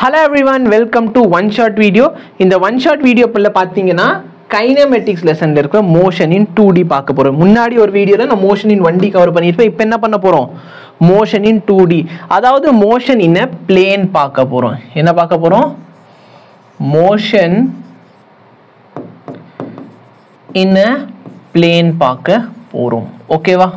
Hello everyone welcome to one shot video இந்த one shot வீடியோக்குள்ள பார்த்தீங்கன்னா கைனமெட்டிக்ஸ் லெசனில் இருக்கிற மோஷன் இன் டூ டி பார்க்க போகிறோம் முன்னாடி ஒரு வீடியோவில் நான் motion in one D cover பண்ணியிருப்பேன் இப்போ என்ன பண்ண போகிறோம் மோஷன் இன் டூ டி அதாவது மோஷன் இன் அ பிளேன் பார்க்க போகிறோம் என்ன பார்க்க போகிறோம் மோஷன் இன் அ பிளேன் பார்க்க போகிறோம் ஓகேவா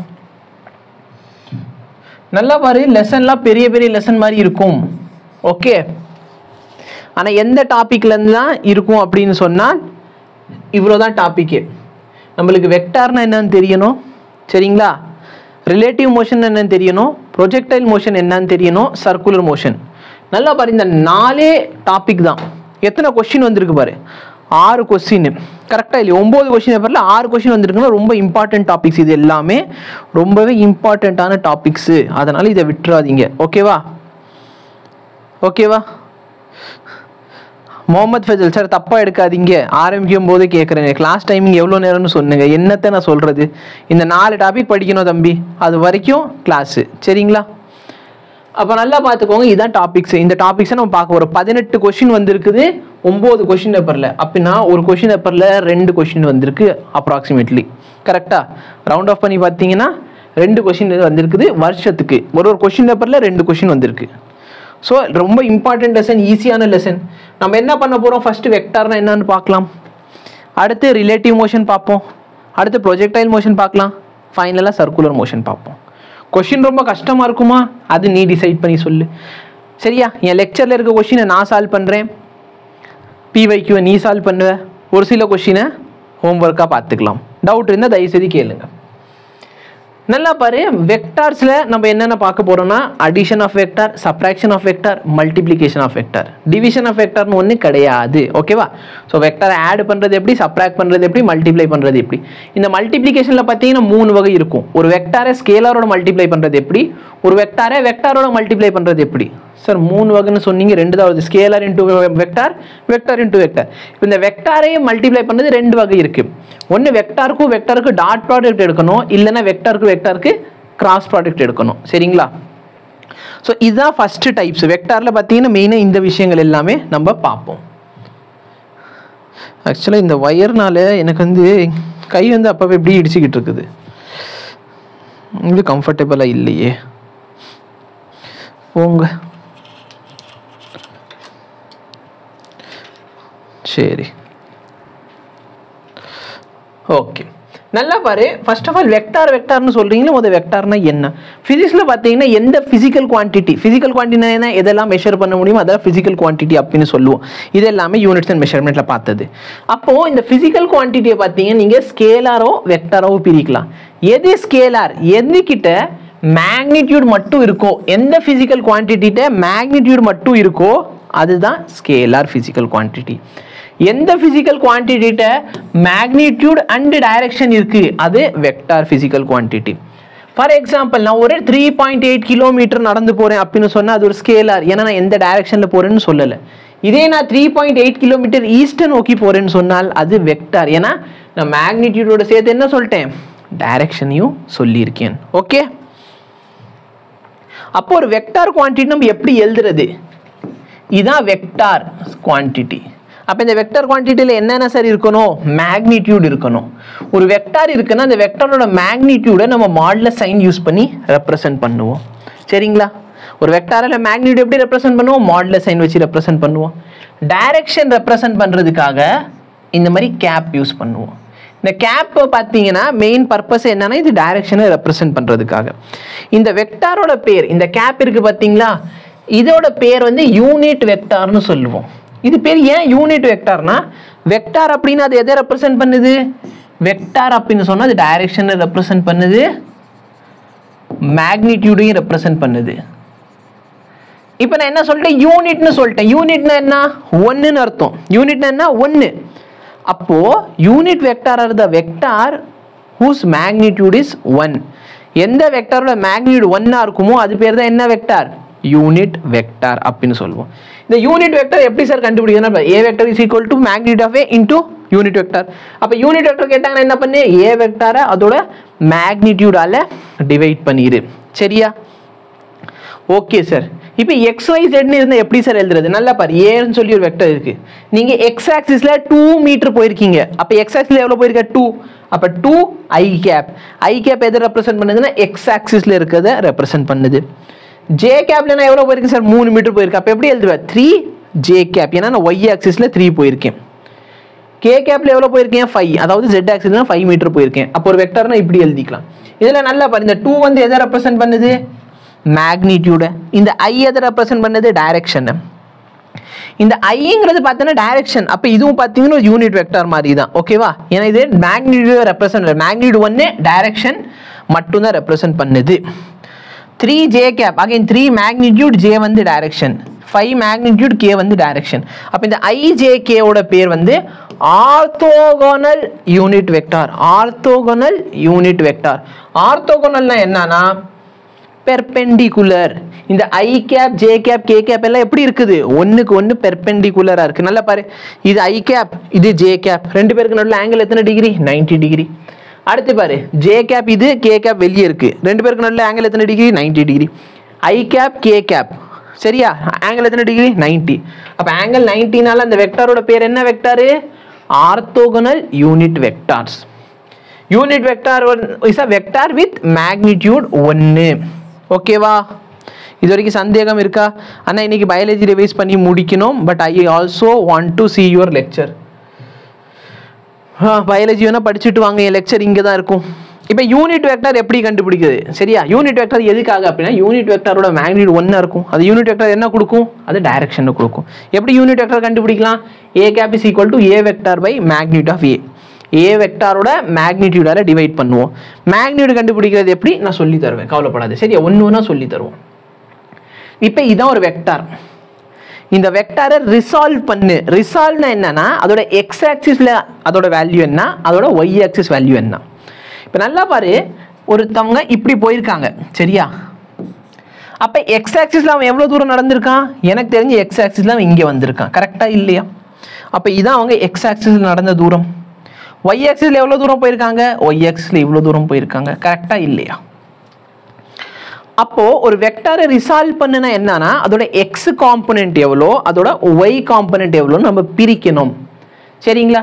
நல்லா பாரு லெசன்லாம் பெரிய பெரிய லெசன் மாதிரி இருக்கும் ஓகே ஆனால் எந்த டாப்பிக்லேருந்து தான் இருக்கும் அப்படின்னு சொன்னால் இவ்வளோ தான் டாப்பிக்கு நம்மளுக்கு வெக்டார்னா என்னன்னு தெரியணும் சரிங்களா ரிலேட்டிவ் மோஷன் என்னன்னு தெரியணும் ப்ரொஜெக்டைல் மோஷன் என்னன்னு தெரியணும் சர்க்குலர் மோஷன் நல்லா பாரு இந்த நாலே டாபிக் தான் எத்தனை கொஸ்டின் வந்திருக்கு பாரு ஆறு கொஸ்டின் கரெக்டாக இல்லையா ஒம்பது கொஸ்டின் பேப்பரில் ஆறு கொஸ்டின் வந்திருக்குன்னா ரொம்ப இம்பார்ட்டன்ட் டாபிக்ஸ் இது எல்லாமே ரொம்பவே இம்பார்ட்டண்ட்டான டாபிக்ஸு அதனால் இதை விட்டுறாதீங்க ஓகேவா ஓகேவா முகமது ஃபஜல் சார் தப்பாக எடுக்காதீங்க ஆரம்பிக்கும் போது கேட்குறேன் கிளாஸ் டைமிங் எவ்வளோ நேரம்னு சொன்னுங்க என்னத்தை நான் சொல்கிறது இந்த நாலு டாபிக் படிக்கணும் தம்பி அது வரைக்கும் கிளாஸு சரிங்களா அப்போ நல்லா பார்த்துக்கோங்க இதான் டாபிக்ஸ் இந்த டாபிக்ஸை நம்ம பார்க்க போகிறோம் பதினெட்டு கொஷின் வந்திருக்குது ஒம்பது கொஷின் பேப்பரில் அப்படின்னா ஒரு கொஷின் பேப்பரில் ரெண்டு கொஷின் வந்திருக்கு அப்ராக்சிமேட்லி கரெக்டாக ரவுண்ட் ஆஃப் பண்ணி பார்த்தீங்கன்னா ரெண்டு கொஷின் வந்திருக்குது வருஷத்துக்கு ஒரு ஒரு கொஷின் பேப்பரில் ரெண்டு கொஷின் வந்திருக்கு ஸோ ரொம்ப இம்பார்ட்டன்ட் லெசன் ஈஸியான லெசன் நம்ம என்ன பண்ண போகிறோம் ஃபஸ்ட்டு வெக்டார்னா என்னன்னு பார்க்கலாம் அடுத்து ரிலேட்டிவ் மோஷன் பார்ப்போம் அடுத்து ப்ரொஜெக்டைல் மோஷன் பார்க்கலாம் ஃபைனலாக சர்க்குலர் மோஷன் பார்ப்போம் கொஷின் ரொம்ப கஷ்டமாக இருக்குமா அது நீ டிசைட் பண்ணி சொல்லு சரியா என் லெக்சரில் இருக்க கொஷினை நான் சால்வ் பண்ணுறேன் பிவைக்யூவை நீ சால்வ் பண்ணுவ ஒரு சில கொஷினை ஹோம்ஒர்க்காக பார்த்துக்கலாம் டவுட் இருந்தால் தயவுசெய்து கேளுங்க நல்லா பாரு வெக்டார்ஸில் நம்ம என்னென்ன பார்க்க போகிறோம்னா addition of vector subtraction of vector multiplication of vector division of வெக்டார்னு ஒன்று கிடையாது ஓகேவா ஸோ வெக்டார் ஆட் பண்ணுறது எப்படி சப்ராக்ட் பண்ணுறது எப்படி மல்டிப்ளை பண்ணுறது எப்படி இந்த மல்டிப்ளிகேஷனில் பார்த்தீங்கன்னா மூணு வகை இருக்கும் ஒரு வெக்டாரை ஸ்கேலாரோட மல்டிப்ளை பண்ணுறது எப்படி ஒரு வெக்டாரை வெக்டாரோட மல்டிப்ளை பண்ணுறது எப்படி சார் மூணு வகைன்னு சொன்னீங்க ரெண்டு தான் வருது scalar into vector vector into vector இப்போ இந்த வெக்டாரையே மல்டிப்ளை பண்ணது ரெண்டு வகை இருக்குது ஒன்று வெக்டாருக்கும் வெக்டாருக்கு டாட் ப்ராடக்ட் எடுக்கணும் இல்லைன்னா வெக்டாருக்கு வெக்டாருக்கு கிராஸ் ப்ராடக்ட் எடுக்கணும் சரிங்களா ஸோ இதுதான் ஃபஸ்ட்டு டைப்ஸ் வெக்டாரில் பார்த்தீங்கன்னா மெயினாக இந்த விஷயங்கள் எல்லாமே நம்ம பார்ப்போம் ஆக்சுவலாக இந்த ஒயர்னால எனக்கு வந்து கை வந்து அப்பப்போ எப்படி இடிச்சுக்கிட்டு இருக்குது இது கம்ஃபர்டபுளாக இல்லையே போங்க சரி ஓகே நல்லா பாரு ஃபர்ஸ்ட் ஆஃப் ஆல் வெக்டார் வெக்டார்னு சொல்றீங்களா முதல் வெக்டார்னா என்ன ஃபிசிக்ஸில் பார்த்தீங்கன்னா எந்த ஃபிசிக்கல் குவான்டிட்டி ஃபிசிக்கல் குவான்டிட்டி என்ன எதெல்லாம் மெஷர் பண்ண முடியுமோ அதான் ஃபிசிக்கல் குவான்டிட்டி அப்படின்னு சொல்லுவோம் இது எல்லாமே யூனிட்ஸ் அண்ட் மெஷர்மெண்ட்டில் பார்த்தது அப்போது இந்த ஃபிசிக்கல் குவான்டிட்டியை பார்த்தீங்கன்னா நீங்கள் ஸ்கேலாரோ வெக்டாரோ பிரிக்கலாம் எது ஸ்கேலார் எதுக்கிட்ட மேக்னிடியூட் மட்டும் இருக்கோ எந்த ஃபிசிக்கல் குவான்டிட்டிட்ட மேக்னிடியூட் மட்டும் இருக்கோ அதுதான் ஸ்கேலார் ஃபிசிக்கல் குவான்டிட்டி எந்த ஃபிசிக்கல் குவான்டிட்டிட்ட மேக்னிடியூட் அண்ட் டைரக்ஷன் இருக்கு அது vector physical quantity for example நான் ஒரு த்ரீ பாயிண்ட் எயிட் கிலோமீட்டர் நடந்து போகிறேன் அப்படின்னு சொன்னால் அது ஒரு ஸ்கேலார் ஏன்னா நான் எந்த டைரக்ஷனில் போகிறேன்னு சொல்லலை இதே நான் த்ரீ பாயிண்ட் எயிட் கிலோமீட்டர் ஈஸ்ட்டை நோக்கி போகிறேன்னு சொன்னால் அது வெக்டார் ஏன்னா நான் மேக்னிடியூடோட சேர்த்து என்ன சொல்லிட்டேன் டைரக்ஷனையும் சொல்லியிருக்கேன் ஓகே அப்போ ஒரு வெக்டார் குவான்டிட்டி நம்ம எப்படி எழுதுறது இதுதான் வெக்டார் குவான்டிட்டி அப்போ இந்த வெக்டார் குவான்டிட்டியில் என்னென்ன சார் இருக்கணும் மேக்னிடியூட் இருக்கணும் ஒரு வெக்டார் இருக்குன்னா அந்த வெக்டாரோட மேக்னிடியூடை நம்ம மாடல சைன் யூஸ் பண்ணி ரெப்ரசன்ட் பண்ணுவோம் சரிங்களா ஒரு வெக்டாரில் மேக்னிடியூட் எப்படி ரெப்ரசன்ட் பண்ணுவோம் மாடல சைன் வச்சு ரெப்ரசன்ட் பண்ணுவோம் டைரக்ஷன் ரெப்ரசன்ட் பண்ணுறதுக்காக இந்த மாதிரி கேப் யூஸ் பண்ணுவோம் இந்த கேப் பார்த்தீங்கன்னா மெயின் பர்பஸ் என்னன்னா இது டைரக்ஷனை ரெப்ரசன்ட் பண்ணுறதுக்காக இந்த வெக்டாரோட பேர் இந்த கேப் இருக்கு பார்த்தீங்களா இதோட பேர் வந்து யூனிட் வெக்டார்னு சொல்லுவோம் இது பேர் ஏன் யூனிட் வெக்டார்னா வெக்டார் அப்படின்னு அது எதை ரெப்ரசன்ட் பண்ணுது வெக்டார் அப்படின்னு சொன்னால் அது டைரக்ஷனை ரெப்ரசன்ட் பண்ணுது மேக்னிடியூடையும் ரெப்ரசன்ட் பண்ணுது இப்போ நான் என்ன சொல்லிட்டேன் யூனிட்னு சொல்லிட்டேன் யூனிட்னா என்ன ஒன்றுன்னு அர்த்தம் யூனிட்னா என்ன ஒன்று அப்போ unit vector are the vector whose magnitude is one எந்த வெக்டாரோட மேக்னிடியூட் ஒன்னா இருக்குமோ அது பேர் தான் என்ன வெக்டார் யூனிட் வெக்டார் அப்படின்னு சொல்லுவோம் இந்த யூனிட் வெக்டார் எப்படி சார் கண்டுபிடிக்கணும் A vector is equal to magnitude of A into unit vector அப்போ யூனிட் வெக்டர் கேட்டாங்கன்னா என்ன பண்ணு ஏ வெக்டாரை அதோட மேக்னிடியூடால டிவைட் பண்ணிடு சரியா ஓகே சார் இப்போ எக்ஸ் ஒய் ஜெட்னு இருந்தால் எப்படி சார் எழுதுறது நல்லா பாரு ஏன்னு சொல்லி ஒரு வெக்டர் இருக்கு நீங்க எக்ஸ் ஆக்சிஸ்ல டூ மீட்டர் போயிருக்கீங்க அப்போ எக்ஸ் ஆக்சிஸ்ல எவ்வளோ போயிருக்க டூ அப்போ two I cap I cap எதை ரெப்ரசென்ட் பண்ணுதுன்னா எக்ஸ் ஆக்சிஸ்ல இருக்கிறத ரெப்ரசென்ட் பண்ணுது ஜே கேப்ல நான் எவ்வளோ போயிருக்கேன் சார் மூணு மீட்டர் போயிருக்கேன் அப்போ எப்படி எழுதுவேன் த்ரீ ஜே கேப் ஏன்னா நான் ஒய் ஆக்சிஸ்ல த்ரீ போயிருக்கேன் கே கேப்ல எவ்வளோ போயிருக்கேன் ஃபைவ் அதாவது ஜெட் ஆக்சிஸ்ல ஃபைவ் மீட்டர் போயிருக்கேன் அப்போ ஒரு வெக்டர்னா இப்படி எழுதிக்கலாம் இதில் நல்லா பாரு இந்த டூ வந்து எதை ரெப்ரசென்ட் பண்ணுது மேக்னிடியூட இந்த ஐ எதை ரெப்ரசென்ட் பண்ணுது டைரக்ஷன் இந்த ஐங்கிறது பார்த்தோன்னா டைரக்ஷன் அப்போ இதுவும் பார்த்தீங்கன்னா யூனிட் வெக்டார் மாதிரி தான் ஓகேவா ஏன்னா இது மேக்னிடியூட ரெப்ரசென்ட் மேக்னிடியூட் ஒன்று டைரக்ஷன் மட்டும்தான் ரெப்ரசென்ட் பண்ணுது three J cap again three magnitude J வந்து டைரக்ஷன் ஃபைவ் மேக்னிடியூட் கே வந்து டைரக்ஷன் அப்போ இந்த ஐஜேகேவோட பேர் வந்து orthogonal unit vector orthogonal unit vector ஆர்த்தோகோனல்னா என்னன்னா பெர்பெண்டிகுலர் இந்த I cap J cap K cap எல்லாம் எப்படி இருக்குது ஒண்ணுக்கு ஒன்று பெர்பெண்டிகுலரா இருக்கு நல்லா பாரு இது ஐ கேப் இது ஜே கேப் ரெண்டு பேருக்கு நடுவில் ஆங்கிள் எத்தனை டிகிரி 90 டிகிரி அடுத்து பாரு ஜே கேப் இது கே கேப் வெளியே இருக்கு ரெண்டு பேருக்கு நடுவில் ஆங்கிள் எத்தனை degree 90 degree I cap K cap சரியா ஆங்கிள் எத்தனை டிகிரி 90 அப்போ ஆங்கிள் 90னால அந்த வெக்டாரோட பேர் என்ன vector orthogonal unit vectors unit vector is a vector with magnitude ஒன்று ஓகேவா இது வரைக்கும் சந்தேகம் இருக்கா அண்ணா இன்னைக்கு பயாலஜி ரிவைஸ் பண்ணி முடிக்கணும் but I also want to see your lecture biology வேணால் படிச்சுட்டு வாங்க என் லெக்சர் இங்கே தான் இருக்கும் இப்போ யூனிட் வெக்டார் எப்படி கண்டுபிடிக்குது சரியா யூனிட் வெக்டார் எதுக்காக அப்படின்னா யூனிட் வெக்டாரோட மேக்னிட் ஒன்றா இருக்கும் அது யூனிட் வெக்டார் என்ன கொடுக்கும் அது டைரக்ஷனை கொடுக்கும் எப்படி யூனிட் வெக்டார் கண்டுபிடிக்கலாம் A cap is equal to A vector by magnitude of A A வெக்டாரோட மேக்னிடியூடால டிவைட் பண்ணுவோம் மேக்னிடியூட் கண்டுபிடிக்கிறது எப்படி நான் சொல்லி தருவேன் கவலைப்படாது சரியா ஒன்று ஒன்றா சொல்லி தருவோம் இப்போ இதான் ஒரு வெக்டார் இந்த வெக்டாரை ரிசால்வ் பண்ணு ரிசால்வ்னா என்னன்னா அதோட எக்ஸ் ஆக்சிஸ்ல அதோட வேல்யூ என்ன அதோட ஒய் ஆக்சிஸ் வேல்யூ என்ன இப்போ நல்லா பாரு ஒருத்தவங்க இப்படி போயிருக்காங்க சரியா அப்போ எக்ஸ் ஆக்சிஸ்ல அவன் எவ்வளோ தூரம் நடந்திருக்கான் எனக்கு தெரிஞ்சு எக்ஸ் ஆக்சிஸ்ல அவன் இங்கே வந்திருக்கான் கரெக்டாக இல்லையா அப்போ இதான் அவங்க எக்ஸ் ஆக்சிஸ்ல நடந்த தூரம் ஒய் ஆக்சிஸ்ல எவ்வளோ தூரம் போயிருக்காங்க ஒய் ஆக்சிஸ்ல இவ்வளோ தூரம் போயிருக்காங்க கரெக்டாக இல்லையா அப்போ ஒரு வெக்டாரை ரிசால்வ் பண்ணுனா என்னன்னா அதோட எக்ஸ் காம்பனென்ட் எவ்வளோ அதோட ஒய் காம்பனென்ட் எவ்வளோ நம்ம பிரிக்கணும் சரிங்களா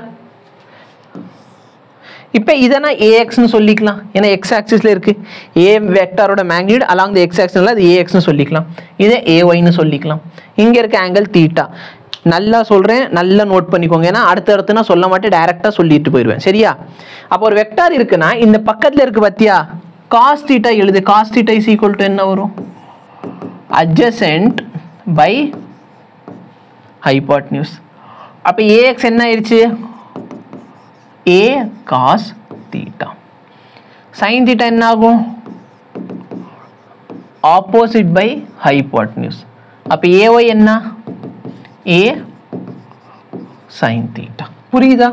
இப்போ இதை நான் ஏஎக்ஸ்னு சொல்லிக்கலாம் ஏன்னா எக்ஸ் ஆக்சிஸில் இருக்கு ஏ வெக்டாரோட மேக்னியூட் அலாங் த எக்ஸ் ஆக்சிஸ்ல அது ஏஎக்ஸ்னு சொல்லிக்கலாம் இதை ஏஒய்னு சொல்லிக்கலாம் இங்கே இருக்க ஆங்கிள் தீட்டா நல்லா சொல்கிறேன் நல்லா நோட் பண்ணிக்கோங்க ஏன்னா அடுத்து அடுத்து நான் சொல்ல மாட்டேன் டைரெக்டாக சொல்லிட்டு போயிடுவேன் சரியா அப்போ ஒரு வெக்டார் இருக்குன்னா இந்த பக்கத்தில் இருக்கு பார்த்தியா காஸ் தீட்டா எழுது cos theta is equal to என்ன வரும் adjacent பை hypotenuse அப்போ ஏஎக்ஸ் என்ன ஆயிடுச்சு A cos theta sine theta என்ன ஆகும் ஆப்போசிட் பை ஹைபாட்னியூஸ் அப்போ ஏஒய் என்ன ஏ சைன் தீட்டா புரியுதா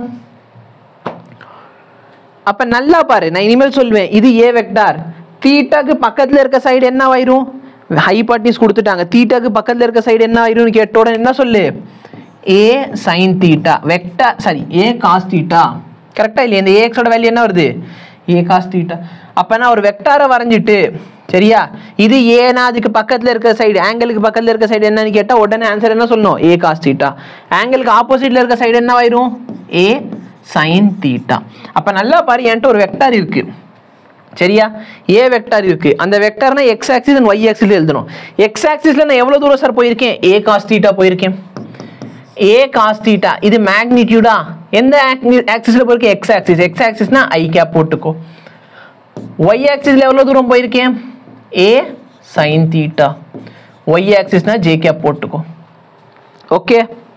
அப்ப நல்லா பாரு நான் இனிமேல் சொல்லுவேன் இது ஏ வெக்டார் தீட்டாக்கு பக்கத்துல இருக்க சைடு என்ன ஆயிரும் ஹைபாட்னிஸ் கொடுத்துட்டாங்க தீட்டாக்கு பக்கத்துல இருக்க சைடு என்ன ஆயிரும்னு கேட்ட உடனே என்ன சொல்லு A sine theta vector sorry A cos theta கரெக்டா இல்லையா இந்த ஏஎக்ஸோட வேல்யூ என்ன வருது ஏ காஸ் தீட்டா அப்ப நான் ஒரு வெக்டாரை வரைஞ்சிட்டு சரியா இது ஏனா அதுக்கு பக்கத்துல இருக்க சைடு ஆங்கிளுக்கு பக்கத்துல இருக்க சைடு என்னன்னு கேட்டா உடனே ஆன்சர் என்ன சொல்லணும் ஏ காஸ் தீட்டா ஆங்கிளுக்கு ஆப்போசிட்ல இருக்க சைடு என்ன ஆயிரும் ஏ சைன் தீட்டா அப்ப நல்லா பாரு என்கிட்ட ஒரு வெக்டார் இருக்கு சரியா ஏ வெக்டார் இருக்கு அந்த வெக்டார்னா X axis and Y axis எழுதணும் எக்ஸ் ஆக்சிஸ்ல நான் எவ்வளவு தூரம் சார் போயிருக்கேன் ஏ காஸ் தீட்டா போயிருக்கேன் ஏ காஸ் தீட்டா இது மேக்னிடியூடா எந்த ஆக்சிஸ்ல போயிருக்கேன் எக்ஸ் ஆக்சிஸ் எக்ஸ் ஆக்சிஸ்னா ஐ கேப் போட்டுக்கோ ஒய் ஆக்சிஸ்ல எவ்வளவு தூரம் போயிருக்கேன் ஏ சைன் தீட்டா ஒய் ஆக்சிஸ்னா ஜே கேப் போட்டுக்கோ ஓகே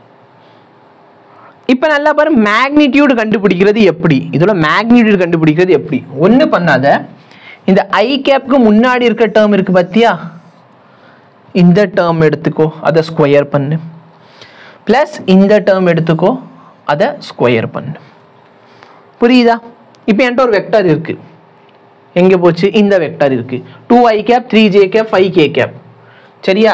இப்போ நல்லா பாரு மேக்னிடியூட் கண்டுபிடிக்கிறது எப்படி இதோட மேக்னிடியூட் கண்டுபிடிக்கிறது எப்படி ஒன்று பண்ணாத இந்த ஐ கேப்க்கு முன்னாடி இருக்க டேர்ம் இருக்கு பார்த்தியா இந்த டேர்ம் எடுத்துக்கோ அதை ஸ்கொயர் பண்ணு ப்ளஸ் இந்த டேர்ம் எடுத்துக்கோ அதை ஸ்கொயர் பண்ணு புரியுதா இப்போ என்கிட்ட ஒரு வெக்டார் இருக்கு எங்கே போச்சு இந்த வெக்டார் இருக்கு two I cap three J cap five K cap சரியா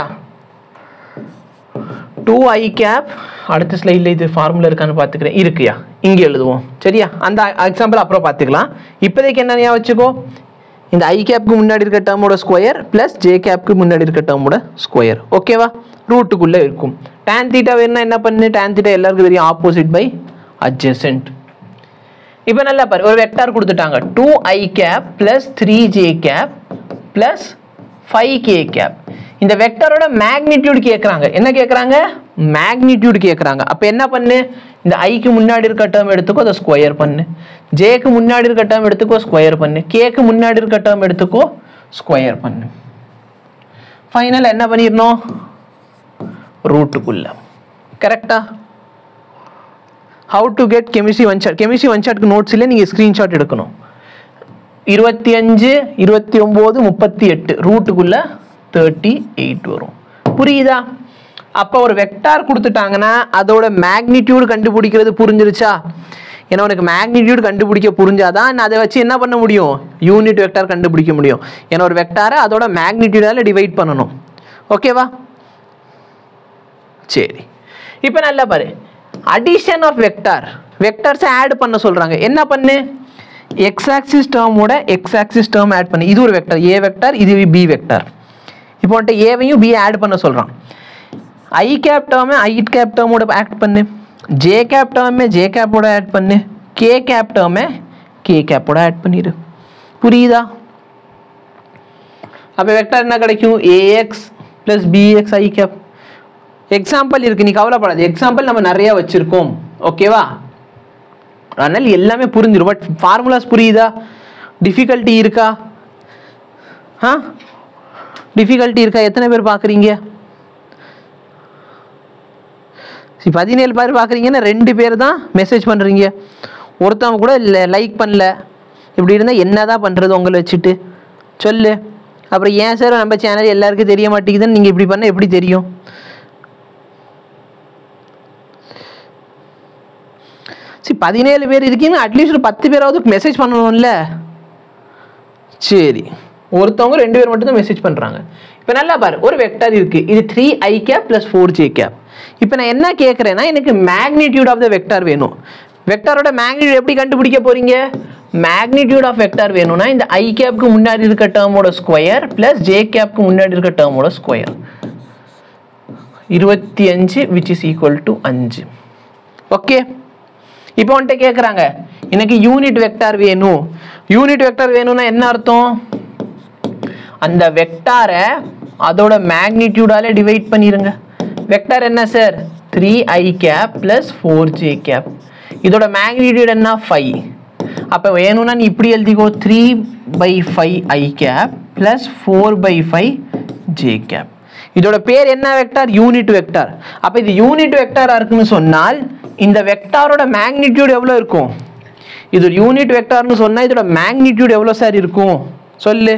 டூ ஐ கேப் அடுத்த ஸ்லைடில் இது ஃபார்முலா இருக்கான்னு பார்த்துக்கிறேன் இருக்குயா இங்கே எழுதுவோம் சரியா அந்த எக்ஸாம்பிள் அப்புறம் பார்த்துக்கலாம் இப்போதைக்கு என்ன ஞாபகம் வச்சுக்கோ இந்த ஐ கேப்க்கு முன்னாடி இருக்க டேர்மோட ஸ்கொயர் ப்ளஸ் ஜே கேப்க்கு முன்னாடி இருக்க டேர்மோட ஸ்கொயர் ஓகேவா ரூட்டுக்குள்ளே இருக்கும் டேன் தீட்டா வேணும்னா என்ன பண்ணு டேன் தீட்டா எல்லாருக்கும் தெரியும் ஆப்போசிட் பை adjacent இப்போ நல்லா பாரு ஒரு வெக்டார் கொடுத்துட்டாங்க two I cap plus three J cap plus five K cap இந்த வெக்டரோட மேக்னிடியூட் கேட்குறாங்க என்ன கேட்குறாங்க மேக்னிடியூட் கேட்குறாங்க அப்போ என்ன பண்ணு இந்த ஐக்கு முன்னாடி இருக்க டேர்ம் எடுத்துக்கோ அதை ஸ்கொயர் பண்ணு ஜேக்கு முன்னாடி இருக்க டேர்ம் எடுத்துக்கோ ஸ்கொயர் பண்ணு கேக்கு முன்னாடி இருக்க டேர்ம் எடுத்துக்கோ ஸ்கொயர் பண்ணு ஃபைனல் என்ன பண்ணிடணும் ரூட்டுக்குள்ள கரெக்டா how to get chemistry one shot chemistry one ஷாட்க்கு நோட்ஸில் நீங்கள் ஸ்க்ரீன்ஷாட் எடுக்கணும் இருபத்தி அஞ்சு இருபத்தி ஒம்பது முப்பத்தி எட்டு ரூட்டுக்குள்ள தேர்ட்டி எயிட் வரும் புரியுதா அப்போ ஒரு வெக்டார் கொடுத்துட்டாங்கன்னா அதோட மேக்னிடியூடு கண்டுபிடிக்கிறது புரிஞ்சிருச்சா ஏன்னா உனக்கு மேக்னிடியூட் கண்டுபிடிக்க புரிஞ்சாதான் நான் அதை வச்சு என்ன பண்ண முடியும் யூனிட் வெக்டார் கண்டுபிடிக்க முடியும் ஏன்னா ஒரு வெக்டாரை அதோட மேக்னிடியூடால டிவைட் பண்ணணும் ஓகேவா சரி இப்போ நல்லா பாரு அடிஷன் ஆஃப் வெக்டார் வெக்டார்ஸை ஆட் பண்ண சொல்றாங்க என்ன பண்ணு எக்ஸ் ஆக்சிஸ் டேர்மோட எக்ஸ் ஆக்சிஸ் டேர்ம் ஆட் பண்ணு இது ஒரு வெக்டார் ஏ வெக்டார் இது பி வெக்டார் இப்போ வந்துட்டு ஏவையும் பி ஆட் பண்ண சொல்றான் ஐ கேப் டேர்மை ஐ கேப் டேர்மோட ஆட் பண்ணு ஜே கேப் டேர்மே ஜே கேப்போட ஆட் பண்ணு கே கேப் டேர்மை கே கேப்போட ஆட் பண்ணிடு புரியுதா அப்போ வெக்டார் என்ன கிடைக்கும் AX plus BX I cap example இருக்கு நீ கவலைப்படாது எக்ஸாம்பிள் நம்ம நிறைய வச்சிருக்கோம் ஓகேவா அதனால எல்லாமே புரிஞ்சிடும் பட் ஃபார்முலாஸ் புரியுதா டிஃபிகல்ட்டி இருக்கா ஆ டிஃபிகல்ட்டி இருக்கா எத்தனை பேர் பார்க்குறீங்க சரி பதினேழு பேர் பார்க்குறீங்கன்னா ரெண்டு பேர் தான் மெசேஜ் பண்ணுறீங்க ஒருத்தவங்க கூட இல்லை லைக் பண்ணல இப்படி இருந்தால் என்ன தான் பண்ணுறது உங்களை வச்சுட்டு சொல்லு அப்புறம் ஏன் சார் நம்ம சேனல் எல்லாருக்கும் தெரிய மாட்டேங்குதுன்னு நீங்கள் இப்படி பண்ணால் எப்படி தெரியும் சரி பதினேழு பேர் இருக்கீங்க அட்லீஸ்ட் ஒரு பத்து பேராவது மெசேஜ் பண்ணணும்ல சரி ஒருத்தவங்க ரெண்டு பேர் மட்டும் தான் மெசேஜ் பண்ணுறாங்க இப்போ நல்லா பாரு ஒரு வெக்டார் இருக்கு இது three I cap plus four J cap இப்போ நான் என்ன கேட்குறேன்னா எனக்கு மேக்னிடியூட் ஆஃப் த வெக்டார் வேணும் வெக்டாரோட மேக்னிடியூட் எப்படி கண்டுபிடிக்க போறீங்க மேக்னிடியூட் ஆஃப் வெக்டார் வேணும்னா இந்த ஐ கேப்க்கு முன்னாடி இருக்க டேர்மோட ஸ்கொயர் ப்ளஸ் ஜே கேப்க்கு முன்னாடி இருக்க டேர்மோட ஸ்கொயர் இருபத்தி அஞ்சு விச் இஸ் ஈக்குவல் டு அஞ்சு ஓகே இப்போ வந்துட்டு கேட்குறாங்க எனக்கு யூனிட் வெக்டார் வேணும் யூனிட் வெக்டார் வேணும்னா என்ன அர்த்தம் அந்த வெக்டாரை அதோட மேக்னிடியூடால டிவைட் பண்ணிருங்க வெக்டார் என்ன sir three I cap plus four J cap இதோட மேக்னிடியூட் என்ன ஃபைவ் அப்போ வேணும்னா நீ இப்படி எழுதிக்கோ three by five I cap plus four by five J cap இதோட பேர் என்ன வெக்டார் யூனிட் வெக்டார் அப்போ இது யூனிட் வெக்டாரா இருக்குன்னு சொன்னால் இந்த வெக்டாரோட மேக்னிடியூட் எவ்வளோ இருக்கும் இது ஒரு யூனிட் வெக்டார்னு சொன்னா இதோட மேக்னிடியூட் எவ்வளோ சார் இருக்கும் சொல்லு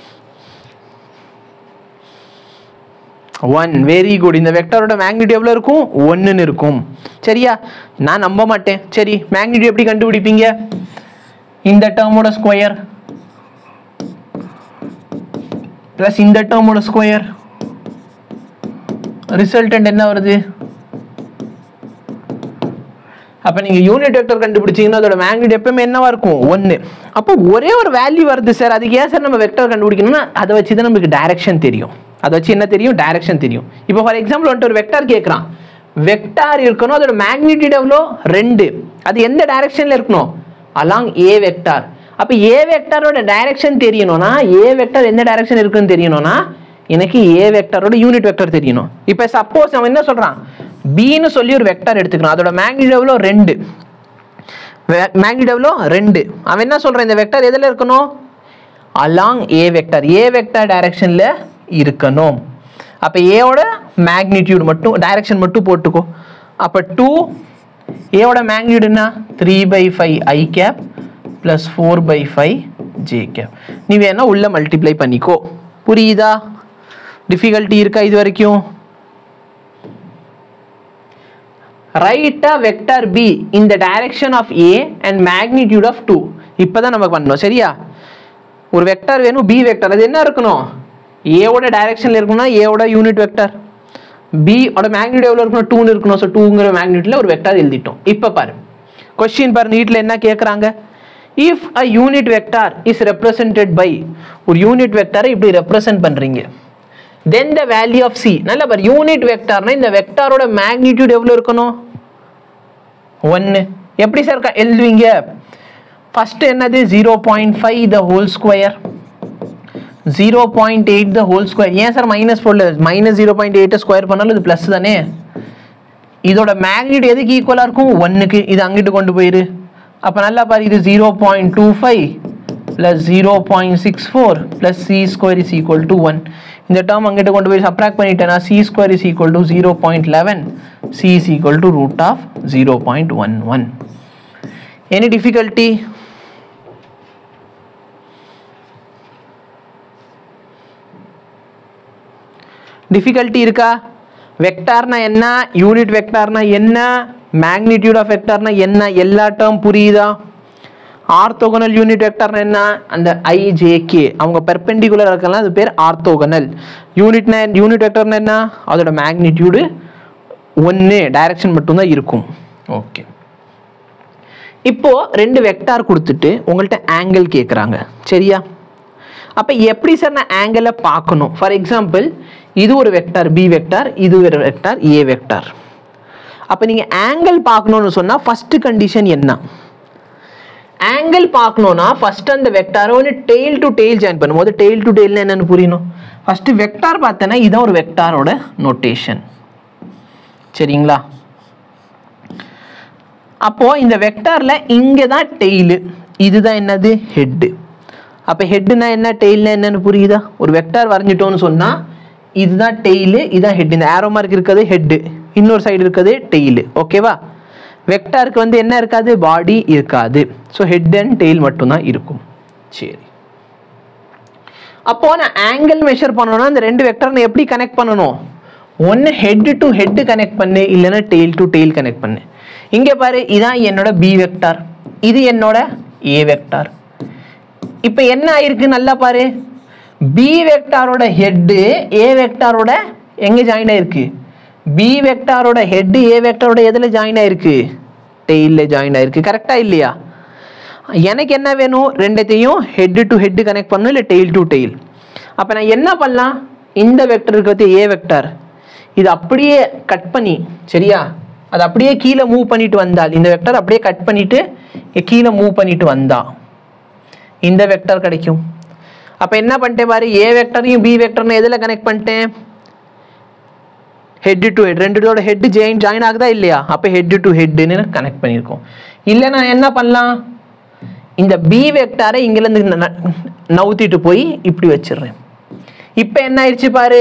ஒன் வெரி குட் இந்த வெக்டாரோட மேக்னிடியூட் எவ்வளோ இருக்கும் ஒன்றுன்னு இருக்கும் சரியா நான் நம்ப மாட்டேன் சரி மேக்னிடியூட் எப்படி கண்டுபிடிப்பீங்க இந்த டேர்மோட ஸ்கொயர் ப்ளஸ் இந்த டேர்மோட ஸ்கொயர் ரிசல்டன்ட் என்ன வருது அப்போ நீங்கள் யூனிட் வெக்டர் கண்டுபிடிச்சீங்கன்னா அதோட மேக்னிட் எப்பவுமே என்னவா இருக்கும் ஒன்று அப்போ ஒரே ஒரு வேல்யூ வருது சார் அதுக்கு ஏன் சார் நம்ம வெக்டர் கண்டுபிடிக்கணும்னா அதை வச்சு தான் நமக்கு டைரக்ஷன் தெரியும் அதை வச்சு என்ன தெரியும் டைரக்ஷன் தெரியும் இப்போ ஃபார் எக்ஸாம்பிள் வந்துட்டு ஒரு வெக்டார் கேட்குறான் வெக்டார் இருக்கணும் அதோட மேக்னிடியூட் எவ்வளோ ரெண்டு அது எந்த டைரக்ஷனில் இருக்கணும் அலாங் ஏ வெக்டார் அப்போ ஏ வெக்டாரோட டைரக்ஷன் தெரியணும்னா ஏ வெக்டார் எந்த டைரக்ஷன் இருக்குன்னு தெரியணும்னா எனக்கு ஏ வெக்டாரோட யூனிட் வெக்டர் தெரியணும் இப்போ சப்போஸ் அவன் என்ன சொல்றான் பின்னு சொல்லி ஒரு வெக்டார் எடுத்துக்கணும் அதோட மேக்னிட் எவ்வளோ ரெண்டு மேக்னிட் எவ்வளோ ரெண்டு அவன் என்ன சொல்றான் இந்த வெக்டார் எதில் இருக்கணும் along A vector A vector டைரக்ஷனில் இருக்கணும் அப்போ ஏவோட மேக்னிடியூட் மட்டும் டைரக்ஷன் மட்டும் போட்டுக்கோ அப்போ டூ ஏவோட மேக்னிடியூட் என்ன three by five I cap plus four by five J cap நீ வேணா உள்ள மல்டிப்ளை பண்ணிக்கோ புரியுதா டிஃபிகல்ட்டி இருக்கா இது வரைக்கும் right a vector B in the direction of A and magnitude of two இப்போதான் நம்ம பண்ணோம் சரியா ஒரு வெக்டர் வேணும் பி வெக்டர் அது என்ன இருக்கணும் ஏவோட டைரக்ஷனில் இருக்கணும்னா ஏவோட யூனிட் வெக்டர் பி ஓட மேக்னிடியூட் எவ்வளோ இருக்கணும் டூன்னு இருக்கணும் ஸோ டூங்கிற மேக்னிடியூட்ல ஒரு வெக்டர் எழுதிட்டோம் இப்போ பாரு கொஸ்டின் பாரு நீட்டில் என்ன கேட்குறாங்க if a unit vector is represented by ஒரு யூனிட் வெக்டாரை இப்படி ரெப்ரசன்ட் பண்றீங்க then the value of C நல்ல பார் யூனிட் வெக்டார்னா இந்த வெக்டாரோட மேக்னிடியூட் எவ்வளோ இருக்கணும் ஒன்று எப்படி சார் எழுதுவீங்க ஃபர்ஸ்ட் என்னது zero point five the whole square zero point eight the whole square ஏன் சார் மைனஸ் போடல மைனஸ் ஜீரோ பாயிண்ட் எயிட்டை ஸ்கொயர் பண்ணாலும் இது ப்ளஸ் தானே இதோட மேக்னிட் எதுக்கு ஈக்குவலாக இருக்கும் ஒன்றுக்கு இது அங்கிட்டு கொண்டு போயிரு அப்போ நல்லா பாரு இது zero point two five plus zero point six four plus C square is equal to one இந்த டேர்ம் அங்கிட்ட கொண்டு போய் சப்ராக்ட் பண்ணிட்டேன்னா C square is equal to zero point eleven C is equal to root of zero point one one any difficulty difficulty இருக்கா வெக்டார்னா என்ன unit வெக்டார்னா என்ன magnitude of வெக்டார்னா என்ன எல்லா டேர்ம் புரியுதா ஆர்த்தோகனல் யூனிட் வெக்டார்னா என்ன அந்த ஐஜேகே அவங்க பெர்பெண்டிகுலர் இருக்கலாம் அது பேர் ஆர்த்தோகனல் யூனிட்னா யூனிட் வெக்டார்னா என்ன அதோட மேக்னிடியூடு ஒன்று டைரக்ஷன் மட்டும்தான் இருக்கும் ஓகே இப்போ ரெண்டு வெக்டார் கொடுத்துட்டு உங்கள்கிட்ட ஆங்கிள் கேட்குறாங்க சரியா அப்போ எப்படி சார் நான் ஆங்கிளை பார்க்கணும் ஃபார் எக்ஸாம்பிள் இது ஒரு வெக்டார் பி வெக்டார் இது ஒரு வெக்டார் ஏ வெக்டார் அப்போ நீங்கள் ஆங்கிள் பார்க்கணும்னு சொன்னால் ஃபஸ்ட்டு கண்டிஷன் என்ன ஆங்கிள் பார்க்கணும்னா ஃபர்ஸ்ட் அந்த வெக்டாரை வந்து டெய்ல் டு டெய்ல் ஜாயின் பண்ணும்போது டெய்ல் டு டெய்ல்னு என்னன்னு புரியணும் ஃபர்ஸ்ட் வெக்டார் பார்த்தேன்னா இதான் ஒரு வெக்டாரோட நோட்டேஷன் சரிங்களா அப்போ இந்த வெக்டார்ல இங்க தான் டெய்லு இதுதான் என்னது ஹெட்டு அப்போ ஹெட்டுனா என்ன டெய்ல்னா என்னன்னு புரியுதா ஒரு வெக்டார் வரைஞ்சிட்டோம்னு சொன்னா இதுதான் டெய்லு இதுதான் ஹெட் இந்த ஆரோ மார்க் இருக்கிறது ஹெட்டு இன்னொரு சைடு இருக்கிறது டெய்லு ஓகேவா வெக்டாருக்கு வந்து என்ன இருக்காது பாடி இருக்காது ஸோ ஹெட் அண்ட் டெய்ல் மட்டும்தான் இருக்கும் சரி அப்போ நான் ஆங்கிள் மெஷர் பண்ணணும்னா இந்த ரெண்டு வெக்டர் நான் எப்படி கனெக்ட் பண்ணணும் ஒன்று ஹெட் டு ஹெட் கனெக்ட் பண்ணு இல்லைன்னா டெய்ல் டு டெய்ல் கனெக்ட் பண்ணு இங்கே பாரு இதான் என்னோட பி வெக்டார் இது என்னோட ஏ வெக்டார் இப்போ என்ன ஆயிருக்கு நல்லா பாரு பி வெக்டாரோட ஹெட்டு ஏ வெக்டாரோட எங்க ஜாயின் ஆயிருக்கு பி வெக்டாரோட ஹெட் ஏ வெக்டாரோட எதுல ஜாயின் ஆயிருக்கு டெய்ல ஜாயின் ஆயிருக்கு கரெக்டா இல்லையா எனக்கு என்ன வேணும் ரெண்டத்தையும் ஹெட் டு ஹெட் கனெக்ட் பண்ணணும் இல்லை டெய்ல் டு டெய்ல் அப்போ நான் என்ன பண்ணலாம் இந்த வெக்டர் இருக்கிறது ஏ வெக்டார் இது அப்படியே கட் பண்ணி சரியா அது அப்படியே கீழே மூவ் பண்ணிட்டு வந்தால் இந்த வெக்டர் அப்படியே கட் பண்ணிட்டு இங்க கீழே மூவ் பண்ணிட்டு வந்தா இந்த வெக்டர் கிடைக்கும் அப்ப என்ன பண்ணிட்டேன் பாரு ஏ வெக்டரையும் பி வெக்டர்னு எதுல கனெக்ட் பண்ணிட்டேன் ஹெட் டு ஹெட் ரெண்டுதோட ஹெட் ஜாயின் ஜாயின் ஆகுதா இல்லையா அப்போ ஹெட் டு ஹெட்னு கனெக்ட் பண்ணியிருக்கோம் இல்லை நான் என்ன பண்ணலாம் இந்த பி வெக்டாரை இங்கிருந்து ந- ந- நவுத்திட்டு போய் இப்படி வச்சிடுறேன் இப்போ என்ன ஆயிடுச்சு பாரு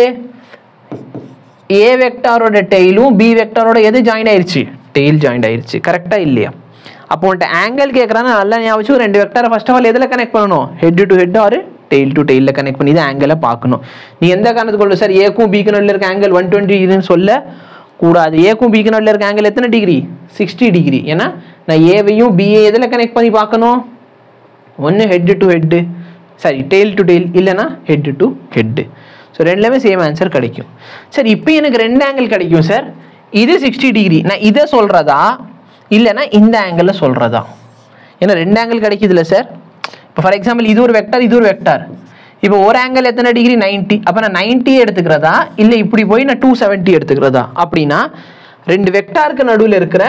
ஏ வெக்டாரோட டெய்லும் பி வெக்டாரோட எது ஜாயின் ஆயிருச்சு டெய்ல் ஜாயின் ஆயிருச்சு கரெக்டா இல்லையா அப்போ உன்ட்ட ஆங்கிள் கேட்குறான்னா நல்லா ஞாபகம் வச்சு ரெண்டு வெக்டாரை ஃபர்ஸ்ட் ஆஃப் ஆல் எதில் கனெக்ட் பண்ணணும் head to head or tail to டெய்லில் கனெக்ட் பண்ணி தான் ஆங்கிளை பார்க்கணும் நீ எந்த காரணத்துக்கு கொண்டு சார் ஏக்கும் பிக்கு நடுவில் இருக்க ஆங்கிள் ஒன் டுவெண்ட்டி சொல்ல கூடாது ஏக்கும் பிக்கு நடுவில் இருக்க ஆங்கிள் எத்தனை டிகிரி சிக்ஸ்டி டிகிரி ஏன்னா நான் ஏவையும் பிஏ எதில் கனெக்ட் பண்ணி பார்க்கணும் ஒன்று head to head sorry tail to tail இல்லைன்னா ஹெட் டு ஹெட்டு ஸோ ரெண்டுலேயுமே சேம் ஆன்சர் கிடைக்கும் சார் இப்போ எனக்கு ரெண்டு ஆங்கிள் கிடைக்கும் சார் இது சிக்ஸ்டி டிகிரி நான் இதை சொல்கிறதா இல்லைன்னா இந்த ஆங்கிளில் சொல்கிறதா ஏன்னா ரெண்டு ஆங்கிள் கிடைக்குதுல்ல சார் இப்போ ஃபார் எக்ஸாம்பிள் இது ஒரு வெக்டார் இது ஒரு வெக்டார் இப்போ ஒரு ஆங்கிள் எத்தனை டிகிரி 90 அப்போ நான் 90 எடுத்துக்கிறதா இல்லை இப்படி போய் நான் டூ செவன்ட்டி எடுத்துக்கிறதா அப்படின்னா ரெண்டு வெக்டாருக்கு நடுவில் இருக்கிற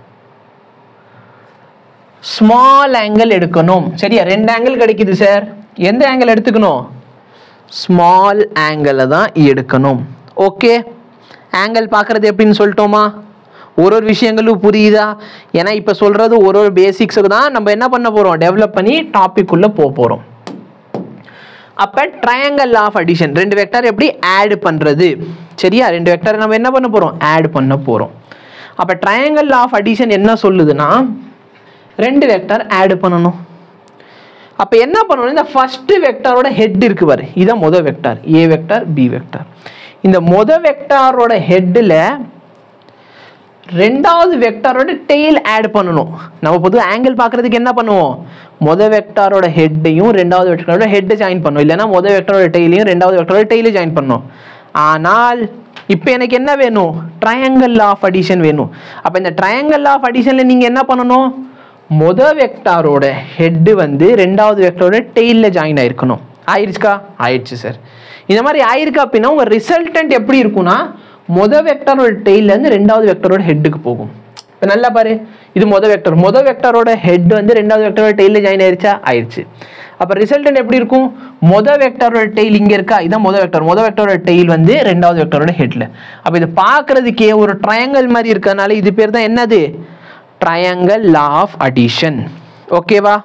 ஸ்மால் ஆங்கிள் எடுக்கணும் சரியா ரெண்டு ஆங்கிள் கிடைக்குது சார் எந்த ஆங்கிள் எடுத்துக்கணும் ஸ்மால் ஆங்கிளை தான் எடுக்கணும் ஓகே ஆங்கிள் பார்க்குறது எப்படின்னு சொல்லிட்டோமா ஒரு ஒரு விஷயங்களும் புரியுதா ஏன்னா இப்போ சொல்கிறது ஒரு ஒரு பேசிக்ஸுக்கு தான் நம்ம என்ன பண்ண போகிறோம் டெவலப் பண்ணி டாபிக் உள்ள போக போகிறோம் அப்போ ட்ரையாங்கல் ஆஃப் அடிஷன் ரெண்டு வெக்டார் எப்படி ஆட் பண்ணுறது சரியா ரெண்டு வெக்டார் நம்ம என்ன பண்ண போகிறோம் ஆட் பண்ண போகிறோம் அப்போ ட்ரையாங்கல் ஆஃப் அடிஷன் என்ன சொல்லுதுன்னா ரெண்டு வெக்டார் ஆட் பண்ணணும் அப்போ என்ன பண்ணணும் இந்த ஃபர்ஸ்ட் வெக்டாரோட ஹெட் இருக்கு பாரு இதான் மொதல் vector A vector B vector இந்த மொத வெக்டாரோட ஹெட்டில் ரெண்டாவது வெக்டாரோட டெய்ல் ஆட் பண்ணணும் நம்ம பொதுவாக ஆங்கிள் பார்க்கறதுக்கு என்ன பண்ணுவோம் மொத வெக்டாரோட ஹெட்டையும் ரெண்டாவது வெக்டாரோட ஹெட்டை ஜாயின் பண்ணும் இல்லைன்னா மொத வெக்டாரோட டெய்லையும் ரெண்டாவது வெக்டாரோட டெய்லையும் ஜாயின் பண்ணணும் ஆனால் இப்போ எனக்கு என்ன வேணும் ட்ரையாங்கல் ஆஃப் அடிஷன் வேணும் அப்போ இந்த ட்ரையாங்கல் ஆஃப் அடிஷனில் நீங்கள் என்ன பண்ணணும் மொத வெக்டாரோட ஹெட் வந்து ரெண்டாவது வெக்டாரோட டெய்லில் ஜாயின் ஆயிருக்கணும் ஆயிருச்சுக்கா ஆயிடுச்சு சார் இந்த மாதிரி ஆயிருக்கு அப்படின்னா உங்க ரிசல்டன்ட் எப்படி இருக்கும்னா மொத வெக்டாரோட டெய்லேருந்து ரெண்டாவது வெக்டாரோட ஹெட்டுக்கு போகும் இப்போ நல்லா பாரு இது மொத வெக்டர் மொத வெக்டரோட ஹெட் வந்து ரெண்டாவது வெக்டரோட டெய்லில் ஜாயின் ஆயிருச்சா ஆயிடுச்சு அப்போ ரிசல்டன்ட் எப்படி இருக்கும் மொத வெக்டரோட டெய்ல் இங்கே இருக்கா இதான் மொத வெக்டர் மொத வெக்டரோட டெய்ல் வந்து ரெண்டாவது வெக்டரோட ஹெட்ல அப்போ இது பார்க்கறதுக்கே ஒரு ட்ரையாங்கல் மாதிரி இருக்கறனால இது பேர் தான் என்னது ட்ரையாங்கல் லா ஆஃப் அடிஷன் ஓகேவா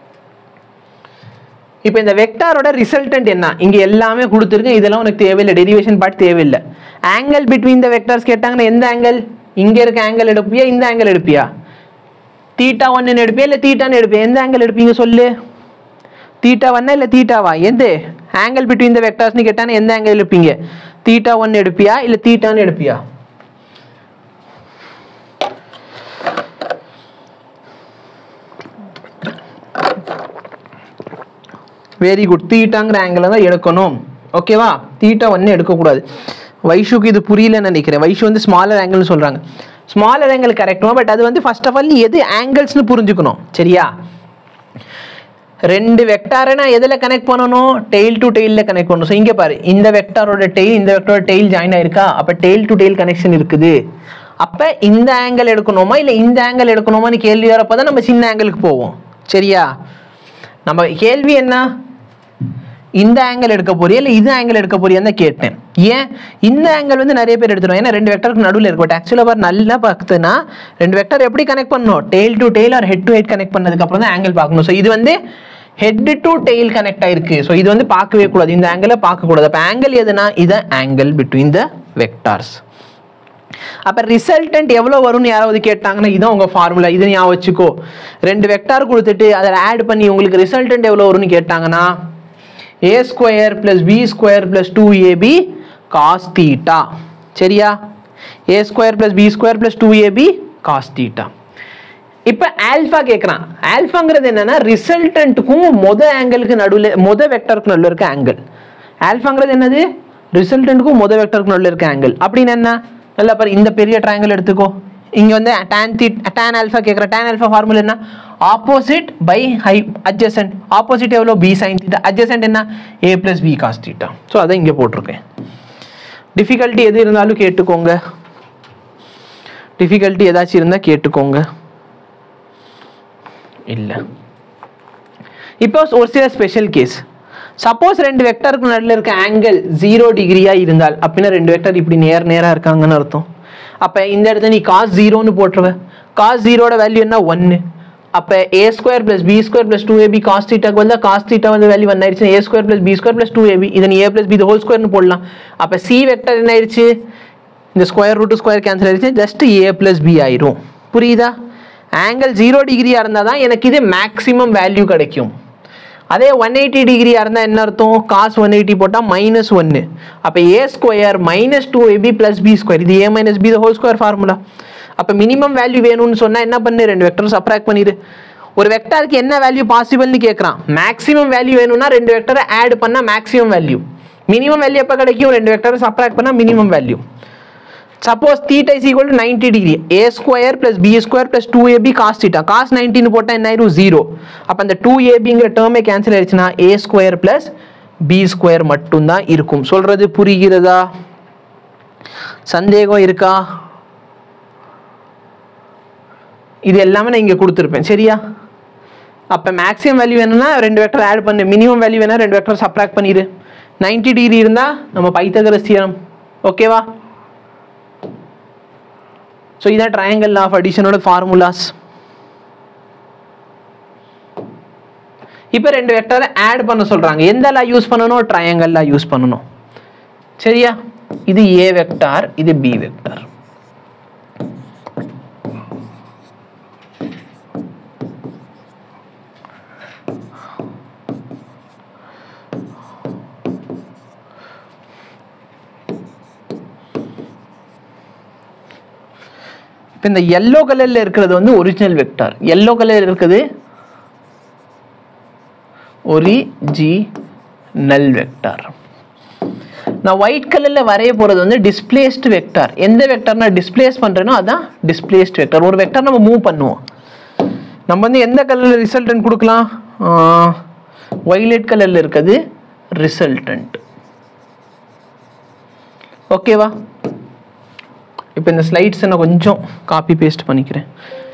இப்போ இந்த வெக்டாரோட ரிசல்டன்ட் என்ன இங்க எல்லாமே கொடுத்துருக்கேன் இதெல்லாம் உனக்கு தேவையில்லை டெரிவேஷன் பார்ட் தேவையில்லை ஆங்கிள் பிட்வீன் த வெக்டர்ஸ் கேட்டாங்கன்னா எந்த ஆங்கிள் இங்க இருக்க ஆங்கிள் எடுப்பியா இந்த ஆங்கிள் எடுப்பியா தீட்டா ஒன்னு எடுப்பியா இல்லை தீட்டான்னு எடுப்பியா எந்த ஆங்கிள் எடுப்பீங்க சொல்லு தீட்டா ஒன்னா இல்லை தீட்டாவா எந்த ஆங்கிள் பிட்வீன் த வெக்டர்ஸ்னு கேட்டானா எந்த ஆங்கிள் எடுப்பீங்க தீட்டா ஒன்னு எடுப்பியா இல்லை தீட்டான்னு எடுப்பியா வெரி குட் தீட்டாங்கிற ஆங்கிள் தான் எடுக்கணும் ஓகேவா தீட்டா ஒன்று எடுக்கக்கூடாது வைஷுக்கு இது புரியலன்னு நினைக்கிறேன் வைஷு வந்து ஸ்மாலர் ஆங்கிள்னு சொல்கிறாங்க ஸ்மாலர் ஆங்கிள் கரெக்டும் பட் அது வந்து ஃபர்ஸ்ட் ஆஃப் ஆல் எது ஆங்கிள்ஸ்னு புரிஞ்சுக்கணும் சரியா ரெண்டு வெக்டாரை நான் எதில் கனெக்ட் பண்ணணும் டெய்ல் டு டெய்லில் கனெக்ட் பண்ணணும் ஸோ இங்கே பாரு இந்த வெக்டாரோட டெய்ல் இந்த வெக்டாரோட டெய்ல் ஜாயின் ஆயிருக்கா அப்போ டெய்ல் டு டெய்ல் கனெக்ஷன் இருக்குது அப்போ இந்த ஆங்கிள் எடுக்கணுமா இல்லை இந்த ஆங்கிள் எடுக்கணுமான்னு கேள்வி வரப்போ தான் நம்ம சின்ன ஆங்கிளுக்கு போவோம் சரியா நம்ம கேள்வி என்ன இந்த ஆங்கிள் எடுக்க போறியா இல்லை இது ஆங்கிள் எடுக்க போறியான்னு தான் கேட்டேன் ஏன் இந்த ஆங்கிள் வந்து நிறைய பேர் எடுத்துருவோம் ஏன்னா ரெண்டு வெக்டருக்கு நடுவில் இருக்கு பட் ஆக்சுவலாக பார் நல்லா பார்த்துனா ரெண்டு வெக்டர் எப்படி கனெக்ட் பண்ணணும் tail to tail or head to head connect பண்ணதுக்கு அப்புறம் தான் ஆங்கிள் பார்க்கணும் ஸோ இது வந்து ஹெட் டு டெய்ல் கனெக்ட் ஆயிருக்கு ஸோ இது வந்து பார்க்கவே கூடாது இந்த ஆங்கிளை பார்க்கக்கூடாது அப்போ ஆங்கிள் எதுனா இது ஆங்கிள் பிட்வீன் த வெக்டார்ஸ் அப்போ ரிசல்டன்ட் எவ்வளோ வரும்னு யாராவது கேட்டாங்கன்னா இதான் உங்கள் ஃபார்முலா இதை ஞாபகம் வச்சுக்கோ ரெண்டு வெக்டார் கொடுத்துட்டு அதில் ஆட் பண்ணி உங்களுக்கு ரிசல்டன்ட் எவ்வளோ வரும்னு கேட்டாங்கன்னா A square plus B square plus two AB cos theta சரியா A square plus B square plus two AB cos theta இப்போ ஆல்ஃபா கேட்குறான் ஆல்ஃபாங்கிறது என்னன்னா ரிசல்டன்ட்டுக்கும் மொத ஆங்கிளுக்கு நடுவில் மொத வெக்டருக்கு நடுவில் இருக்க ஆங்கிள் ஆல்ஃபாங்கிறது என்னது ரிசல்டன்ட்டுக்கும் மொத வெக்டருக்கு நடுவில் இருக்க ஆங்கிள் அப்படின்னு என்ன நல்லா பாரு இந்த பெரிய ட்ரையாங்கிள் எடுத்துக்கோ இங்க வந்து tan தீட் tan ஆல்ஃபா கேட்குற tan ஆல்ஃபா ஃபார்முலா என்ன ஆப்போசிட் பை ஹை adjacent ஆப்போசிட் எவ்வளோ பி சைன் தீட்டா adjacent என்ன A plus B cos theta so அதை இங்கே போட்டிருக்கேன் டிஃபிகல்ட்டி எது இருந்தாலும் கேட்டுக்கோங்க டிஃபிகல்ட்டி ஏதாச்சும் இருந்தால் கேட்டுக்கோங்க இல்லை இப்போ ஒரு சில ஸ்பெஷல் கேஸ் சப்போஸ் ரெண்டு வெக்டருக்கு நடுவில் இருக்க ஆங்கிள் ஜீரோ டிகிரியா இருந்தால் அப்படின்னா ரெண்டு வெக்டர் இப்படி நேர் நேரா இருக்காங்கன்னு அர்த்தம் அப்போ இந்த இடத்துல நீ காஸ் ஜீரோன்னு போட்டுருவ காஸ் ஜீரோட வேல்யூ என்ன ஒன்று அப்போ A square plus B square plus two AB cos தீட்டாக்கு வந்து காஸ் தீட்டா வந்து வேல்யூ ஒன் ஆயிடுச்சு A square plus B square plus two AB இதை நீ ஏ பிளஸ் பி ஹோல் ஸ்கொயர்னு போடலாம் அப்போ சி வெக்டர் என்ன ஆயிடுச்சு இந்த ஸ்கொயர் ரூட் ஸ்கொயர் கேன்சல் ஆயிடுச்சு ஜஸ்ட் ஏ பிளஸ் பி ஆயிரும் புரியுதா ஆங்கிள் ஜீரோ டிகிரியாக இருந்தால் தான் எனக்கு இது மேக்ஸிமம் வேல்யூ கிடைக்கும் அதே ஒன் எயிட்டி டிகிரியாக இருந்தால் என்ன அர்த்தம் காஸ் ஒன் எயிட்டி போட்டால் மைனஸ் ஒன்று அப்போ A square minus two AB plus B square இது A minus B whole square formula அப்போ மினிமம் வேல்யூ வேணும்னு சொன்னால் என்ன பண்ணு ரெண்டு வெக்டர் சப்ராக்ட் பண்ணிடு ஒரு வெக்டருக்கு என்ன வேல்யூ பாசிபிள்னு கேட்குறான் மேக்ஸிமம் வேல்யூ வேணும்னா ரெண்டு வெக்டரை ஆட் பண்ணால் மேக்ஸிமம் வேல்யூ மினிமம் வேல்யூ எப்போ கிடைக்கும் ரெண்டு வெக்டரை சப்ராக்ட் பண்ணால் minimum value suppose theta is equal to ninety degree A square plus B square plus two AB cos theta cos நைன்டின்னு போட்டால் என்ன ஆயிரும் ஜீரோ அப்போ அந்த டூ ஏபிங்கிற டேர்மே கேன்சல் ஆயிடுச்சுன்னா A square plus B square மட்டும்தான் இருக்கும் சொல்றது புரிகிறதா சந்தேகம் இருக்கா இது எல்லாமே நான் இங்கே கொடுத்துருப்பேன் சரியா அப்போ மேக்ஸிமம் வேல்யூ வேணும்னா ரெண்டு வெக்டர் ஆட் பண்ணு மினிமம் வேல்யூ வேணா ரெண்டு வெக்டர் சப்ராக்ட் பண்ணிடு நைன்டி டிகிரி இருந்தால் நம்ம பைத்தகரஸ் தியரம் ஓகேவா ஸோ இதான் ட்ரையாங்கல் ஆஃப் அடிஷனோட ஃபார்முலாஸ் இப்போ ரெண்டு வெக்டரை ஆட் பண்ண சொல்றாங்க எந்த லா யூஸ் பண்ணணும் ட்ரையாங்கல் லா யூஸ் பண்ணணும் சரியா இது ஏ வெக்டார் இது பி வெக்டார் இப்போ இந்த எல்லோ கலர்ல இருக்கிறது வந்து ஒரிஜினல் வெக்டார் எல்லோ கலர் இருக்குது ஒரிஜினல் வெக்டார் நான் ஒயிட் கலர்ல வரைய போறது வந்து டிஸ்பிளேஸ்டு வெக்டார் எந்த வெக்டார் நான் டிஸ்பிளேஸ் பண்றேனோ அதான் டிஸ்பிளேஸ்டு வெக்டார் ஒரு வெக்டார் நம்ம மூவ் பண்ணுவோம் நம்ம வந்து எந்த கலரில் ரிசல்டன்ட் கொடுக்கலாம் ஒய்லெட் கலரில் இருக்குது ரிசல்டன்ட் ஓகேவா இப்போ இந்த ஸ்லைட்ஸை நான் கொஞ்சம் காப்பி பேஸ்ட் பண்ணிக்கிறேன்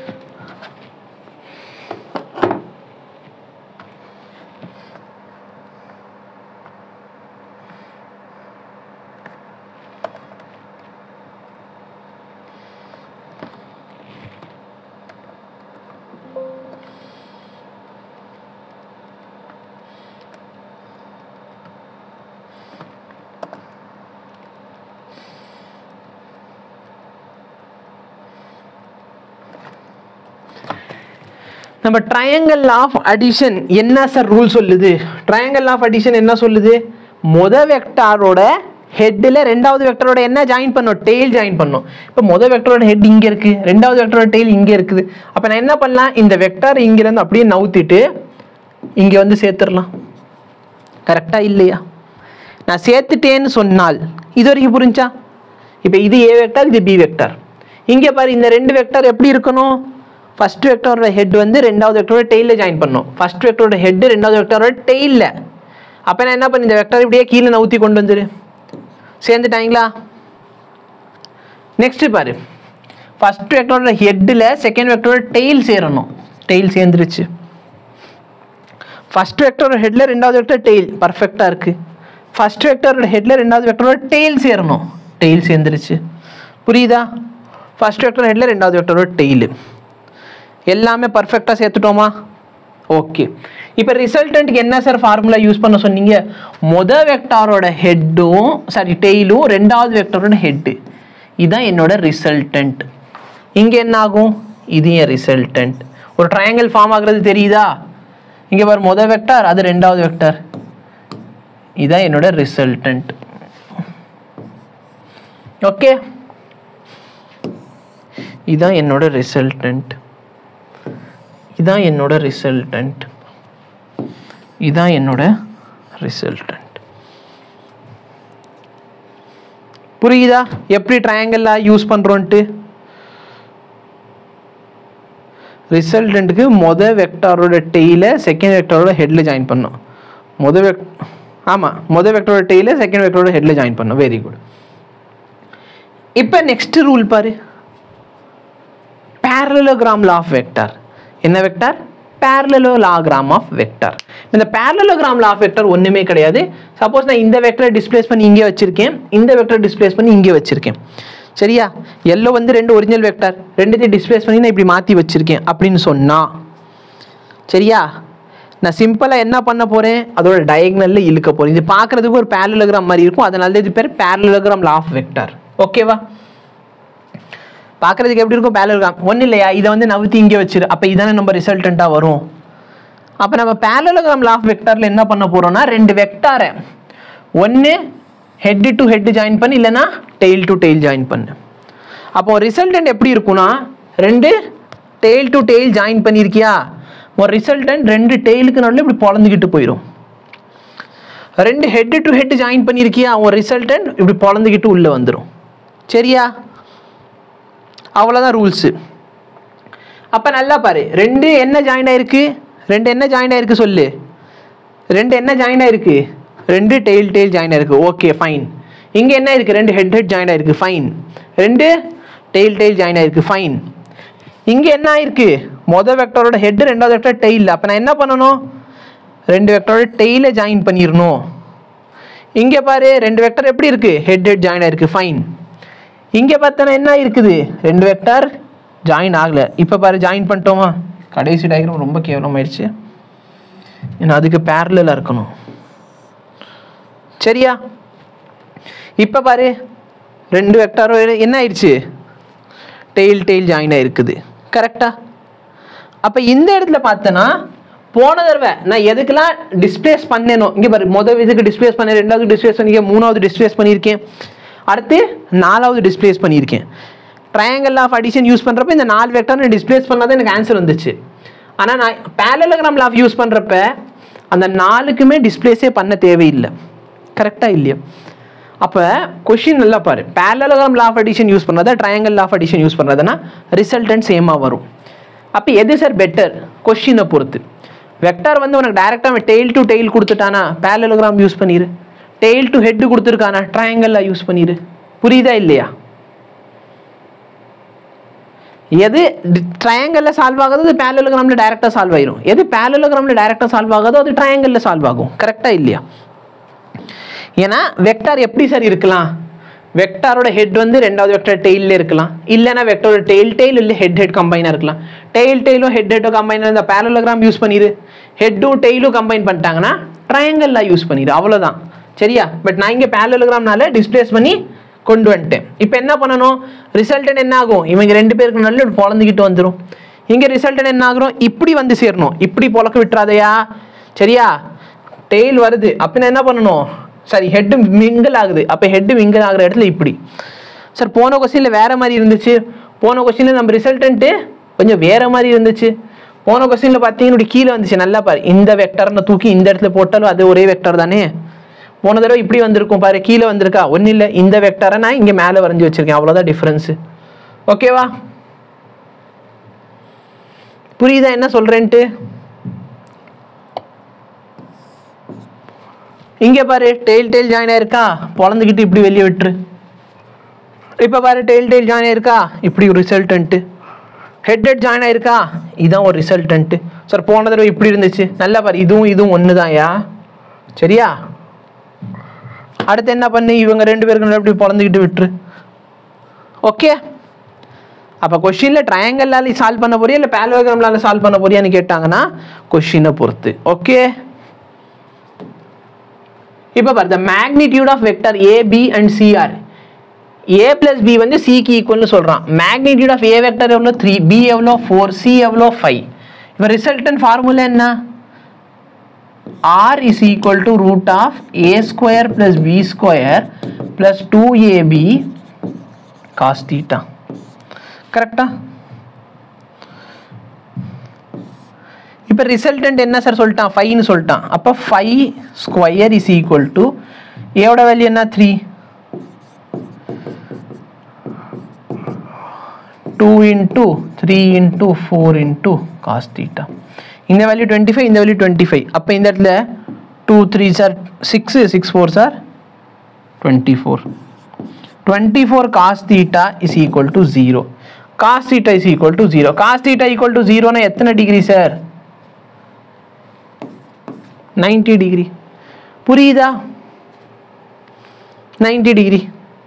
நம்ம ட்ரையாங்கல் ஆஃப் அடிஷன் என்ன சார் ரூல் சொல்லுது ட்ரையாங்கல் ஆஃப் அடிஷன் என்ன சொல்லுது முத வெக்டாரோட ஹெட்டில் ரெண்டாவது வெக்டரோட என்ன ஜாயின் பண்ணோம் டெய்ல் ஜாயின் பண்ணோம் இப்போ முத வெக்டரோட ஹெட் இங்கே இருக்கு ரெண்டாவது வெக்டரோட டெய்ல் இங்கே இருக்குது அப்போ நான் என்ன பண்ணலாம் இந்த வெக்டார் இங்கிருந்து அப்படியே நவுத்திட்டு இங்கே வந்து சேர்த்துடலாம் கரெக்டா இல்லையா நான் சேர்த்துட்டேன்னு சொன்னால் இது வரைக்கும் புரிஞ்சா இப்போ இது ஏ வெக்டார் இது பி வெக்டார் இங்கே பாரு இந்த ரெண்டு வெக்டார் எப்படி இருக்கணும் ஃபர்ஸ்ட் வெக்டரோட ஹெட் வந்து ரெண்டாவது வெக்டரோட டெய்லில் ஜாயின் பண்ணும் ஃபர்ஸ்ட் வெக்டரோட ஹெட் ரெண்டாவது வெக்டரோட டெய்லில் அப்போ நான் என்ன பண்ணி இந்த வெக்டார் இப்படியே கீழே நவுத்தி கொண்டு வந்துரு சேர்ந்துட்டாங்களா நெக்ஸ்ட் பாரு ஃபர்ஸ்ட் வெக்டரோட ஹெட்டில் செகண்ட் வெக்டரோட டெய்ல் சேரணும் டெய்ல் சேர்ந்துருச்சு ஃபர்ஸ்ட் வெக்டரோட ஹெட்டில் ரெண்டாவது வெக்டர் டெய்ல் பர்ஃபெக்டாக இருக்குது ஃபர்ஸ்ட் வெக்டரோட ஹெட்டில் ரெண்டாவது வெக்டரோட டெய்ல் சேரணும் டெய்ல் சேர்ந்துருச்சு புரியுதா ஃபர்ஸ்ட் வெக்டர் ஹெட்டில் ரெண்டாவது வெக்டரோட டெய்லு எல்லாமே பர்ஃபெக்டாக சேர்த்துட்டோமா ஓகே இப்போ ரிசல்டன்ட்க்கு என்ன சார் ஃபார்முலா யூஸ் பண்ண சொன்னீங்க மொத வெக்டாரோட ஹெட்டும் சாரி டெய்லும் ரெண்டாவது வெக்டாரோட ஹெட்டு இதுதான் என்னோட ரிசல்டன்ட் இங்கே என்ன ஆகும் இது என் ரிசல்டன்ட் ஒரு ட்ரையாங்கிள் ஃபார்ம் ஆகுறது தெரியுதா இங்கே பாரு மொத வெக்டார் அது ரெண்டாவது வெக்டார் இதான் என்னோட ரிசல்டன்ட் ஓகே இதான் என்னோட ரிசல்டன்ட் இதான் என்னோட ரிசல்டன்ட் இதான் என்னோட ரிசல்டன்ட் புரியுதா எப்படி ட்ரையாங்கிளாக யூஸ் பண்ணுறோன்ட்டு ரிசல்டன்ட்டுக்கு மொத வெக்டாரோட டெய்ல செகண்ட் வெக்டாரோட ஹெட்ல ஜாயின் பண்ணும் மொத வெக் ஆமாம் மொத வெக்டரோட டெய்ல செகண்ட் வெக்டரோட ஹெட்ல ஜாயின் பண்ணும் வெரி குட் இப்போ நெக்ஸ்ட் ரூல் பாரு parallelogram law of vector என்ன வெக்டார் parallelogram of vector இந்த parallelogram law of vector ஒண்ணுமே கிடையாது சப்போஸ் நான் இந்த வெக்டரை டிஸ்பிளேஸ் பண்ணி இங்கே வச்சிருக்கேன் இந்த வெக்டரை டிஸ்பிளேஸ் பண்ணி இங்கே வச்சிருக்கேன் சரியா எல்லோ வந்து ரெண்டு ஒரிஜினல் வெக்டார் ரெண்டுத்தையும் டிஸ்பிளேஸ் பண்ணி நான் இப்படி மாற்றி வச்சிருக்கேன் அப்படின்னு சொன்னா சரியா நான் சிம்பிளாக என்ன பண்ண போகிறேன் அதோட டயக்னலில் இழுக்க போகிறேன் இது பார்க்குறதுக்கு ஒரு parallelogram மாதிரி இருக்கும் அதனால தான் இது பேர் parallelogram law of vector ஓகேவா பார்க்குறதுக்கு எப்படி இருக்கும் பேரலோகிராம் ஒன்றும் இல்லையா இதை வந்து நவுத்தி இங்கே வச்சிரு அப்போ இதானே நம்ம ரிசல்டண்ட்டாக வரும் அப்போ நம்ம பேரலோகிராம் லாஃப் வெக்டாரில் என்ன பண்ண போகிறோம்னா ரெண்டு வெக்டாரை ஒன்று ஹெட் டு ஹெட் ஜாயின் பண்ணு இல்லைன்னா டெய்ல் டு டெய்ல் ஜாயின் பண்ணு அப்போ ரிசல்டன்ட் எப்படி இருக்கும்னா ரெண்டு டெய்ல் டு டெய்ல் ஜாயின் பண்ணியிருக்கியா ஒரு ரிசல்டன்ட் ரெண்டு டெய்லுக்கு நடுவில் இப்படி பொழந்துக்கிட்டு போயிடும் ரெண்டு ஹெட் டு ஹெட் ஜாயின் பண்ணியிருக்கியா உன் ரிசல்டன்ட் இப்படி பொழந்துக்கிட்டு உள்ளே வந்துடும் சரியா அவ்வளோதான் ரூல்ஸு அப்போ நல்லா பாரு ரெண்டு என்ன ஜாயின் ஆயிருக்கு ரெண்டு என்ன ஜாயின் ஆயிருக்கு சொல்லு ரெண்டு என்ன ஜாயின் ஆயிருக்கு ரெண்டு டெய்ல் டெய்ல் ஜாயின் ஆயிருக்கு ஓகே ஃபைன் இங்கே என்ன இருக்கு ரெண்டு ஹெட் ஹெட் ஜாயின் ஆயிருக்கு ஃபைன் ரெண்டு டெய்ல் டெய்ல் ஜாயின் ஆயிருக்கு ஃபைன் இங்கே என்ன ஆயிருக்கு மொதல் வெக்டரோட ஹெட் ரெண்டாவது வெக்டர் டெய்ல் அப்போ நான் என்ன பண்ணணும் ரெண்டு வெக்டரோட டெய்லை ஜாயின் பண்ணிடணும் இங்கே பாரு ரெண்டு வெக்டர் எப்படி இருக்கு ஹெட் ஹெட் ஜாயின் ஆயிருக்கு ஃபைன் இங்கே பார்த்தோன்னா என்ன இருக்குது ரெண்டு வெக்டார் ஜாயின் ஆகலை இப்போ பாரு ஜாயின் பண்ணிட்டோமா கடைசி டயக்ராம் ரொம்ப கேவலமாயிடுச்சு ஏன்னா அதுக்கு பேரலாக இருக்கணும் சரியா இப்போ பாரு ரெண்டு வெக்டாரும் என்ன ஆயிடுச்சு டெய்ல் டெய்ல் ஜாயின் ஆயிருக்குது கரெக்டா அப்போ இந்த இடத்துல பார்த்தோன்னா போன தடவை நான் எதுக்கெல்லாம் டிஸ்பிளேஸ் பண்ணேனோ இங்கே பாரு முதல் இதுக்கு டிஸ்பிளேஸ் பண்ணேன் ரெண்டாவது டிஸ்பிளேஸ் பண்ணியிருக்கேன் மூணாவது டிஸ்பிளேஸ் பண்ணியிருக்கேன் அடுத்து நாலாவது டிஸ்பிளேஸ் பண்ணியிருக்கேன் ட்ரையாங்கல் ஆஃப் அடிஷன் யூஸ் பண்ணுறப்ப இந்த நாலு வெக்டர் நான் டிஸ்பிளேஸ் பண்ணால் தான் எனக்கு ஆன்சர் வந்துச்சு ஆனால் நான் பேரலோகிராம் லாஃப் யூஸ் பண்ணுறப்ப அந்த நாலுக்குமே டிஸ்பிளேஸே பண்ண தேவையில்லை கரெக்டாக இல்லையா அப்போ கொஷின் நல்லா பாரு parallelogram law of addition use பண்ணுறதா triangle law of addition use பண்ணுறதுனா ரிசல்டன்ட் சேமாக வரும் அப்போ எது சார் பெட்டர் கொஷினை பொறுத்து வெக்டார் வந்து உனக்கு டைரெக்டாக டெய்ல் டு டெய்ல் கொடுத்துட்டானா பேரலோகிராம் யூஸ் பண்ணிடு டெய்ல் டு ஹெட் கொடுத்துருக்கானா ட்ரையாங்கல்ல யூஸ் பண்ணிடு புரியுதா இல்லையா எது ட்ரையாங்கல்ல சால்வ் ஆகாதோ அது பேரலோகிராம்ல டைரெக்டாக சால்வ் ஆயிரும் எது பேரலோகிராம்ல டைரெக்டாக சால்வ் ஆகாதோ அது ட்ரையாங்கல்ல சால்வ் ஆகும் கரெக்டா இல்லையா ஏன்னா வெக்டார் எப்படி சார் இருக்கலாம் வெக்டாரோட ஹெட் வந்து ரெண்டாவது வெக்டார் டெய்லில் இருக்கலாம் இல்லைன்னா வெக்டாரோட டெய்ல் டெய்ல் இல்லை ஹெட் ஹெட் கம்பைனாக இருக்கலாம் டெய்ல் டெய்லும் ஹெட் ஹெட்டும் கம்பைனாக இந்த பேரலோகிராம் யூஸ் பண்ணிடு ஹெட்டும் டெய்லும் கம்பைன் பண்ணிட்டாங்கன்னா ட்ரையாங்கல்ல யூஸ் பண்ணிடு அவ்வளோதான் சரியா பட் நான் இங்கே பேரலோகிராம்னால டிஸ்பிளேஸ் பண்ணி கொண்டு வந்துட்டேன் இப்போ என்ன பண்ணணும் ரிசல்டன் என்ன ஆகும் இவங்க ரெண்டு பேருக்கு நல்ல பொழந்துக்கிட்டு வந்துடும் இங்கே ரிசல்டன் என்ன ஆகுறோம் இப்படி வந்து சேரணும் இப்படி பொழக்க விட்டுறாதையா சரியா டெய்ல் வருது அப்படின்னா என்ன பண்ணணும் சரி ஹெட்டு மிங்கிள் ஆகுது அப்போ ஹெட்டு மிங்கிள் ஆகுற இடத்துல இப்படி சார் போன கொஸ்டினில் வேற மாதிரி இருந்துச்சு போன கொஸ்டினில் நம்ம ரிசல்டன்ட்டு கொஞ்சம் வேற மாதிரி இருந்துச்சு போன கொஸ்டினில் பார்த்தீங்கன்னா இப்படி கீழே வந்துச்சு நல்லா பாரு இந்த வெக்டர்னு தூக்கி இந்த இடத்துல போட்டாலும் அது ஒரே வெக்டர் தானே போன தடவை இப்படி வந்திருக்கும் பாரு கீழே வந்திருக்கா ஒன்றும் இல்லை இந்த வெக்டரை நான் இங்கே மேலே வரைஞ்சி வச்சிருக்கேன் அவ்வளோதான் டிஃப்ரென்ஸு ஓகேவா புரியுதா என்ன சொல்றேன்ட்டு இங்க பாரு டெய்ல் டெய்ல் ஜாயின் ஆயிருக்கா பொழந்துக்கிட்டு இப்படி வெளியே விட்டுரு இப்போ பாரு டெய்ல் டெய்ல் ஜாயின் ஆயிருக்கா இப்படி ஒரு ரிசல்டன்ட்டு ஹெட் ஹெட் ஜாயின் ஆயிருக்கா இதான் ஒரு ரிசல்டன்ட்டு சார் போன தடவை இப்படி இருந்துச்சு நல்லா பாரு இதுவும் இதுவும் ஒன்று தான்யா சரியா அடுத்து என்ன பண்ணு இவங்க ரெண்டு பேருக்கு நல்லா இப்படி பொழந்துக்கிட்டு விட்டுரு ஓகே அப்போ கொஷினில் ட்ரையாங்கல்லால சால்வ் பண்ண போறியா இல்லை பேலோகிராம்லால சால்வ் பண்ண போறியான்னு கேட்டாங்கன்னா கொஷினை பொறுத்து ஓகே இப்போ பாரு the magnitude of vector A B and C are A plus B வந்து சிக்கு ஈக்குவல்னு சொல்கிறான் மேக்னிடியூட் ஆஃப் ஏ வெக்டர் எவ்வளோ த்ரீ பி எவ்வளோ ஃபோர் சி எவ்வளோ ஃபைவ் இப்போ ரிசல்டன் ஃபார்முலா என்ன r is equal to root of a square plus b square plus 2ab cos theta கரெக்டா இப்போ ரிசல்டன்ட் என்ன சார் சொல்லிட்டான் ஃபைவ்னு சொல்லிட்டான் அப்போ five square is equal to ஏவோட வேல்யூ என்ன three two into three into four into cos theta இந்த வேல்யூ டுவெண்ட்டி ஃபைவ் இந்த வேல்யூ டுவெண்ட்டி ஃபைவ் அப்போ இந்த இடத்துல two three sir six six four sir twenty four twenty four cos theta is equal to zero cos theta is equal to zero cos theta equal to ஜீரோனா எத்தனை degree sir ninety degree புரியுதா ninety degree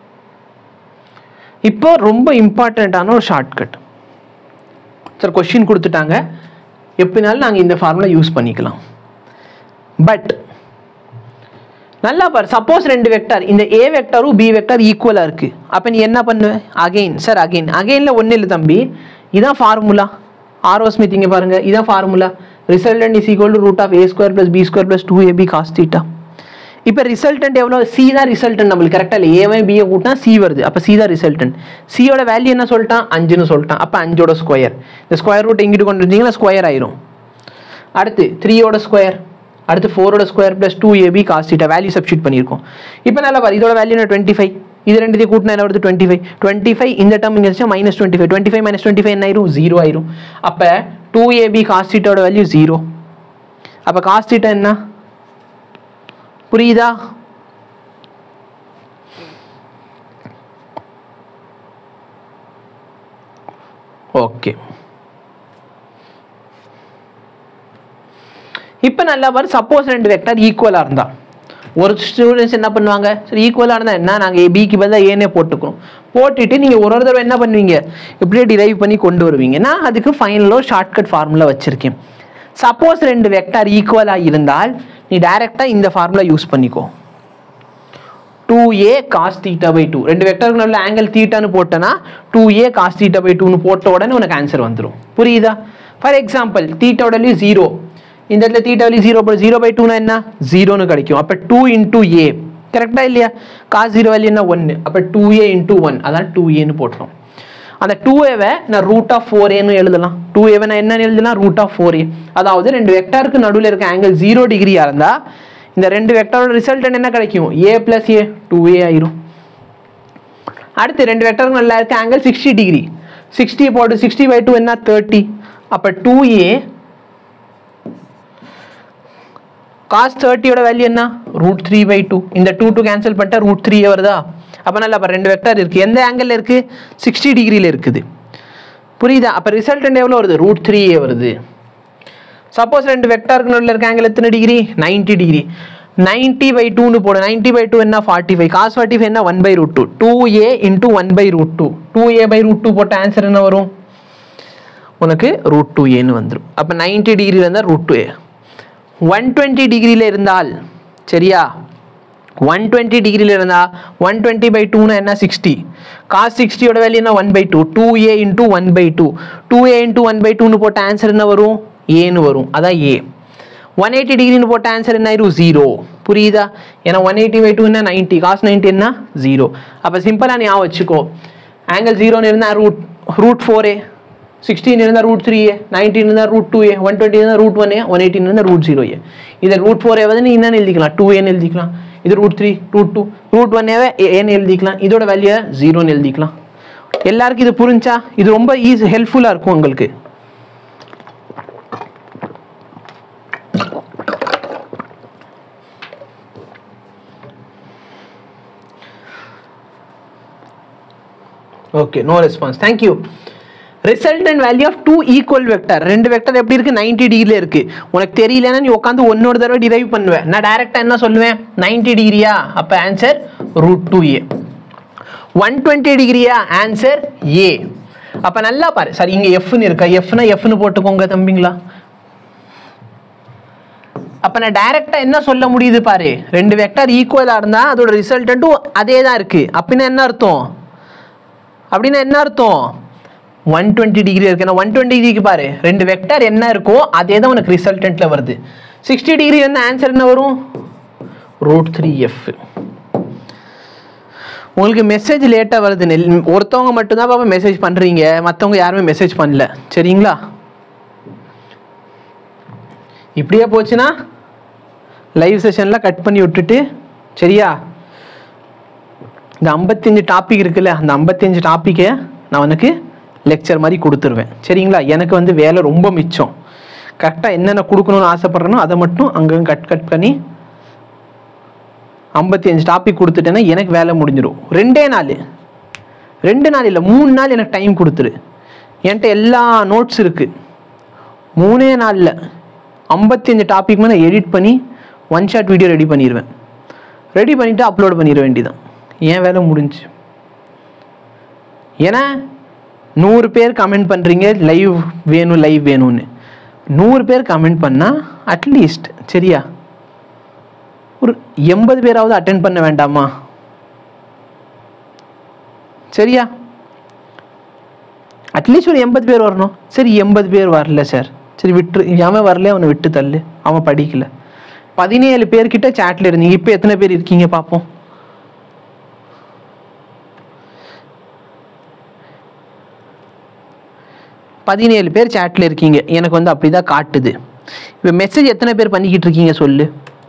இப்போ ரொம்ப இம்பார்ட்டண்ட்டான ஒரு shortcut sir question கொடுத்துட்டாங்க எப்படினாலும் நாங்கள் இந்த ஃபார்முலா யூஸ் பண்ணிக்கலாம் பட் நல்லா பாரு சப்போஸ் ரெண்டு வெக்டார் இந்த ஏ வெக்டாரும் பி வெக்டார் ஈக்குவலாக இருக்குது அப்போ நீ என்ன பண்ணுவ அகைன் சார் அகைன் அகைனில் ஒன்றும் இல்லை தம்பி இதான் ஃபார்முலா ஆர்ஓ ஸ்மித் இங்கே பாருங்க இதான் formula resultant is equal to root of A square plus B square plus two AB cos theta இப்போ ரிசல்டன்ட் எவ்வளோ சி தான் ரிசல்டன்ட் நம்மளுக்கு கரெக்டாக இல்லை ஏவை பிஏ கூட்டினா சி வருது அப்போ சி தான் ரிசல்டன்ட் சியோட வேல்யூ என்ன சொல்லிட்டான் அஞ்சுன்னு சொல்லிட்டான் அப்போ அஞ்சோட ஸ்கொயர் இந்த ஸ்கொயர் ரூட் எங்கிட்டு கொண்டு வந்தீங்கன்னா ஸ்கொயர் ஆயிரும் அடுத்து த்ரீயோட ஸ்கொயர் அடுத்து ஃபோரோட square plus two AB cos theta value substitute பண்ணியிருக்கோம் இப்போ நல்லா பாரு இதோட வேல்யூ டுவெண்ட்டி ஃபைவ் இது ரெண்டுத்தையும் கூட்டினா என்ன வருது டுவெண்ட்டி ஃபைவ் டுவெண்ட்டி ஃபைவ் இந்த டேர்ம் இங்கே வச்சா minus twenty five twenty five minus twenty five என்ன ஆயிரும் ஜீரோ ஆயிரும் அப்போ டூ ஏபி காஸ்டிட்டோட வேல்யூ ஜீரோ அப்போ காஸ்டிட்டா என்ன புரியுதா ஓகே இப்போ நல்லா பாரு சப்போஸ் ரெண்டு வெக்டார் ஈக்குவலாக இருந்தா ஒரு ஸ்டூடெண்ட்ஸ் என்ன பண்ணுவாங்க சரி ஈக்குவலாக இருந்தால் என்ன நாங்கள் பிக்கு பதிலாக ஏனே போட்டுக்கிறோம் போட்டுட்டு நீங்கள் ஒரு ஒரு தடவை என்ன பண்ணுவீங்க இப்படியே டிரைவ் பண்ணி கொண்டு வருவீங்க நான் அதுக்கு ஃபைனலாக ஷார்ட்கட் ஃபார்முலா வச்சுருக்கேன் சப்போஸ் ரெண்டு வெக்டார் ஈக்குவலாக இருந்தால் நீ டைரெக்டாக இந்த ஃபார்முலா யூஸ் பண்ணிக்கோ two A cos theta by two ரெண்டு வெக்டருக்கு நல்ல ஆங்கிள் தீட்டான்னு போட்டனா two A cos theta by டூன்னு போட்ட உடனே உனக்கு ஆன்சர் வந்துடும் புரியுதா ஃபார் எக்ஸாம்பிள் தீட்டாவோட வேல்யூ ஜீரோ இந்த இடத்துல தீட்டா வேல்யூ ஜீரோ போட்டு ஜீரோ பை டூனா என்ன ஜீரோன்னு கிடைக்கும் அப்போ டூ இன்டூ ஏ கரெக்டாக இல்லையா காஸ் ஜீரோ வேல்யூ என்ன ஒன்று அப்போ டூ ஏ இன்டூ ஒன் அதான் டூ ஏன்னு போட்டுரும் அந்த டூ ஏவை நான் ரூட் ஆஃப் ஃபோர் ஏன்னு எழுதலாம் டூ ஏவை நான் என்ன எழுதலாம் ரூட் ஆஃப் ஃபோர் ஏ அதாவது ரெண்டு வெக்டாருக்கு நடுவில் இருக்க ஆங்கிள் ஜீரோ டிகிரியாக இருந்தால் இந்த ரெண்டு வெக்டரோட ரிசல்ட் என்ன கிடைக்கும் ஏ பிளஸ் ஏ டூ ஏ ஆயிரும் அடுத்து ரெண்டு வெக்டருக்கு நல்லா இருக்க ஆங்கிள் சிக்ஸ்டி டிகிரி சிக்ஸ்டி போட்டு சிக்ஸ்டி பை டூ என்ன தேர்ட்டி அப்போ டூ ஏ காஸ் தேர்ட்டியோட வேல்யூ என்ன ரூட் த்ரீ பை டூ இந்த டூ டூ கேன்சல் பண்ணிட்டா ரூட் த்ரீ வருதா அப்போ நல்லா அப்போ ரெண்டு வெக்டார் இருக்குது எந்த ஆங்கிளில் இருக்குது சிக்ஸ்டி டிகிரியில் இருக்குது புரியுதா அப்போ ரிசல்டன்ட் எவ்வளோ வருது ரூட் த்ரீ ஏ வருது சப்போஸ் ரெண்டு வெக்டாருக்கு நடுவில் இருக்க ஆங்கிள் எத்தனை டிகிரி 90 டிகிரி 90 பை டூன்னு போடு 90 பை டூ என்ன forty five cos forty five என்ன one by root two two A into one by root two two A by root two போட்ட ஆன்சர் என்ன வரும் உனக்கு ரூட் டூ ஏன்னு வந்துடும் அப்போ நைன்டி டிகிரியில் இருந்தால் root two A one twenty டிகிரியில் இருந்தால் சரியா ஒன் டுவெண்ட்டி டிகிரியில் இருந்தால் ஒன் டுவெண்ட்டி பை டூனா என்ன சிக்ஸ்டி காஸ் சிக்ஸ்டியோட வேல்யூ என்ன one by two two A into one by two two A into one by டூன்னு போட்ட ஆன்சர் என்ன வரும் ஏன்னு வரும் அதான் ஏ ஒன் எயிட்டி டிகிரின்னு போட்ட ஆன்சர் என்ன ஆயிரும் ஜீரோ புரியுதா ஏன்னா ஒன் எயிட்டி பை டூ என்ன நைன்ட்டி காஸ் நைன்ட்டி என்ன ஜீரோ அப்போ சிம்பிளாக நீ ஞாபகம் வச்சுக்கோ ஆங்கிள் ஜீரோன்னு இருந்தால் root root four A sixteen இருந்தால் ரூட் த்ரீ ஏ நைன்டீன் இருந்தால் root two A one twenty இருந்தால் root one A one eighteen இருந்தால் ரூட் ஜீரோ ஏ இதை ரூட் ஃபோர் ஏ வந்து நீ என்னன்னு எழுதிக்கலாம் டூ ஏன்னு எழுதிக்கலாம் இது root three root two root one ஏவே ஏன்னு எழுதிக்கலாம் இதோட வேல்யூ ஜீரோன்னு எழுதிக்கலாம் எல்லாருக்கும் இது புரிஞ்சா இது ரொம்ப ஈஸி ஹெல்ப்ஃபுல்லாக இருக்கும் உங்களுக்கு okay no response thank you resultant value of two equal vector ரெண்டு வெக்டர் எப்படி இருக்கு 90 டிகிரியில் இருக்கு உனக்கு தெரியலன்னா நீ உட்காந்து ஒன்னொரு தடவை டிரைவ் பண்ணுவேன் நான் டைரக்டா என்ன சொல்லுவேன் 90 டிகிரியா அப்ப answer root two A one twenty டிகிரியா ஆன்சர் ஏ அப்ப நல்லா பாரு சரி இங்க எஃப்னு இருக்கா எஃப்னா எஃப்னு போட்டுக்கோங்க தம்பிங்களா அப்ப நான் டைரக்டா என்ன சொல்ல முடியுது பாரு ரெண்டு வெக்டர் ஈக்குவலா இருந்தா அதோட ரிசல்டன்ட்டும் அதே தான் இருக்கு அப்படின்னா என்ன அர்த்தம் அப்படின்னா என்ன அர்த்தம் ஒன் டுவெண்ட்டி டிகிரி இருக்கு ஏன்னா ஒன் டுவெண்ட்டி டிகிரிக்கு பாரு ரெண்டு வெக்டர் என்ன இருக்கோ அதே தான் உனக்கு ரிசல்டன்ட்ல வருது சிக்ஸ்டி டிகிரி வந்து ஆன்சர் என்ன வரும் ரூட் த்ரீ எஃப் உங்களுக்கு மெசேஜ் லேட்டாக வருது நெல் ஒருத்தவங்க மட்டும்தான் பாப்பா மெசேஜ் பண்ணுறீங்க மற்றவங்க யாருமே மெசேஜ் பண்ணல சரிங்களா இப்படியே போச்சுன்னா லைவ் செஷனில் கட் பண்ணி விட்டுட்டு சரியா இந்த ஐம்பத்தஞ்சு டாபிக் இருக்குல்ல அந்த ஐம்பத்தஞ்சு டாப்பிக்கை நான் உனக்கு லெக்சர் மாதிரி கொடுத்துருவேன் சரிங்களா எனக்கு வந்து வேலை ரொம்ப மிச்சம் கரெக்டாக என்னென்ன கொடுக்கணும்னு ஆசைப்பட்றேனோ அதை மட்டும் அங்கங்கே கட் கட் பண்ணி ஐம்பத்தி அஞ்சு டாபிக் கொடுத்துட்டேன்னா எனக்கு வேலை முடிஞ்சிடும் ரெண்டே நாள் ரெண்டு நாள் இல்லை மூணு நாள் எனக்கு டைம் கொடுத்துரு என்கிட்ட எல்லா நோட்ஸ் இருக்குது மூணே நாளில் ஐம்பத்தி அஞ்சு டாபிக் நான் எடிட் பண்ணி ஒன் ஷாட் வீடியோ ரெடி பண்ணிடுவேன் ரெடி பண்ணிவிட்டு அப்லோட் பண்ணிட வேண்டியதான் ஏன் வேலை முடிஞ்சு ஏன்னா நூறு பேர் கமெண்ட் பண்ணுறீங்க லைவ் வேணும் லைவ் வேணும்னு நூறு பேர் கமெண்ட் பண்ணால் அட்லீஸ்ட் சரியா ஒரு எண்பது பேராவது அட்டென்ட் பண்ண வேண்டாமா சரியா அட்லீஸ்ட் ஒரு எண்பது பேர் வரணும் சரி எண்பது பேர் வரல சார் சரி விட்டு அவன் வரல அவனை விட்டு தள்ளு அவன் படிக்கல பதினேழு பேர்கிட்ட சேட்ல இருந்தீங்க இப்போ எத்தனை பேர் இருக்கீங்க பார்ப்போம் பதினேழு பேர் சேட்ல இருக்கீங்க எனக்கு வந்து அப்படிதான் காட்டுது இப்போ மெசேஜ் எத்தனை பேர் பண்ணிக்கிட்டு இருக்கீங்க சொல்லு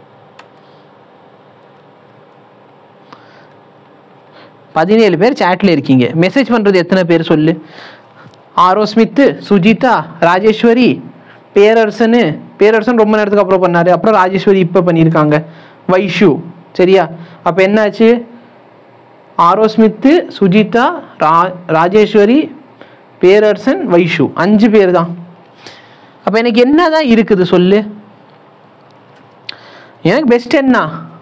பதினேழு பேர் சேட்ல இருக்கீங்க மெசேஜ் பண்றது எத்தனை பேர் சொல்லு ஆரோ ஸ்மித்து சுஜிதா ராஜேஸ்வரி பேரரசனு பேரரசன் ரொம்ப நேரத்துக்கு அப்புறம் பண்ணாரு அப்புறம் ராஜேஸ்வரி இப்போ பண்ணியிருக்காங்க வைஷு சரியா அப்போ என்னாச்சு ஆரோ ஸ்மித்து சுஜிதா ரா ராஜேஸ்வரி பேரரசன் வைஷு அஞ்சு பேர் தான் அப்போ எனக்கு என்னதான் இருக்குது சொல்லு எனக்கு பெஸ்ட் என்ன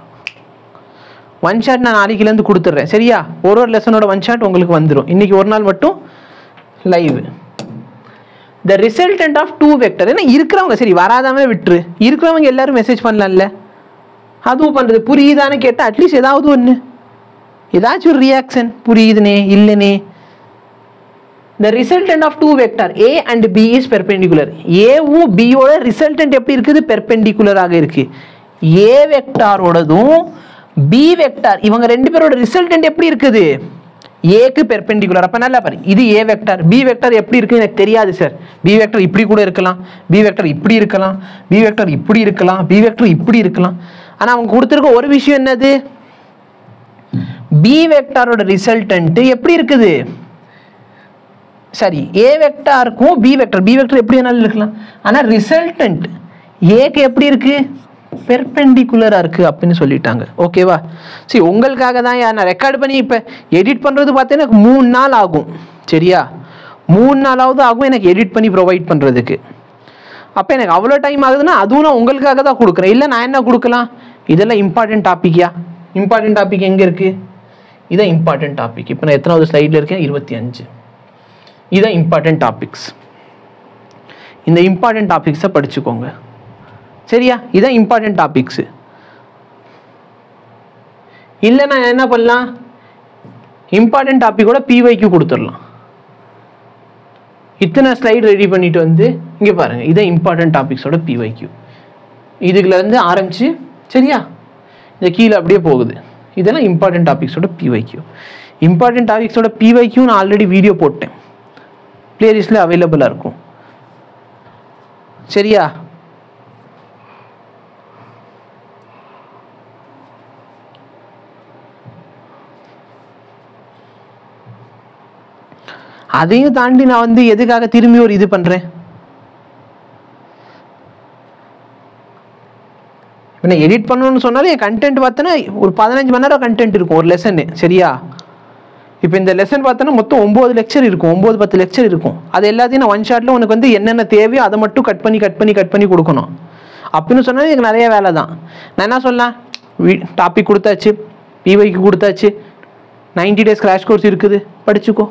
ஒன் ஷாட் நான் நாளைக்குலேருந்து கொடுத்துட்றேன் சரியா ஒரு ஒரு லெசனோட ஒன் ஷாட் உங்களுக்கு வந்துடும் இன்னைக்கு ஒரு நாள் மட்டும் live the resultant of two vector ஏன்னா இருக்கிறவங்க சரி வராதவங்க விட்டுரு இருக்கிறவங்க எல்லாரும் மெசேஜ் பண்ணலாம்ல அதுவும் பண்ணுறது புரியுதான்னு கேட்டால் அட்லீஸ்ட் ஏதாவது ஒன்று ஏதாச்சும் ஒரு ரியாக்ஷன் புரியுதுனே இல்லைனே the resultant of two vector A and B is perpendicular ஏவும் பியோட ரிசல்டன்ட் எப்படி இருக்குது பெர்பெண்டிகுலராக இருக்கு ஏ வெக்டாரோடதும் பி வெக்டார் இவங்க ரெண்டு பேரோட ரிசல்டன்ட் எப்படி இருக்குது ஏக்கு பெர்பெண்டிகுலர் அப்ப நல்லா பாரு இது ஏ வெக்டார் பி வெக்டார் எப்படி இருக்கு எனக்கு தெரியாது சார் பி வெக்டர் இப்படி கூட இருக்கலாம் பி வெக்டர் இப்படி இருக்கலாம் பி வெக்டர் இப்படி இருக்கலாம் பி வெக்டர் இப்படி இருக்கலாம் ஆனா அவங்க கொடுத்துருக்க ஒரு விஷயம் என்னது பி வெக்டாரோட ரிசல்டன்ட் எப்படி இருக்குது சரி ஏ வெக்டாருக்கும் பி வெக்டர் பி வெக்டர் எப்படி வேணாலும் இருக்கலாம் ஆனால் ரிசல்டன்ட் ஏக்கு எப்படி இருக்கு பெர்பெண்டிகுலராக இருக்கு அப்படின்னு சொல்லிட்டாங்க ஓகேவா சரி உங்களுக்காக தான் யா- நான் ரெக்கார்ட் பண்ணி இப்போ எடிட் பண்ணுறது பார்த்தீங்கன்னா எனக்கு மூணு நாள் ஆகும் சரியா மூணு நாளாவது ஆகும் எனக்கு எடிட் பண்ணி ப்ரொவைட் பண்ணுறதுக்கு அப்போ எனக்கு அவ்வளோ டைம் ஆகுதுன்னா அதுவும் நான் உங்களுக்காக தான் கொடுக்குறேன் இல்லை நான் என்ன கொடுக்கலாம் இதெல்லாம் இம்பார்ட்டன்ட் டாப்பிக்யா இம்பார்ட்டன்ட் டாபிக் எங்கே இருக்குது இதான் இம்பார்ட்டன்ட் டாபிக் இப்போ நான் எத்தனாவது ஸ்லைடில் இருக்கேன் இருபத்தி அஞ்சு இதான் இம்பார்ட்டன்ட் டாபிக்ஸ் இந்த இம்பார்ட்டன்ட் டாபிக்ஸை படிச்சுக்கோங்க சரியா இதான் இம்பார்ட்டன்ட் டாபிக்ஸு இல்லை நான் என்ன பண்ணலாம் இம்பார்ட்டன்ட் டாபிக்கோட பிவைக்கு கொடுத்துடலாம் இத்தனை ஸ்லைடு ரெடி பண்ணிட்டு வந்து இங்கே பாருங்க இதான் இம்பார்ட்டன்ட் டாபிக்ஸோட பிவைக்யூ இதுல இருந்து ஆரம்பிச்சு சரியா இந்த கீழே அப்படியே போகுது இதெல்லாம் இம்பார்ட்டன்ட் டாபிக்ஸோட பிவைக்யூ இம்பார்ட்டன்ட் டாபிக்ஸோட பிவைக்யூ நான் ஆல்ரெடி வீடியோ போட்டேன் பிளேலிஸ்டில் அவைலபிளாக இருக்கும் சரியா அதையும் தாண்டி நான் வந்து எதுக்காக திரும்பி ஒரு இது பண்றேன் இப்போ நான் எடிட் பண்ணணும்னு சொன்னாலும் என் கண்டென்ட் பார்த்தோன்னா ஒரு பதினஞ்சு மணி நேரம் கண்டென்ட் இருக்கும் ஒரு லெசனு சரியா இப்போ இந்த லெசன் பார்த்தோன்னா மொத்தம் ஒம்பது லெக்சர் இருக்கும் ஒம்பது பத்து லெக்சர் இருக்கும் அது எல்லாத்தையும் நான் ஒன் ஷாட்டில் உனக்கு வந்து என்னென்ன தேவையோ அதை மட்டும் கட் பண்ணி கட் பண்ணி கட் பண்ணி கொடுக்கணும் அப்படின்னு சொன்னாலும் எனக்கு நிறைய வேலை தான் நான் என்ன சொல்லலாம் டாபிக் கொடுத்தாச்சு பிவைக்கு கொடுத்தாச்சு 90 டேஸ் கிராஷ் கோர்ஸ் இருக்குது படிச்சுக்கோ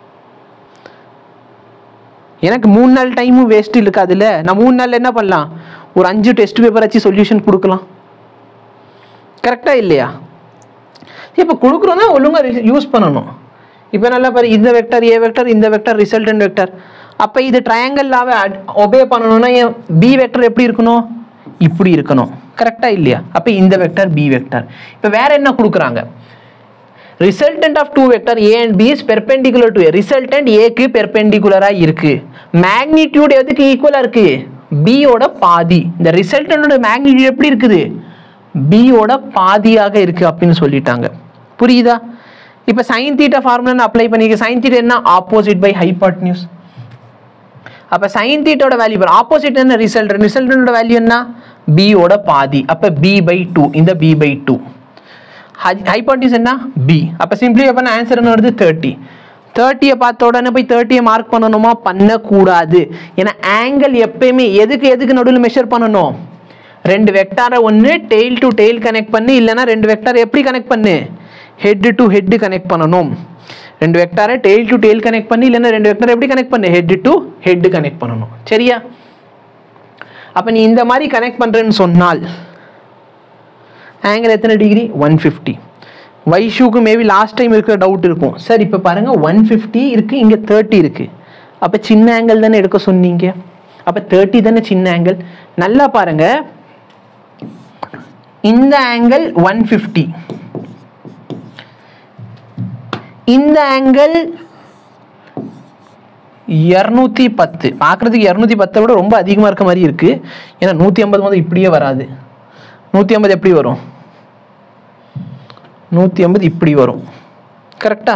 எனக்கு மூணு நாள் டைமும் வேஸ்ட் இருக்காதுல்ல நான் மூணு நாள்ல என்ன பண்ணலாம் ஒரு அஞ்சு டெஸ்ட் பேப்பர் வச்சு சொல்யூஷன் கொடுக்கலாம் கரெக்டா இல்லையா இப்போ கொடுக்குறோன்னா ஒழுங்காக யூஸ் பண்ணணும் இப்போ நல்லா பாரு இந்த வெக்டர் ஏ வெக்டர் இந்த வெக்டர் ரிசல்டன்ட் வெக்டர் அப்போ இது ட்ரையாங்கல்லாவே ஒபே பண்ணணும்னா என் பி வெக்டர் எப்படி இருக்கணும் இப்படி இருக்கணும் கரெக்டா இல்லையா அப்போ இந்த வெக்டர் பி வெக்டர் இப்போ வேற என்ன கொடுக்குறாங்க resultant of two vector A and B is perpendicular to resultant ஏக்கு பெர்பெண்டிகுலராக இருக்கு மேக்னிடியூட் எதுக்கு ஈக்குவலாக இருக்கு பியோட பாதி இந்த ரிசல்டன்டோட மேக்னிடியூட் எப்படி இருக்குது பியோட பாதியாக இருக்கு அப்படின்னு சொல்லிட்டாங்க புரியுதா இப்போ சைன் தீட்டா ஃபார்முலா அப்ளை பண்ணிக்க சைன் தீட்டா என்ன ஆப்போசிட் பை ஹைபாட்னியூஸ் அப்ப சைன் தீட்டோட வேல்யூ பாரு ஆப்போசிட் என்ன ரிசல்ட் ரிசல்டோட வேல்யூ என்ன b ஓட பாதி அப்ப b பை டூ இந்த b பை டூ ஹைபாட்டிஸ் என்ன b அப்ப சிம்பிளி அப்ப ஆன்சர் என்ன வருது தேர்ட்டி தேர்ட்டியை பார்த்த உடனே போய் தேர்ட்டியை மார்க் பண்ணணுமா பண்ணக்கூடாது ஏன்னா ஆங்கிள் எப்பயுமே எதுக்கு எதுக்கு நடுவில் மெஷர் பண்ணணும் ரெண்டு வெக்டாரை ஒன்று டெய்ல் டு டெய்ல் கனெக்ட் பண்ணி இல்லைன்னா ரெண்டு வெக்டார் எப்படி கனெக்ட் பண்ணு ஹெட் டு ஹெட் கனெக்ட் பண்ணணும் ரெண்டு வெக்டாரை டெய்ல் டு டெய்ல் கனெக்ட் பண்ணி இல்லைன்னா ரெண்டு வெக்டார் எப்படி கனெக்ட் பண்ணு ஹெட் டு ஹெட் கனெக்ட் பண்ணணும் சரியா அப்போ நீ இந்த மாதிரி கனெக்ட் பண்ணுறேன்னு சொன்னால் ஆங்கிள் எத்தனை டிகிரி ஒன் ஃபிஃப்டி வைஷுக்கு மேபி லாஸ்ட் டைம் இருக்கிற டவுட் இருக்கும் சார் இப்போ பாருங்க ஒன் ஃபிஃப்டி இருக்கு இங்கே தேர்ட்டி இருக்கு அப்போ சின்ன ஆங்கிள் தானே எடுக்க சொன்னீங்க அப்போ தேர்ட்டி தானே சின்ன ஆங்கிள் நல்லா பாருங்க இந்த ஆங்கிள் ஒன் ஃபிஃப்டி இந்த ஆங்கிள் இரநூத்தி பத்து பார்க்குறதுக்கு இரநூத்தி பத்தை விட ரொம்ப அதிகமாக இருக்க மாதிரி இருக்கு ஏன்னா நூற்றி ஐம்பது வந்து இப்படியே வராது நூற்றி ஐம்பது எப்படி வரும் நூற்றி ஐம்பது இப்படி வரும் கரெக்டா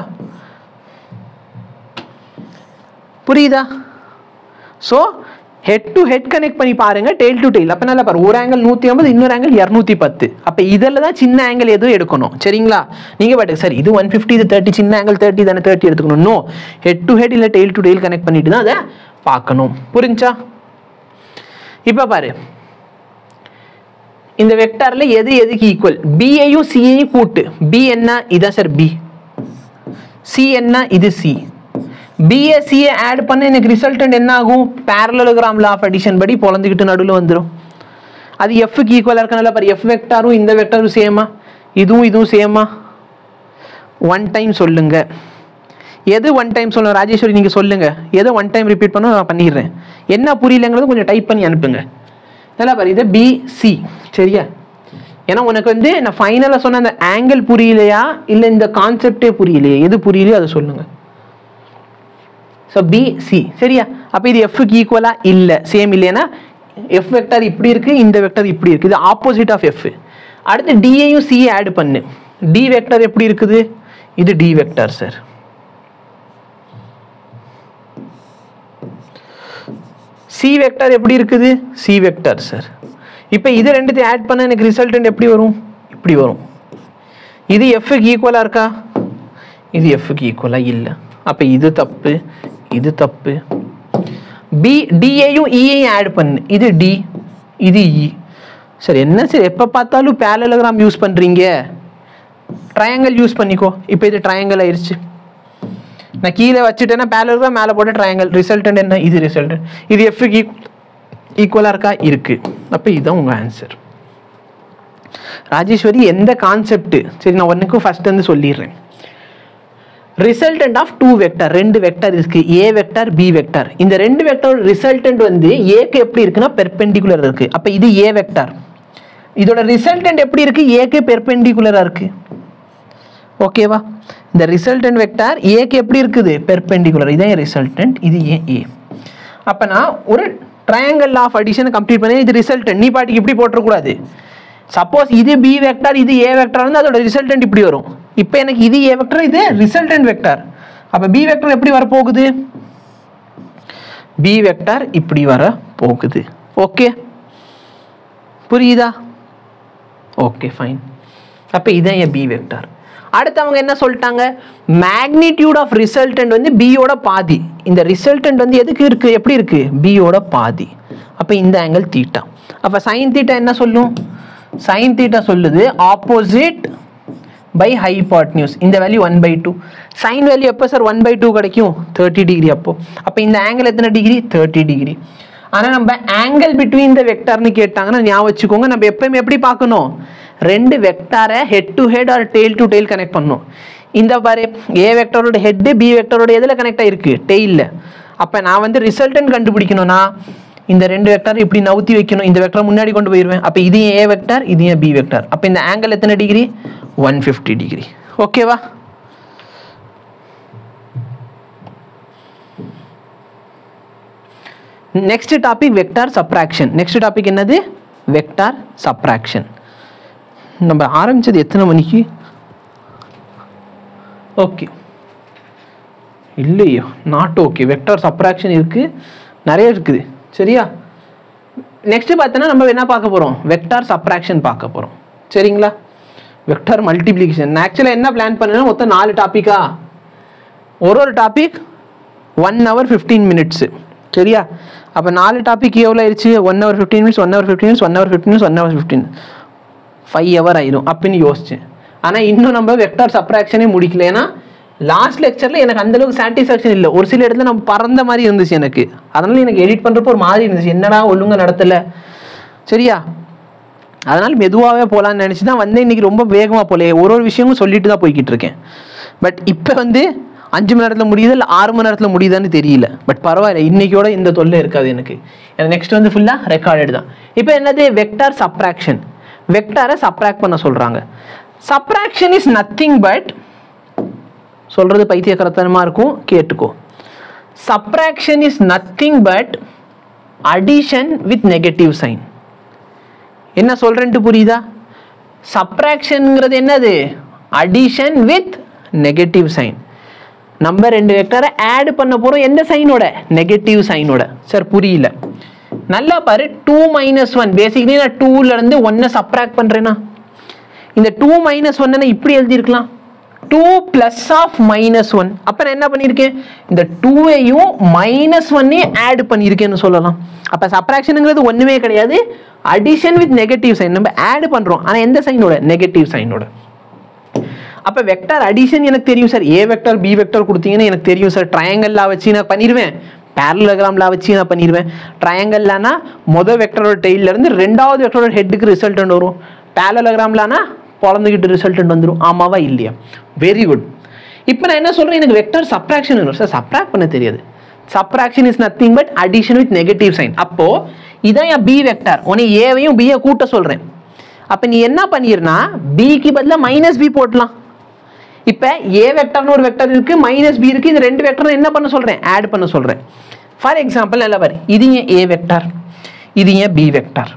புரியுதா so head to head connect பண்ணி பாருங்க டெய்ல் டு டெய்ல் அப்போ நல்லா பாரு ஒரு ஆங்கிள் நூற்றி ஐம்பது இன்னொரு ஆங்கிள் இரநூத்தி பத்து அப்போ இதில் தான் சின்ன ஆங்கிள் எதுவும் எடுக்கணும் சரிங்களா நீங்கள் பாட்டுக்கு சார் இது ஒன் ஃபிஃப்டி இது தேர்ட்டி சின்ன ஆங்கிள் தேர்ட்டி தானே தேர்ட்டி எடுத்துக்கணும் நோ ஹெட் டு ஹெட் இல்லை டெய்ல் டு டெய்ல் கனெக்ட் பண்ணிட்டு தான் அதை பார்க்கணும் புரிஞ்சா இப்போ பாரு இந்த வெக்டார்ல எது எதுக்கு ஈக்குவல் பியையும் சியையும் கூட்டு பி என்ன இதான் சார் பி சி என்ன இது சி பிஎஸ்சியை ஆட் பண்ண எனக்கு ரிசல்டன்ட் என்ன ஆகும் பேரலோகிராம் லா ஆஃப் அடிஷன் படி பொழந்துக்கிட்டு நடுவில் வந்துடும் அது எஃப்க்கு ஈக்குவலாக இருக்கனால பாரு எஃப் வெக்டாரும் இந்த வெக்டாரும் சேமா இதுவும் இதுவும் சேமா ஒன் டைம் சொல்லுங்க எது ஒன் டைம் சொல்லணும் ராஜேஸ்வரி நீங்கள் சொல்லுங்க எதை ஒன் டைம் ரிப்பீட் பண்ண நான் பண்ணிடுறேன் என்ன புரியலங்கிறது கொஞ்சம் டைப் பண்ணி அனுப்புங்க நல்லா பாரு இது பிசி சரியா ஏன்னா உனக்கு வந்து நான் ஃபைனலாக சொன்ன அந்த ஆங்கிள் புரியலையா இல்லை இந்த கான்செப்டே புரியலையா எது புரியலையோ அதை சொல்லுங்க ஸோ பிசி சரியா அப்போ இது எஃப்க்கு ஈக்குவலாக இல்லை சேம் இல்லைன்னா எஃப் வெக்டார் இப்படி இருக்கு இந்த வெக்டார் இப்படி இருக்கு இது ஆப்போசிட் ஆஃப் எஃப் அடுத்து டியையும் சி ஆட் பண்ணு டி வெக்டார் எப்படி இருக்குது இது D vector sir C vector எப்படி இருக்குது சி வெக்டார் சார் இப்போ இது ரெண்டுத்தையும் ஆட் பண்ண எனக்கு ரிசல்டன்ட் எப்படி வரும் இப்படி வரும் இது எஃப்க்கு ஈக்குவலாக இருக்கா இது எஃப்க்கு ஈக்குவலாக இல்லை அப்போ இது தப்பு இது தப்பு பி டிஏயும் இஏயும் ஆட் பண்ணு இது டி இது இ சரி என்ன சார் எப்போ பார்த்தாலும் பேரலோகிராம் யூஸ் பண்ணுறீங்க ட்ரையாங்கிள் யூஸ் பண்ணிக்கோ இப்போ இது ட்ரையாங்கிள் ஆயிடுச்சு நான் கீழே வச்சுட்டேன்னா பேரலோகிராம் மேலே போட்டு ட்ரையாங்கிள் ரிசல்டன்ட் என்ன இது ரிசல்டன்ட் இது எஃப்க்கு ஈக்குவலாக இருக்கா இருக்கு அப்போ இதுதான் உங்கள் ஆன்சர் ராஜேஸ்வரி எந்த கான்செப்ட் சரி நான் ஒன்றுக்கும் ஃபர்ஸ்ட் வந்து சொல்லிடுறேன் ரிசல்டன்ட் ஆஃப் டூ வெக்டர் ரெண்டு வெக்டர் இருக்கு ஏ வெக்டர் பி வெக்டர் இந்த ரெண்டு வெக்டரோட ரிசல்டன்ட் வந்து ஏக்கு எப்படி இருக்குன்னா பெர்பெண்டிகுலர் இருக்கு அப்ப இது ஏ வெக்டர் இதோட ரிசல்டன்ட் எப்படி இருக்கு ஏக்கு பெர்பெண்டிகுலரா இருக்கு ஓகேவா இந்த ரிசல்டன்ட் வெக்டர் ஏக்கு எப்படி இருக்குது பெர்பெண்டிகுலர் இதான் ரிசல்டன்ட் இது ஏ ஏ அப்ப நான் ஒரு ட்ரையாங்கிள் ஆஃப் அடிஷன் கம்ப்ளீட் பண்ணி இது ரிசல்டன்ட் நீ பாட்டுக்கு இப்படி போட்டுறக்கூடாது சப்போஸ் இது பி வெக்டார் இது ஏ வெக்டார் வந்து அதோட ரிசல்டன்ட் இப்படி வரும் இப்போ எனக்கு இது ஏ வெக்டர் இது ரிசல்டன்ட் வெக்டார் அப்போ பி வெக்டர் எப்படி வர போகுது பி வெக்டார் இப்படி வர போகுது ஓகே புரியுதா ஓகே ஃபைன் அப்போ இதான் என் பி வெக்டார் அடுத்து அவங்க என்ன சொல்லிட்டாங்க மேக்னிடியூட் ஆஃப் ரிசல்டன்ட் வந்து பியோட பாதி இந்த ரிசல்டன்ட் வந்து எதுக்கு இருக்கு எப்படி இருக்கு பியோட பாதி அப்போ இந்த ஆங்கிள் தீட்டா அப்போ சைன் தீட்டா என்ன சொல்லும் சைன் தீட்டா சொல்லுது ஆப்போசிட் பை ஹைபாட்னியூஸ் இந்த value one by two sine value எப்போ சார் ஒன் பை டூ கிடைக்கும் தேர்ட்டி டிகிரி அப்போ அப்போ இந்த ஆங்கிள் எத்தனை டிகிரி தேர்ட்டி டிகிரி ஆனால் நம்ம ஆங்கிள் பிட்வீன் த வெக்டார்னு கேட்டாங்கன்னா ஞாபகம் வச்சுக்கோங்க நம்ம எப்பயுமே எப்படி பார்க்கணும் ரெண்டு வெக்டாரை head to head or tail to tail connect பண்ணணும் இந்த பாரு ஏ வெக்டரோட ஹெட்டு பி வெக்டரோட எதில் கனெக்ட் ஆயிருக்கு டெய்லில் அப்போ நான் வந்து ரிசல்டன் கண்டுபிடிக்கணும்னா இந்த ரெண்டு வெக்டார் இப்படி நவுத்தி வைக்கணும் இந்த வெக்டர் முன்னாடி கொண்டு போயிடுவேன் அப்போ இது ஏ வெக்டார் இது ஏன் பி வெக்டார் அப்போ இந்த ஆங்கிள் எத்தனை டிகிரி ஒன் ஃபிஃப்டி டிகிரி ஓகேவா next topic vector subtraction next topic என்னது வெக்டார் சப்ராக்ஷன் நம்ம ஆரம்பிச்சது எத்தனை மணிக்கு ஓகே இல்லையோ நாட் ஓகே வெக்டார் சப்ராக்ஷன் இருக்கு நிறைய இருக்குது சரியா நெக்ஸ்ட் பார்த்தோன்னா நம்ம என்ன பார்க்க போகிறோம் வெக்டார் சப்ராக்ஷன் பார்க்க போகிறோம் சரிங்களா வெக்டார் மல்டிப்ளிகேஷன் நான் ஆக்சுவலாக என்ன பிளான் பண்ணேன்னா மொத்தம் நாலு டாப்பிக்கா ஒரு ஒரு topic one hour fifteen minutes சரியா அப்போ நாலு டாபிக் எவ்வளோ ஆயிடுச்சு one hour fifteen minutes one hour fifteen minutes one hour fifteen minutes one hour fifteen five hour ஆயிடும் அப்படின்னு யோசிச்சேன் ஆனால் இன்னும் நம்ம வெக்டார் சப்ராக்ஷனே முடிக்கல ஏன்னா லாஸ்ட் லெக்சரில் எனக்கு அந்த அளவுக்கு சாட்டிஸ்ஃபேக்ஷன் இல்லை ஒரு சில இடத்துல நம்ம பறந்த மாதிரி இருந்துச்சு எனக்கு அதனால எனக்கு எடிட் பண்ணுறப்போ ஒரு மாதிரி இருந்துச்சு என்னடா ஒழுங்கா நடத்தலை சரியா அதனால் மெதுவாகவே போகலான்னு நினச்சி தான் வந்து இன்னைக்கு ரொம்ப வேகமாக போகல ஒரு ஒரு விஷயமும் சொல்லிட்டு தான் போய்கிட்டு இருக்கேன் பட் இப்போ வந்து அஞ்சு மணி நேரத்தில் முடியுது இல்லை ஆறு மணி நேரத்தில் முடியுதான்னு தெரியல பட் பரவாயில்ல இன்னைக்கோட இந்த தொல்லை இருக்காது எனக்கு எனக்கு நெக்ஸ்ட் வந்து ஃபுல்லாக ரெக்கார்டட் தான் இப்போ என்னது வெக்டார் சப்ராக்ஷன் வெக்டாரை சப்ராக்ட் பண்ண சொல்கிறாங்க சப்ராக்ஷன் இஸ் நத்திங் பட் சொல்கிறது பைத்தியக்கரத்தனமாக இருக்கும் கேட்டுக்கோ subtraction is nothing but addition with negative sign என்ன சொல்றேன்ட்டு புரியுதா சப்ராக்ஷன்ங்கிறது என்னது அடிஷன் வித் நெகட்டிவ் சைன் நம்ம ரெண்டு வெக்டரை ஆட் பண்ண போறோம் எந்த சைனோட நெகட்டிவ் சைனோட சார் புரியல நல்லா பாரு டூ மைனஸ் ஒன் பேசிக்கலி நான் டூல இருந்து ஒன்னை சப்ராக்ட் பண்றேன்னா இந்த டூ மைனஸ் ஒன்னு இப்படி எழுதியிருக்கலாம் two plus of minus one அப்போ நான் என்ன பண்ணியிருக்கேன் இந்த டூவையும் மைனஸ் ஒன்னையும் ஆட் பண்ணியிருக்கேன்னு சொல்லலாம் அப்போ சப்ராக்ஷனுங்கிறது ஒன்றுமே கிடையாது அடிஷன் வித் நெகட்டிவ் சைன் நம்ம ஆட் பண்ணுறோம் ஆனால் எந்த சைனோட நெகட்டிவ் சைனோட அப்போ வெக்டார் அடிஷன் எனக்கு தெரியும் sir A vector B vector கொடுத்தீங்கன்னா எனக்கு தெரியும் சார் ட்ரையாங்கல்லாம் வச்சு நான் பண்ணிடுவேன் பேரலோகிராமில் வச்சு நான் பண்ணிடுவேன் ட்ரையாங்கல்லானா மொதல் வெக்டரோட டெய்ல இருந்து ரெண்டாவது வெக்டரோட ஹெட்டுக்கு ரிசல்ட் வரும் பேரலோகிராம்லானா பொழந்துக்கிட்டு ரிசல்ட் வந்துடும் ஆமாவா இல்லையா வெரி குட் இப்போ நான் என்ன சொல்கிறேன் எனக்கு வெக்டர் சப்ராக்ஷன் வரும் சார் சப்ராக்ட் பண்ண தெரியாது subtraction is nothing but addition with negative sign அப்போ இதான் என் பி வெக்டார் உன்னை ஏவையும் பியை கூட்ட சொல்கிறேன் அப்போ நீ என்ன பண்ணிருனா பிக்கு பதிலாக மைனஸ் பி போட்டலாம் இப்போ ஏ வெக்டர்னு ஒரு வெக்டர் இருக்கு மைனஸ் பி இருக்கு இந்த ரெண்டு வெக்டர் என்ன பண்ண சொல்கிறேன் ஆட் பண்ண சொல்கிறேன் ஃபார் எக்ஸாம்பிள் நல்லா பாரு இது ஏன் ஏ வெக்டார் இது ஏன் பி வெக்டார்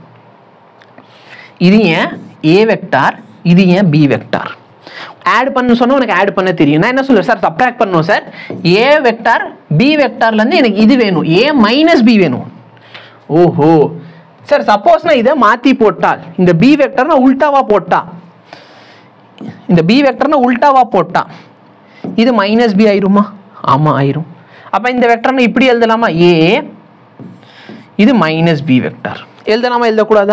இது ஏன் ஏ வெக்டார் இது ஏன் பி வெக்டார் ஆட் பண்ண சொன்னா உனக்கு ஆட் பண்ண தெரியும் நான் என்ன சொல்லுவேன் சார் சப்ராக்ட் பண்ணணும் சார் ஏ வெக்டார் பி வெக்டார்லேருந்து எனக்கு இது வேணும் ஏ மைனஸ் பி வேணும் ஓஹோ சார் சப்போஸ் நான் இதை மாற்றி போட்டால் இந்த பி வெக்டர் நான் உல்டாவா போட்டா இந்த பி வெக்டர் நான் உல்டாவா போட்டா இது மைனஸ் பி ஆயிருமா ஆமாம் ஆயிரும் அப்போ இந்த வெக்டர் நான் இப்படி எழுதலாமா ஏ இது மைனஸ் பி வெக்டர் எழுதலாமா எழுதக்கூடாதா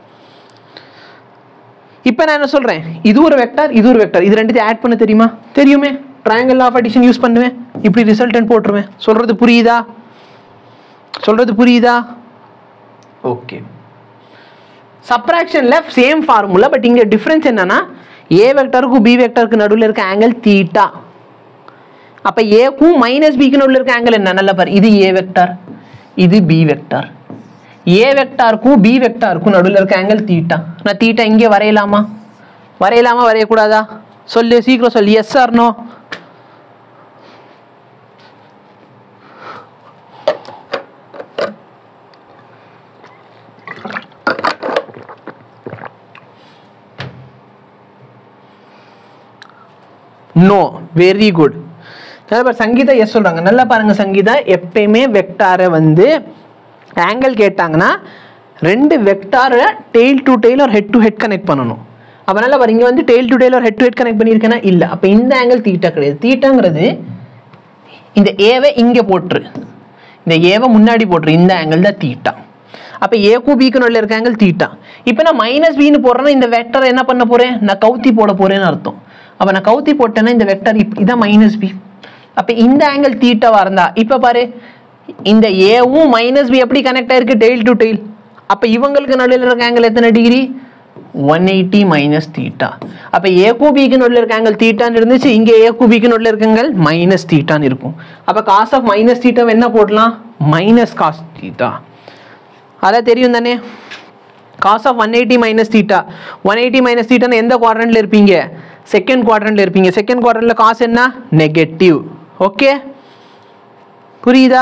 இப்போ நான் என்ன சொல்கிறேன் இது ஒரு வெக்டர் இது ஒரு வெக்டர் இது ரெண்டுத்தையும் ஆட் பண்ண தெரியுமா தெரியுமே ட்ரையாங்கிள் ஆஃப் அடிஷன் யூஸ் பண்ணுவேன் இப்படி ரிசல்டன்ட் போட்டுருவேன் சொல்கிறது புரியுதா சொல்கிறது புரியுதா ஓகே சப்ராக்ஷனில் சேம் ஃபார்முலா பட் இங்கே டிஃப்ரென்ஸ் என்னன்னா ஏ வெக்டருக்கும் பி வெக்டருக்கு நடுவில் இருக்க ஆங்கிள் தீட்டா அப்போ ஏக்கும் மைனஸ் பிக்கு நடுவில் இருக்க ஆங்கிள் என்ன நல்ல பாரு இது ஏ வெக்டர் இது பி வெக்டர் ஏ வெக்டாருக்கும் பி வெக்டாருக்கும் நடுவில் இருக்க ஆங்கிள் தீட்டா நான் தீட்டா இங்கே வரையலாமா வரையலாமா வரையக்கூடாதா சொல்லு சீக்கிரம் சொல்லு yes or no no very good நல்ல பாரு சங்கீதா எஸ் சொல்றாங்க நல்லா பாருங்க சங்கீதா எப்பயுமே வெக்டாரை வந்து ஆங்கிள் கேட்டாங்கன்னா ரெண்டு வெக்டாரை டெய்ல் டு டெய்ல் ஒரு ஹெட் டு ஹெட் கனெக்ட் பண்ணணும் அப்போ நல்லா பாரு இங்கே வந்து டெய்ல் டு டெய்ல் ஒரு ஹெட் டு ஹெட் கனெக்ட் பண்ணியிருக்கேன்னா இல்லை அப்போ இந்த ஆங்கிள் தீட்டா கிடையாது தீட்டாங்கிறது இந்த ஏவை இங்கே போட்டுரு இந்த ஏவை முன்னாடி போட்டுரு இந்த ஆங்கிள் தான் தீட்டா அப்போ ஏக்கும் பிக்கு நடுவில் இருக்க ஆங்கிள் தீட்டா இப்போ நான் மைனஸ் பின்னு போடுறேன்னா இந்த வெக்டரை என்ன பண்ண போகிறேன் நான் கவுத்தி போட போகிறேன்னு அர்த்தம் அப்போ நான் கவுத்தி போட்டேன்னா இந்த வெக்டர் இப் இதான் மைனஸ் பி அப்போ இந்த ஆங்கிள் தீட்டாவாக இருந்தா இப்போ பாரு இந்த ஏவும் மைனஸ் பி எப்படி கனெக்ட் ஆயிருக்கு டெய்ல் டு டெய்ல் அப்போ இவங்களுக்கு நடுவில் இருக்க ஆங்கிள் எத்தனை degree one eighty minus theta அப்போ ஏ கூபிக்கு நடுவில் இருக்க ஆங்கிள் தீட்டான்னு இருந்துச்சு இங்கே ஏ கூபிக்கு நடுவில் இருக்க ஆங்கிள் மைனஸ் தீட்டான்னு இருக்கும் அப்போ காஸ் ஆஃப் மைனஸ் தீட்டா என்ன போடலாம் மைனஸ் காஸ் தீட்டா அதான் தெரியும் தானே cos of one eighty minus theta one eighty minus தீட்டான்னு எந்த குவாட்ரண்ட்ல இருப்பீங்க செகண்ட் குவாட்ரண்ட்ல இருப்பீங்க செகண்ட் குவாட்ரண்ட்ல காசு என்ன நெகட்டிவ் ஓகே புரியுதா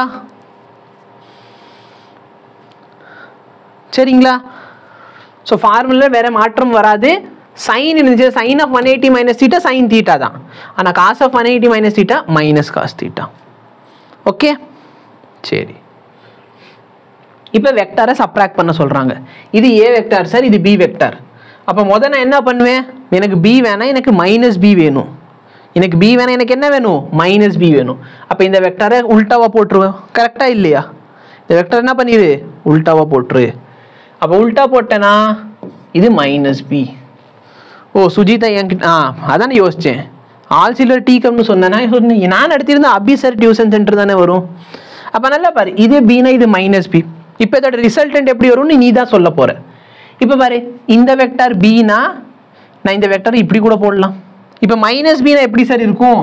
சரிங்களா ஸோ ஃபார்முலா வேற மாற்றம் வராது சைன் இருந்துச்சு sine of one eighty minus theta sine theta தான் ஆனால் cos of one eighty minus theta minus cos theta okay சரி இப்போ வெக்டாரை சப்ராக்ட் பண்ண சொல்கிறாங்க இது ஏ வெக்டார் சார் இது பி வெக்டார் அப்போ முத நான் என்ன பண்ணுவேன் எனக்கு பி வேணாம் எனக்கு மைனஸ் பி வேணும் எனக்கு பி வேணாம் எனக்கு என்ன வேணும் மைனஸ் பி வேணும் அப்போ இந்த வெக்டாரை உல்டாவா போட்டுருவேன் கரெக்டாக இல்லையா இந்த வெக்டார் என்ன பண்ணிடு உல்டாவா போட்டுரு அப்போ உல்டா போட்டேனா இது மைனஸ் பி ஓ சுஜிதா என்கிட்ட ஆ அதானே யோசித்தேன் ஆல் சில்வர் டீ கப்னு சொன்னேன்னா சொன்னேன் நான் எடுத்திருந்தேன் அபி சார் டியூஷன் சென்டர் தானே வரும் அப்போ நல்லா பாரு இது பினா இது மைனஸ் பி இப்போ இதோட ரிசல்டன்ட் எப்படி வரும்னு நீ தான் சொல்ல போற இப்போ பாரு இந்த வெக்டார் பினா நான் இந்த வெக்டார் இப்படி கூட போடலாம் இப்போ மைனஸ் பினா எப்படி சார் இருக்கும்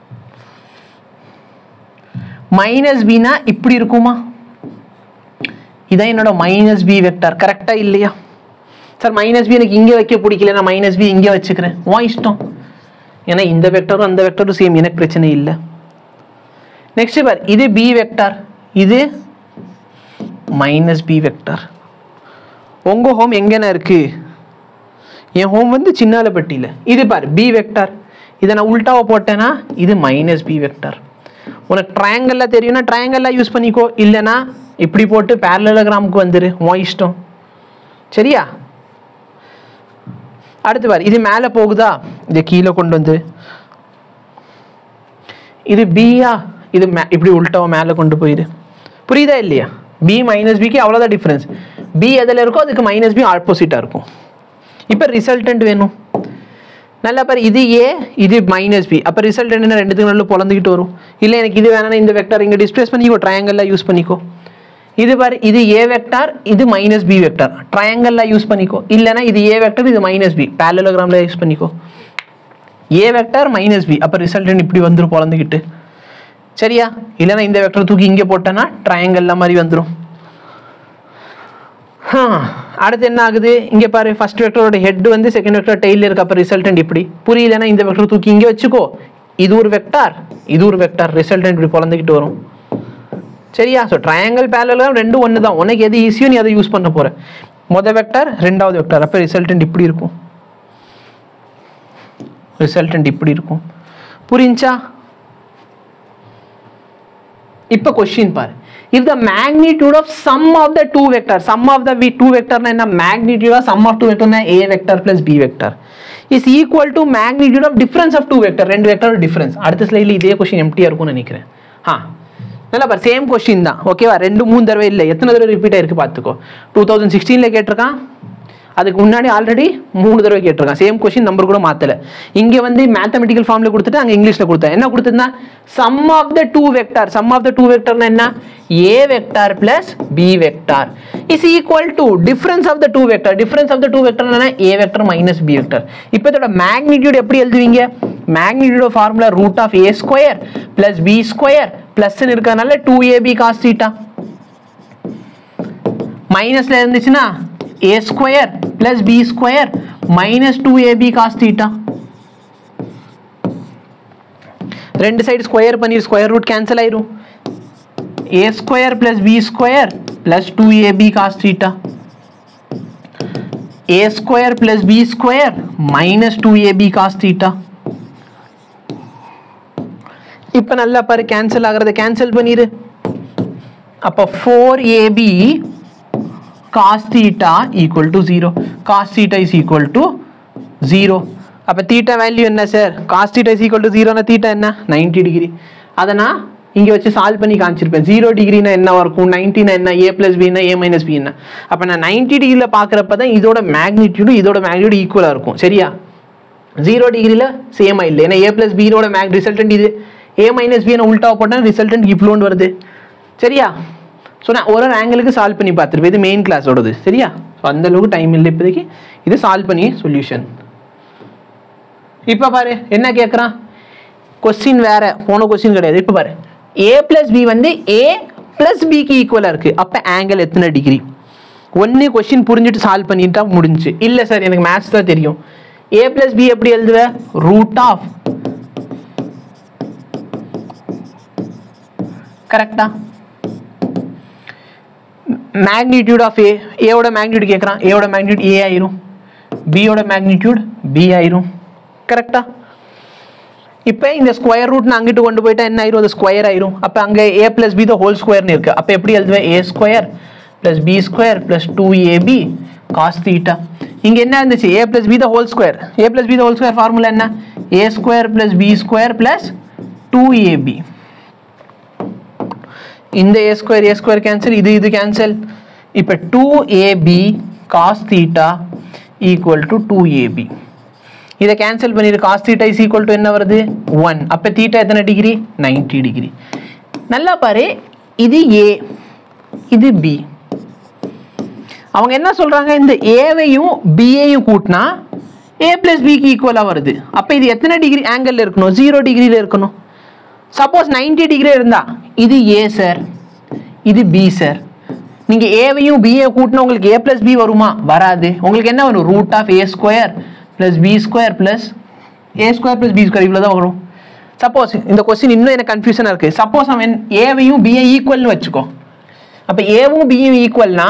மைனஸ் பினா இப்படி இருக்குமா இதான் என்னோட மைனஸ் பி வெக்டார் கரெக்டா இல்லையா சார் மைனஸ் பி எனக்கு இங்கே வைக்க பிடிக்கல நான் மைனஸ் பி இங்கே வச்சுக்கிறேன் வா இஷ்டம் ஏன்னா இந்த வெக்டரும் அந்த வெக்டரும் சேம் எனக்கு பிரச்சனை இல்லை நெக்ஸ்ட் பார் இது பி வெக்டார் இது மைனஸ் பி வெக்டார் உங்க ஹோம் எங்கன இருக்கு என் ஹோம் வந்து சின்னாலப்பட்டியில் இது பார் பி வெக்டார் இதை நான் உல்டாவை போட்டேன்னா இது மைனஸ் பி வெக்டார் உனக்கு ட்ரையாங்கல்லாம் தெரியும்னா ட்ரையாங்கல்லாம் யூஸ் பண்ணிக்கோ இல்லைன்னா இப்படி போட்டு பேரலோகிராமுக்கு வந்துரு உன் இஷ்டம் சரியா அடுத்து பாரு இது மேலே போகுதா இதை கீழே கொண்டு வந்து இது பியா இது மே இப்படி உள்டாவை மேலே கொண்டு போயிடு புரியுதா இல்லையா பி மைனஸ் பிக்கு அவ்வளோதான் டிஃப்ரென்ஸ் பி எதில் இருக்கோ அதுக்கு மைனஸ் பி ஆப்போசிட்டாக இருக்கும் இப்போ ரிசல்டன்ட் வேணும் நல்லா பாரு இது ஏ இது மைனஸ் பி அப்போ ரிசல்டன்ட் என்ன ரெண்டுத்துக்கு நல்ல பொழந்துக்கிட்டு வரும் இல்லை எனக்கு இது வேணாம் இந்த வெக்டார் இங்கே டிஸ்பிளேஸ் பண்ணிக்கோ ட்ரையாங்கல்லாம் யூஸ் பண்ணிக்கோ இது பாரு இது ஏ வெக்டார் இது மைனஸ் பி வெக்டார் ட்ரையாங்கல்லாம் யூஸ் பண்ணிக்கோ இல்லைனா இது ஏ வெக்டார் இது மைனஸ் பி பேரலோகிராமில் யூஸ் பண்ணிக்கோ ஏ வெக்டார் மைனஸ் பி அப்போ ரிசல்டன் இப்படி வந்துடும் பொழந்துக்கிட்டு சரியா இல்லைனா இந்த வெக்டர் தூக்கி இங்கே போட்டேன்னா ட்ரையாங்கல்ல மாதிரி வந்துடும் அடுத்து என்ன ஆகுது இங்கே பாரு ஃபர்ஸ்ட் வெக்டரோட ஹெட் வந்து செகண்ட் வெக்டர் டெய்ல இருக்கு அப்போ ரிசல்டன்ட் இப்படி புரியலன்னா இந்த வெக்டர் தூக்கி இங்கே வச்சுக்கோ இது ஒரு வெக்டார் இது ஒரு வெக்டார் ரிசல்டன்ட் இப்படி பொழந்துக்கிட்டு வரும் சரியா ஸோ ட்ரையாங்கல் பேரலாம் ரெண்டும் ஒன்று தான் உனக்கு எது ஈஸியோ நீ அதை யூஸ் பண்ண போற மொதல் வெக்டார் ரெண்டாவது வெக்டார் அப்போ ரிசல்டன்ட் இப்படி இருக்கும் ரிசல்டன்ட் இப்படி இருக்கும் புரிஞ்சா இப்போ கொஸ்டின் பாரு if the magnitude of sum of the two vector sum of the v- two vector னா என்ன magnitude of sum of two vector னா a vector plus b vector is equal to magnitude of difference of two vector ரெண்டு vector difference அடுத்த ஸ்லைடில் இதே question எம்டியா இருக்கும்னு நினைக்கிறேன் ஆ நல்லா பாரு சேம் கொஸ்டின் தான் ஓகேவா ரெண்டு மூணு தடவை இல்லை எத்தனை தடவை ரிப்பீட் ஆயிருக்கு பார்த்துக்கோ டூ தௌசண்ட் சிக்ஸ்டீனில் கேட்டிருக்கான் அதுக்கு முன்னாடி ஆல்ரெடி மூணு தடவை கேட்டிருக்கான் சேம் கொஸ்டின் நம்பர் கூட மாத்தல இங்க வந்து மேத்தமெட்டிக்கல் ஃபார்ம்ல கொடுத்துட்டு அங்க இங்கிலீஷ்ல கொடுத்தேன் என்ன கொடுத்திருந்தா sum of the two vector sum of the two வெக்டார்னா என்ன A vector plus B vector is equal to difference of the two vector difference of the two vector என்ன A vector minus B vector இப்போ இதோட magnitude எப்படி எழுதுவீங்க magnitude formula root of A square plus B square பிளஸ்ன்னு இருக்கறனால two AB cos theta மைனஸ்ல இருந்துச்சுன்னா A square plus B square minus two AB cos theta ரெண்டு சைடு ஸ்கொயர் பண்ணி ஸ்கொயர் ரூட் கேன்சல் ஆயிரும் A square plus B square plus two AB cos theta A square plus B square minus two AB cos theta இப்போ நல்லா பாரு cancel ஆகிறத cancel பண்ணிடு அப்போ four AB cos theta equal to 0 cos theta is equal to 0 அப்ப theta value என்ன sir cos theta is equal to 0 னா theta என்ன 90 டிகிரி அதை நான் இங்க வச்சு சால்வ் பண்ணி காமிச்சிருப்பேன் ஜீரோ டிகிரினா என்ன இருக்கும் 90 னா என்ன ஏ பிளஸ் பின்னா ஏ மைனஸ் பி என்ன அப்ப நான் 90 டிகிரியில் பார்க்குறப்ப தான் இதோட மேக்னிடியூடு இதோட மேக்னிடியூட் ஈக்குவலாக இருக்கும் சரியா ஜீரோ டிகிரியில் சேமாக இல்லை ஏன்னா ஏ பிளஸ் பியோட மேக் ரிசல்டன்ட் இது ஏ மைனஸ் பி உல்டாவை போட்டால் ரிசல்டன்ட் இவ்வளோன்னு வருது சரியா ஸோ நான் ஒரு ஒரு ஆங்கிளுக்கு சால்வ் பண்ணி பார்த்துருப்பேன் இது மெயின் கிளாஸோடது சரியா ஸோ அந்த அளவுக்கு டைம் இல்லை இப்போதைக்கு இது சால்வ் பண்ணி சொல்யூஷன் இப்போ பாரு என்ன கேட்குறான் கொஸ்டின் வேற போன கொஸ்டின் கிடையாது இப்போ பாரு ஏ பிளஸ் பி வந்து ஏ பிளஸ் பிக்கு ஈக்குவலாக இருக்குது அப்போ ஆங்கிள் எத்தனை டிகிரி ஒன்று கொஸ்டின் புரிஞ்சுட்டு சால்வ் பண்ணிட்டா முடிஞ்சு இல்லை சார் எனக்கு மேத்ஸ் தான் தெரியும் ஏ பிளஸ் பி எப்படி எழுதுவ ரூட் ஆஃப் கரெக்டா மேக்னிடியூட் ஆஃப் ஏ ஏவோட மேக்னிடியூட் கேட்குறான் ஏவோட மேக்னிடியூட் ஏ ஆயிரும் பியோட மேக்னிடியூட் பி ஆயிரும் கரெக்டா இப்போ இந்த ஸ்கொயர் ரூட் நான் அங்கிட்டு கொண்டு போயிட்டா என்ன ஆயிரும் அது ஸ்கொயர் ஆயிரும் அப்போ அங்கே A plus B the whole ஸ்கொயர்னு இருக்கு அப்போ எப்படி எழுதுவேன் A square plus B square plus two AB cos theta இங்கே என்ன இருந்துச்சு A plus B the whole square A plus B the whole square formula என்ன A square plus B square plus two AB இந்த A square A square cancel இது இது cancel இப்போ two AB cos theta equal to two AB இதை cancel பண்ணிடு cos theta is equal to என்ன வருது one அப்போ தீட்டா எத்தனை டிகிரி 90 டிகிரி நல்லா பாரு இது ஏ இது பி அவங்க என்ன சொல்றாங்க இந்த ஏவையும் பிஏயும் கூட்டினா ஏ பிளஸ் பிக்கு ஈக்குவலாக வருது அப்போ இது எத்தனை டிகிரி ஆங்கிள் இருக்கணும் ஜீரோ டிகிரியில் இருக்கணும் சப்போஸ் 90 டிகிரி இருந்தா இது ஏ சார் இது பி சார் நீங்க ஏவையும் பிஏ கூட்டினா உங்களுக்கு ஏ பிளஸ் பி வருமா வராது உங்களுக்கு என்ன வரும் root of A square plus B square plus A square plus B square இவ்வளோ தான் வரும் சப்போஸ் இந்த கொஸ்டின் இன்னும் எனக்கு கன்ஃபியூஷனாக இருக்கு சப்போஸ் அவன் ஏவையும் பிஏ ஈக்குவல்னு வச்சுக்கோ அப்போ ஏவும் பியும் ஈக்குவல்னா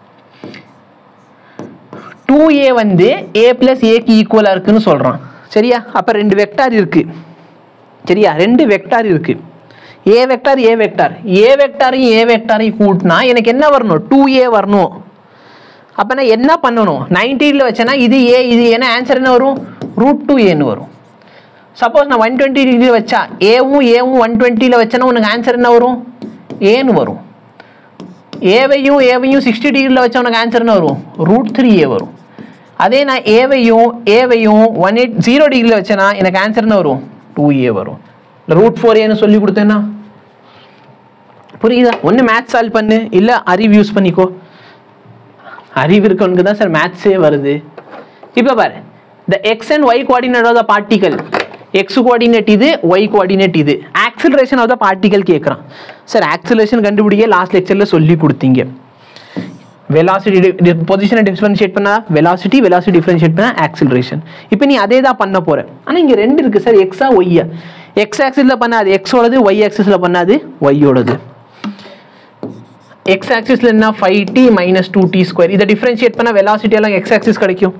டூ ஏ வந்து ஏ பிளஸ் ஏக்கு ஈக்குவலாக இருக்குன்னு சொல்கிறான் சரியா அப்போ ரெண்டு வெக்டார் இருக்கு சரியா ரெண்டு வெக்டார் இருக்கு ஏ வெக்டார் ஏ வெக்டார் ஏ வெக்டாரையும் ஏ வெக்டாரையும் கூட்டினா எனக்கு என்ன வரணும் டூ ஏ வரணும் அப்போ நான் என்ன பண்ணணும் நைன்டீனில் வச்சேன்னா இது ஏ இது ஏன்னா ஆன்சர் என்ன வரும் ரூட் டூ ஏன்னு வரும் சப்போஸ் நான் ஒன் டுவெண்ட்டி டிகிரி வச்சா ஏவும் ஏவும் ஒன் டுவெண்ட்டியில் வச்சேன்னா உனக்கு ஆன்சர் என்ன வரும் ஏன்னு வரும் ஏவையும் ஏவையும் சிக்ஸ்டி டிகிரியில் வச்சா உனக்கு ஆன்சர் என்ன வரும் ரூட் த்ரீ ஏ வரும் அதே நான் ஏவையும் ஏவையும் ஒன் எயிட் ஜீரோ டிகிரியில் வச்சேன்னா எனக்கு ஆன்சர் என்ன வரும் டூ ஏ வரும் ரூட் ஃபோர் ஏன்னு சொல்லி கொடுத்தேன்னா புரியுதா ஒன்று மேத்ஸ் சால்வ் பண்ணு இல்லை அறிவு யூஸ் பண்ணிக்கோ அறிவு இருக்கவனுக்கு தான் சார் மேத்ஸே வருது இப்போ பாரு the X and Y coordinate of the particle X coordinate இது ஒய் கோஆர்டினேட் இது ஆக்சிலரேஷன் ஆஃப் த பார்ட்டிகல் கேட்குறான் சார் ஆக்சிலரேஷன் கண்டுபிடிக்க லாஸ்ட் லெக்சரில் சொல்லி கொடுத்தீங்க வெலாசிட்டி பொசிஷனை டிஃபரன்ஷியேட் பண்ணா வெலாசிட்டி வெலாசிட்டி டிஃபரன்ஷியேட் பண்ணா ஆக்சிலரேஷன் இப்போ நீ அதே தான் பண்ண போற ஆனால் இங்கே ரெண்டு இருக்கு சார் எக்ஸா ஒய்யா எக்ஸ் ஆக்சிஸில் பண்ணாது எக்ஸோடது ஒய் ஆக்சிஸில் பண்ணாது ஒய்யோடது எக்ஸ் ஆக்சிஸ்ல என்ன five T minus two T square இதை டிஃபரன்ஷியேட் பண்ணால் வெலாசிட்டி எல்லாம் எக்ஸ் ஆக்சிஸ் கிடைக்கும்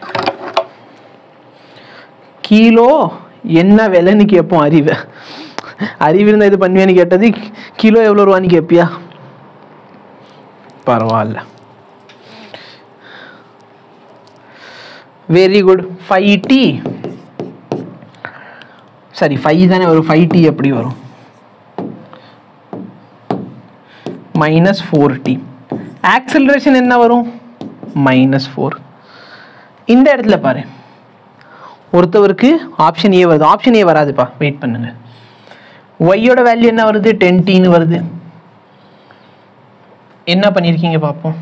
கிலோ என்ன விலைன்னு கேட்போம் அறிவை அறிவு இருந்தால் இது பண்ணுவேன்னு கேட்டது கிலோ எவ்வளோ ரூபான்னு கேட்பியா பரவாயில்ல வெரி குட் ஃபைவ் டி சரி ஃபைவ் தானே வரும் ஃபைவ் டி எப்படி வரும் மைனஸ் ஃபோர் டி ஆக்சலரேஷன் என்ன வரும் மைனஸ் ஃபோர் இந்த இடத்துல பாரு ஒருத்தவருக்கு ஆப்ஷன் ஏ வருது ஆப்ஷன் ஏ வராதுப்பா வெயிட் பண்ணுங்க ஒய்யோட வேல்யூ என்ன வருது டென் டீன்னு வருது என்ன பண்ணியிருக்கீங்க பார்ப்போம்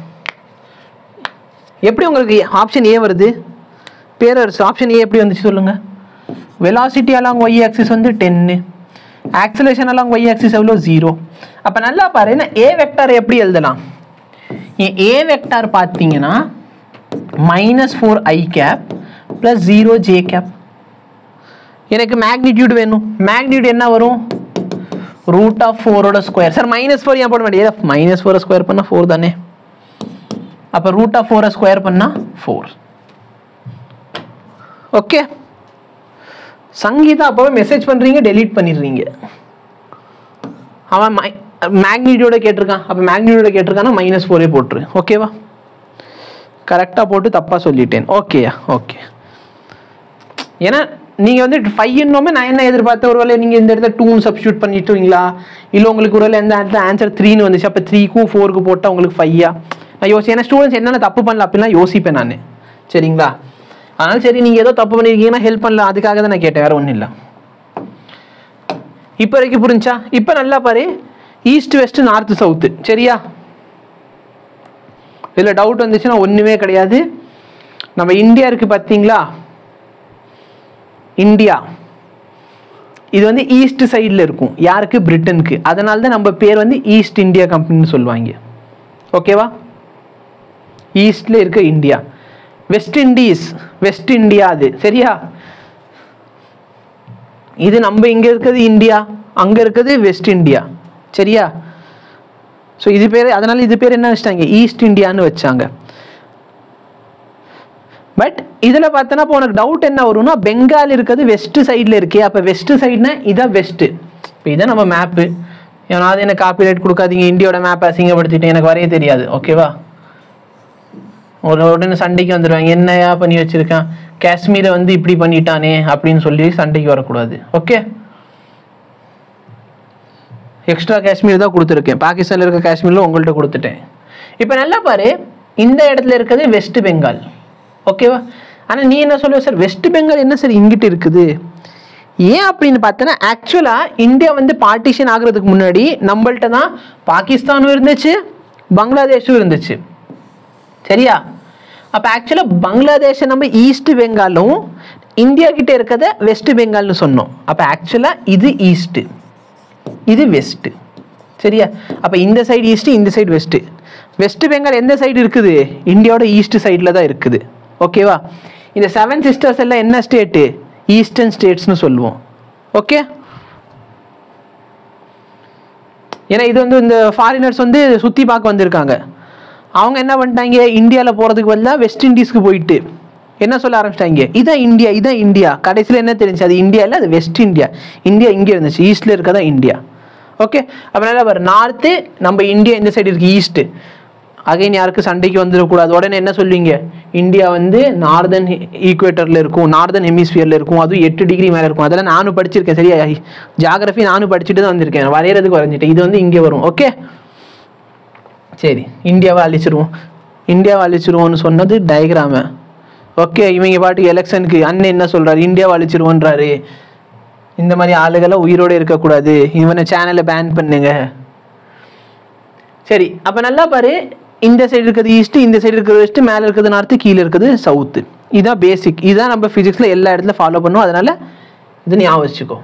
எப்படி உங்களுக்கு ஆப்ஷன் ஏ வருது பேரரசு ஆப்ஷன் ஏ எப்படி வந்துச்சு சொல்லுங்க வெலாசிட்டி அலாங் ஒய் ஆக்சிஸ் வந்து டென்னு ஆக்சலேஷன் அலாங் ஒய் ஆக்சிஸ் எவ்வளோ ஜீரோ அப்போ நல்லா பாரு என்ன ஏ வெக்டார் எப்படி எழுதலாம் ஏ வெக்டார் பார்த்தீங்கன்னா மைனஸ் ஃபோர் ஐ cap plus zero J cap எனக்கு மேக்னிடியூட் வேணும் மேக்னிடியூட் என்ன வரும் ரூட் ஆஃப் ஃபோரோட ஸ்கொயர் சார் மைனஸ் ஃபோர் ஏன் போட மாட்டேன் மைனஸ் ஃபோரை ஸ்கொயர் பண்ணால் ஃபோர் தானே அப்போ ரூட் ஆஃப் ஃபோரை ஸ்கொயர் பண்ணால் ஃபோர் ஓகே சங்கீதா அப்போவே மெசேஜ் பண்ணுறீங்க டெலீட் பண்ணிடுறீங்க அவன் மேக்னிடியூட கேட்டிருக்கான் அப்போ மேக்னிடியூட கேட்டிருக்கான்னா மைனஸ் ஃபோரே போட்டுரு ஓகேவா கரெக்டாக போட்டு தப்பாக சொல்லிட்டேன் ஓகேயா ஓகே ஏன்னா நீங்கள் வந்து ஃபைவ்னோமே நான் என்ன எதிர்பார்த்தேன் ஒருவேளை நீங்கள் இந்த இடத்துல டூன்னு சப்ஸ்டியூட் பண்ணிட்டுவீங்களா இல்லை உங்களுக்கு ஒருவேளை எந்த இடத்துல ஆன்சர் த்ரீன்னு வந்துச்சு அப்போ த்ரீக்கும் ஃபோருக்கு போட்டால் உங்களுக்கு ஃபையா நான் யோசி ஏன்னா ஸ்டூடெண்ட்ஸ் என்னென்ன தப்பு பண்ணல அப்படிலாம் யோசிப்பேன் நான் சரிங்களா அதனால சரி நீங்கள் ஏதோ தப்பு பண்ணியிருக்கீங்கன்னா ஹெல்ப் பண்ணல அதுக்காக தான் நான் கேட்டேன் வேறு ஒன்றும் இல்லை இப்போ வரைக்கும் புரிஞ்சா இப்போ நல்லா பாரு ஈஸ்ட் வெஸ்ட் நார்த் சவுத்து சரியா இதில் டவுட் வந்துச்சுன்னா ஒன்றுமே கிடையாது நம்ம இந்தியா இருக்குது பார்த்தீங்களா இந்தியா இது வந்து ஈஸ்ட் சைடில் இருக்கும் யாருக்கு பிரிட்டனுக்கு அதனால தான் நம்ம பேர் வந்து ஈஸ்ட் இந்தியா கம்பெனின்னு சொல்லுவாங்க ஓகேவா ஈஸ்டில் இருக்க India West Indies west India அது சரியா இது நம்ம இங்கே இருக்கிறது இந்தியா அங்கே இருக்கிறது வெஸ்ட் இந்தியா சரியா ஸோ இது பேர் அதனால இது பேர் என்ன வச்சிட்டாங்க ஈஸ்ட் இந்தியான்னு வச்சாங்க பட் இதில் பார்த்தோன்னா இப்போ உனக்கு டவுட் என்ன வரும்னா பெங்கால் இருக்கிறது வெஸ்ட் சைடில் இருக்கே அப்போ வெஸ்ட் சைடுனா இதான் வெஸ்ட்டு இப்போ இதான் நம்ம மேப்பு ஏன்னாவது எனக்கு காப்பி ரைட் கொடுக்காதீங்க இந்தியாவோட மேப்பை அசிங்கப்படுத்திட்டு எனக்கு வரைய தெரியாது ஓகேவா ஒரு உடனே சண்டைக்கு வந்துடுவாங்க என்னையா பண்ணி வச்சிருக்கான் காஷ்மீரை வந்து இப்படி பண்ணிட்டானே அப்படின்னு சொல்லி சண்டைக்கு வரக்கூடாது ஓகே எக்ஸ்ட்ரா காஷ்மீர் தான் கொடுத்துருக்கேன் பாகிஸ்தானில் இருக்க காஷ்மீரில் உங்கள்கிட்ட கொடுத்துட்டேன் இப்போ நல்லா பாரு இந்த இடத்துல இருக்கிறது வெஸ்ட் பெங்கால் ஓகேவா ஆனால் நீ என்ன சொல்லுவ சார் வெஸ்ட் பெங்கால் என்ன சார் இங்கிட்டு இருக்குது ஏன் அப்படின்னு பார்த்தோன்னா ஆக்சுவலாக இந்தியா வந்து பார்ட்டிஷன் ஆகுறதுக்கு முன்னாடி நம்மள்ட்ட தான் பாகிஸ்தானும் இருந்துச்சு பங்களாதேஷும் இருந்துச்சு சரியா அப்போ ஆக்சுவலாக பங்களாதேஷை நம்ம ஈஸ்ட் பெங்காலும் இந்தியா கிட்ட இருக்கிறத வெஸ்ட் பெங்கால்னு சொன்னோம் அப்போ ஆக்சுவலாக இது ஈஸ்ட்டு இது வெஸ்ட்டு சரியா அப்போ இந்த சைடு ஈஸ்ட்டு இந்த சைடு வெஸ்ட்டு வெஸ்ட் பெங்கால் எந்த சைடு இருக்குது இந்தியாவோட ஈஸ்ட் சைடில் தான் இருக்குது ஓகேவா இந்த செவன் சிஸ்டர்ஸ் எல்லாம் என்ன ஸ்டேட்டு ஈஸ்டர்ன் ஸ்டேட்ஸ்னு சொல்லுவோம் ஓகே ஏன்னா இது வந்து இந்த ஃபாரினர்ஸ் வந்து சுற்றி பார்க்க வந்திருக்காங்க அவங்க என்ன பண்ணிட்டாங்க இந்தியாவில் போகிறதுக்கு பதிலாக வெஸ்ட் இண்டீஸ்க்கு போயிட்டு என்ன சொல்ல ஆரம்பிச்சிட்டாங்க இதான் இந்தியா இதான் இந்தியா கடைசியில் என்ன தெரிஞ்சு அது இந்தியா இல்லை அது வெஸ்ட் இந்தியா இந்தியா இங்கே இருந்துச்சு ஈஸ்டில் இருக்கதா இந்தியா ஓகே அப்போ நல்லா பாரு நார்த்து நம்ம இந்தியா இந்த சைடு இருக்கு ஈஸ்ட்டு அகைன் யாருக்கு சண்டைக்கு வந்துடக்கூடாது உடனே என்ன சொல்லுவீங்க இந்தியா வந்து நார்தன் ஈக்குவேட்டரில் இருக்கும் நார்தன் ஹெமிஸ்பியரில் இருக்கும் அதுவும் எட்டு டிகிரி மேலே இருக்கும் அதெல்லாம் நானும் படிச்சிருக்கேன் சரியா ஜாகிரஃபி நானும் படிச்சுட்டு தான் வந்திருக்கேன் வரைகிறதுக்கு வரைஞ்சிட்டேன் இது வந்து இங்கே வரும் ஓகே சரி இந்தியாவை அழிச்சிருவோம் இந்தியாவை அழிச்சிருவோம்னு சொன்னது டயக்ராமு ஓகே இவங்க பாட்டுக்கு எலெக்ஷனுக்கு அண்ணன் என்ன சொல்றாரு இந்தியாவை அழிச்சிருவோன்றாரு இந்த மாதிரி ஆளுகெல்லாம் உயிரோடு இருக்கக்கூடாது இவனை சேனலை பேன் பண்ணுங்க சரி அப்போ நல்லா பாரு இந்த சைடு இருக்கிறது ஈஸ்ட் இந்த சைடு இருக்கிறது வெஸ்ட் மேலே இருக்கிறது நார்த்து கீழே இருக்கிறது சவுத்து இதுதான் பேசிக் இதுதான் நம்ம ஃபிசிக்ஸில் எல்லா இடத்துல ஃபாலோ பண்ணுவோம் அதனால இது ஞாபகம் வச்சுக்கோ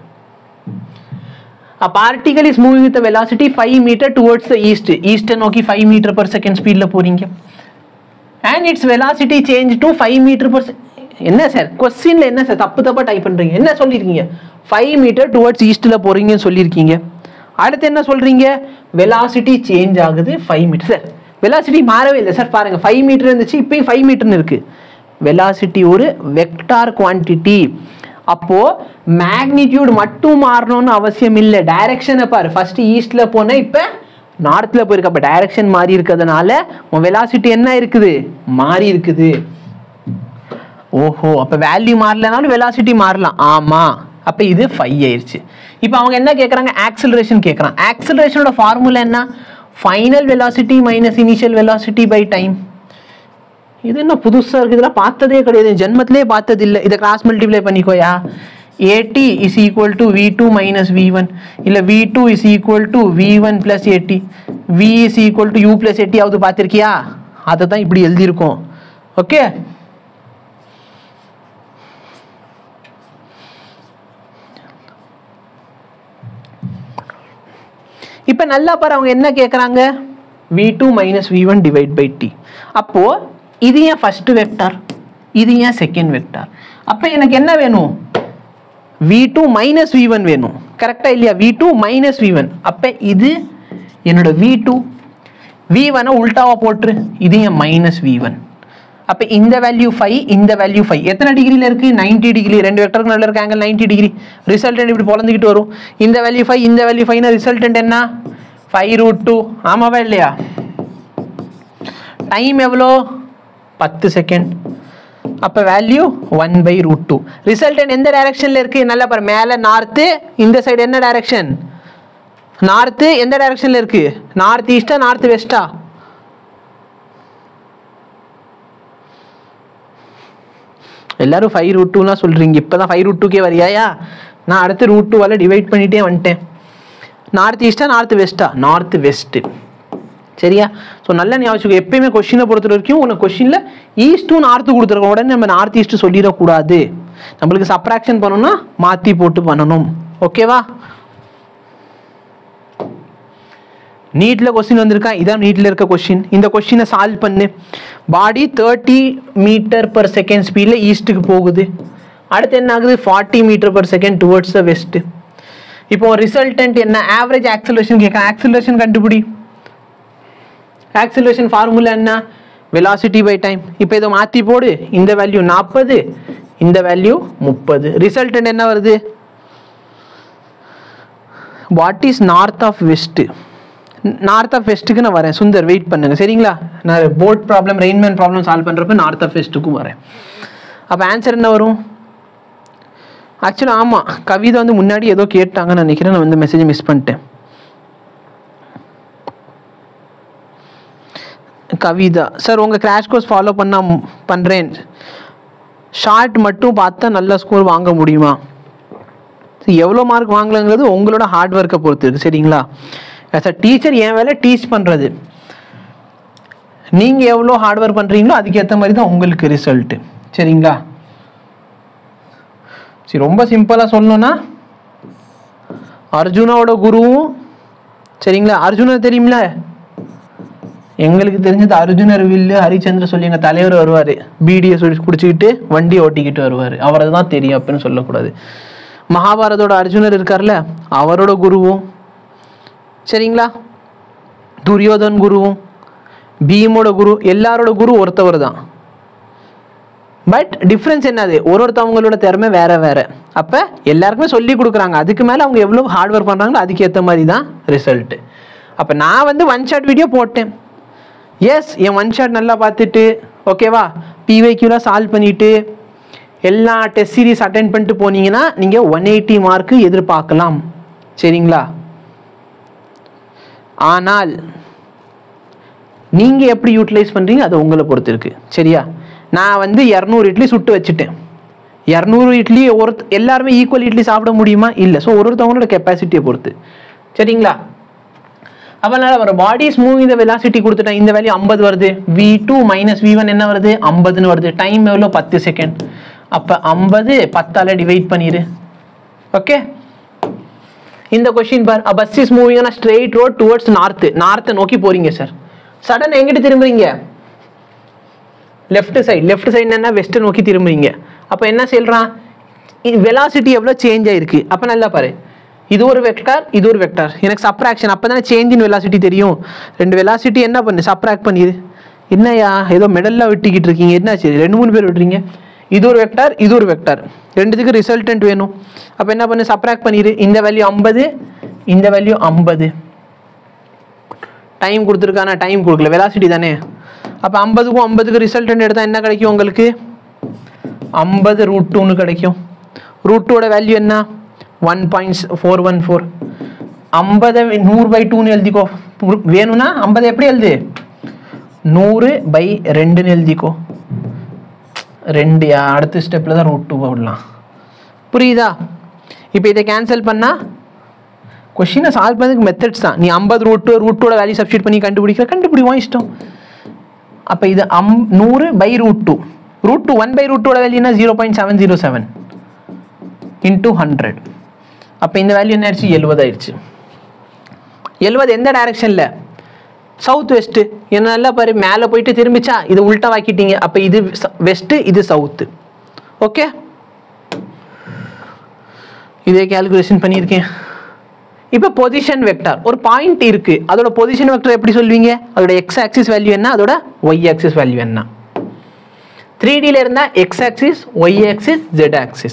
A particle is moving with a velocity 5 meter towards the east. East நோக்கி 5 meter per second ஸ்பீட்ல போறீங்க and its velocity change to 5 meter per se- என்ன சார் கொஸ்டின்ல என்ன சார் தப்பு தப்பா டைப் பண்றீங்க என்ன சொல்லியிருக்கீங்க 5 மீட்டர் டுவர்ட்ஸ் ஈஸ்ட்ல போறீங்கன்னு சொல்லியிருக்கீங்க அடுத்து என்ன சொல்றீங்க வெலாசிட்டி சேஞ்ச் ஆகுது 5 மீட்டர் சார் வெலாசிட்டி மாறவே இல்லை சார் பாருங்க 5 மீட்டர் இருந்துச்சு இப்பயும் 5 மீட்டர்னு இருக்கு வெலாசிட்டி ஒரு வெக்டார் குவான்டிட்டி அப்போ மேக்னிடியூட் மட்டும் மாறணும்னு அவசியம் இல்லை டைரக்ஷனை பாரு ஃபர்ஸ்ட் ஈஸ்ட்ல போன இப்போ நார்த்ல போயிருக்கு அப்போ டைரக்ஷன் மாறி இருக்கிறதுனால உன் வெலாசிட்டி என்ன இருக்குது மாறி இருக்குது ஓஹோ அப்போ வேல்யூ மாறலனாலும் வெலாசிட்டி மாறலாம் ஆமா அப்போ இது ஃபைவ் ஆயிருச்சு இப்போ அவங்க என்ன கேட்குறாங்க ஆக்சலரேஷன் கேட்குறான் ஆக்சலரேஷனோட ஃபார்முலா என்ன final velocity minus initial velocity by time இது என்ன புதுசா இருக்கு இதெல்லாம் பார்த்ததே கிடையாது ஜென்மத்திலே பார்த்தது இல்லை இதை கிராஸ் மல்டிப்ளை பண்ணிக்கோயா AT is equal to V two minus we one இல்லை V two is equal to V one plus AT V is equal to U plus AT ஆகுது பார்த்துருக்கியா அதை தான் இப்படி எழுதியிருக்கோம் ஓகே இப்போ நல்லா பாரு அவங்க என்ன கேட்குறாங்க V two minus we one divide by T அப்போ இது ஏன் ஃபர்ஸ்ட் வெக்டார் இது ஏன் செகண்ட் வெக்டார் அப்போ எனக்கு என்ன வேணும் V two minus we one வேணும் கரெக்டாக இல்லையா V two minus we one அப்போ இது என்னோட வி டூ வி ஒனை உல்டாவா போட்டுரு இது என் மைனஸ் வி ஒன் அப்போ இந்த வேல்யூ ஃபைவ் இந்த வேல்யூ ஃபைவ் எத்தனை டிகிரியில் இருக்கு 90 டிகிரி ரெண்டு வெக்டருக்கு நடுவில் இருக்க ஆங்கிள் நைன்டி டிகிரி ரிசல்டன்ட் இப்படி பொழந்துக்கிட்டு வரும் இந்த வேல்யூ ஃபைவ் இந்த வேல்யூ ஃபைவ்னா ரிசல்டன்ட் என்ன ஃபைவ் ரூட் டூ ஆமாவா இல்லையா டைம் எவ்வளோ பத்து செகண்ட் அப்போ value one by root two resultant எந்த டைரக்ஷனில் இருக்கு நல்லா பாரு மேலே நார்த்து இந்த சைடு என்ன டைரக்ஷன் நார்த்து எந்த டைரக்ஷனில் இருக்கு நார்த் ஈஸ்டா நார்த் வெஸ்டா எல்லாரும் ஃபைவ் ரூட் டூலாம் சொல்கிறீங்க இப்போ தான் ஃபைவ் ரூட் டூக்கே வரியாயா நான் அடுத்து ரூட் டூவால் டிவைட் பண்ணிட்டே வந்துட்டேன் நார்த் ஈஸ்டா நார்த் வெஸ்டா நார்த் வெஸ்ட்டு சரியா ஸோ நல்ல ஞாபகம் எப்பயுமே கொஷினை பொறுத்த வரைக்கும் உனக்கு கொஷினில் ஈஸ்ட்டும் நார்த்து கொடுத்துருக்க உடனே நம்ம நார்த் ஈஸ்ட் சொல்லிடக்கூடாது நம்மளுக்கு சப்ராக்ஷன் பண்ணணும்னா மாற்றி போட்டு பண்ணணும் ஓகேவா நீட்டில் கொஸ்டின் வந்திருக்கா இதான் நீட்டில் இருக்க கொஸ்டின் இந்த கொஸ்டினை சால்வ் பண்ணு body thirty metre per second ஸ்பீடில் ஈஸ்ட்டுக்கு போகுது அடுத்து என்ன ஆகுது forty metre per second towards the west இப்போ ரிசல்டன்ட் என்ன ஆவரேஜ் ஆக்சலரேஷன் கேட்க ஆக்சலரேஷன் கண்டுபிடி ஆக்சலரேஷன் ஃபார்முலா என்ன வெலாசிட்டி பை டைம் இப்போ இதை மாற்றி போடு இந்த வேல்யூ நாற்பது இந்த வேல்யூ முப்பது ரிசல்டன்ட் என்ன வருது what is north of west north of வெஸ்ட்டுக்கு நான் வரேன் சுந்தர் வெயிட் பண்ணுங்க சரிங்களா நான் boat problem rain man problem solve பண்ணுறப்ப நார்த் ஆஃப் வெஸ்ட்டுக்கும் வரேன் அப்போ ஆன்சர் என்ன வரும் ஆக்சுவலாக ஆமாம் கவிதை வந்து முன்னாடி ஏதோ கேட்டாங்கன்னு நினைக்கிறேன் நான் வந்து மெசேஜ் மிஸ் பண்ணிட்டேன் கவிதா சார் உங்கள் கிராஷ் கோர்ஸ் ஃபாலோ பண்ண பண்ணுறேன் ஷார்ட் மட்டும் பார்த்தா நல்ல ஸ்கோர் வாங்க முடியுமா எவ்வளோ மார்க் வாங்கலங்கிறது உங்களோட ஹார்ட் ஒர்க்கை பொறுத்து இருக்கு சரிங்களா ஆஸ் அ டீச்சர் என் வேலை டீச் பண்ணுறது நீங்கள் எவ்வளோ ஹார்ட் ஒர்க் பண்ணுறீங்களோ அதுக்கேற்ற மாதிரி தான் உங்களுக்கு ரிசல்ட்டு சரிங்களா சரி ரொம்ப சிம்பிளாக சொல்லணும்னா அர்ஜுனாவோட குருவும் சரிங்களா அர்ஜுனர் தெரியுமில எங்களுக்கு தெரிஞ்சது அர்ஜுனர் வில்லு ஹரிச்சந்திர சொல்லி எங்கள் தலைவர் வருவார் பீடியை சொல்லி குடிச்சிக்கிட்டு வண்டி ஓட்டிக்கிட்டு வருவார் அவரை தான் தெரியும் அப்படின்னு சொல்லக்கூடாது மகாபாரதோட அர்ஜுனர் இருக்கார்ல அவரோட குருவும் சரிங்களா துரியோதன் குருவும் பீமோட குரு எல்லாரோட குரு ஒருத்தவர் தான் பட் டிஃப்ரென்ஸ் என்னது ஒரு ஒருத்தவங்களோட திறமை வேற வேற அப்போ எல்லாருக்குமே சொல்லி கொடுக்குறாங்க அதுக்கு மேலே அவங்க எவ்வளோ ஹார்ட் ஒர்க் பண்ணுறாங்களோ அதுக்கு ஏற்ற மாதிரி தான் ரிசல்ட்டு அப்போ நான் வந்து ஒன் ஷாட் வீடியோ போட்டேன் எஸ் என் ஒன் ஷாட் நல்லா பார்த்துட்டு ஓகேவா பிவைக்யூலாம் சால்வ் பண்ணிட்டு எல்லா டெஸ்ட் சீரிஸ் அட்டென்ட் பண்ணிட்டு போனீங்கன்னா நீங்கள் ஒன் எயிட்டி மார்க்கு எதிர்பார்க்கலாம் சரிங்களா ஆனால் நீங்கள் எப்படி யூட்டிலைஸ் பண்ணுறீங்க அது உங்களை பொறுத்து இருக்கு சரியா நான் வந்து இரநூறு இட்லி சுட்டு வச்சுட்டேன் இரநூறு இட்லி ஒரு எல்லாருமே ஈக்குவல் இட்லி சாப்பிட முடியுமா இல்லை ஸோ ஒரு ஒருத்தவங்களோட கெப்பாசிட்டியை பொறுத்து சரிங்களா அப்போனால ஒரு பாடி இஸ் மூவிங் இந்த வெலாசிட்டி கொடுத்துட்டேன் இந்த வேல்யூ ஐம்பது வருது V two minus we one என்ன வருது ஐம்பதுன்னு வருது டைம் எவ்வளோ பத்து செகண்ட் அப்போ ஐம்பது பத்தால டிவைட் பண்ணிடு ஓகே இந்த கொஸ்டின் பார் bus is moving on straight road towards north நார்த்தை நோக்கி போறீங்க சார் சடன் எங்கிட்டு திரும்புறீங்க லெஃப்ட் சைடு லெஃப்ட் சைடு என்ன வெஸ்ட்டை நோக்கி திரும்புறீங்க அப்போ என்ன சொல்றான் வெலாசிட்டி எவ்வளோ சேஞ்ச் ஆயிருக்கு அப்போ நல்லா பாரு இது ஒரு வெக்டார் இது ஒரு வெக்டார் எனக்கு சப்ராக்ஷன் அப்போ தானே சேஞ்ச் இன் வெலாசிட்டி தெரியும் ரெண்டு வெலாசிட்டி என்ன பண்ணு சப்ராக்ட் பண்ணிடு என்னய்யா ஏதோ மெடல்லாம் விட்டுக்கிட்டு இருக்கீங்க என்னாச்சு ரெண்டு மூணு பேர் விட்டுறீங்க இது ஒரு வெக்டார் இது ஒரு வெக்டார் ரெண்டுத்துக்கு ரிசல்டன்ட் வேணும் அப்போ என்ன பண்ணு சப்ராக்ட் பண்ணிடு இந்த வேல்யூ ஐம்பது இந்த வேல்யூ ஐம்பது டைம் கொடுத்துருக்கானா டைம் கொடுக்கல வெலாசிட்டி தானே அப்போ ஐம்பதுக்கும் ஐம்பதுக்கு ரிசல்டன்ட் எடுத்தால் என்ன கிடைக்கும் உங்களுக்கு ஐம்பது ரூட் டூன்னு கிடைக்கும் ரூட் டூவோட வேல்யூ என்ன one point four one four ஐம்பதை நூறு பை டூன்னு எழுதிக்கோ வேணும்னா ஐம்பது எப்படி எழுது நூறு பை ரெண்டுன்னு எழுதிக்கோ ரெண்டு அடுத்த ஸ்டெப்பில் தான் ரூட் டூ போடலாம் புரியுதா இப்போ இதை கேன்சல் பண்ணால் கொஷினை சால்வ் பண்ணதுக்கு மெத்தட்ஸ் தான் நீ ஐம்பது ரூட்டு ரூட்டோட வேல்யூ சப்ஸ்டியூட் பண்ணி கண்டுபிடிக்கிற கண்டுபிடிவான் இஷ்டம் அப்போ இது அம் நூறு by root two root two one by ரூட்டோட வேல்யூனா zero point seven zero seven into hundred அப்போ இந்த வேல்யூ என்ன ஆயிடுச்சு எழுபது ஆயிடுச்சு எழுபது எந்த டைரக்ஷனில் சவுத் வெஸ்ட்டு என்ன நல்லா பாரு மேலே போயிட்டு திரும்பிச்சா இது உல்ட்டா வாக்கிட்டீங்க அப்போ இது வெஸ்ட்டு இது சவுத்து ஓகே இதே கேல்குலேஷன் பண்ணியிருக்கேன் இப்போ பொசிஷன் வெக்டார் ஒரு பாயிண்ட் இருக்கு அதோட பொசிஷன் வெக்டார் எப்படி சொல்வீங்க அதோட எக்ஸ் ஆக்சிஸ் வேல்யூ என்ன அதோட ஒய் ஆக்சிஸ் வேல்யூ என்ன த்ரீ டியில் இருந்தால் X axis Y axis Z axis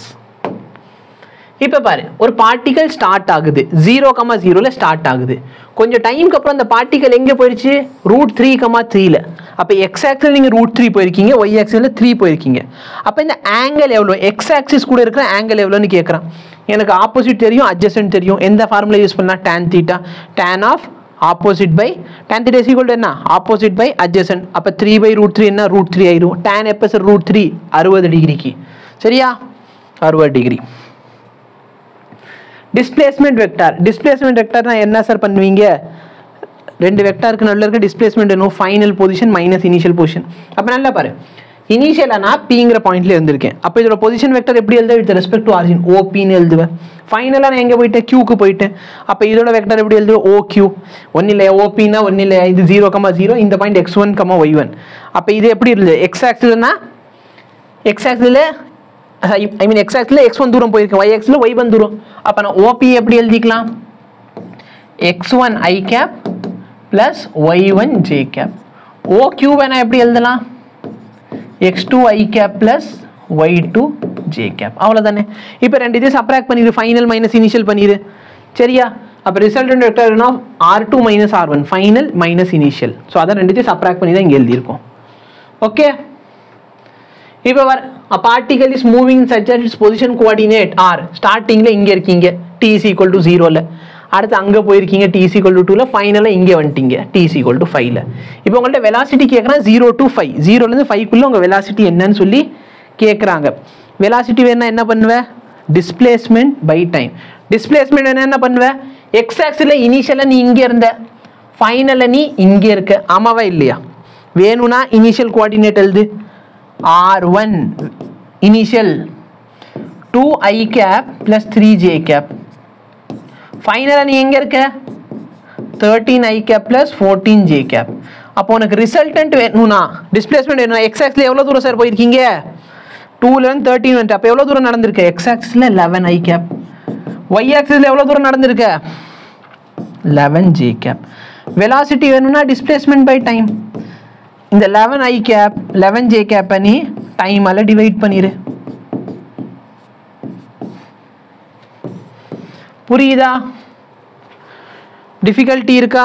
இப்போ பாரு ஒரு பார்ட்டிகல் ஸ்டார்ட் ஆகுது ஜீரோ கமா ஜீரோவில் ஸ்டார்ட் ஆகுது கொஞ்சம் டைமுக்கு அப்புறம் அந்த பார்ட்டிகல் எங்கே போயிடுச்சு ரூட் த்ரீ கமா த்ரீல அப்போ எக்ஸ் ஆக்சில் நீங்கள் ரூட் த்ரீ போயிருக்கீங்க ஒய் ஆக்சில் த்ரீ போயிருக்கீங்க அப்போ இந்த ஆங்கிள் எவ்வளோ எக்ஸ் ஆக்சிஸ் கூட இருக்கிற ஆங்கிள் எவ்வளோன்னு கேட்குறான் எனக்கு ஆப்போசிட் தெரியும் அட்ஜஸ்டன்ட் தெரியும் எந்த ஃபார்முலா யூஸ் பண்ணலாம் tan theta tan of opposite by tan theta equal என்ன ஆப்போசிட் பை அட்ஜஸ்டன்ட் அப்போ த்ரீ பை ரூட் த்ரீ என்ன ரூட் த்ரீ ஆயிரும் டேன் எப்போ சார் ரூட் த்ரீ அறுபது டிகிரிக்கு சரியா அறுபது டிகிரி டிஸ்பிளேஸ்மெண்ட் வெக்டார் டிஸ்பிளேஸ்மெண்ட் வெக்டார்னா என்ன சார் பண்ணுவீங்க ரெண்டு வெக்டாருக்கு நடுவில் இருக்க டிஸ்பிளேஸ்மெண்ட் வேணும் final position minus initial position அப்போ நல்லா பாரு இனிஷியலாக நான் பிங்கிற பாயிண்ட்ல இருந்திருக்கேன் அப்போ இதோட பொசிஷன் வெக்டர் எப்படி எழுத வித் ரெஸ்பெக்ட் டு ஆரிஜின் ஓபின்னு எழுதுவேன் ஃபைனலாக நான் எங்கே போயிட்டேன் கியூக்கு போயிட்டேன் அப்போ இதோட வெக்டர் எப்படி எழுதுவேன் ஓ கியூ ஒன்றும் இல்லையா ஓபின்னா ஒன்றும் இல்லையா இது ஜீரோ கமா ஜீரோ இந்த point X one comma Y one அப்போ இது எப்படி இருந்தது எக்ஸ் ஆக்சில்னா எக்ஸ் ஆக்சில் ஐ மீன் எக்ஸ் ஆக்சில் எக்ஸ் ஒன் தூரம் போயிருக்கேன் ஒய் ஆக்சில் ஒய் ஒன் தூரம் அப்போ நான் ஓபி எப்படி எழுதிக்கலாம் X one I cap plus Y one J cap O Q வேணா எப்படி எழுதலாம் X two I cap plus Y two J cap அவ்வளோதானே இப்போ ரெண்டு இதையும் சப்ராக்ட் பண்ணிடு ஃபைனல் மைனஸ் இனிஷியல் பண்ணிடு சரியா அப்போ resultant vector of R two minus R one final minus initial so அதை ரெண்டுத்தையும் சப்ராக்ட் பண்ணி தான் இங்கே எழுதியிருக்கோம் ஓகே இப்போ வர a particle is moving such that its position coordinate r ஸ்டார்டிங்கில் இங்கே இருக்கீங்க t is equal to ஜீரோவில் அடுத்து அங்கே போயிருக்கீங்க t is equal to டூவில் ஃபைனலாக இங்கே வந்துட்டீங்க t is equal to ஃபைவ்ல இப்போ உங்கள்ட்ட வெலாசிட்டி கேட்குறேன் ஜீரோ டு ஃபைவ் ஜீரோலேருந்து ஃபைவ்க்குள்ளே உங்கள் வெலாசிட்டி என்னன்னு சொல்லி கேட்குறாங்க வெலாசிட்டி வேணா என்ன பண்ணுவேன் டிஸ்பிளேஸ்மெண்ட் பை டைம் டிஸ்பிளேஸ்மெண்ட் வேணா என்ன பண்ணுவேன் எக்ஸ் ஆக்ஸில் இனிஷியலாக நீ இங்கே இருந்த ஃபைனலில் நீ இங்கே இருக்க ஆமாவா இல்லையா வேணும்னா இனிஷியல் கோஆர்டினேட் எழுது R one initial two I cap plus three J cap ஃபைனலாக நீ எங்கே இருக்க thirteen I cap plus fourteen J cap அப்போ உனக்கு ரிசல்டன்ட் வேணும்னா டிஸ்பிளேஸ்மெண்ட் வேணும் எக்ஸ் ஆக்ஸில் எவ்வளோ தூரம் சார் போயிருக்கீங்க டூலேருந்து தேர்ட்டின் வந்துட்டு அப்போ எவ்வளோ தூரம் நடந்திருக்கு எக்ஸ் ஆக்ஸில் லெவன் ஐ கேப் ஒய் ஆக்ஸில் எவ்வளோ தூரம் நடந்திருக்க லெவன் ஜே கேப் வெலாசிட்டி வேணும்னா டிஸ்பிளேஸ்மெண்ட் பை டைம் இந்த eleven I cap eleven J cap பண்ணி டைமால டிவைட் பண்ணிடு புரியுதா டிஃபிகல்ட்டி இருக்கா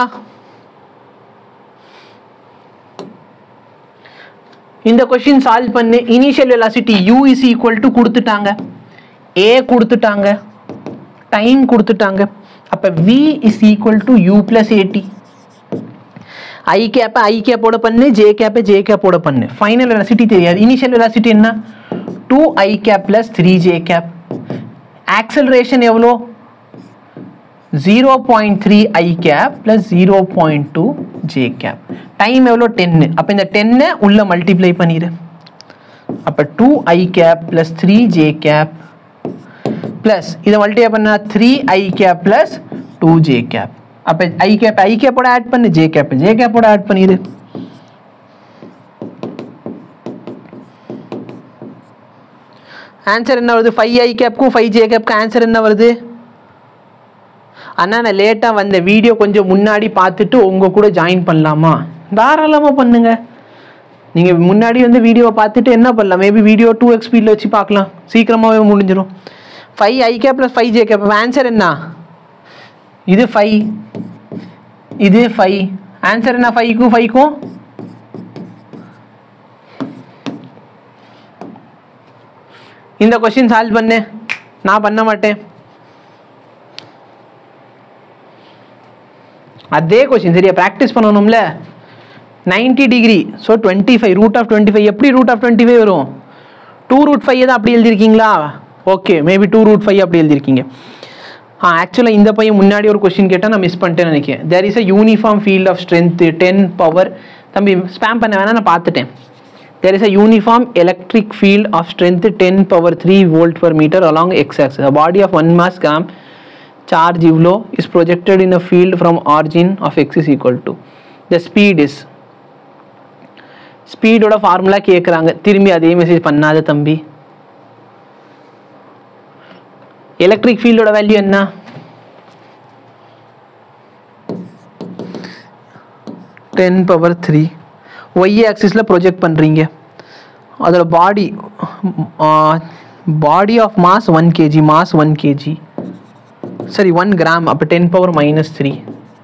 இந்த கொஸ்டின் சால்வ் பண்ணு initial velocity u is equal to கொடுத்துட்டாங்க a கொடுத்துட்டாங்க டைம் கொடுத்துட்டாங்க அப்ப v is equal to u plus AT I கேப்பை ஐ கேப்போட பண்ணு ஜே கேப்பை ஜே கேப்போட பண்ணு ஃபைனல் வெலாசிட்டி தெரியாது இனிஷியல் வெலாசிட்டி என்ன two I cap plus three J cap acceleration எவ்வளோ zero point three I cap plus zero point two J cap time எவ்வளோ டென்னு அப்போ இந்த டென்னை உள்ள மல்டிப்ளை பண்ணிடு அப்போ two I cap plus three J cap plus இதை மல்டிப்ளை பண்ணா three I cap plus two J cap அப்போ ஐ கேப் ஐ கேப்போட ஆட் பண்ணு ஜே கேப் ஜே கேப்போட ஆட் பண்ணிடு ஆன்சர் என்ன வருது ஃபைவ் ஐ கேப்க்கும் ஃபைவ் ஜே கேப்க்கும் ஆன்சர் என்ன வருது அண்ணா நான் லேட்டாக வந்த வீடியோ கொஞ்சம் முன்னாடி பார்த்துட்டு உங்கள் கூட ஜாயின் பண்ணலாமா தாராளமாக பண்ணுங்க நீங்கள் முன்னாடி வந்து வீடியோவை பார்த்துட்டு என்ன பண்ணலாம் மேபி வீடியோ டூ எக்ஸ் ஸ்பீடில் வச்சு பார்க்கலாம் சீக்கிரமாகவே முடிஞ்சிடும் five I cap plus five J cap answer என்ன இது ஃபைவ் இது ஃபைவ் ஆன்சர் என்ன ஃபைவ்க்கும் ஃபைவ்க்கும் இந்த கொஸ்டின் சால்வ் பண்ணு நான் பண்ண மாட்டேன் அதே கொஸ்டின் சரியா ப்ராக்டிஸ் பண்ணணும்ல 90 degree so twenty five root of twenty five எப்படி ரூட் ஆஃப் டுவெண்ட்டி ஃபைவ் வரும் டூ ரூட் ஃபைவ் தான் அப்படி எழுதிருக்கீங்களா okay maybe two root five அப்படி எழுதிருக்கீங்க ஆ ஆக்சுவலாக இந்த பையன் முன்னாடி ஒரு கொஸ்டின் கேட்டால் நான் மிஸ் பண்ணிட்டேன்னு நினைக்கிறேன் there is a uniform field of strength ten power தம்பி ஸ்பேம் பண்ண வேணா நான் பார்த்துட்டேன் there is a uniform electric field of strength 10 power 3 volt per meter along x-axis. A body of 1 mass gram charge below is projected in a field from origin of x is equal to the speed is ஸ்பீடோட formula கேட்குறாங்க திரும்பி அதே message பண்ணாத தம்பி electric ஃபீல்டோட value என்ன ten power three Y ஆக்சிஸில் project பண்ணுறீங்க அதோட body body of mass one KG mass one KG சரி ஒன் கிராம் அப்போ ten power minus three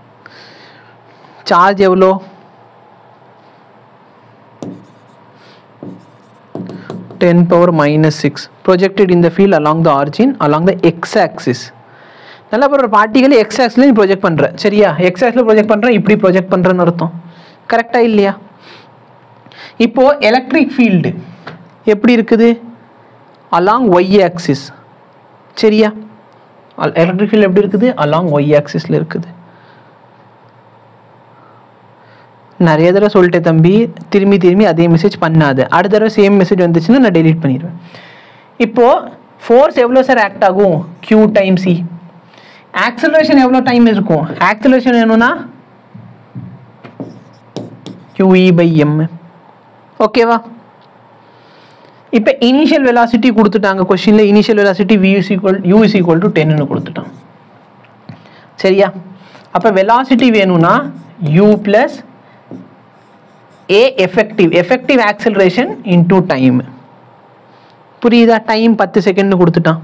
charge எவ்வளோ ten power minus six projected in the field along the origin along the X axis நல்லா ஒரு பார்ட்டிகளை X ஆக்ஸில் நீ project பண்ணுற சரியா எக்ஸ் ஆக்ஸில் ப்ரொஜெக்ட் பண்ணுற இப்படி ப்ரொஜெக்ட் பண்ணுறேன்னு அர்த்தம் கரெக்டாக இல்லையா இப்போ எலக்ட்ரிக் ஃபீல்டு எப்படி இருக்குது அலாங் ஒய் ஆக்சிஸ் சரியா எலக்ட்ரிக் ஃபீல்டு எப்படி இருக்குது அலாங் ஒய் ஆக்சிஸில் இருக்குது நிறைய தடவை சொல்லிட்டேன் தம்பி திரும்பி திரும்பி அதே மெசேஜ் பண்ணாத அடுத்த தடவை சேம் மெசேஜ் வந்துச்சுன்னா நான் டெலீட் பண்ணிடுவேன் இப்போ ஃபோர்ஸ் எவ்வளோ சார் ஆக்ட் ஆகும் q டைம் சி ஆக்சலரேஷன் எவ்வளோ டைம் இருக்கும் ஆக்சலரேஷன் வேணும்னா qe பை எம் ஓகேவா இப்போ இனிஷியல் வெலாசிட்டி கொடுத்துட்டாங்க கொஷினில் initial velocity v is equal u is equal to டென்னு கொடுத்துட்டான் சரியா அப்போ வெலாசிட்டி வேணும்னா u plus a effective effective acceleration into time புரியுதா டைம் பத்து செகண்ட் கொடுத்துட்டான்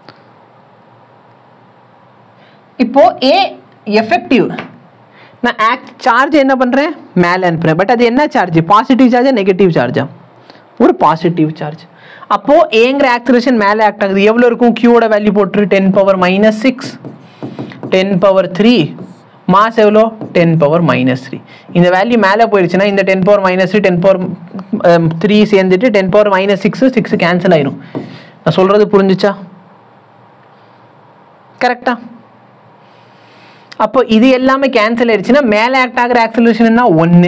இப்போ ஏ எஃபெக்டிவ் நான் ஆக்ட் சார்ஜ் என்ன பண்ணுறேன் மேலே அனுப்புகிறேன் பட் அது என்ன சார்ஜ் பாசிட்டிவ் சார்ஜா நெகட்டிவ் சார்ஜா ஒரு பாசிட்டிவ் சார்ஜ் அப்போது ஏங்கிற ஆக்சலேஷன் மேலே ஆக்ட் ஆகுது எவ்வளோ இருக்கும் கியூவோட வேல்யூ போட்டுரு ten power minus six ten power three mass எவ்வளோ டென் பவர் மைனஸ் த்ரீ இந்த வேல்யூ மேலே போயிடுச்சுன்னா இந்த ten power minus three ten power three சேர்ந்துட்டு ten power minus six six cancel ஆயிரும் நான் சொல்கிறது புரிஞ்சுச்சா கரெக்டா அப்போ இது எல்லாமே கேன்சல் ஆயிடுச்சுன்னா மேலே ஆக்ட் ஆகிற ஆக்சலேஷன் என்ன ஒன்று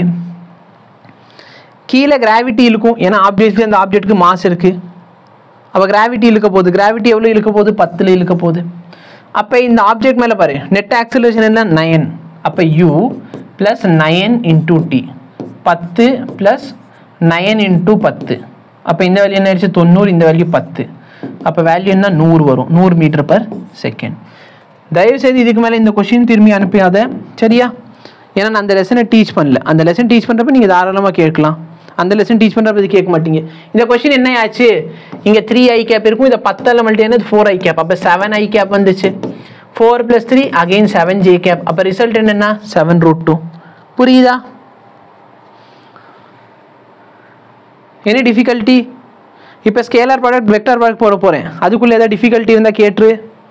கீழே கிராவிட்டி இழுக்கும் ஏன்னா ஆப்ஜெக்ட்ல அந்த ஆப்ஜெக்ட்டுக்கு மாஸ் இருக்குது அப்போ கிராவிட்டி இழுக்க போகுது கிராவிட்டி எவ்வளோ இழுக்க போகுது பத்தில் இழுக்க போகுது அப்போ இந்த ஆப்ஜெக்ட் மேலே பாரு நெட் ஆக்சலேஷன் என்ன நயன் அப்போ U plus nine into T பத்து ப்ளஸ் நயன் இன்டூ பத்து அப்போ இந்த வேல்யூ என்ன ஆயிடுச்சு தொண்ணூறு இந்த வேல்யூ பத்து அப்போ வேல்யூ என்ன நூறு வரும் நூறு மீட்டர் பர் செகண்ட் தயவுசெய்து இதுக்கு மேலே இந்த கொஷின் திரும்பி அனுப்பியாத சரியா ஏன்னா நான் அந்த லெசனை டீச் பண்ணல அந்த லெசன் டீச் பண்ணுறப்ப நீங்கள் தாராளமாக கேட்கலாம் அந்த லெசன் டீச் பண்ணுறப்ப இது கேட்க மாட்டீங்க இந்த கொஷின் என்ன ஆச்சு இங்கே த்ரீ ஐ கேப் இருக்கும் இதை பத்தால் மல்டி ஆனது ஃபோர் ஐ கேப் அப்போ செவன் ஐ கேப் வந்துச்சு four plus three again seven J cap அப்போ ரிசல்ட் என்னென்னா செவன் ரூட் டூ புரியுதா என்ன டிஃபிகல்ட்டி இப்போ ஸ்கேலர் ப்ராடக்ட் வெக்டார் ப்ராடக்ட் போட போகிறேன் அதுக்குள்ளே ஏதாவது டிஃபிகல்ட்டி இருந்தால் கேட்டுரு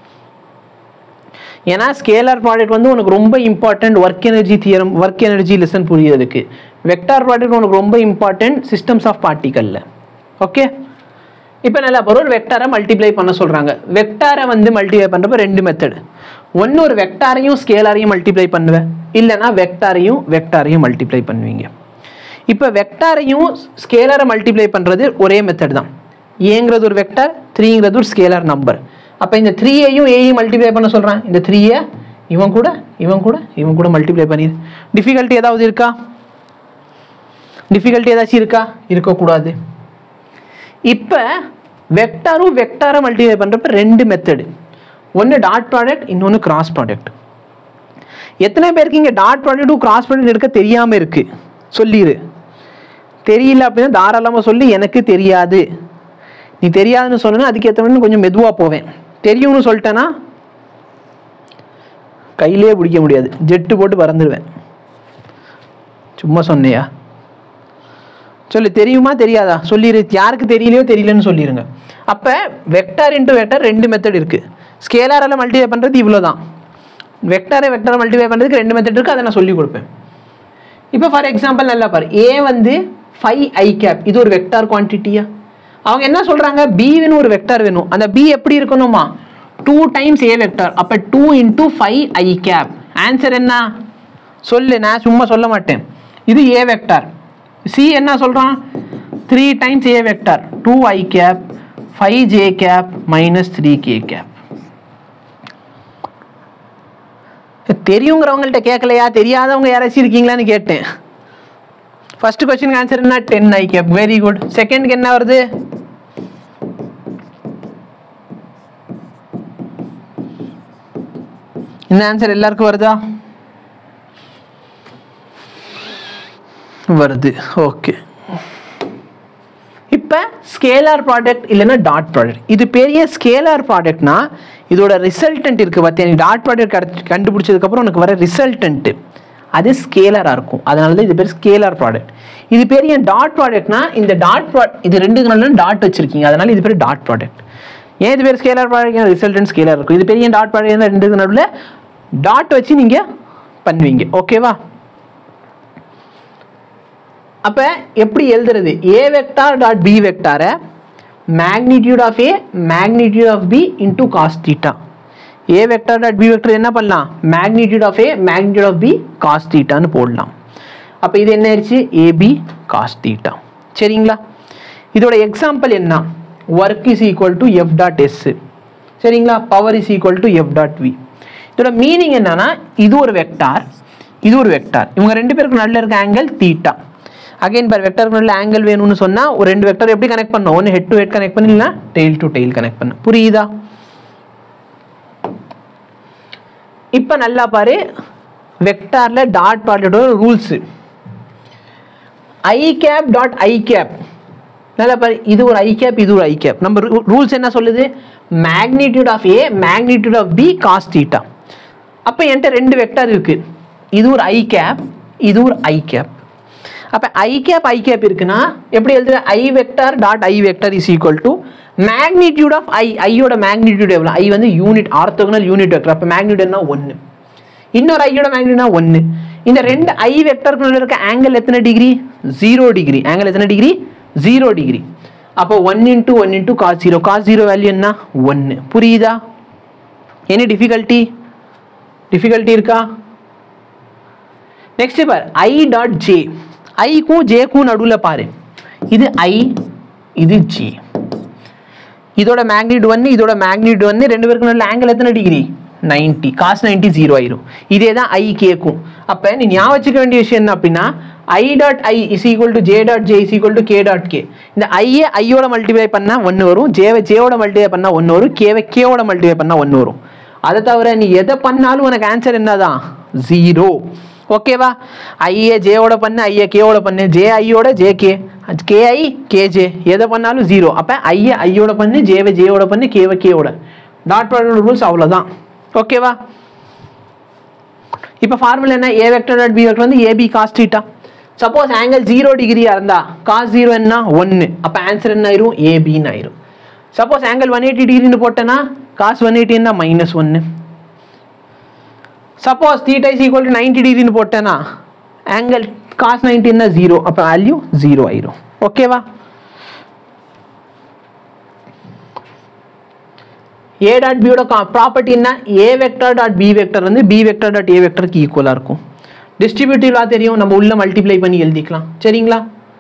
ஏன்னா ஸ்கேலர் ப்ராடக்ட் வந்து உனக்கு ரொம்ப important work energy theorem work energy lesson புரியுறதுக்கு வெக்டார் ப்ராடக்ட் உனக்கு ரொம்ப இம்பார்ட்டன்ட் சிஸ்டம்ஸ் ஆஃப் பார்ட்டிக்கல்ல ஓகே இப்போ நல்லா பொருள் வெக்டாரை மல்டிப்ளை பண்ண சொல்கிறாங்க வெக்டாரை வந்து மல்டிப்ளை பண்ணுறப்ப ரெண்டு மெத்தட் ஒன்று ஒரு வெக்டாரையும் ஸ்கேலாரையும் மல்டிப்ளை பண்ணுவேன் இல்லைனா வெக்டாரையும் வெக்டாரையும் மல்டிப்ளை பண்ணுவீங்க இப்போ வெக்டாரையும் ஸ்கேலரை மல்டிப்ளை பண்ணுறது ஒரே மெத்தட் தான் ஏங்கிறது ஒரு வெக்டார் த்ரீங்கிறது ஒரு ஸ்கேலர் நம்பர் அப்போ இந்த த்ரீயையும் ஏயும் மல்டிப்ளை பண்ண சொல்கிறான் இந்த த்ரீயை இவன் கூட இவன் கூட இவன் கூட மல்டிப்ளை பண்ணிடு டிஃபிகல்ட்டி ஏதாவது இருக்கா டிஃபிகல்ட்டி ஏதாச்சும் இருக்கா இருக்கக்கூடாது இப்போ வெக்டாரும் வெக்டாரை மல்டிப்ளை பண்ணுறப்ப ரெண்டு மெத்தடு ஒன்று டாட் ப்ராடக்ட் இன்னொன்று கிராஸ் ப்ராடக்ட் எத்தனை பேருக்கு இங்கே டாட் ப்ராடக்ட்டும் கிராஸ் ப்ராடக்ட் எடுக்க தெரியாமல் இருக்குது சொல்லிடு தெரியல அப்படின்னா தாராளமாக சொல்லி எனக்கு தெரியாது நீ தெரியாதுன்னு சொன்னா அதுக்கேற்ற மாதிரி கொஞ்சம் மெதுவாக போவேன் தெரியும்னு சொல்லிட்டேன்னா கையிலே பிடிக்க முடியாது ஜெட்டு போட்டு பறந்துடுவேன் சும்மா சொன்னியா சொல்லு தெரியுமா தெரியாதா சொல்லிடு யாருக்கு தெரியலையோ தெரியலன்னு சொல்லிடுங்க அப்போ வெக்டார் இன்ட்டு வெக்டார் ரெண்டு மெத்தட் இருக்குது ஸ்கேலாரால் மல்டிஃபை பண்ணுறது இவ்வளோ தான் வெக்டாரை வெக்டாரை மல்டிஃபை பண்ணுறதுக்கு ரெண்டு மெத்தட் இருக்குது அதை நான் சொல்லி கொடுப்பேன் இப்போ ஃபார் எக்ஸாம்பிள் நல்லா பாரு ஏ வந்து ஃபைவ் ஐ கேப் இது ஒரு வெக்டார் குவான்டிட்டியா அவங்க என்ன சொல்கிறாங்க பின்னு ஒரு வெக்டார் வேணும் அந்த பி எப்படி இருக்கணுமா டூ டைம்ஸ் ஏ வெக்டார் அப்போ two into five I cap answer என்ன சொல்லு நான் சும்மா சொல்ல மாட்டேன் இது ஏ வெக்டார் சி என்ன சொல்கிறான் three times A vector two I cap five J cap minus three K cap தெரியுங்கிறவங்கள்ட்ட கேட்கலையா தெரியாதவங்க யாராச்சும் இருக்கீங்களான்னு கேட்டேன் ஃபர்ஸ்ட் கொஸ்டின் ஆன்சர் என்ன ten I cap very good செகண்ட்க்கு என்ன வருது இந்த ஆன்சர் எல்லாருக்கும் வருதா வருது ஓகே இப்போ ஸ்கேலார் ப்ராடக்ட் இல்லைன்னா டாட் ப்ராடக்ட் இது பெரிய ஸ்கேலார் ப்ராடக்ட்னா இதோட ரிசல்டன்ட் இருக்குது பார்த்தியா நீ டாட் ப்ராடக்ட் கண்டு கண்டுபிடிச்சதுக்கப்புறம் உனக்கு வர ரிசல்டன்ட்டு அது ஸ்கேலராக இருக்கும் அதனால தான் இது பேர் ஸ்கேலார் ப்ராடக்ட் இது பெரிய டாட் ப்ராடக்ட்னா இந்த டாட் ப்ரா இது ரெண்டு நாளும் டாட் வச்சிருக்கீங்க அதனால இது பேர் டாட் ப்ராடக்ட் ஏன் இது பேர் ஸ்கேலார் ப்ராடக்ட் ரிசல்டன்ட் ஸ்கேலார் இருக்கும் இது பெரிய டாட் ப்ராடக்ட் ரெண்டு நடுவில் டாட் வச்சு நீங்கள் பண்ணுவீங்க ஓகேவா அப்போ எப்படி எழுதுறது ஏ வெக்டார் டாட் பி வெக்டாரை magnitude of A magnitude of B into cos theta A vector dot B vector என்ன பண்ணலாம் magnitude of A magnitude of B cos தீட்டான்னு போடலாம் அப்போ இது என்ன ஆயிடுச்சு ஏபி காஸ் தீட்டா சரிங்களா இதோட எக்ஸாம்பிள் என்ன work is equal to F dot S சரிங்களா power is equal to F dot V இதோட மீனிங் என்னன்னா இது ஒரு வெக்டார் இது ஒரு வெக்டார் இவங்க ரெண்டு பேருக்கு நடுவில் இருக்க ஆங்கிள் தீட்டா அகைன் பார் வெக்டருக்கு நல்ல ஆங்கிள் வேணும்னு சொன்னா ஒரு ரெண்டு வெக்டர் எப்படி கனெக்ட் பண்ணணும் ஒன்று ஹெட் டு ஹெட் கனெக்ட் பண்ணி இல்லைனா டெய்ல் டு டெய்ல் கனெக்ட் பண்ண புரியுதா இப்போ நல்லா பாரு வெக்டார்ல டாட் ப்ராடக்டோட rules I cap dot I cap நல்லா பாரு இது ஒரு ஐ கேப் இது ஒரு ஐ கேப் நம்ம ரூல்ஸ் என்ன சொல்லுது magnitude of A magnitude of B cos theta அப்போ என்கிட்ட ரெண்டு வெக்டார் இருக்கு இது ஒரு ஐ கேப் இது ஒரு ஐ கேப் அப்போ ஐ கேப் ஐ கேப் இருக்குன்னா எப்படி எழுதுற ஐ vector dot I vector is equal to magnitude of I ஐயோட மேக்னிடியூட் எவ்வளோ ஐ வந்து யூனிட் ஆர்த்தோகனல் யூனிட் வெக்டர் அப்போ மேக்னிடியூட்னா ஒன்று இன்னொரு ஐயோட மேக்னிடியூட்னா ஒன்று இந்த ரெண்டு ஐ வெக்டருக்கு இருக்க ஆங்கிள் எத்தனை டிகிரி ஜீரோ டிகிரி ஆங்கிள் எத்தனை டிகிரி ஜீரோ டிகிரி அப்போ one into one into cos zero cos zero value என்ன ஒன்று புரியுதா எனி டிஃபிகல்ட்டி டிஃபிகல்ட்டி இருக்கா நெக்ஸ்ட் பார் ஐ டாட் ஜே ஐக்கும் ஜேக்கும் நடுவில் பாரு இது ஐ இது ஜே இதோட மேக்னிட் ஒன்று இதோட மேக்னிட் ஒன்று ரெண்டு பேருக்கு நல்ல ஆங்கிள் எத்தனை டிகிரி 90 காஸ் 90 ஜீரோ ஆயிரும் இதே தான் ஐ கேக்கும் அப்போ நீ ஞாபகம் வச்சுக்க வேண்டிய விஷயம் என்ன அப்படின்னா I dot I is equal to J dot J is equal to K dot K இந்த ஐயை ஐயோட மல்டிப்ளை பண்ணால் ஒன்று வரும் ஜேவை ஜேவோட மல்டிப்ளை பண்ணால் ஒன்று வரும் கேவை கேவோட மல்டிப்ளை பண்ணால் ஒன்று வரும் அதை தவிர நீ எதை பண்ணாலும் உனக்கு ஆன்சர் என்னதான் ஜீரோ ஓகேவா ஐஏ ஜேவோட பண்ணு ஐஏ கேவோட பண்ணு ஜே ஐயோட ஜே கே கேஐ கேஜே எதை பண்ணாலும் ஜீரோ அப்போ ஐஏ ஐயோட பண்ணு ஜேவை ஜேவோட பண்ணு கேவை கேவோட டாட் ப்ராடக்ட் ரூல்ஸ் அவ்வளோதான் ஓகேவா இப்போ ஃபார்முலா என்ன A vector dot B vector வந்து AB cos theta suppose angle zero டிகிரியா இருந்தா காஸ் ஜீரோ என்ன ஒன்று அப்போ ஆன்சர் என்ன ஆயிரும் ஏபின்னு ஆயிரும் சப்போஸ் ஆங்கிள் ஒன் எயிட்டி டிகிரின்னு போட்டேன்னா காஸ் ஒன் எயிட்டி என்ன மைனஸ் ஒன்று suppose theta is equal to ninety டிகிரின்னு போட்டேன்னா ஆங்கிள் காஸ் நைன்டி என்ன ஜீரோ அப்போ வேல்யூ ஜீரோ ஆயிரும் ஓகேவா ஏ டாட் பியோட ப்ராப்பர்ட்டி என்ன A vector dot B vector வந்து பி வெக்டர் டாட் ஏ வெக்டருக்கு ஈக்குவலாக இருக்கும் டிஸ்ட்ரிபியூட்டிவ்லாம் தெரியும் நம்ம உள்ள மல்டிப்ளை பண்ணி எழுதிக்கலாம் சரிங்களா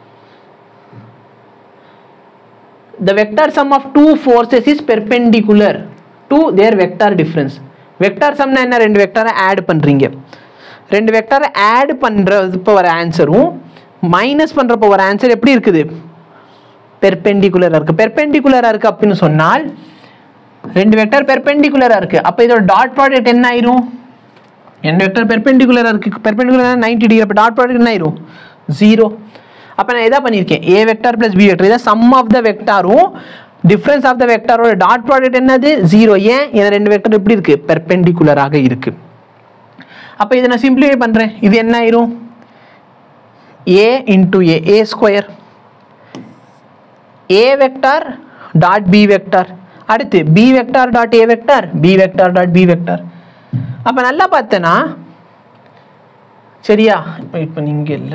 the vector sum of two forces is perpendicular to their vector difference vector சம்னா என்ன ரெண்டு வெக்டாரை ஆட் பண்ணுறீங்க ரெண்டு வெக்டாரை ஆட் பண்ணுறப்போ வர ஆன்சரும் மைனஸ் பண்ணுறப்போ வர ஆன்சர் எப்படி இருக்குது பெர்பெண்டிகுலராக இருக்குது பெர்பெண்டிகுலராக இருக்குது அப்படின்னு சொன்னால் ரெண்டு வெக்டார் பெர்பெண்டிகுலராக இருக்குது அப்போ இதோட டாட் ப்ராடக்ட் என்ன ஆயிரும் ரெண்டு வெக்டார் பெர்பெண்டிகுலராக இருக்குது பெர்பெண்டிகுலர் நைன்டி டிகிரி அப்போ டாட் ப்ராடக்ட் என்ன ஆயிரும் ஜீரோ அப்போ நான் எதா பண்ணியிருக்கேன் A vector plus B vector இதான் சம் ஆஃப் த வெக்டாரும் டிஃப்ரென்ஸ் ஆஃப் த வெக்டாரோட டாட் ப்ராடக்ட் என்னது ஜீரோ ஏன் இந்த ரெண்டு வெக்டர் எப்படி இருக்கு பெர்பெண்டிகுலராக இருக்கு அப்போ இதை நான் சிம்பிளிஃபை பண்ணுறேன் இது என்ன ஆயிரும் A into A A square A vector dot B vector அடுத்து B vector dot A vector B vector dot B vector அப்போ நல்லா பார்த்தேன்னா சரியா இப்போ நீங்கள் இல்லை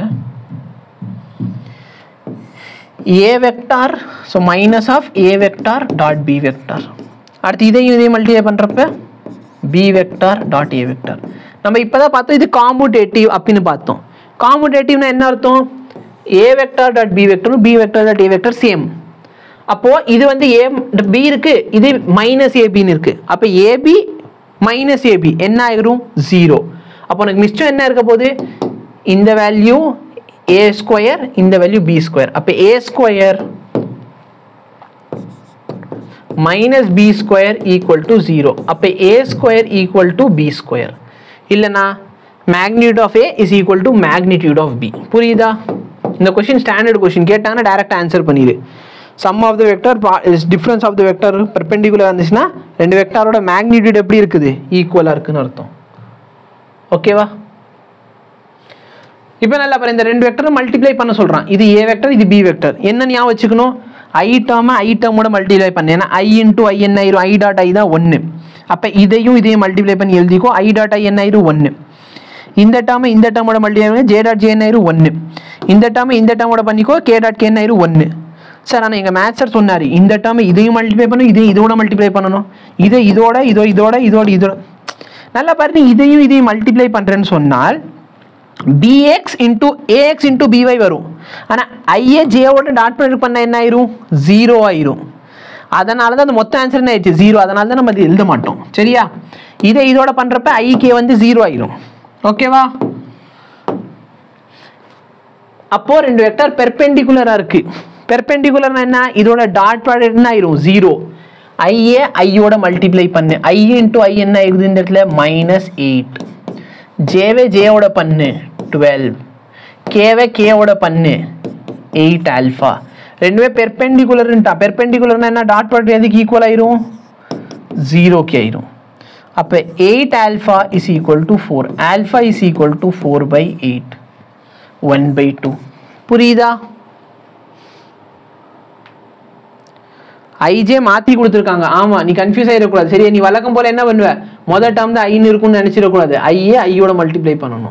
A vector so minus of A vector dot B vector அடுத்து இதையும் இதையும் மல்டிப்ளை பண்ணுறப்ப B vector dot A vector நம்ம இப்போ தான் பார்த்தோம் இது காம்புடேட்டிவ் அப்படின்னு பார்த்தோம் காம்புடேட்டிவ்னா என்ன அர்த்தம் ஏ வெக்டார் டாட் பி வெக்டரும் B vector dot A vector same அப்போ இது வந்து ஏ பி இருக்கு இது மைனஸ் ஏபின்னு இருக்கு அப்போ ஏபி மைனஸ் ஏபி என்ன ஆயிரும் ஜீரோ அப்போ எனக்கு மிச்சம் என்ன இருக்க போகுது இந்த வேல்யூ ஏ ஸ்கொயர் இந்த வேல்யூ பி ஸ்கொயர் அப்போ A square minus B square equal to zero அப்போ A square equal to B square இல்லைனா magnitude of A is equal to magnitude of B புரியுதா இந்த கொஷின் ஸ்டாண்டர்ட் கொஷின் கேட்டாங்கன்னா direct answer பண்ணிடு sum of the vector is difference of the vector perpendicular இருந்துச்சுன்னா ரெண்டு வெக்டாரோட magnitude எப்படி இருக்குது ஈக்குவலாக இருக்குன்னு அர்த்தம் ஓகேவா இப்போ நல்லா பாரு இந்த ரெண்டு வெக்டரும் மல்டிப்ளை பண்ண சொல்றான் இது ஏ வெக்டர் இது பி வெக்டர் என்ன ஞாபகம் வச்சுக்கணும் ஐ டேர்மை ஐ டேர்மோட மல்டிப்ளை பண்ணு ஏன்னா ஐ இன்டூ ஐ என்ன ஆயிரும் ஐ டாட் ஐ தான் ஒன்று அப்போ இதையும் இதையும் மல்டிப்ளை பண்ணி எழுதிக்கோ ஐ டாட் ஐ என்ன ஆயிரும் ஒன்று இந்த டேர்மை இந்த டேர்மோட மல்டிப்ளை பண்ணி ஜே டாட் ஜே என்ன ஆயிரும் ஒன்று இந்த டேர்மை இந்த டேர்மோட பண்ணிக்கோ கே டாட் கே என்ன ஆயிரும் ஒன்று சார் ஆனால் எங்கள் மேத்ஸ் சார் சொன்னார் இந்த டேர்மை இதையும் மல்டிப்ளை பண்ணணும் இதையும் இதோட மல்டிப்ளை பண்ணணும் இதை இதோட இதோ இதோட இதோட இதோட நல்லா பாருங்க இதையும் இதையும் மல்டிப்ளை பண்ணுறேன்னு சொன்னால் bx into AX into BY வரும் ஆனால் ஐஏ ஜேவோட டாட் ப்ராடக்ட் பண்ண என்ன ஆயிரும் ஜீரோ ஆயிரும் அதனால தான் அந்த மொத்த ஆன்சர் என்ன ஆயிடுச்சு ஜீரோ அதனால தான் நம்ம அது எழுத மாட்டோம் சரியா இதை இதோட பண்ணுறப்ப ஐகே வந்து ஜீரோ ஆயிரும் ஓகேவா அப்போ ரெண்டு வெக்டார் பெர்பெண்டிகுலரா இருக்கு பெர்பெண்டிகுலர்னா என்ன இதோட டாட் ப்ராடக்ட் என்ன ஆயிரும் ஜீரோ ஐஏ ஐயோட மல்டிப்ளை பண்ணு ஐ இன்டூ ஐ என்ன ஆயிருது இந்த இடத்துல மைனஸ் எயிட் ஜேவே ஜேவோட பண்ணு டுவெல் கேவே கேவோட பண்ணு எயிட் ஆல்ஃபா ரெண்டுமே பெர்பெண்டிகுலர்ன்ட்டா பெர்பெண்டிகுலர்னா என்ன டாட் ப்ராடக்ட் எதுக்கு ஈக்குவல் ஆயிரும் ஜீரோக்கு ஆயிரும் அப்போ eight alpha is equal to four alpha is equal to four by eight one by two புரியுதா ஐஜே மாத்தி கொடுத்துருக்காங்க ஆமா நீ கன்ஃபியூஸ் ஆயிடக்கூடாது சரி நீ வழக்கம் போல என்ன பண்ணுவ முதல் டேர்ம் தான் ஐன்னு இருக்கும்னு நினைச்சிடக்கூடாது ஐயே ஐயோட மல்டிப்ளை பண்ணணும்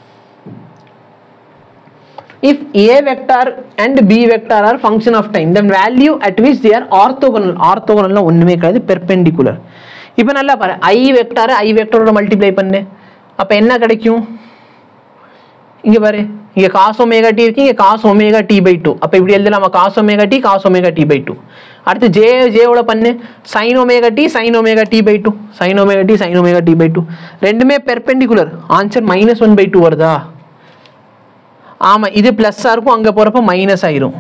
if A vector and B vector are function of time then value at which they are orthogonal ஆர்த்தோகனல்ல ஒண்ணுமே கிடையாது பெர்பெண்டிகுலர் இப்போ நல்லா பாரு ஐ வெக்டார் ஐ வெக்டரோட மல்டிப்ளை பண்ணு அப்ப என்ன கிடைக்கும் இங்க பாரு இங்க காஸ் ஒமேகா டி இருக்கு இங்க cos omega T by two அப்ப இப்படி எழுதலாமா cos omega T cos omega T by two அடுத்து ஜே ஜேவோட பண்ணு sine omega T sine omega T by two sine omega T sine omega T by two ரெண்டுமே perpendicular answer minus one by two வருதா ஆமா இது பிளஸ்ஸா இருக்கும் அங்க போறப்ப மைனஸ் ஆயிரும்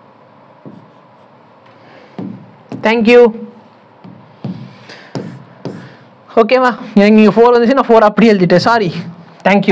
தேங்க்யூ ஓகேவா எனக்கு இங்கே ஃபோர் வந்துச்சு நான் ஃபோர் அப்படி எழுதிட்டேன் சாரி தேங்க்யூ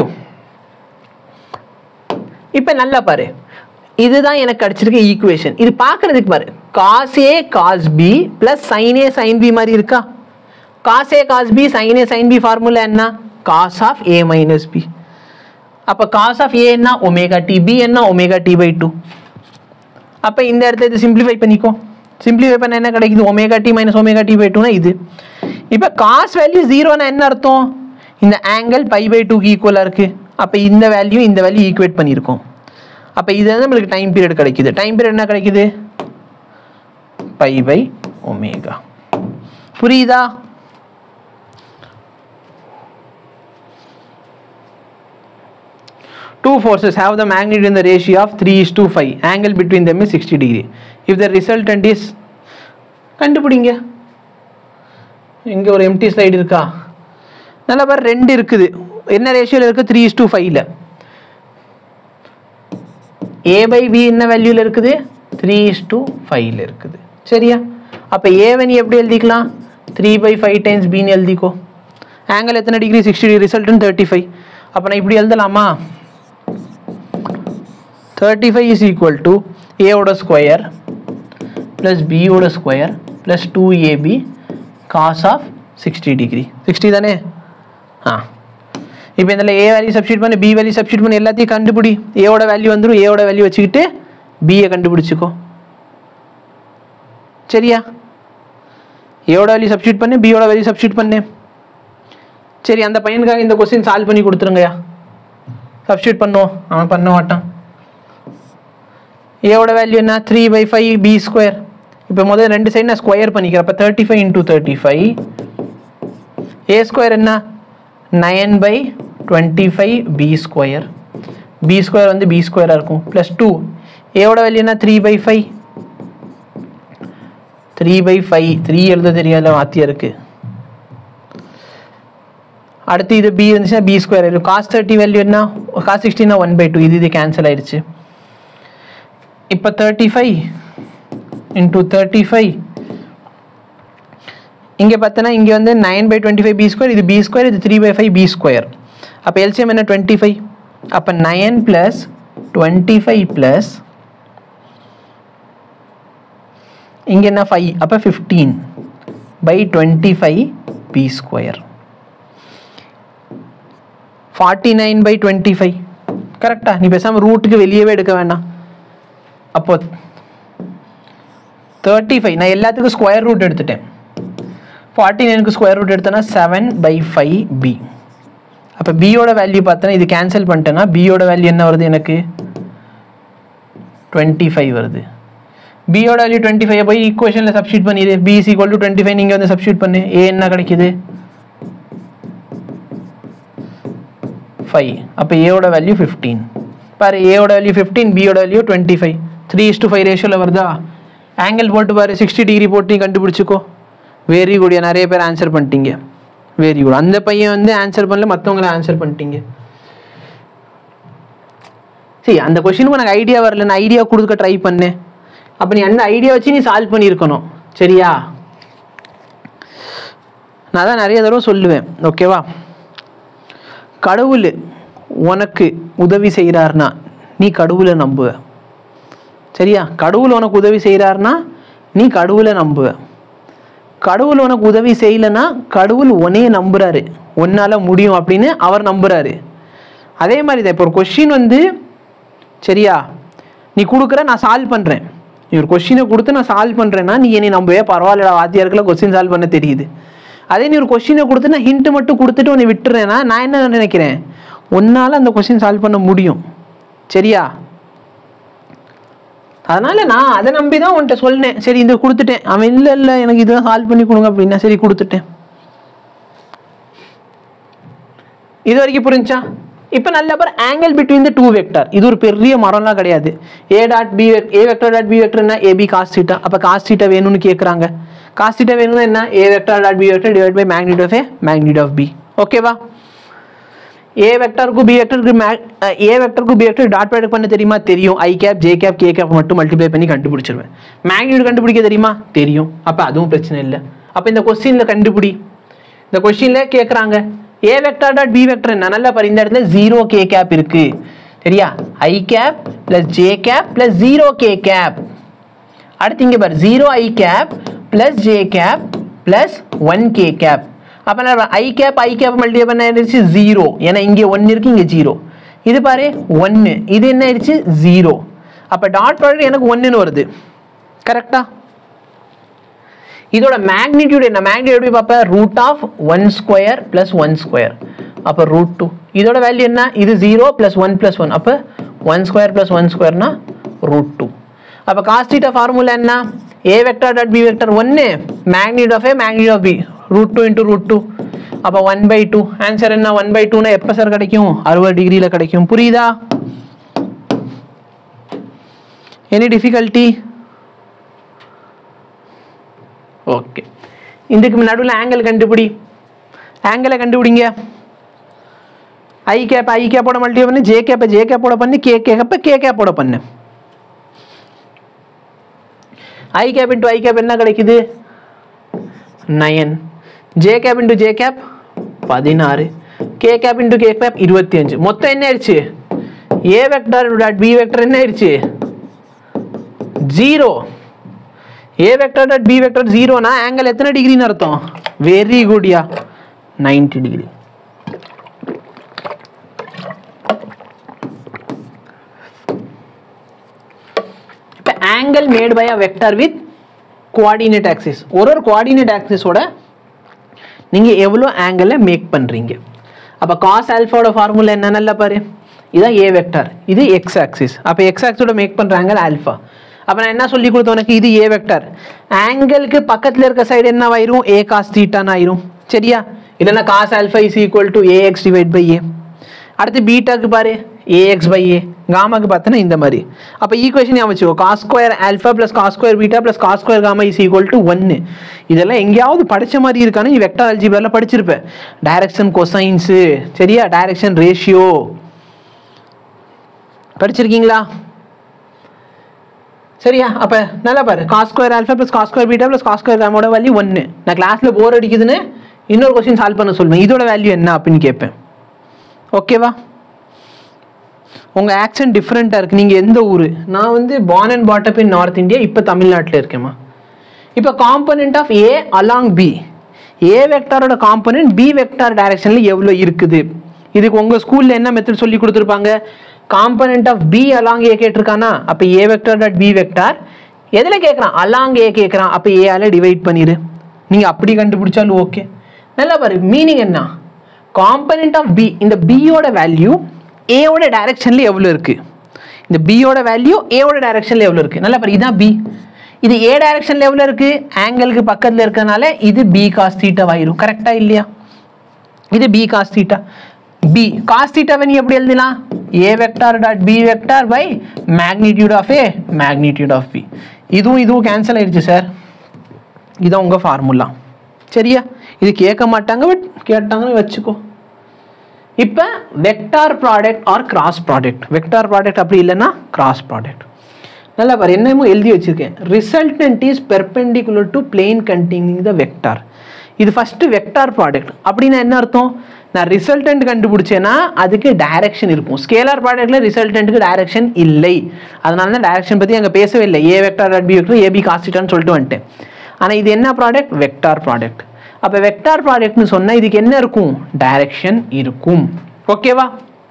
இப்போ நல்லா பாரு இதுதான் எனக்கு கிடைச்சிருக்க ஈக்குவேஷன் இது பார்க்கறதுக்கு பாரு cos A cos B plus sine A sine B மாதிரி இருக்கா cos A cos B sine A sine B formula என்ன cos of A minus B அப்போ காஸ் ஆஃப் ஏ என்ன ஒமேகா டி பி என்ன ஒமேகா டி பை டூ அப்போ இந்த இடத்துல இது சிம்பிளிஃபை பண்ணிக்கோ சிம்பிளிஃபை பண்ண என்ன கிடைக்குது omega T minus omega T by டூனா இது இப்போ காஸ் வேல்யூ ஜீரோனா என்ன அர்த்தம் இந்த ஆங்கிள் பை பை டூக்கு ஈக்குவலாக இருக்குது அப்போ இந்த வேல்யூ இந்த வேல்யூ ஈக்குவேட் பண்ணியிருக்கோம் அப்போ இது வந்து நம்மளுக்கு டைம் பீரியட் கிடைக்குது டைம் பீரியட் என்ன கிடைக்குது பை பை ஒமேகா புரியுதா Two forces have the magnitude in the ratio of 3 is to 5. Angle between them is 60 degree. If the resultant is கண்டுபிடிங்க இங்கே ஒரு எம்டி ஸ்லைடு இருக்கா நல்ல பாரு ரெண்டு இருக்குது என்ன ரேஷியோவில் இருக்குது த்ரீ இஸ் டூ ஃபைவ்ல ஏ பை பி என்ன வேல்யூவில் இருக்குது த்ரீ இஸ் டூ ஃபைவ்ல இருக்குது சரியா அப்போ ஏவை நீ எப்படி எழுதிக்கலாம் த்ரீ பை ஃபைவ் டைம்ஸ் பின்னு எழுதிக்கோ ஆங்கிள் எத்தனை டிகிரி சிக்ஸ்டி டிகிரி ரிசல்ட்னு தேர்ட்டி ஃபைவ் அப்போ நான் இப்படி எழுதலாமா thirty five is equal to ஏவோட ஸ்கொயர் ப்ளஸ் பியோட square plus two AB cos of sixty degree sixty தானே ஆ இப்போ இதில் ஏ வேல்யூ சப்ஸ்டியூட் பண்ணி பி வேல்யூ சப்ஸ்டியூட் பண்ணி எல்லாத்தையும் கண்டுபிடி ஏவோட வேல்யூ வந்துடும் ஏவோட வேல்யூ வச்சுக்கிட்டு பியை கண்டுபிடிச்சிக்கோ சரியா ஏவோட வேல்யூ சப்ஸ்டியூட் பண்ணு பியோட வேல்யூ சப்ஸ்டியூட் பண்ணு சரி அந்த பையனுக்காக இந்த கொஸ்டின் சால்வ் பண்ணி கொடுத்துருங்கய்யா சப்ஸ்டியூட் பண்ணுவோம் அவன் பண்ண மாட்டான் ஏவோட வேல்யூ என்ன three by five B square இப்போ முதல்ல ரெண்டு சைடு நான் ஸ்கொயர் பண்ணிக்கிறேன் அப்போ thirty five into thirty five A square என்ன nine by twenty five B square B square வந்து பி ஸ்கொயராக இருக்கும் ப்ளஸ் டூ ஏவோட வேல்யூ என்ன three by five three by five three எழுத தெரியாத வாத்தியா இருக்கு அடுத்து இது பி இருந்துச்சுன்னா பி ஸ்கொயர் இருக்கும் காஸ் தேர்ட்டி வேல்யூ என்ன காஸ் சிக்ஸ்டினா ஒன் பை டூ இது இது கேன்சல் ஆயிடுச்சு இப்போ thirty five into thirty five இங்கே பார்த்தோன்னா இங்கே வந்து nine by twenty five B square இது பி ஸ்கொயர் இது three by five B square அப்போ எல்சிஎம் என்ன டுவெண்ட்டி ஃபைவ் அப்போ nine plus twenty five plus இங்கே என்ன ஃபைவ் அப்போ fifteen by twenty five B square forty nine by twenty five கரெக்டா நீ பேசாமல் ரூட்டுக்கு வெளியவே எடுக்க வேண்டாம் அப்போ தேர்ட்டி ஃபைவ் நான் எல்லாத்துக்கும் ஸ்கொயர் ரூட் எடுத்துட்டேன் ஃபார்ட்டி நைனுக்கு ஸ்கொயர் ரூட் எடுத்தேன்னா செவன் பை ஃபைவ் பி அப்போ பியோட வேல்யூ பார்த்தேன்னா இது கேன்சல் பண்ணிட்டேன்னா பியோட வேல்யூ என்ன வருது எனக்கு டுவெண்ட்டி ஃபைவ் வருது பியோட வேல்யூ டுவெண்ட்டி ஃபைவ் போய் ஈக்குவேஷனில் சப்ஸ்டியூட் பண்ணிடு B is equal to twenty five நீங்கள் வந்து சப்ஸ்டியூட் பண்ணு ஏ என்ன கிடைக்குது ஃபைவ் அப்போ ஏவோட வேல்யூ ஃபிஃப்டீன் பாரு ஏவோட வேல்யூ ஃபிஃப்டீன் பியோட value twenty five three is to five ரேஷியோவில் வருதா ஆங்கிள் போட்டு பாரு சிக்ஸ்டி டிகிரி போட்டு நீ கண்டுபிடிச்சிக்கோ வெரி குட் நிறைய பேர் ஆன்சர் பண்ணிட்டீங்க வெரி குட் அந்த பையன் வந்து ஆன்சர் பண்ணல மற்றவங்கள ஆன்சர் பண்ணிட்டீங்க சரி அந்த கொஷினுக்கு எனக்கு ஐடியா வரல நான் ஐடியா கொடுக்க ட்ரை பண்ணேன் அப்போ நீ அந்த ஐடியா வச்சு நீ சால்வ் பண்ணியிருக்கணும் சரியா நான் தான் நிறைய தடவை சொல்லுவேன் ஓகேவா கடவுள் உனக்கு உதவி செய்கிறாருன்னா நீ கடவுளை நம்புவ சரியா கடவுள் உனக்கு உதவி செய்கிறாருன்னா நீ கடவுளை நம்புவ கடவுள் உனக்கு உதவி செய்யலைன்னா கடவுள் உன்னையே நம்புறாரு உன்னால முடியும் அப்படின்னு அவர் நம்புறாரு அதே மாதிரி தான் இப்போ ஒரு கொஷின் வந்து சரியா நீ கொடுக்குற நான் சால்வ் பண்ணுறேன் நீ ஒரு கொஷினை கொடுத்து நான் சால்வ் பண்ணுறேன்னா நீ என்னை நம்பவே பரவாயில்லடா வாத்தியாருக்குள்ள கொஸ்டின் சால்வ் பண்ண தெரியுது அதே நீ ஒரு கொஷினை கொடுத்து நான் ஹிண்ட் மட்டும் கொடுத்துட்டு உன்னை விட்டுறேன்னா நான் என்ன நினைக்கிறேன் உன்னால் அந்த கொஷின் சால்வ் பண்ண முடியும் சரியா அதனால நான் அதை நம்பி தான் உன்கிட்ட சொன்னேன் சரி இந்த கொடுத்துட்டேன் அவன் இல்லை இல்லை எனக்கு இதுதான் சால்வ் பண்ணி கொடுங்க அப்படின்னா சரி கொடுத்துட்டேன் இது வரைக்கும் புரிஞ்சா இப்போ நல்ல பார் angle between the two vector இது ஒரு பெரிய மரம்லாம் கிடையாது A dot B A vector dot B வெக்டர்னா ஏபி காஸ் தீட்டா அப்போ காஸ் தீட்டா வேணும்னு கேட்குறாங்க காஸ் தீட்டா வேணும்னா என்ன A vector dot B vector divide by magnitude of A magnitude of B ஓகேவா ஏ வெக்டருக்கு பி வெக்டருக்கு ஏ வெக்டருக்கு பி வெக்டர் டாட் ப்ராடக்ட் பண்ண தெரியுமா தெரியும் I cap J cap K cap மட்டும் மல்டிப்ளை பண்ணி கண்டுபிடிச்சிருவேன் மேக்னிட் கண்டுபிடிக்க தெரியுமா தெரியும் அப்போ அதுவும் பிரச்சனை இல்லை அப்போ இந்த கொஸ்டினில் கண்டுபிடி இந்த கொஸ்டினில் கேட்குறாங்க A vector dot B vector என்ன நல்லா பாரு இந்த இடத்துல ஜீரோ கே கேப் இருக்கு சரியா I cap plus J cap plus zero K cap அடுத்து இங்கே பாரு zero I cap plus J cap plus one K cap அப்போ நான் I cap I cap multiply பண்ண ஆயிடுச்சு ஜீரோ ஏன்னா இங்கே ஒன்று இருக்கு இங்கே ஜீரோ இது பாரு ஒன்று இது என்ன ஆயிடுச்சு ஜீரோ அப்போ டாட் ப்ராடக்ட் எனக்கு ஒன்றுன்னு வருது கரெக்டா இதோட மேக்னிடியூட் என்ன மேக்னிடியூட் எப்படி பார்ப்பேன் root of one square plus one square அப்போ ரூட் டூ இதோட வேல்யூ என்ன இது zero plus one plus one அப்போ ஒன் ஸ்கொயர் பிளஸ் ஒன் ஸ்கொயர்னா ரூட் டூ அப்போ காஸ்டீட்டா ஃபார்முலா என்ன A vector dot B vector ஒன்று magnitude of A magnitude of B root two into root two அப்போ one by two answer என்ன one by டூனா எப்போ sir கிடைக்கும் அறுபது டிகிரியில் கிடைக்கும் புரியுதா எனி டிஃபிகல்ட்டி ஓகே இதுக்கு நடுவில் ஆங்கிள் கண்டுபிடி ஆங்கிளை கண்டுபிடிங்க ஐ கேப் ஐ கேப்போட மல்டி பண்ணு ஜே கேப்பை ஜே கேப்போட பண்ணு கே கேப்பை கே கேப்போட பண்ணு ஐ கேப் இன்டூ ஐ கேப் என்ன கிடைக்குது nine J cap into J cap பதினாறு K cap into K cap இருபத்தி அஞ்சு மொத்தம் என்ன ஆயிடுச்சு A vector dot B vector என்ன ஆயிடுச்சு zero A vector dot B vector ஜீரோனா ஆங்கிள் எத்தனை டிகிரின்னு அர்த்தம் வெரி குட்யா நைன்டி டிகிரி இப்போ angle made by a vector with coordinate axis ஒரு ஒரு கோஆர்டினேட் ஆக்சிஸோட நீங்கள் எவ்வளோ ஆங்கிளை மேக் பண்ணுறீங்க அப்போ காஸ் ஆல்ஃபாவோட ஃபார்முலா என்ன நல்லா பாரு இதான் ஏ வெக்டார் இது எக்ஸ் ஆக்சிஸ் அப்போ எக்ஸ் ஆக்ஸோட மேக் பண்ணுற ஆங்கிள் ஆல்ஃபா அப்போ நான் என்ன சொல்லி கொடுத்தேன் உனக்கு இது ஏ வெக்டார் ஆங்கிளுக்கு பக்கத்தில் இருக்க சைடு என்ன ஆயிரும் ஏ காஸ் தீட்டான்னு ஆயிரும் சரியா இல்லைன்னா cos alpha is equal to AX divide by A அடுத்து பீட்டாக்கு பாரு ஏஎக்ஸ் பை ஏ காமாக்கு பார்த்தோன்னா இந்த மாதிரி அப்போ ஈக்குவேஷன் ஞாபகம் வச்சுக்கோ cos square alpha plus cos square beta plus cos square gamma is equal to ஒன்று இதெல்லாம் எங்கேயாவது படிச்ச மாதிரி இருக்கான்னு நீ வெக்டர் அல்ஜிபிளால படிச்சிருப்ப டைரக்ஷன் கொசைன்ஸு சரியா டைரக்ஷன் ரேஷியோ படிச்சிருக்கீங்களா சரியா அப்போ நல்லா பாரு cos square alpha plus cos square beta plus cos square காமோட வேல்யூ ஒன்று நான் கிளாஸில் போர் அடிக்குதுன்னு இன்னொரு கொஸ்டின் சால்வ் பண்ண சொல்லுவேன் இதோட வேல்யூ என்ன அப்படின்னு கேட்பேன் ஓகேவா உங்கள் ஆக்சன்ட் டிஃப்ரெண்ட்டாக இருக்குது நீங்கள் எந்த ஊர் நான் வந்து born and brought up in North India இப்போ தமிழ்நாட்டில் இருக்கேம்மா இப்போ component of A along B A வெக்டாரோட காம்பனண்ட் பி வெக்டார் டைரக்ஷனில் எவ்வளோ இருக்குது இதுக்கு உங்கள் ஸ்கூலில் என்ன மெத்தட் சொல்லி கொடுத்துருப்பாங்க component of B along A கேட்டிருக்கானா அப்போ A vector dot B vector எதில் கேட்குறான் அலாங் ஏ கேட்குறான் அப்போ ஏஆல டிவைட் பண்ணிடு நீங்கள் அப்படி கண்டுபிடிச்சாலும் ஓகே நல்லா பாரு மீனிங் என்ன காம்பனண்ட் ஆஃப் பி இந்த பியோட வேல்யூ ஏவோட டைரக்ஷனில் எவ்வளோ இருக்குது இந்த பியோட வேல்யூ ஏவோட டைரக்ஷனில் எவ்வளோ இருக்குது நல்லா பாரு இதான் பி இது ஏ டைரக்ஷனில் எவ்வளோ இருக்குது ஆங்கிளுக்கு பக்கத்தில் இருக்கிறனால இது பி காஸ் தீட்டாவாயிரும் கரெக்டாக இல்லையா இது B cos theta B cos தீட்டாவை நீ எப்படி எழுதலாம் A vector dot B vector by magnitude of A magnitude of B இதுவும் இதுவும் கேன்சல் ஆயிடுச்சு சார் இதான் உங்கள் ஃபார்முலா சரியா இது கேட்க மாட்டாங்க பட் கேட்டாங்கன்னு வச்சுக்கோ இப்போ vector product or cross product vector product அப்படி இல்லைன்னா கிராஸ் ப்ராடக்ட் நல்லா பாரு என்னமோ எழுதி வச்சிருக்கேன் resultant is perpendicular to plane containing the vector இது ஃபஸ்ட்டு வெக்டார் ப்ராடக்ட் அப்படின்னா என்ன அர்த்தம் நான் ரிசல்டன்ட் கண்டுபிடிச்சேன்னா அதுக்கு டைரக்ஷன் இருக்கும் ஸ்கேலார் ப்ராடக்ட்ல ரிசல்டன்ட்டுக்கு டைரக்ஷன் இல்லை அதனால தான் டைரக்ஷன் பற்றி அங்கே பேசவே இல்லை A vector dot B vector AB காஸ்டிட்டான்னு சொல்லிட்டு வந்துட்டேன் ஆனால் இது என்ன ப்ராடக்ட் வெக்டார் ப்ராடக்ட் அப்போ வெக்டார் ப்ராடக்ட்னு சொன்னால் இதுக்கு என்ன இருக்கும் டைரக்ஷன் இருக்கும் ஓகேவா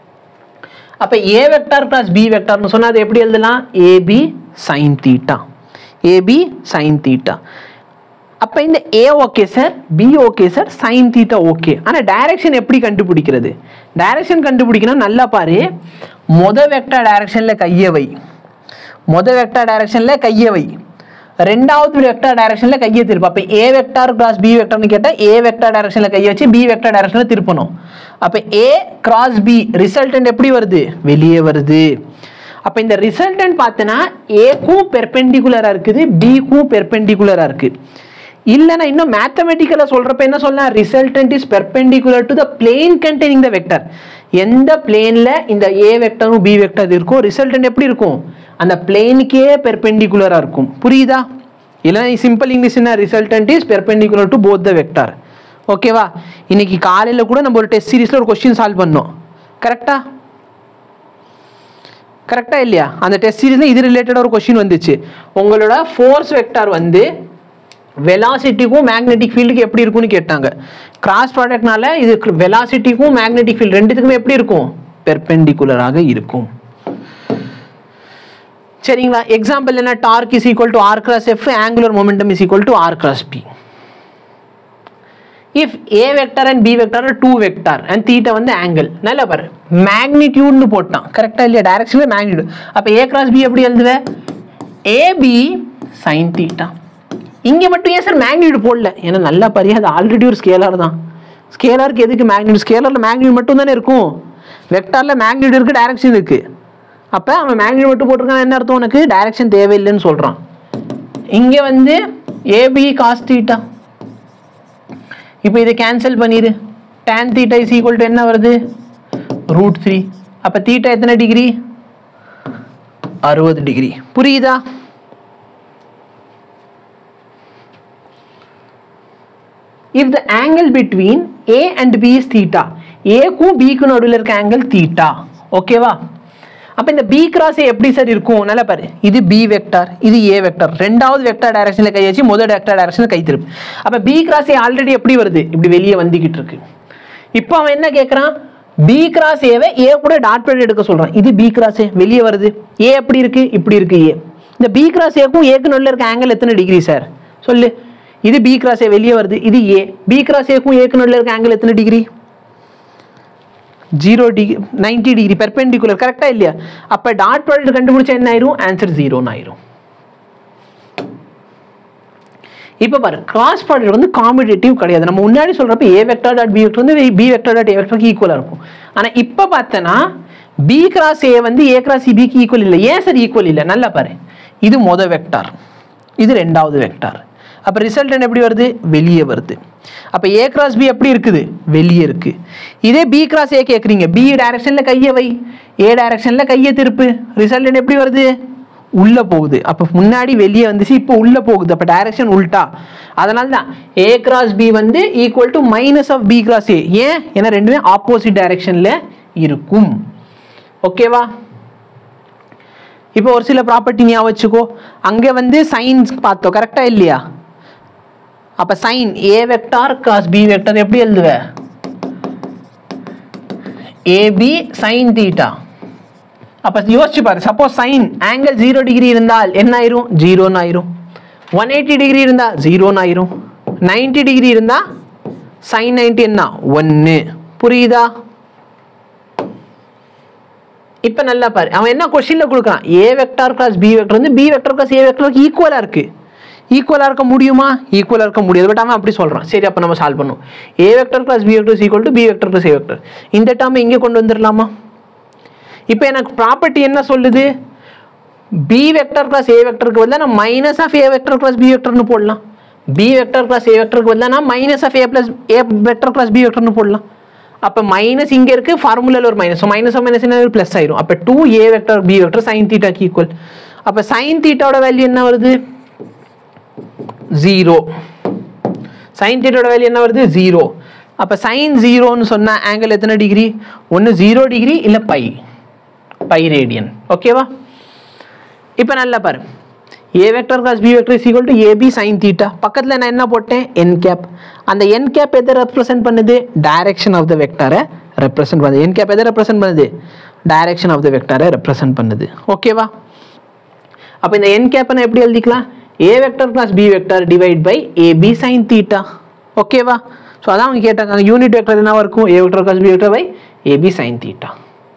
அப்போ ஏ வெக்டார் பிளஸ் பி வெக்டார்னு சொன்னால் அது எப்படி எழுதலாம் AB sine theta AB sine theta அப்போ இந்த A okay sir B okay sir sine theta okay ஆனால் டைரக்ஷன் எப்படி கண்டுபிடிக்கிறது டைரக்ஷன் கண்டுபிடிக்கணும் நல்லா பாரு மொத வெக்டார் டைரக்ஷனில் கையை வை மொத வெக்டார் டைரக்ஷனில் கையை வை ரெண்டாவது வெக்டார் டைரக்ஷனில் கையை திருப்பு அப்போ ஏ வெக்டார் கிராஸ் பி வெக்டார்னு கேட்டால் ஏ வெக்டார் டைரக்ஷனில் கையை வச்சு பி வெக்டார் டைரக்ஷனில் திருப்பணும் அப்போ ஏ கிராஸ் பி ரிசல்டன்ட் எப்படி வருது வெளியே வருது அப்போ இந்த ரிசல்டன்ட் பார்த்தனா ஏக்கும் பெர்பெண்டிகுலராக இருக்குது பிக்கும் பெர்பெண்டிகுலராக இருக்குது இல்லைன்னா இன்னும் மேத்தமெட்டிக்கலாக சொல்கிறப்ப என்ன சொல்லலாம் resultant is perpendicular to the plane containing the vector எந்த பிளேனில் இந்த ஏ வெக்டரும் பி வெக்டர் இருக்கோ ரிசல்டன்ட் எப்படி இருக்கும் அந்த பிளேனுக்கே பெர்பெண்டிகுலராக இருக்கும் புரியுதா இல்லைன்னா சிம்பிள் இங்கிலீஷ் என்ன resultant is perpendicular to both the vector ஓகேவா இன்னைக்கு காலையில் கூட நம்ம ஒரு டெஸ்ட் சீரிஸில் ஒரு கொஸ்டின் சால்வ் பண்ணோம் கரெக்டா கரெக்டா இல்லையா அந்த டெஸ்ட் சீரிஸில் இது ரிலேட்டடாக ஒரு கொஸ்டின் வந்துச்சு உங்களோட ஃபோர்ஸ் வெக்டார் வந்து வெலாசிட்டிக்கும் மேக்னெட்டிக் ஃபீல்டுக்கு எப்படி இருக்கும்னு கேட்டாங்க கிராஸ் ப்ராடக்ட்னால இது வெலாசிட்டிக்கும் மேக்னெட்டிக் ஃபீல்டு ரெண்டுத்துக்குமே எப்படி இருக்கும் பெர்பெண்டிகுலராக இருக்கும் சரிங்களா எக்ஸாம்பிள் என்ன torque is equal to R cross F angular momentum is equal to R cross P if A vector and B vector two vector and theta வந்து ஆங்கிள் நல்லா பாரு மேக்னிடியூட்னு போட்டான் கரெக்டாக இல்லையா டைரக்ஷனில் மேக்னிடியூட் அப்போ ஏ கிராஸ் பி எப்படி எழுதுவேன் ஏபி சைன் தீட்டா இங்கே மட்டும் ஏன் சார் மேக்னிடியூட் போடல ஏன்னா நல்லா பாரு அது ஆல்ரெடி ஒரு ஸ்கேலார் தான் ஸ்கேலாருக்கு எதுக்கு மேக்னிடியூட் ஸ்கேலரில் மேக்னிடியூட் மட்டும் தானே இருக்கும் வெக்டாரில் மேக்னிடியூட் இருக்குது டைரக்ஷன் இருக்குது அப்போ அவன் மேக்னிடியூட் மட்டும் போட்டிருக்கான் என்ன அர்த்தம் உனக்கு டைரக்ஷன் தேவையில்லைன்னு சொல்கிறான் இங்கே வந்து ஏபி காஸ் தீட்டா இப்போ இதை கேன்சல் பண்ணிடு tan theta is equal to என்ன வருது ரூட் த்ரீ அப்போ தீட்டா எத்தனை டிகிரி அறுபது டிகிரி புரியுதா if the angle between A and B is theta ஏக்கும் பிக்கும் நடுவில் இருக்க ஆங்கிள் தீட்டா ஓகேவா அப்ப இந்த பி கிராஸ் எப்படி சார் இருக்கும் நல்லா பாரு இது பி வெக்டார் இது ஏ வெக்டார் ரெண்டாவது வெக்டார் டைரக்ஷன்ல கை வச்சு முதல் வெக்டார் டைரக்ஷன்ல கை திருப்பு அப்ப பி கிராஸ் ஏ ஆல்ரெடி எப்படி வருது இப்படி வெளியே வந்துகிட்டு இருக்கு இப்போ அவன் என்ன கேட்குறான் பி கிராஸ் ஏவை ஏ கூட டாட் ப்ராடக்ட் எடுக்க சொல்றான் இது பி கிராஸ் ஏ வெளியே வருது ஏ எப்படி இருக்கு இப்படி இருக்கு ஏ இந்த பி கிராஸ் ஏக்கும் ஏக்கு நடுவில் இருக்க ஆங்கிள் எத்தனை டிகிரி சார் சொல்லு இது பி கிராஸ் ஏ வெளியே வருது இது ஏ பி கிராஸ் ஏக்கும் ஏக்கு நடுவில் இருக்க ஆங்கிள் எத்தனை degree zero degree ninety degree perpendicular கரெக்டா இல்லையா அப்ப டாட் ப்ராடக்ட் கண்டுபிடிச்சா என்ன ஆயிரும் ஆன்சர் ஜீரோன்னு ஆயிரும் இப்போ பாரு கிராஸ் ப்ராடக்ட் வந்து காம்படிட்டிவ் கிடையாது நம்ம முன்னாடி சொல்றப்ப A vector dot B vector வந்து பி வெக்டர் டாட் ஏ வெக்டருக்கு ஈக்குவலாக இருக்கும் ஆனா இப்போ பார்த்தனா பி கிராஸ் ஏ வந்து ஏ கிராஸ் பிக்கு ஈக்குவல் இல்லை ஏன் சார் ஈக்குவல் இல்லை நல்லா பாரு இது மொத வெக்டார் இது ரெண்டாவது வெக்டார் அப்போ ரிசல்ட் எப்படி வருது வெளியே வருது அப்போ ஏ கிராஸ் பி எப்படி இருக்குது வெளியே இருக்கு இதே பி கிராஸ் ஏ கேட்குறீங்க பி டைரக்ஷன்ல கையை வை ஏ டைரக்ஷன்ல கையை திருப்பு ரிசல்ட் எப்படி வருது உள்ள போகுது அப்ப முன்னாடி வெளியே வந்துச்சு இப்போ உள்ள போகுது அப்ப டைரக்ஷன் உல்டா அதனால தான் ஏ கிராஸ் பி வந்து equal to minus of B cross A ஏன் ஏன்னா ரெண்டுமே ஆப்போசிட் டைரக்ஷன்ல இருக்கும் ஓகேவா இப்போ ஒரு சில ப்ராப்பர்ட்டி ஞாபகம் வச்சுக்கோ அங்கே வந்து சைன்ஸ் பார்த்தோம் கரெக்டா இல்லையா அப்ப sine A vector cross B vector எப்படி எழுதுவ ஏபி சைன் தீட்டா அப்ப யோசிச்சு பாரு suppose sine angle zero degree இருந்தால் என்ன ஆயிரும் ஜீரோன்னு ஆயிரும் ஒன் எயிட்டி டிகிரி இருந்தா ஜீரோன்னு ஆயிரும் நைன்டி டிகிரி இருந்தா சைன் நைன்டி என்ன ஒன்று புரியுதா இப்ப நல்லா பாரு அவன் என்ன கொஸ்டின்ல கொடுக்குறான் A vector cross B vector வந்து பி வெக்டர் கிளாஸ் ஏ வெக்டருக்கு ஈக்குவலா இருக்கு ஈக்குவலா இருக்க முடியுமா ஈக்குவலா இருக்க முடியாது பட் அவன் அப்படி சொல்றான் சரி அப்ப நம்ம சால்வ் பண்ணுவோம் A vector cross B vector equal to B vector cross A vector இந்த டேர்ம் இங்கே கொண்டு வந்துடலாமா இப்போ எனக்கு ப்ராப்பர்ட்டி என்ன சொல்லுது பி வெக்டர் கிளாஸ் ஏ வெக்டருக்கு பதிலாக நான் minus of A vector cross B வெக்டர்னு போடலாம் பி வெக்டர் கிளாஸ் ஏ வெக்டருக்கு பதிலாக நான் minus of A plus A vector cross B வெக்டர்னு போடலாம் அப்போ மைனஸ் இங்கே இருக்கு ஃபார்முலாவில் ஒரு மைனஸ் ஸோ மைனஸ் மைனஸ் என்ன ப்ளஸ் ஆயிரும் அப்போ two A vector B vector sine தீட்டாக்கு ஈக்குவல் அப்போ சைன் தீட்டாவோட வேல்யூ என்ன வருது ஜீரோ சைன் தீட்டோட வேல்யூ என்ன வருது ஜீரோ அப்போ சைன் ஜீரோன்னு சொன்ன ஆங்கிள் எத்தனை டிகிரி ஒன்று ஜீரோ டிகிரி இல்லை பை பை ரேடியன் ஓகேவா இப்போ நல்லா பாரு A vector cross B vector is equal to AB sine theta பக்கத்தில் நான் என்ன போட்டேன் என் கேப் அந்த என் கேப் எதை ரெப்ரசென்ட் பண்ணுது டைரக்ஷன் ஆஃப் த வெக்டரை ரெப்ரசென்ட் பண்ணுது என் கேப் எதை ரெப்ரசென்ட் பண்ணுது டைரக்ஷன் ஆஃப் த வெக்டரை ரெப்ரசென்ட் பண்ணுது ஓகேவா அப்போ இந்த என் கேப்பை எப்படி எழுதிக்கலாம் A vector plus B vector divide by AB sine theta ஓகேவா ஸோ அதான் அவங்க கேட்டாங்க யூனிட் வெக்டர் என்னவா இருக்கும் A vector plus B vector by AB sine theta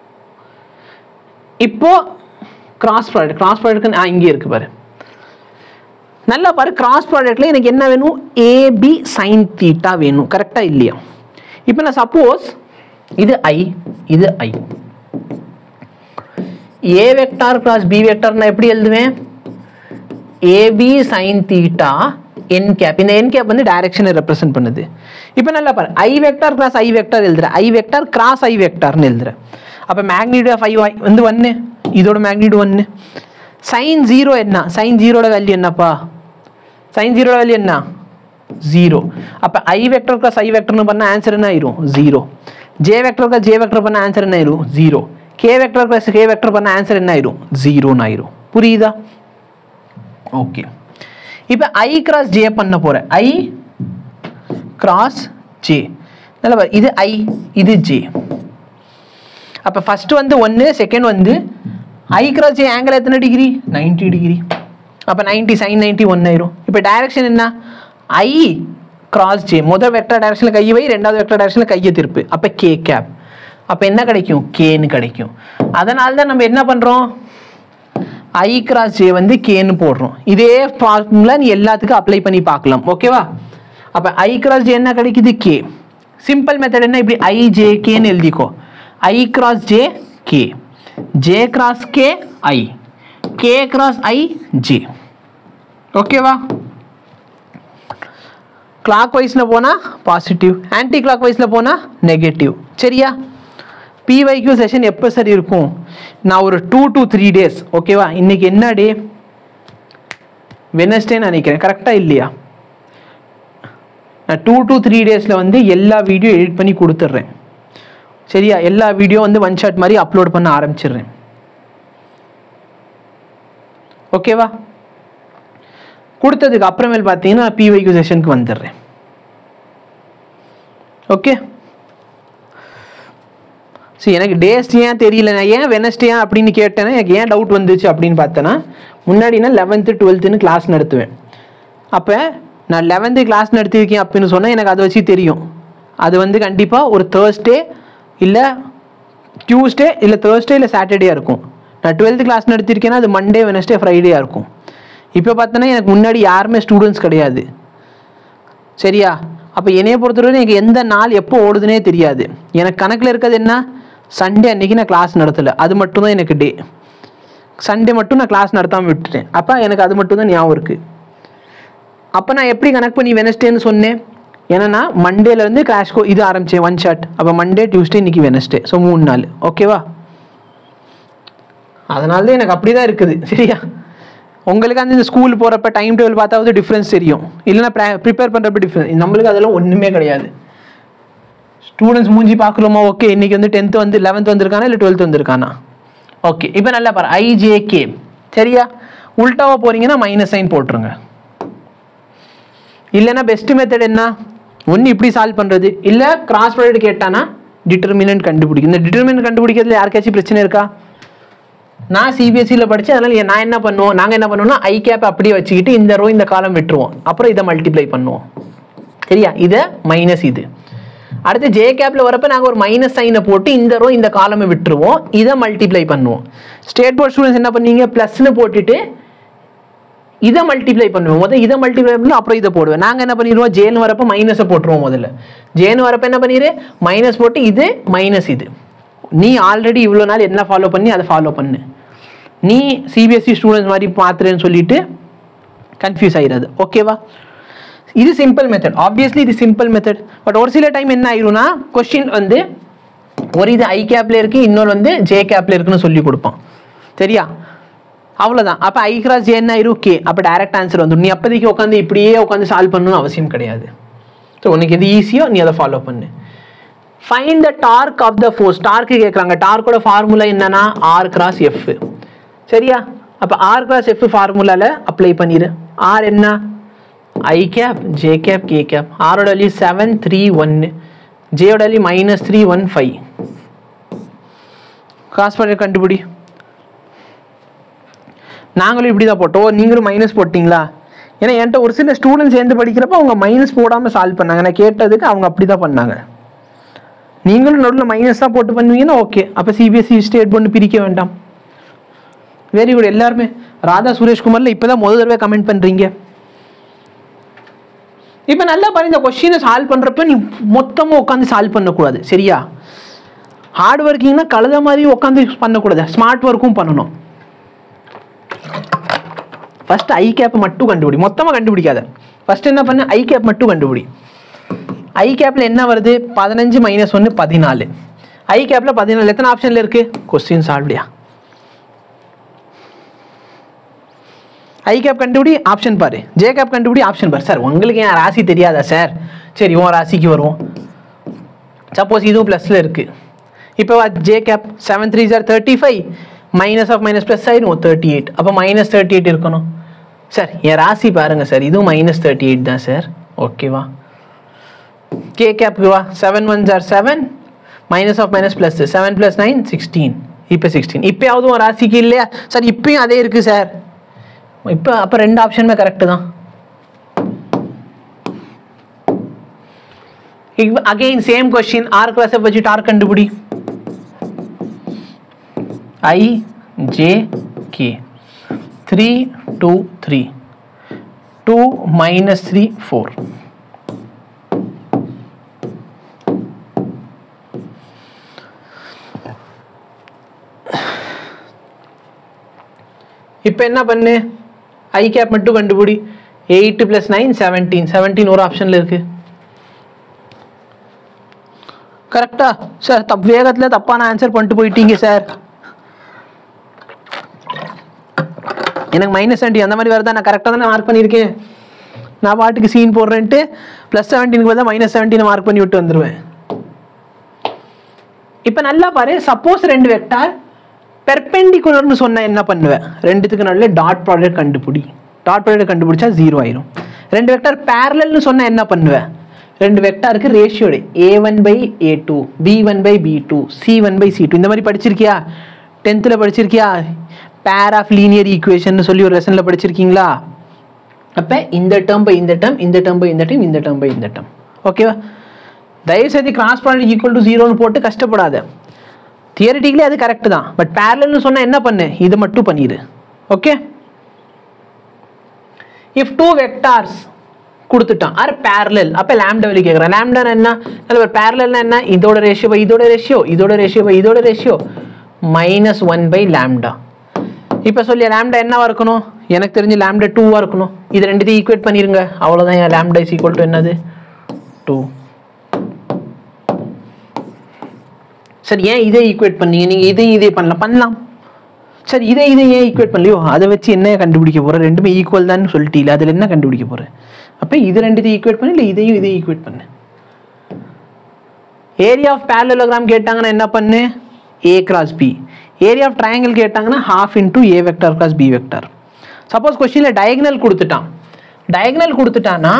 இப்போ கிராஸ் ப்ராடக்ட் கிராஸ் ப்ராடக்ட் இங்கே இருக்கு பாரு நல்லா பாரு கிராஸ் ப்ராடக்ட்ல எனக்கு என்ன வேணும் ஏபி சைன் தீட்டா வேணும் கரெக்டா இல்லையா இப்போ நான் சப்போஸ் இது ஐ இது i A vector cross B vector நான் எப்படி எழுதுவேன் AB sine theta n cap இந்த என் கேப் வந்து டைரக்ஷனை ரெப்ரசென்ட் பண்ணுது இப்போ நல்லா பாரு i vector cross i vector எழுதுற ஐ வெக்டார் கிராஸ் ஐ வெக்டார்னு எழுதுற அப்போ மேக்னிடியூட் ஆஃப் ஐ வந்து ஒன்று இதோட மேக்னிடியூட் ஒன்று சைன் ஜீரோ என்ன சைன் ஜீரோட வேல்யூ என்னப்பா சைன் ஜீரோட வேல்யூ என்ன ஜீரோ அப்போ ஐ வெக்டர் கிளாஸ் ஐ வெக்டர்னு பண்ண ஆன்சர் என்ன ஆயிரும் zero j vector cross j vector பண்ண ஆன்சர் என்ன ஆயிரும் zero k vector cross k vector பண்ண ஆன்சர் என்ன ஆயிரும் ஜீரோன்னு ஆயிரும் புரியுதா ஓகே இப்போ ஐ கிராஸ் ஜே பண்ண போறேன் ஐ கிராஸ் ஜே நல்லா பாரு இது ஐ இது ஜே அப்போ ஃபர்ஸ்ட் வந்து ஒன்று செகண்ட் வந்து ஐ கிராஸ் ஜே ஆங்கிள் எத்தனை டிகிரி 90 டிகிரி அப்போ 90 சைன் 90 ஒன்று ஆயிரும் இப்போ டைரக்ஷன் என்ன ஐ கிராஸ் ஜே முதல் வெக்டர் டைரக்ஷனில் கையை வை ரெண்டாவது வெக்டர் டைரக்ஷனில் கையை திருப்பு அப்போ கே கேப் அப்போ என்ன கிடைக்கும் கேன்னு கிடைக்கும் அதனால தான் நம்ம என்ன பண்ணுறோம் ஐ கிராஸ் ஜே வந்து கேன்னு போடுறோம் இதே ஃபார்முலா நீ எல்லாத்துக்கும் அப்ளை பண்ணி பார்க்கலாம் ஓகேவா அப்போ ஐ கிராஸ் ஜே என்ன கிடைக்குது கே சிம்பிள் மெத்தட் என்ன இப்படி ஐ ஜே கேன்னு எழுதிக்கோ i cross j k j cross k i k cross i j ஓகேவா கிளாக் வைஸில் போனால் பாசிட்டிவ் ஆன்டி கிளாக் வைஸில் போனால் நெகட்டிவ் சரியா பிவைக்யூ செஷன் எப்போ சார் இருக்கும் நான் ஒரு டூ to த்ரீ டேஸ் ஓகேவா இன்னைக்கு என்ன டே வெனஸ்டே நினைக்கிறேன் கரெக்டாக இல்லையா நான் டூ to த்ரீ டேஸில் வந்து எல்லா வீடியோ எடிட் பண்ணி கொடுத்துட்றேன் சரியா எல்லா வீடியோ வந்து ஒன் ஷாட் மாதிரி அப்லோட் பண்ண ஆரம்பிச்சிடுறேன் ஓகேவா கொடுத்ததுக்கு அப்புறமேல் பார்த்தீங்கன்னா பிவைக்யூ செஷனுக்கு வந்துடுறேன் ஓகே சரி எனக்கு டேஸ் ஏன் தெரியல நான் ஏன் வெனஸ்டே அப்படின்னு கேட்டேன்னா எனக்கு ஏன் டவுட் வந்துச்சு அப்படின்னு பார்த்தேன்னா முன்னாடி நான் லெவன்த்து டுவெல்த்துன்னு கிளாஸ் நடத்துவேன் அப்போ நான் லெவன்த்து கிளாஸ் நடத்திருக்கேன் அப்படின்னு சொன்னால் எனக்கு அதை வச்சு தெரியும் அது வந்து கண்டிப்பாக ஒரு தேர்ஸ்டே இல்லை டியூஸ்டே இல்லை தேர்ஸ்டே இல்லை சாட்டர்டேயாக இருக்கும் நான் டுவெல்த்து கிளாஸ் நடத்திருக்கேன்னா அது மண்டே வெனஸ்டே ஃப்ரைடேயாக இருக்கும் இப்போ பார்த்தோன்னா எனக்கு முன்னாடி யாருமே ஸ்டூடெண்ட்ஸ் கிடையாது சரியா அப்போ என்னைய பொறுத்தவரை எனக்கு எந்த நாள் எப்போ ஓடுதுனே தெரியாது எனக்கு கணக்கில் இருக்கிறது என்ன சண்டே அன்னைக்கு நான் கிளாஸ் நடத்தலை அது மட்டும்தான் எனக்கு டே சண்டே மட்டும் நான் கிளாஸ் நடத்தாமல் விட்டுட்டேன் அப்போ எனக்கு அது மட்டும் தான் ஞாபகம் இருக்குது அப்போ நான் எப்படி கனெக்ட் பண்ணி வெனஸ்டேன்னு சொன்னேன் ஏன்னா மண்டேலேருந்து கிளாஸ் கோ இது ஆரம்பிச்சேன் ஒன் ஷாட் அப்போ மண்டே டியூஸ்டே இன்னைக்கு வெனஸ்டே ஸோ மூணு நாள் ஓகேவா அதனால தான் எனக்கு அப்படி தான் இருக்குது சரியா உங்களுக்கு அந்த இந்த ஸ்கூல் போகிறப்ப டைம் டேபிள் பார்த்தாவது டிஃப்ரென்ஸ் தெரியும் இல்லைன்னா ப்ரிப்பேர் பண்ணுறப்ப டிஃப்ரென்ஸ் நம்மளுக்கு அதெல்லாம் ஒன்றுமே கிடையாது ஸ்டூடெண்ட்ஸ் மூஞ்சி பார்க்குறோமா ஓகே இன்னைக்கு வந்து டென்த்து வந்து லெவன்த் வந்திருக்கானா இல்லை டுவெல்த் வந்திருக்கானா ஓகே இப்போ நல்லா பாரு ஐஜேகே சரியா உல்டாவா போறீங்கன்னா மைனஸ் சைன் போட்டுருங்க இல்லைன்னா பெஸ்ட் மெத்தட் என்ன ஒன்று இப்படி சால்வ் பண்ணுறது இல்லை கிராஸ் ப்ராடக்ட் கேட்டானா டிட்டர்மினன்ட் கண்டுபிடிக்கும் இந்த டிட்டர்மினன்ட் கண்டுபிடிக்கிறதுல யாருக்காச்சும் பிரச்சனை இருக்கா நான் சிபிஎஸ்சியில் படித்தேன் அதனால் நான் என்ன பண்ணுவோம் நாங்கள் என்ன பண்ணுவோம்னா ஐ கேப் அப்படியே வச்சுக்கிட்டு இந்த ரோ இந்த காலம் விட்டுருவோம் அப்புறம் இதை மல்டிப்ளை பண்ணுவோம் சரியா இதை மைனஸ் இது அடுத்து ஜே கேப்ல வரப்ப நாங்கள் ஒரு மைனஸ் சைனை போட்டு இந்த ரோ இந்த காலமை விட்டுருவோம் இதை மல்டிப்ளை பண்ணுவோம் ஸ்டேட் போர்ட் ஸ்டூடெண்ட்ஸ் என்ன பண்ணீங்க ப்ளஸ்னு போட்டுட்டு இதை மல்டிப்ளை பண்ணுவோம் முதல்ல இதை மல்டிப்ளை பண்ணி அப்புறம் இதை போடுவேன் நாங்கள் என்ன பண்ணிடுவோம் ஜேன்னு வரப்ப மைனஸை போட்டுருவோம் முதல்ல ஜேன்னு வரப்ப என்ன பண்ணிடு மைனஸ் போட்டு இது மைனஸ் இது நீ ஆல்ரெடி இவ்வளோ நாள் என்ன ஃபாலோ பண்ணி அதை ஃபாலோ பண்ணு நீ சிபிஎஸ்சி ஸ்டூடெண்ட்ஸ் மாதிரி பார்த்துறேன்னு சொல்லிட்டு கன்ஃபியூஸ் ஆயிடாது ஓகேவா இது சிம்பிள் மெத்தட் ஆப்வியஸ்லி இது சிம்பிள் மெத்தட் பட் ஒரு சில டைம் என்ன ஆயிரும்னா கொஸ்டின் வந்து ஒரு இது ஐ கேப்ல இருக்கு இன்னொரு வந்து ஜே கேப்ல இருக்குன்னு சொல்லி கொடுப்பான் சரியா அவ்வளோதான் அப்போ ஐ கிராஸ் ஜே என்ன ஆயிரும் கே அப்போ டைரக்ட் ஆன்சர் வந்துடும் நீ அப்போதைக்கு உட்காந்து இப்படியே உட்காந்து சால்வ் பண்ணணும்னு அவசியம் கிடையாது ஸோ உனக்கு எது ஈஸியோ நீ அதை ஃபாலோ பண்ணு find the torque of the force டார்க்கு கேட்குறாங்க டார்க்கோட ஃபார்முலா என்னன்னா ஆர் கிராஸ் எஃப் சரியா அப்போ ஆர் கிராஸ் எஃப் ஃபார்முலாவில் அப்ளை பண்ணிடு ஆர் என்ன i cap J cap K cap ஆரோட வேல்யூ செவன் த்ரீ ஒன்று ஜேயோட value minus three one five காசு பண்ண கண்டுபிடி நாங்களும் இப்படி தான் போட்டோம் நீங்களும் மைனஸ் போட்டிங்களா ஏன்னா என்கிட்ட ஒரு சில ஸ்டூடெண்ட்ஸ் சேர்ந்து படிக்கிறப்ப அவங்க மைனஸ் போடாமல் சால்வ் பண்ணாங்க நான் கேட்டதுக்கு அவங்க அப்படி தான் பண்ணாங்க நீங்களும் நடுவில் மைனஸ் தான் போட்டு பண்ணுவீங்கன்னா ஓகே அப்போ சிபிஎஸ்சி ஸ்டேட் போர்டு பிரிக்க வேண்டாம் வெரி குட் எல்லாருமே ராதா சுரேஷ்குமார்ல இப்பதான் முதல் தடவை கமெண்ட் பண்றீங்க இப்போ நல்லா பாரு இந்த கொஸ்டினை சால்வ் பண்றப்ப நீ மொத்தமா உட்காந்து சால்வ் பண்ணக்கூடாது சரியா ஹார்ட் ஒர்க்கிங்னா கழுத மாதிரி உட்காந்து பண்ணக்கூடாது ஸ்மார்ட் ஒர்க்கும் பண்ணணும் ஃபர்ஸ்ட் ஐ கேப் மட்டும் கண்டுபிடி மொத்தமாக கண்டுபிடிக்காத ஃபர்ஸ்ட் என்ன பண்ண ஐ கேப் மட்டும் கண்டுபிடி ஐ கேப்ல என்ன வருது பதினஞ்சு மைனஸ் ஒன்று பதினாலு ஐ கேப்ல பதினாலு எத்தனை ஆப்ஷன்ல இருக்கு கொஸ்டின் சால்வ்டியா ஐ கேப் கண்டுபிடி ஆப்ஷன் பாரு ஜே கேப் கண்டுபிடி ஆப்ஷன் பாரு சார் உங்களுக்கு ஏன் ராசி தெரியாதா சார் சரி உன் ராசிக்கு வருவோம் சப்போஸ் இதுவும் ப்ளஸில் இருக்கு இப்போ j cap seven three sir thirty five minus of minus plus ஆயிடும் தேர்ட்டி எயிட் அப்போ மைனஸ் தேர்ட்டி எயிட் இருக்கணும் சார் என் ராசி பாருங்க சார் இதுவும் மைனஸ் தேர்ட்டி எயிட் தான் சார் ஓகேவா கே கேப்க்கு வா seven one sir seven minus of minus plus seven plus nine sixteen இப்போ சிக்ஸ்டீன் இப்போயாவது உன் ராசிக்கு இல்லையா சார் இப்பயும் அதே இருக்குது சார் இப்போ அப்போ ரெண்டு ஆப்ஷனுமே கரெக்டு தான் again same question r cross வச்சு டார் கண்டுபிடி i j k three two three two minus three four இப்போ என்ன பண்ணு ஐ கேப் மட்டும் கண்டுபிடி eight plus nine seventeen seventeen ஒரு ஆப்ஷனில் இருக்கு கரெக்டா சார் தப் வேகத்தில் தப்பான ஆன்சர் பண்ணிட்டு போயிட்டீங்க சார் எனக்கு மைனஸ் செவன்டி அந்த மாதிரி வரதா நான் கரெக்டாக தானே மார்க் பண்ணியிருக்கேன் நான் பாட்டுக்கு சீன் போடுறேன்ட்டு ப்ளஸ் செவன்டீனுக்கு பதிலாக மைனஸ் செவன்டீனை மார்க் பண்ணி விட்டு வந்துடுவேன் இப்போ நல்லா பாரு சப்போஸ் ரெண்டு வெக்டார் பெர்பெண்டிகுலர்னு சொன்னா என்ன பண்ணுவேன் ரெண்டுத்துக்கு நடுவில் டாட் ப்ராடக்ட் கண்டுபிடி டாட் ப்ராடக்ட் கண்டுபிடிச்சா ஜீரோ ஆயிரும் ரெண்டு வெக்டார் பேரலல்னு சொன்னா என்ன பண்ணுவேன் ரெண்டு வெக்டாருக்கு ratio a one by a two b one by b two c one by c two இந்த மாதிரி படிச்சிருக்கியா டென்த்தில் படிச்சிருக்கியா பேர் ஆஃப் லீனியர் ஈக்குவேஷன் சொல்லி ஒரு லெசனில் படிச்சிருக்கீங்களா அப்போ இந்த டேர்ம் பை இந்த டேர்ம் இந்த டேர்ம் பை இந்த டேர்ம் இந்த டேர்ம் பை இந்த டேர்ம் ஓகேவா தயவுசெய்து கிராஸ் ப்ராடக்ட் ஈக்குவல் டு ஜீரோன்னு போட்டு கஷ்டப்படாத தியரிட்டிக்கலி அது கரெக்ட் தான் பட் பேரலல்னு சொன்னா என்ன பண்ணு இது மட்டும் பண்ணிடு ஓகே இஃப் டூ வெக்டார்ஸ் கொடுத்துட்டான் ஆர் பேரலல் அப்போ லேம்டா வெளியே கேட்குறேன் லேம்டா என்ன நல்ல ஒரு பேரலல்னா என்ன இதோட ரேஷியோ பை இதோட ரேஷியோ இதோட ரேஷியோ பை இதோட ratio minus one by lambda இப்போ சொல்லி லேம்டா என்னவா இருக்கணும் எனக்கு தெரிஞ்சு லேம்டா டூவாக இருக்கணும் இது ரெண்டுத்தையும் ஈக்குவேட் பண்ணிருங்க அவ்வளோதான் என் லேம்டா இஸ் ஈக்குவல் டு என்னது டூ சரி ஏன் இதை ஈக்குவேட் பண்ணீங்க நீங்கள் இதையும் இதே பண்ணலாம் பண்ணலாம் சரி இதை இதை ஏன் ஈக்குவேட் பண்ணலையோ அதை வச்சு என்ன கண்டுபிடிக்க போற ரெண்டுமே ஈக்குவல் தான் சொல்லிட்டீல அதில் என்ன கண்டுபிடிக்க போற அப்போ இது ரெண்டுத்தையும் ஈக்குவேட் பண்ணு இல்லை இதையும் இதையும் ஈக்குவேட் பண்ணு ஏரியா ஆஃப் பேரலோகிராம் கேட்டாங்கன்னா என்ன பண்ணு A cross B area of triangle கேட்டாங்கன்னா half into A vector cross B vector suppose கொஸ்டினில் டயகனல் கொடுத்துட்டான் டயகனல் கொடுத்துட்டான்னா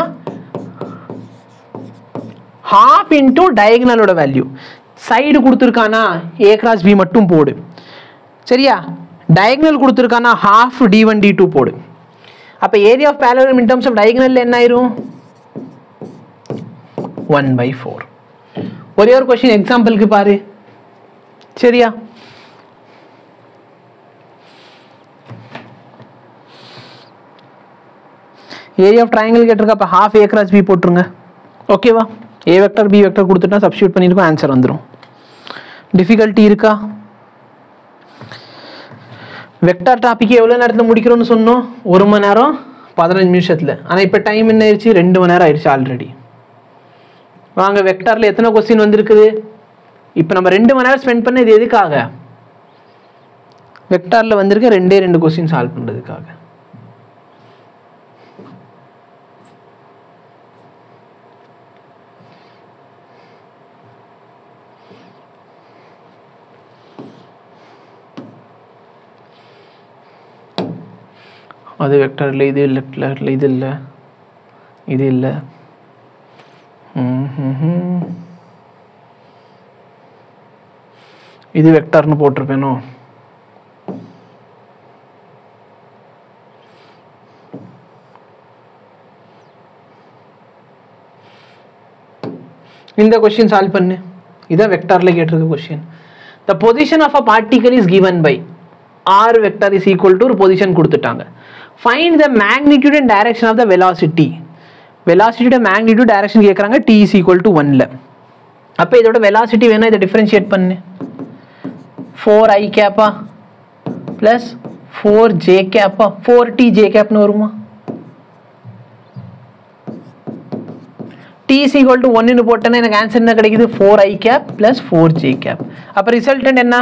ஹாஃப் இன்டூ டயகனலோட வேல்யூ சைடு கொடுத்துருக்கானா ஏ கிராஸ் பி மட்டும் போடு சரியா டயகனல் கொடுத்துருக்கானா half d one d two போடு அப்போ area of parallel in terms of diagonal என்ன ஆயிரும் ஒன் பை ஃபோர் ஒரே ஒரு கொஸ்டின் எக்ஸாம்பிளுக்கு பாரு சரியா ஏரியா ஆஃப் ட்ரையாங்கிள் கேட்டிருக்க அப்போ ஹாஃப் ஏ கிராஸ் பி போட்டுருங்க ஓகேவா ஏ வெக்டர் பி வெக்டர் கொடுத்துட்டா சப்ஸ்டியூட் பண்ணியிருக்கோம் ஆன்சர் வந்துடும் டிஃபிகல்ட்டி இருக்கா வெக்டார் டாபிக் எவ்வளோ நேரத்தில் முடிக்கிறோம்னு சொன்னோம் ஒரு மணி நேரம் பதினஞ்சு நிமிஷத்தில் ஆனால் இப்போ டைம் என்ன ஆயிடுச்சு ரெண்டு மணி நேரம் ஆயிடுச்சு ஆல்ரெடி வாங்க வெக்டாரில் எத்தனை கொஸ்டின் வந்திருக்குது இப்போ நம்ம ரெண்டு மணி நேரம் ஸ்பெண்ட் பண்ணது எதுக்காக வெக்டாரில் வந்திருக்க ரெண்டே ரெண்டு கொஸ்டின் சால்வ் பண்ணுறதுக்காக அது வெக்டரில் இது லெஃப்டில் இது இல்லை இது இல்லை ம்ஹும்ஹும். இது வெக்டார்னு போட்டிருப்பேனோ இந்த கொஸ்டின் சால்வ் பண்ணு இதான் வெக்டார்ல கேட்டிருக்க question the position of a particle is given by r vector is equal to ஒரு பொசிஷன் கொடுத்துட்டாங்க find the magnitude and direction of the velocity வெலாசிட்டியோட மேக்னிடியூட் டைரக்ஷன் கேட்குறாங்க டி இஸ் ஈக்குவல் டு ஒன்ல அப்போ இதோட வெலாசிட்டி வேணா இதை டிஃபரன்ஷியேட் பண்ணு ஃபோர் ஐ கேப்பா ப்ளஸ் ஃபோர் ஜே கேப்பா ஃபோர் டி ஜே கேப்னு வருமா டி இஸ் ஈக்குவல் டு ஒன்னு போட்டேன்னா எனக்கு ஆன்சர் என்ன கிடைக்குது ஃபோர் ஐ cap plus four J cap அப்போ ரிசல்டன்ட் என்ன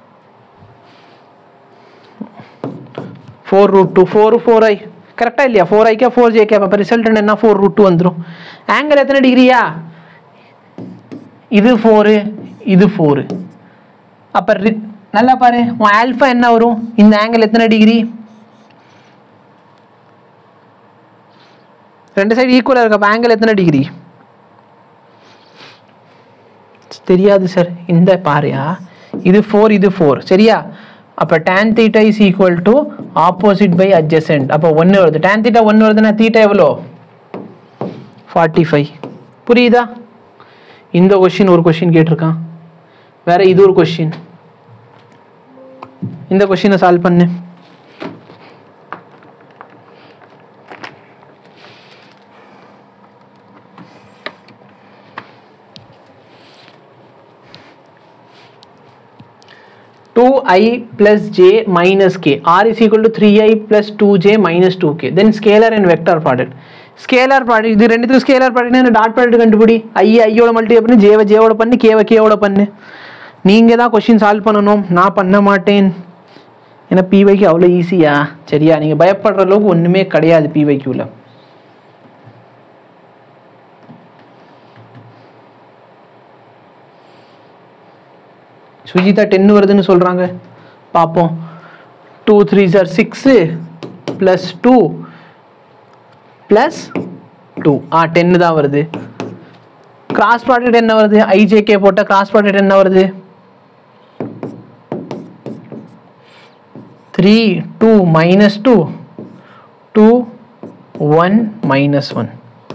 four root two four four i கரெக்டாக இல்லையா ஃபோர் ஐக்கா ஃபோர் ஜே கேப் அப்போ ரிசல்டன்ட் என்ன ஃபோர் ரூட் டூ வந்துடும் ஆங்கிள் எத்தனை டிகிரியா இது ஃபோரு இது ஃபோரு அப்போ நல்லா பாரு உன் ஆல்ஃபா என்ன வரும் இந்த ஆங்கிள் எத்தனை டிகிரி ரெண்டு சைடு ஈக்குவலாக இருக்கு அப்போ ஆங்கிள் எத்தனை டிகிரி தெரியாது சார் இந்த பாருயா இது ஃபோர் இது ஃபோர் சரியா அப்போ tan theta is equal to opposite by adjacent அப்போ ஒன்று வருது tan தீட்டா ஒன்று வருதுன்னா தீட்டா எவ்வளோ ஃபார்ட்டி ஃபைவ் புரியுதா இந்த கொஷின் ஒரு கொஷின் கேட்டிருக்கான் வேற இது ஒரு கொஷின் இந்த கொஷினை சால்வ் பண்ணு two i plus j minus k r is equal to three i plus two j minus two k then scalar and vector product scalar product இது ரெண்டுத்துக்கும் ஸ்கேலர் ப்ராடக்ட்னா டாட் ப்ராடக்ட் கண்டுபிடி ஐ ஐயோட மல்டி பண்ணி ஜேவை ஜேவோட பண்ணு கேவை கேவோட பண்ணு நீங்கள் தான் கொஷின் சால்வ் பண்ணணும் நான் பண்ண மாட்டேன் ஏன்னா பிவைக்கு அவ்வளோ ஈஸியா சரியா நீங்கள் பயப்படுற அளவுக்கு ஒன்றுமே கிடையாது பிவைக்யூவில் சுஜிதா டென் வருதுன்னு சொல்கிறாங்க பார்ப்போம் two three sir six plus two plus two ஆ டென்னு தான் வருது கிராஸ் ப்ராடக்ட் என்ன வருது ஐஜேகே போட்ட கிராஸ் ப்ராடக்ட் என்ன வருது three two minus two two one minus one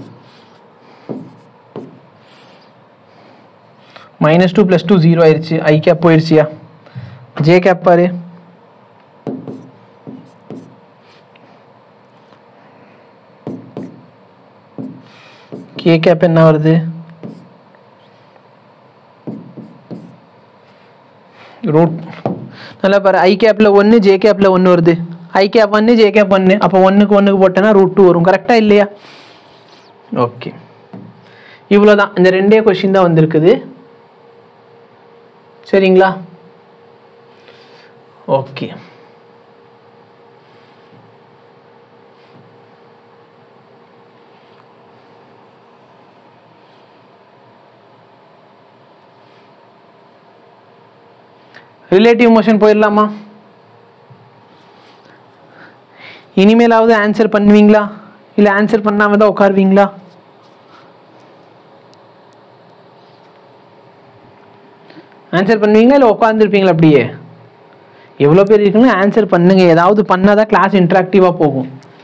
minus two plus two zero ஆயிடுச்சு ஐ கேப் போயிடுச்சியா ஜே கேப் பாரு கே கேப் என்ன வருது ரூட் நல்லா பாரு ஐ கேப்பில் ஒன்று ஜே கேப்பில் ஒன்று வருது ஐ கேப் ஒன்று ஜே கேப் ஒன்று அப்போ ஒன்றுக்கு ஒன்றுக்கு போட்டேன்னா ரூட் டூ வரும் கரெக்டாக இல்லையா ஓகே இவ்வளோதான் இந்த ரெண்டே கொஷின் தான் வந்திருக்குது சரிங்களா ஓகே ரிலேட்டிவ் மோஷன் போயிடலாமா இனிமேலாவது ஆன்சர் பண்ணுவீங்களா இல்லை ஆன்சர் பண்ணாம தான் உட்காருவீங்களா ஆன்சர் பண்ணுவீங்களா இல்லை உட்காந்துருப்பீங்களா அப்படியே எவ்வளோ பேர் இருக்குன்னு ஆன்சர் பண்ணுங்க ஏதாவது பண்ணாதான் கிளாஸ் இன்ட்ராக்டிவாக போகும்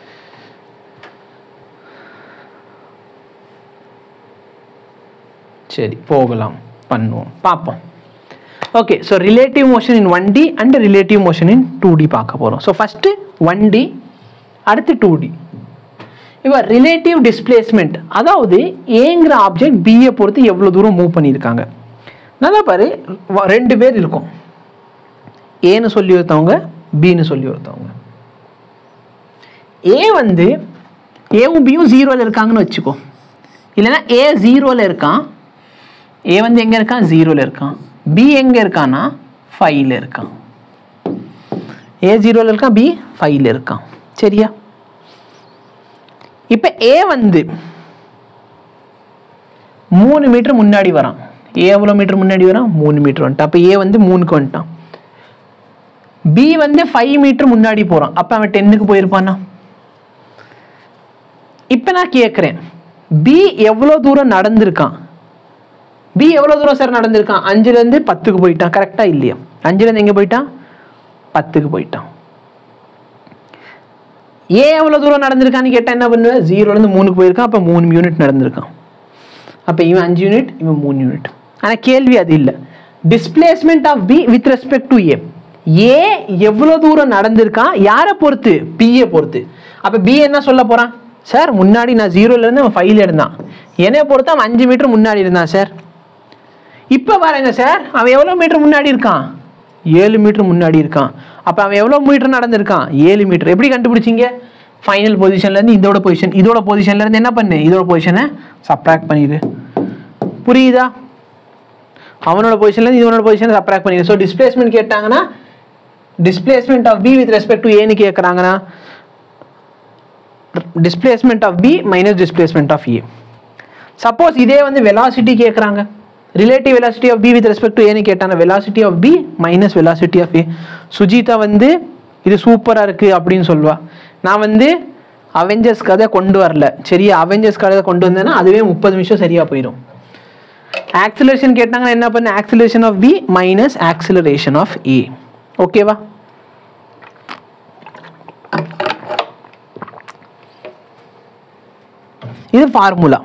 சரி போகலாம் பண்ணுவோம் பார்ப்போம் okay so relative motion in one D and relative motion in two D பார்க்க போகிறோம் ஸோ ஃபஸ்ட்டு ஒன் டி அடுத்து டூ டி இப்போ ரிலேட்டிவ் டிஸ்பிளேஸ்மெண்ட் அதாவது ஏங்கிற ஆப்ஜெக்ட் பியை பொறுத்து எவ்வளோ தூரம் மூவ் பண்ணியிருக்காங்க நல்லா பாரு வ- ரெண்டு பேர் இருக்கும் ஏன்னு சொல்லி ஒருத்தவங்க பின்னு சொல்லி ஒருத்தவங்க ஏ வந்து ஏவும் பியும் ஜீரோவில் இருக்காங்கன்னு வச்சுக்கோ இல்லைன்னா ஏ ஜீரோவில் இருக்கான் ஏ வந்து எங்கே இருக்கான் ஜீரோவில் இருக்கான் பி எங்கே இருக்கான்னா ஃபைவ்ல இருக்கான் ஏ ஜீரோவில் இருக்கான் பி ஃபைவ்ல இருக்கான் சரியா இப்போ ஏ வந்து மூணு மீட்டர் முன்னாடி வரான் ஏ எவ்வளோ மீட்டர் முன்னாடி வரான் மூணு மீட்டர் வந்துட்டான் அப்போ ஏ வந்து மூணுக்கு வந்துட்டான் பி வந்து ஃபைவ் மீட்டர் முன்னாடி போகிறான் அப்போ அவன் டென்னுக்கு போயிருப்பானா இப்போ நான் கேட்குறேன் பி எவ்வளோ தூரம் நடந்திருக்கான் பி எவ்வளோ தூரம் சார் நடந்திருக்கான் அஞ்சுலேருந்து பத்துக்கு போயிட்டான் கரெக்டாக இல்லையா அஞ்சுலேருந்து எங்கே போயிட்டான் பத்துக்கு போயிட்டான் ஏ எவ்வளோ தூரம் நடந்திருக்கான்னு கேட்டால் என்ன பண்ணுவேன் ஜீரோலேருந்து மூணுக்கு போயிருக்கான் அப்போ மூணு யூனிட் நடந்திருக்கான் அப்போ இவன் அஞ்சு யூனிட் இவன் மூணு யூனிட் ஆனால் கேள்வி அது இல்லை displacement of B with respect to A A எவ்வளோ தூரம் நடந்திருக்கான் யாரை பொறுத்து பிஏ பொறுத்து அப்போ பி என்ன சொல்ல போகிறான் சார் முன்னாடி நான் ஜீரோலேருந்து அவன் ஃபைவ்ல இருந்தான் என்னை பொறுத்து அவன் அஞ்சு மீட்டர் முன்னாடி இருந்தான் சார் இப்போ பாருங்க சார் அவன் எவ்வளோ மீட்டர் முன்னாடி இருக்கான் ஏழு மீட்டர் முன்னாடி இருக்கான் அப்போ அவன் எவ்வளோ மீட்டர் நடந்திருக்கான் ஏழு மீட்டர் எப்படி கண்டுபிடிச்சிங்க ஃபைனல் பொசிஷன்லேருந்து இதோட பொசிஷன் இதோட பொசிஷன்லேருந்து என்ன பண்ணு இதோட பொசிஷனை சப்ராக்ட் பண்ணிடு புரியுதா அவனோட பொசிஷன்லேருந்து இதோட பொசிஷனை சப்ராக்ட் பண்ணிடு ஸோ டிஸ்பிளேஸ்மெண்ட் கேட்டாங்கன்னா displacement of B with respect to ஏன்னு கேட்குறாங்கன்னா displacement of B minus displacement of A suppose இதே வந்து வெலாசிட்டி கேட்குறாங்க relative velocity of B with respect to ஏன்னு கேட்டாங்க velocity of B minus velocity of A Sujitha வந்து இது சூப்பராக இருக்குது அப்படின்னு சொல்லுவா நான் வந்து அவெஞ்சர்ஸ் கதை கொண்டு வரல சரியா அவெஞ்சர்ஸ் கதை கொண்டு வந்தேன்னா அதுவே முப்பது நிமிஷம் சரியாக போயிடும் ஆக்சிலரேஷன் கேட்டாங்கன்னா என்ன பண்ண acceleration of B minus acceleration of A ஓகேவா இது ஃபார்முலா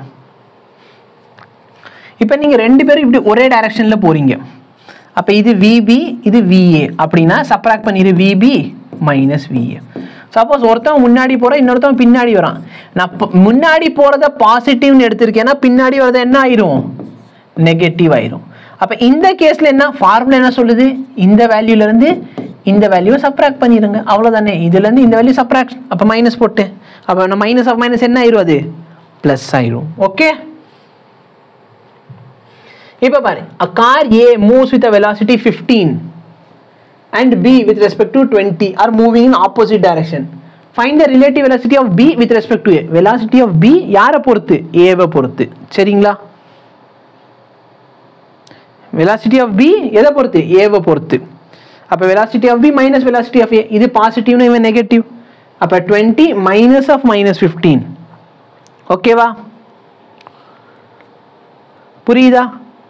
இப்போ நீங்கள் ரெண்டு பேரும் இப்படி ஒரே டைரக்ஷனில் போறீங்க அப்போ இது விபி இது விஏ அப்படின்னா சப்ராக்ட் பண்ணிடு விபி மைனஸ் விஏ சப்போஸ் ஒருத்தன் முன்னாடி போகிறான் இன்னொருத்தன் பின்னாடி வரான் நான் ப- முன்னாடி போகிறத பாசிட்டிவ்னு எடுத்திருக்கேன்னா பின்னாடி வரது என்ன ஆயிரும் நெகட்டிவ் ஆயிரும் அப்போ இந்த கேஸில் என்ன ஃபார்முலா என்ன சொல்லுது இந்த வேல்யூலேருந்து இந்த வேல்யூவை சப்ராக்ட் பண்ணிடுங்க அவ்வளோதானே இதுலேருந்து இந்த வேல்யூ சப்ராக்ட் அப்போ மைனஸ் போட்டு அப்போ நான் மைனஸ் ஆஃப் மைனஸ் என்ன ஆயிரும் அது ப்ளஸ் ஆயிரும் ஓகே இப்போ பாரு a car A moves with a velocity 15 and B with respect to 20 are moving in opposite direction. Find the relative velocity of B with respect to A. Velocity of B யாரை பொறுத்து A வை பொறுத்து சரிங்களா velocity of B எதை பொறுத்து A வை பொறுத்து அப்போ velocity of B minus velocity of A இது பாசிட்டிவ்னு இவன் நெகட்டிவ் அப்போ twenty minus of minus fifteen ஓகேவா புரியுதா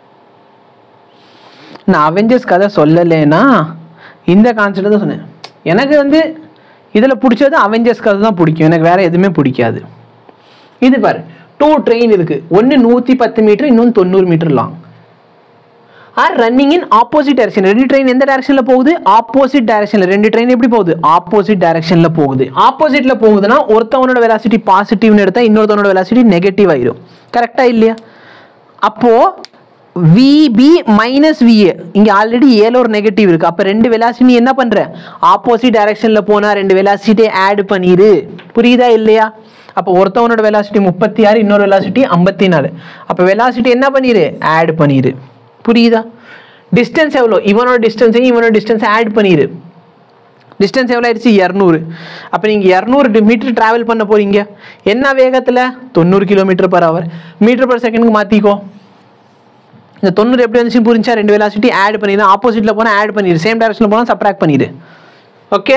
நான் அவெஞ்சர்ஸ் கதை சொல்லலைன்னா இந்த கான்செப்ட் தான் சொன்னேன் எனக்கு வந்து இதில் பிடிச்சது அவெஞ்சர்ஸ் கதை தான் பிடிக்கும் எனக்கு வேற எதுவுமே பிடிக்காது இது பாரு டூ ட்ரெயின் இருக்கு ஒன்று நூற்றி பத்து மீட்டர் இன்னொன்று தொண்ணூறு metre long are running in opposite direction ரெண்டு ட்ரெயின் எந்த டைரக்ஷனில் போகுது ஆப்போசிட் டைரக்ஷனில் ரெண்டு ட்ரெயின் எப்படி போகுது ஆப்போசிட் டைரக்ஷனில் போகுது ஆப்போசிட்டில் போகுதுன்னா ஒருத்தவனோட வெலாசிட்டி பாசிட்டிவ்னு எடுத்தால் இன்னொருத்தவனோட வெலாசிட்டி நெகட்டிவ் ஆயிரும் கரெக்டா இல்லையா அப்போ விபி மைனஸ் விஏ இங்கே ஆல்ரெடி ஏல ஒரு நெகட்டிவ் இருக்கு அப்போ ரெண்டு வெலாசிட்டி என்ன பண்ற ஆப்போசிட் டைரக்ஷனில் போனால் ரெண்டு வெலாசிட்டி ஆட் பண்ணிடு புரியுதா இல்லையா அப்போ ஒருத்தவனோட வெலாசிட்டி முப்பத்தி ஆறு இன்னொரு வெலாசிட்டி ஐம்பத்தி நாலு அப்போ வெலாசிட்டி என்ன பண்ணிடு ஆட் பண்ணிடு புரியுதா டிஸ்டன்ஸ் எவ்வளோ இவனோட டிஸ்டன்ஸையும் இவனோட டிஸ்டன்ஸை ஆட் பண்ணிடு டிஸ்டன்ஸ் எவ்வளோ ஆயிடுச்சு இரநூறு அப்போ நீங்கள் இரநூறு மீட்டர் ட்ராவல் பண்ண போறீங்க என்ன வேகத்தில் தொண்ணூறு kilometre per hour metre per செகண்டுக்கு மாற்றிக்கோ இந்த தொண்ணூறு எப்படி வந்துச்சு புரிஞ்சா ரெண்டு வெலாசிட்டி ஆட் பண்ணிடு ஆப்போசிட்டில் போனால் ஆட் பண்ணிடு சேம் டைரக்ஷனில் போனால் சப்ராக்ட் பண்ணிடு ஓகே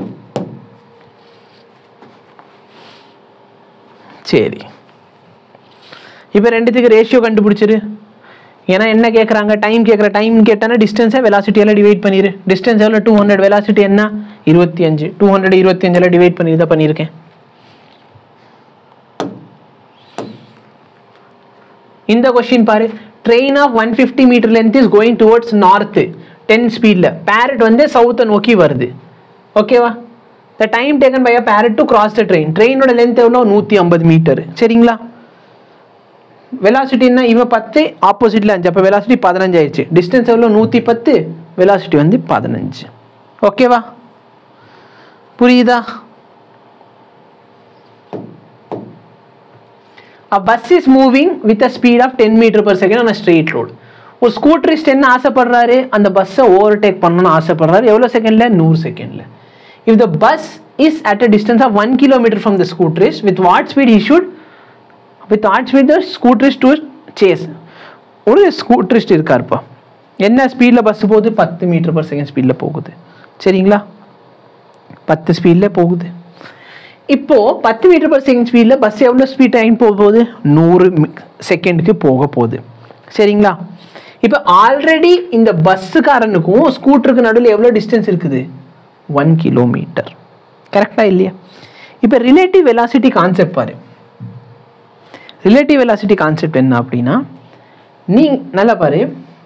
சரி இப்போ ரெண்டுத்துக்கு ரேஷியோ கண்டுபிடிச்சிரு ஏன்னா என்ன கேட்குறாங்க டைம் கேட்குற டைம் கேட்டானா டிஸ்டன்ஸை வெலாசிட்டியால் டிவைட் பண்ணிடு டிஸ்டன்ஸ் எவ்வளோ டூ ஹண்ட்ரட் வெலாசிட்டி என்ன இருபத்தி அஞ்சு டூ ஹண்ட்ரட் இருபத்தி அஞ்சில் டிவைட் பண்ணி இதை பண்ணியிருக்கேன் இந்த கொஸ்டின் பாரு train of one fifty metre length is going towards north ten ஸ்பீடில் பேரட் வந்து சவுத்தை நோக்கி வருது ஓகேவா the time taken by a parrot to cross the train ட்ரெயினோட லென்த் எவ்வளோ நூற்றி ஐம்பது மீட்டர் சரிங்களா வெலாசிட்டி என்ன இவன் பத்து ஆப்போசிட்டில் அஞ்சு அப்போ வெலாசிட்டி பதினஞ்சு ஆயிடுச்சு டிஸ்டன்ஸ் எவ்வளோ நூற்றி பத்து வெலாசிட்டி வந்து பதினஞ்சு ஓகேவா புரியுதா a bus is moving with a speed of 10 meter per second on a straight road ஒரு ஸ்கூட்டரிஸ்ட் என்ன ஆசைப்படுறாரு அந்த பஸ்ஸை ஓவர்டேக் பண்ணணும்னு ஆசைப்படுறாரு எவ்வளோ செகண்ட்ல நூறு செகண்ட்ல if the bus is at a distance of one kilometre from the scooterist with what speed he should with what speed the scooterist to chase ஒரு ஸ்கூட்டரிஸ்ட் இருக்காருப்பா என்ன ஸ்பீடில் பஸ் போகுது பத்து மீட்டர் பர் செகண்ட் ஸ்பீடில் போகுது சரிங்களா பத்து ஸ்பீடில் போகுது இப்போ பத்து மீட்டர் பர் செகண்ட் ஸ்பீடில் பஸ் எவ்வளோ ஸ்பீட் டைம் போக போகுது நூறு செகண்டுக்கு போக போகுது சரிங்களா இப்போ ஆல்ரெடி இந்த பஸ்ஸுக்காரனுக்கும் ஸ்கூட்டருக்கு நடுவில் எவ்வளோ டிஸ்டன்ஸ் இருக்குது ஒன் கிலோமீட்டர் கரெக்டா இல்லையா இப்போ ரிலேட்டிவ் வெலாசிட்டி கான்செப்ட் பாரு ரிலேட்டிவ் வெலாசிட்டி கான்செப்ட் என்ன அப்படின்னா நீ நல்லா பாரு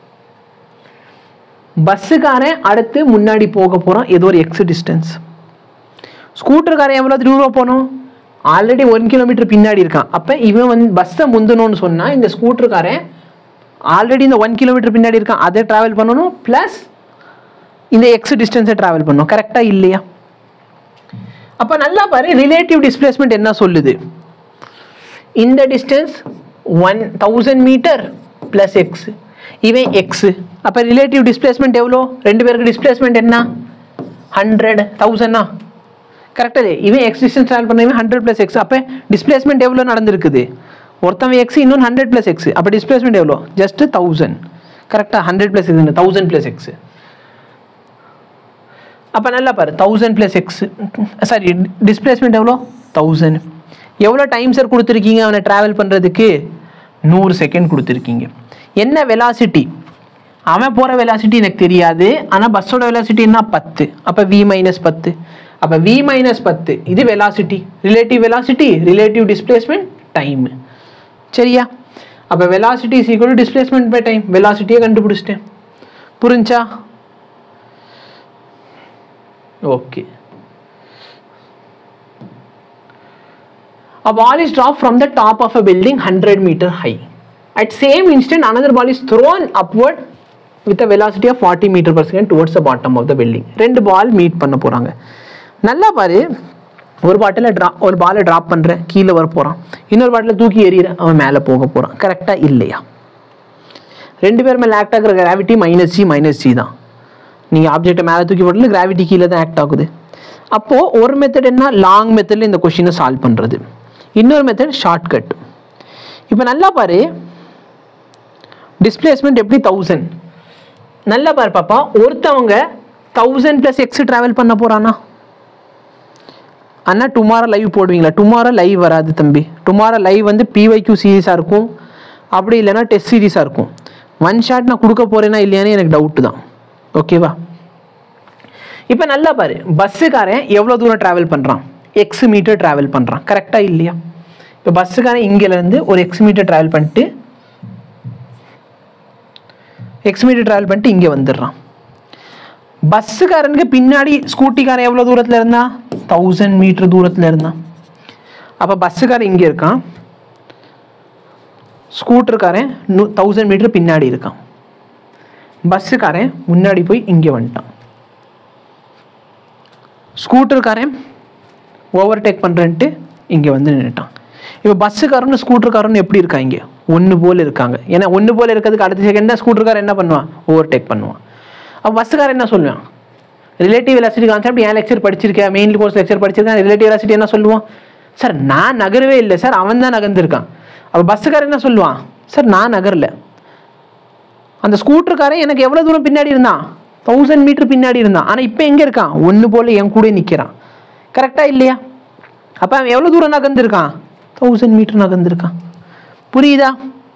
பஸ்ஸுக்காரன் அடுத்து முன்னாடி போக போகிறான் ஏதோ ஒரு எக்ஸ் டிஸ்டன்ஸ் ஸ்கூட்டர்காரன் எவ்வளோ தூரம் போகணும் ஆல்ரெடி ஒன் கிலோமீட்டர் பின்னாடி இருக்கான் அப்போ இவன் வந்து பஸ்ஸை முந்தணும்னு சொன்னால் இந்த ஸ்கூட்டர்காரன் ஆல்ரெடி இந்த ஒன் கிலோமீட்டர் பின்னாடி இருக்கான் அதை ட்ராவல் பண்ணணும் ப்ளஸ் இந்த எக்ஸ் டிஸ்டன்ஸை ட்ராவல் பண்ணணும் கரெக்டாக இல்லையா அப்போ நல்லா பாரு ரிலேட்டிவ் டிஸ்பிளேஸ்மெண்ட் என்ன சொல்லுது இந்த distance one thousand metre plus x இவன் எக்ஸ் அப்போ ரிலேட்டிவ் டிஸ்பிளேஸ்மெண்ட் எவ்வளோ ரெண்டு பேருக்கு டிஸ்பிளேஸ்மெண்ட் என்ன ஹண்ட்ரட் தௌசண்டா கரெக்டாக இவன் எக்ஸ் டிஸ்டன்ஸ் ட்ராவல் பண்ணவன் ஹண்ட்ரட் ப்ளஸ் எக்ஸ் அப்போ டிஸ்பிளேஸ்மெண்ட் எவ்வளோ நடந்திருக்குது ஒருத்தவன் எக்ஸ் இன்னொன்று ஹண்ட்ரட் ப்ளஸ் எக்ஸ் அப்போ டிஸ்பிளேஸ்மெண்ட் எவ்வளோ ஜஸ்ட் தௌசண்ட் கரெக்டாக hundred plus x thousand plus x அப்போ நல்லா பாரு thousand plus x sorry displacement எவ்வளோ தௌசண்ட் எவ்வளோ டைம் சார் கொடுத்துருக்கீங்க அவனை ட்ராவல் பண்ணுறதுக்கு நூறு செகண்ட் கொடுத்துருக்கீங்க என்ன வெலாசிட்டி அவன் போகிற வெலாசிட்டி எனக்கு தெரியாது ஆனால் பஸ்ஸோட வெலாசிட்டி என்ன பத்து அப்போ வி மைனஸ் பத்து அப்போ வி மைனஸ் பத்து இது velocity relative velocity relative displacement time சரியா அப்போ velocity is equal displacement by time வெலாசிட்டியை கண்டுபிடிச்சிட்டேன் புரிஞ்சா okay A ball is dropped from the top of a building 100 meter high. At same instant, another ball is thrown upward with a velocity of 40 meter per second towards the bottom of the building. ரெண்டு பால் meet பண்ண போறாங்க நல்லா பாரு ஒரு பாட்டில் draw ஒரு பாலை drop பண்ணுறேன் கீழே வர போகிறான் இன்னொரு பாட்டில் தூக்கி எறிகிறேன் அவன் மேலே போக போகிறான் கரெக்டாக இல்லையா ரெண்டு பேர் மேலே ஆக்ட் ஆகிற gravity minus g minus g தான் நீங்கள் ஆப்ஜெக்டை மேலே தூக்கி போடல கிராவிட்டி கீழே தான் ஆக்ட் ஆகுது அப்போது ஒரு மெத்தட் என்ன லாங் மெத்தடில் இந்த கொஷினை சால்வ் பண்ணுறது இன்னொரு மெத்தட் ஷார்ட் கட் இப்போ நல்லா பாரு டிஸ்பிளேஸ்மெண்ட் எப்படி தௌசண்ட் நல்லா பாரு பாப்பா ஒருத்தவங்க தௌசண்ட் ப்ளஸ் எக்ஸ் ட்ராவல் பண்ண போகிறானா அண்ணா டுமாரோ லைவ் போடுவீங்களா டுமாரோ லைவ் வராது தம்பி டுமாரோ லைவ் வந்து பிவைக்யூ சீரீஸாக இருக்கும் அப்படி இல்லைன்னா டெஸ்ட் சீரீஸாக இருக்கும் ஒன் ஷாட் நான் கொடுக்க போகிறேன்னா இல்லையான்னு எனக்கு டவுட்டு தான் ஓகேவா இப்போ நல்லா பாரு பஸ்ஸுக்காரன் எவ்வளோ தூரம் ட்ராவல் பண்ணுறான் எக்ஸ் மீட்டர் ட்ராவல் பண்ணுறான் கரெக்டாக இல்லையா இப்போ பஸ்ஸுக்காரன் இங்கேருந்து ஒரு எக்ஸ் மீட்டர் ட்ராவல் பண்ணிட்டு எக்ஸ் மீட்டர் ட்ராவல் பண்ணிட்டு இங்கே வந்துடுறான் பஸ்ஸுக்காரனுக்கு பின்னாடி ஸ்கூட்டிக்காரன் எவ்வளோ தூரத்தில் இருந்தான் தௌசண்ட் மீட்டர் தூரத்தில் இருந்தான் அப்போ பஸ்ஸுக்காரன் இங்கே இருக்கான் ஸ்கூட்டருக்காரன் நூ தௌசண்ட் மீட்டர் பின்னாடி இருக்கான் பஸ்ஸுக்காரன் முன்னாடி போய் இங்கே வந்துட்டான் ஸ்கூட்டருக்காரன் ஓவர்டேக் பண்ணுறேன்ட்டு இங்கே வந்து நின்றுட்டான் இப்போ பஸ்ஸுக்காரனும் ஸ்கூட்டருக்காரனும் எப்படி இருக்காங்க ஒன்று போல் இருக்காங்க ஏன்னா ஒன்று போல் இருக்கிறதுக்கு அடுத்த செகண்ட் தான் ஸ்கூட்டருக்காரன் என்ன பண்ணுவான் ஓவர்டேக் பண்ணுவான் அப்போ பஸ்ஸுக்காரன் என்ன சொல்லுவான் ரிலேட்டிவ் வெலாசிட்டி கான்செப்ட் ஏன் லெக்சர் படிச்சிருக்கேன் மெயின் கோர்ஸ் லெக்சர் படிச்சிருக்கேன் ரிலேட்டிவ் வெலாசிட்டி என்ன சொல்லுவான் சார் நான் நகரவே இல்லை சார் அவன் தான் நகர்ந்துருக்கான் அப்போ பஸ்ஸுக்காரன் என்ன சொல்லுவான் சார் நான் நகரல அந்த ஸ்கூட்டருக்காரன் எனக்கு எவ்வளோ தூரம் பின்னாடி இருந்தான் தௌசண்ட் மீட்டர் பின்னாடி இருந்தான் ஆனால் இப்போ எங்கே இருக்கான் ஒன்று போல் என் கூட நிற்கிறான் கரெக்டாக இல்லையா அப்போ அவன் எவ்வளோ தூரம் நகர்ந்துருக்கான் தௌசண்ட் மீட்டர் நகர்ந்துருக்கான் புரியுதா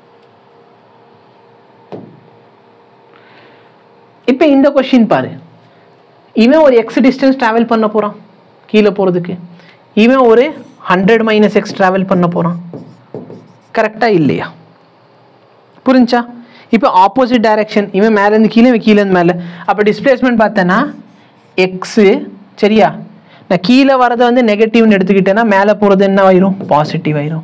இப்போ இந்த கொஷின் பாரு இவன் ஒரு எக்ஸ் டிஸ்டன்ஸ் ட்ராவல் பண்ண போகிறான் கீழே போகிறதுக்கு இவன் ஒரு ஹண்ட்ரட் மைனஸ் எக்ஸ் ட்ராவல் பண்ண போகிறான் கரெக்டாக இல்லையா புரிஞ்சா இப்போ ஆப்போசிட் டைரக்ஷன் இவன் மேலேருந்து கீழே இவன் கீழேருந்து மேலே அப்போ டிஸ்பிளேஸ்மெண்ட் பார்த்தேன்னா எக்ஸு சரியா நான் கீழே வரதை வந்து நெகட்டிவ்னு எடுத்துக்கிட்டேன்னா மேலே போகிறது என்ன ஆயிரும் பாசிட்டிவ் ஆயிரும்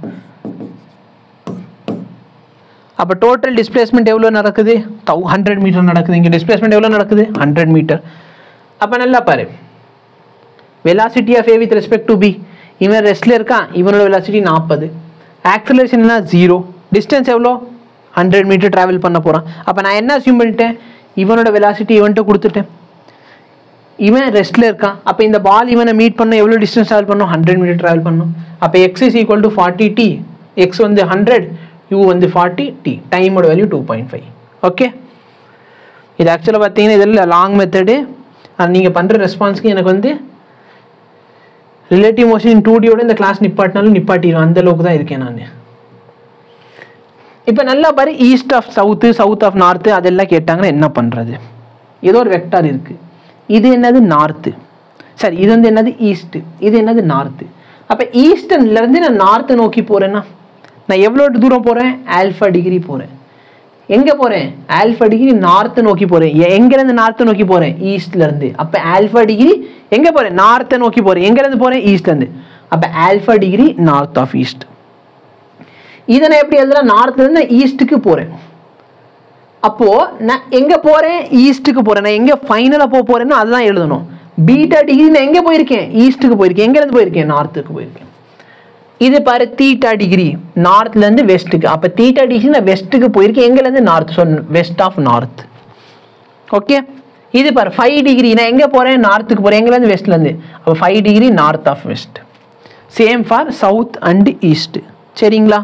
அப்போ டோட்டல் டிஸ்பிளேஸ்மெண்ட் எவ்வளோ நடக்குது தௌ ஹண்ட்ரட் மீட்டர் நடக்குது இங்கே டிஸ்பிளேஸ்மெண்ட் எவ்வளோ நடக்குது ஹண்ட்ரட் மீட்டர் அப்போ நல்லா பாரு velocity of A with respect to B இவன் ரெஸ்ட்ல இருக்கான் இவனோட வெலாசிட்டி நாற்பது ஆக்சலேஷன் என்ன ஜீரோ டிஸ்டன்ஸ் எவ்வளோ ஹண்ட்ரட் மீட்டர் ட்ராவல் பண்ண போகிறான் அப்போ நான் என்ன அசியூம் பண்ணிட்டேன் இவனோட வெலாசிட்டி இவன்கிட்ட கொடுத்துட்டேன் இவன் ரெஸ்ட்ல இருக்கான் அப்போ இந்த பால் இவனை மீட் பண்ண எவ்வளோ டிஸ்டன்ஸ் ட்ராவல் பண்ணும் ஹண்ட்ரட் மீட்டர் ட்ராவல் பண்ணும் அப்போ x is equal to forty t x வந்து ஹண்ட்ரட் யூ வந்து ஃபார்ட்டி டி டைமோட value two point five okay இது ஆக்சுவலாக பார்த்தீங்கன்னா இதில் லாங் மெத்தடு நீங்கள் பண்ணுற ரெஸ்பான்ஸ்க்கு எனக்கு வந்து ரிலேட்டிவ் மோஷன் டூ டியோட இந்த கிளாஸ் நிப்பாட்டினாலும் நிப்பாட்டிடும் அந்த அளவுக்கு தான் இருக்கேன் நான் இப்போ நல்லா பாரு east of south south of north அதெல்லாம் கேட்டாங்கன்னா என்ன பண்ணுறது ஏதோ ஒரு வெக்டார் இருக்குது இது என்னது நார்த்து சரி இது வந்து என்னது ஈஸ்ட்டு இது என்னது நார்த்து அப்போ ஈஸ்டர்ன்லேருந்து நான் நார்த்தை நோக்கி போகிறேன்னா நான் எவ்வளோ தூரம் போகிறேன் ஆல்ஃபா டிகிரி போகிறேன் எங்கே போகிறேன் ஆல்ஃபா டிகிரி நார்த்தை நோக்கி போகிறேன் எங்கேருந்து நார்த்தை நோக்கி போகிறேன் ஈஸ்ட்லேருந்து அப்போ ஆல்ஃபா டிகிரி எங்கே போகிறேன் நார்த்தை நோக்கி போகிறேன் எங்கேருந்து போகிறேன் ஈஸ்ட்லேருந்து அப்போ alpha degree north of east இதை நான் எப்படி எழுதுனா நார்த்லேருந்து நான் ஈஸ்ட்டுக்கு போகிறேன் அப்போது நான் எங்கே போகிறேன் ஈஸ்ட்டுக்கு போகிறேன் நான் எங்கே ஃபைனலாக போக போகிறேன்னு அதுதான் எழுதணும் பீட்டா டிகிரி நான் எங்கே போயிருக்கேன் ஈஸ்ட்டுக்கு போயிருக்கேன் எங்கேருந்து போயிருக்கேன் நார்த்துக்கு போயிருக்கேன் இது பாரு தீட்டா டிகிரி நார்த்லேருந்து வெஸ்ட்டுக்கு அப்போ தீட்டா டிகிரி நான் வெஸ்ட்டுக்கு போயிருக்கேன் எங்கேருந்து north so west of north okay இது பாரு ஃபைவ் டிகிரி நான் எங்கே போகிறேன் நார்த்துக்கு போகிறேன் எங்கேருந்து வெஸ்ட்லேருந்து அப்போ five degree north of west same for south and east சரிங்களா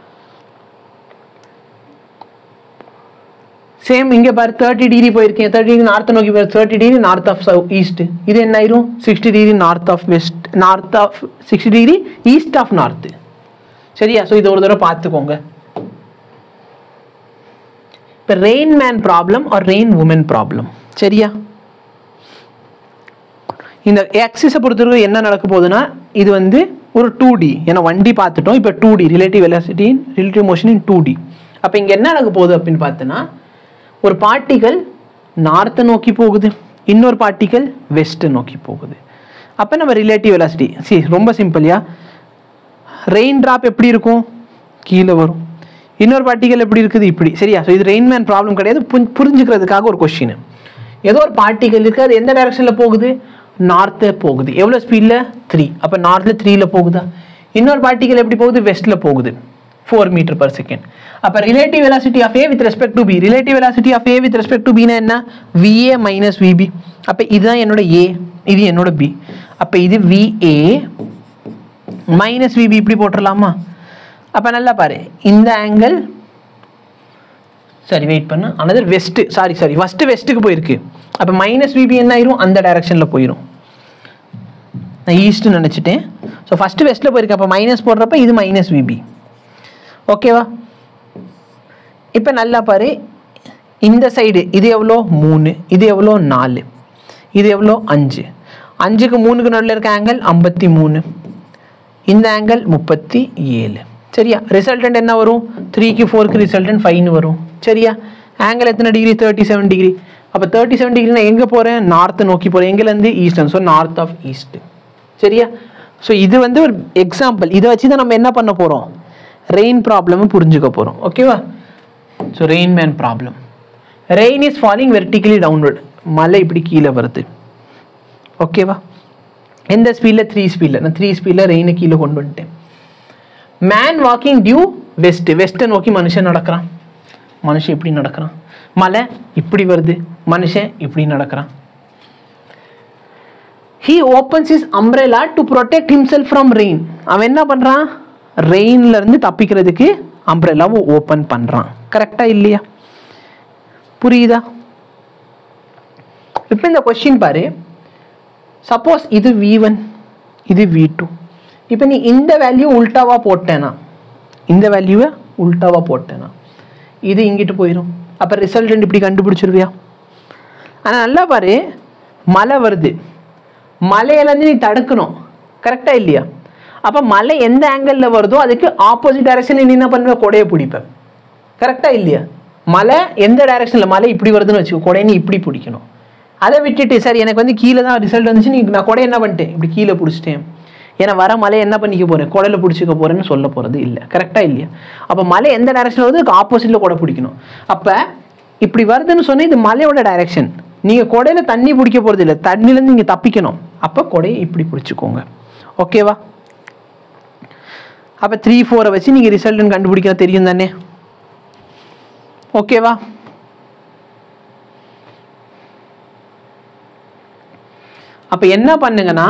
சேம் இங்கே பாரு தேர்ட்டி டிகிரி போயிருக்கேன் தேர்ட்டி டிகிரி நார்த் நோக்கி போய் thirty degree north of south east இது என்ன ஆயிரும் sixty degree north of west north of sixty degree east of north சரியா ஸோ இது ஒரு தடவை பார்த்துக்கோங்க இப்போ rain man problem or rain woman problem சரியா இந்த எக்ஸிஸை பொறுத்தவரைக்கும் என்ன நடக்க போகுதுன்னா இது வந்து ஒரு டூ டி ஏன்னா வண்டி பார்த்துட்டோம் இப்போ two D relative velocity relative motion in two D அப்போ இங்கே என்ன நடக்க போகுது அப்படின்னு பார்த்தோன்னா ஒரு பார்ட்டிகல் நார்த்தை நோக்கி போகுது இன்னொரு பார்ட்டிகல் வெஸ்ட்டை நோக்கி போகுது அப்போ நம்ம ரிலேட்டிவ் வெலாசிட்டி சி ரொம்ப சிம்பிள்யா ரெயின் ட்ராப் எப்படி இருக்கும் கீழே வரும் இன்னொரு பார்ட்டிகல் எப்படி இருக்குது இப்படி சரியா ஸோ இது ரெயின்மேன் ப்ராப்ளம் கிடையாது புரி- புரிஞ்சுக்கிறதுக்காக ஒரு கொஸ்டின் ஏதோ ஒரு பார்ட்டிகல் இருக்குது அது எந்த டைரக்ஷனில் போகுது நார்த்து போகுது எவ்வளோ ஸ்பீடில் த்ரீ அப்போ நார்த்தில் த்ரீயில் போகுதா இன்னொரு பார்ட்டிகல் எப்படி போகுது வெஸ்ட்டில் போகுது ஃபோர் மீட்டர் பர் செகண்ட் அப்போ relative velocity of A with respect to B relative velocity of A with respect to பினா என்ன விஏ மைனஸ் விபி அப்போ இதுதான் என்னோட ஏ இது என்னோட பி அப்போ இது விஏ மைனஸ் விபி இப்படி போட்டுடலாமா அப்போ நல்லா பாரு இந்த ஆங்கிள் சரி வெயிட் பண்ணு another west sorry sorry first வெஸ்ட்டுக்கு போயிருக்கு அப்போ மைனஸ் விபி என்ன ஆயிரும் அந்த டைரக்ஷனில் போயிடும் நான் ஈஸ்ட்னு நினச்சிட்டேன் ஸோ ஃபஸ்ட்டு வெஸ்ட்டில் போயிருக்கு அப்போ மைனஸ் போடுறப்ப இது மைனஸ் விபி ஓகேவா இப்போ நல்லா பாரு இந்த சைடு இது எவ்வளோ மூணு இது எவ்வளோ நாலு இது எவ்வளோ அஞ்சு அஞ்சுக்கு மூணுக்கு நடுவில் இருக்க ஆங்கிள் ஐம்பத்தி மூணு இந்த ஆங்கிள் முப்பத்தி ஏழு சரியா ரிசல்டன்ட் என்ன வரும் த்ரீக்கு ஃபோருக்கு ரிசல்டன்ட் ஃபைவ்னு வரும் சரியா ஆங்கிள் எத்தனை டிகிரி தேர்ட்டி செவன் டிகிரி அப்போ தேர்ட்டி செவன் டிகிரி நான் எங்கே போகிறேன் நார்த்து நோக்கி போகிறேன் எங்கேருந்து eastern so north of east சரியா ஸோ இது வந்து ஒரு எக்ஸாம்பிள் இதை வச்சு தான் நம்ம என்ன பண்ண போகிறோம் ரெயின் ப்ராப்ளம் புரிஞ்சுக்க போகிறோம் ஓகேவா so rain man problem rain is falling vertically downward மழை இப்படி கீழே வருது ஓகேவா எந்த ஸ்பீடில் த்ரீ ஸ்பீடில் நான் த்ரீ ஸ்பீடில் ரெயினை கீழே கொண்டு வந்துட்டேன் மேன் வாக்கிங் டியூ வெஸ்ட் வெஸ்ட்டை நோக்கி மனுஷன் நடக்கிறான் மனுஷன் இப்படி நடக்கிறான் மலை இப்படி வருது மனுஷன் இப்படி நடக்கிறான் he opens is umbrella to protect himself from rain அவன் என்ன பண்ணுறான் ரெயின்ல இருந்து தப்பிக்கிறதுக்கு அம்ப்ரெல்லாவை ஓப்பன் பண்ணுறான் கரெக்டாக இல்லையா புரியுதா இப்போ இந்த கொஸ்டின் பாரு சப்போஸ் இது வி ஒன் இது வி டூ இப்போ நீ இந்த வேல்யூ உல்டாவா போட்டேனா இந்த வேல்யூவை உல்டாவா போட்டேனா இது இங்கிட்டு போயிடும் அப்போ ரிசல்டன்ட் இப்படி கண்டுபிடிச்சிருவியா ஆனால் நல்லா பாரு மழை வருது மலையிலேருந்து நீ தடுக்கணும் கரெக்டாக இல்லையா அப்போ மலை எந்த ஆங்கிளில் வருதோ அதுக்கு ஆப்போசிட் டைரக்ஷனில் நீ என்ன பண்ணுவ கொடையை பிடிப்பேன் கரெக்டாக இல்லையா மலை எந்த டைரக்ஷனில் மலை இப்படி வருதுன்னு வச்சுக்கோ கொடையை நீ இப்படி பிடிக்கணும் அதை விட்டுட்டு சார் எனக்கு வந்து கீழே தான் ரிசல்ட் வந்துச்சு நீ நான் கொடை என்ன பண்ணிட்டேன் இப்படி கீழே பிடிச்சிட்டேன் ஏன்னா வர மலை என்ன பண்ணிக்க போகிறேன் கொடையில் பிடிச்சிக்க போகிறேன்னு சொல்ல போகிறது இல்லை கரெக்டாக இல்லையா அப்போ மலை எந்த டைரக்ஷனில் வருது அதுக்கு ஆப்போசிட்டில் கொடை பிடிக்கணும் அப்போ இப்படி வருதுன்னு சொன்னால் இது மலையோட டைரக்ஷன் நீங்கள் கொடையில் தண்ணி பிடிக்க போகிறது இல்லை தண்ணிலேருந்து நீங்கள் தப்பிக்கணும் அப்போ கொடையை இப்படி பிடிச்சிக்கோங்க ஓகேவா அப்போ த்ரீ ஃபோரை வச்சு நீங்கள் ரிசல்ட்னு கண்டுபிடிக்க தெரியும் தானே ஓகேவா அப்போ என்ன பண்ணுங்கன்னா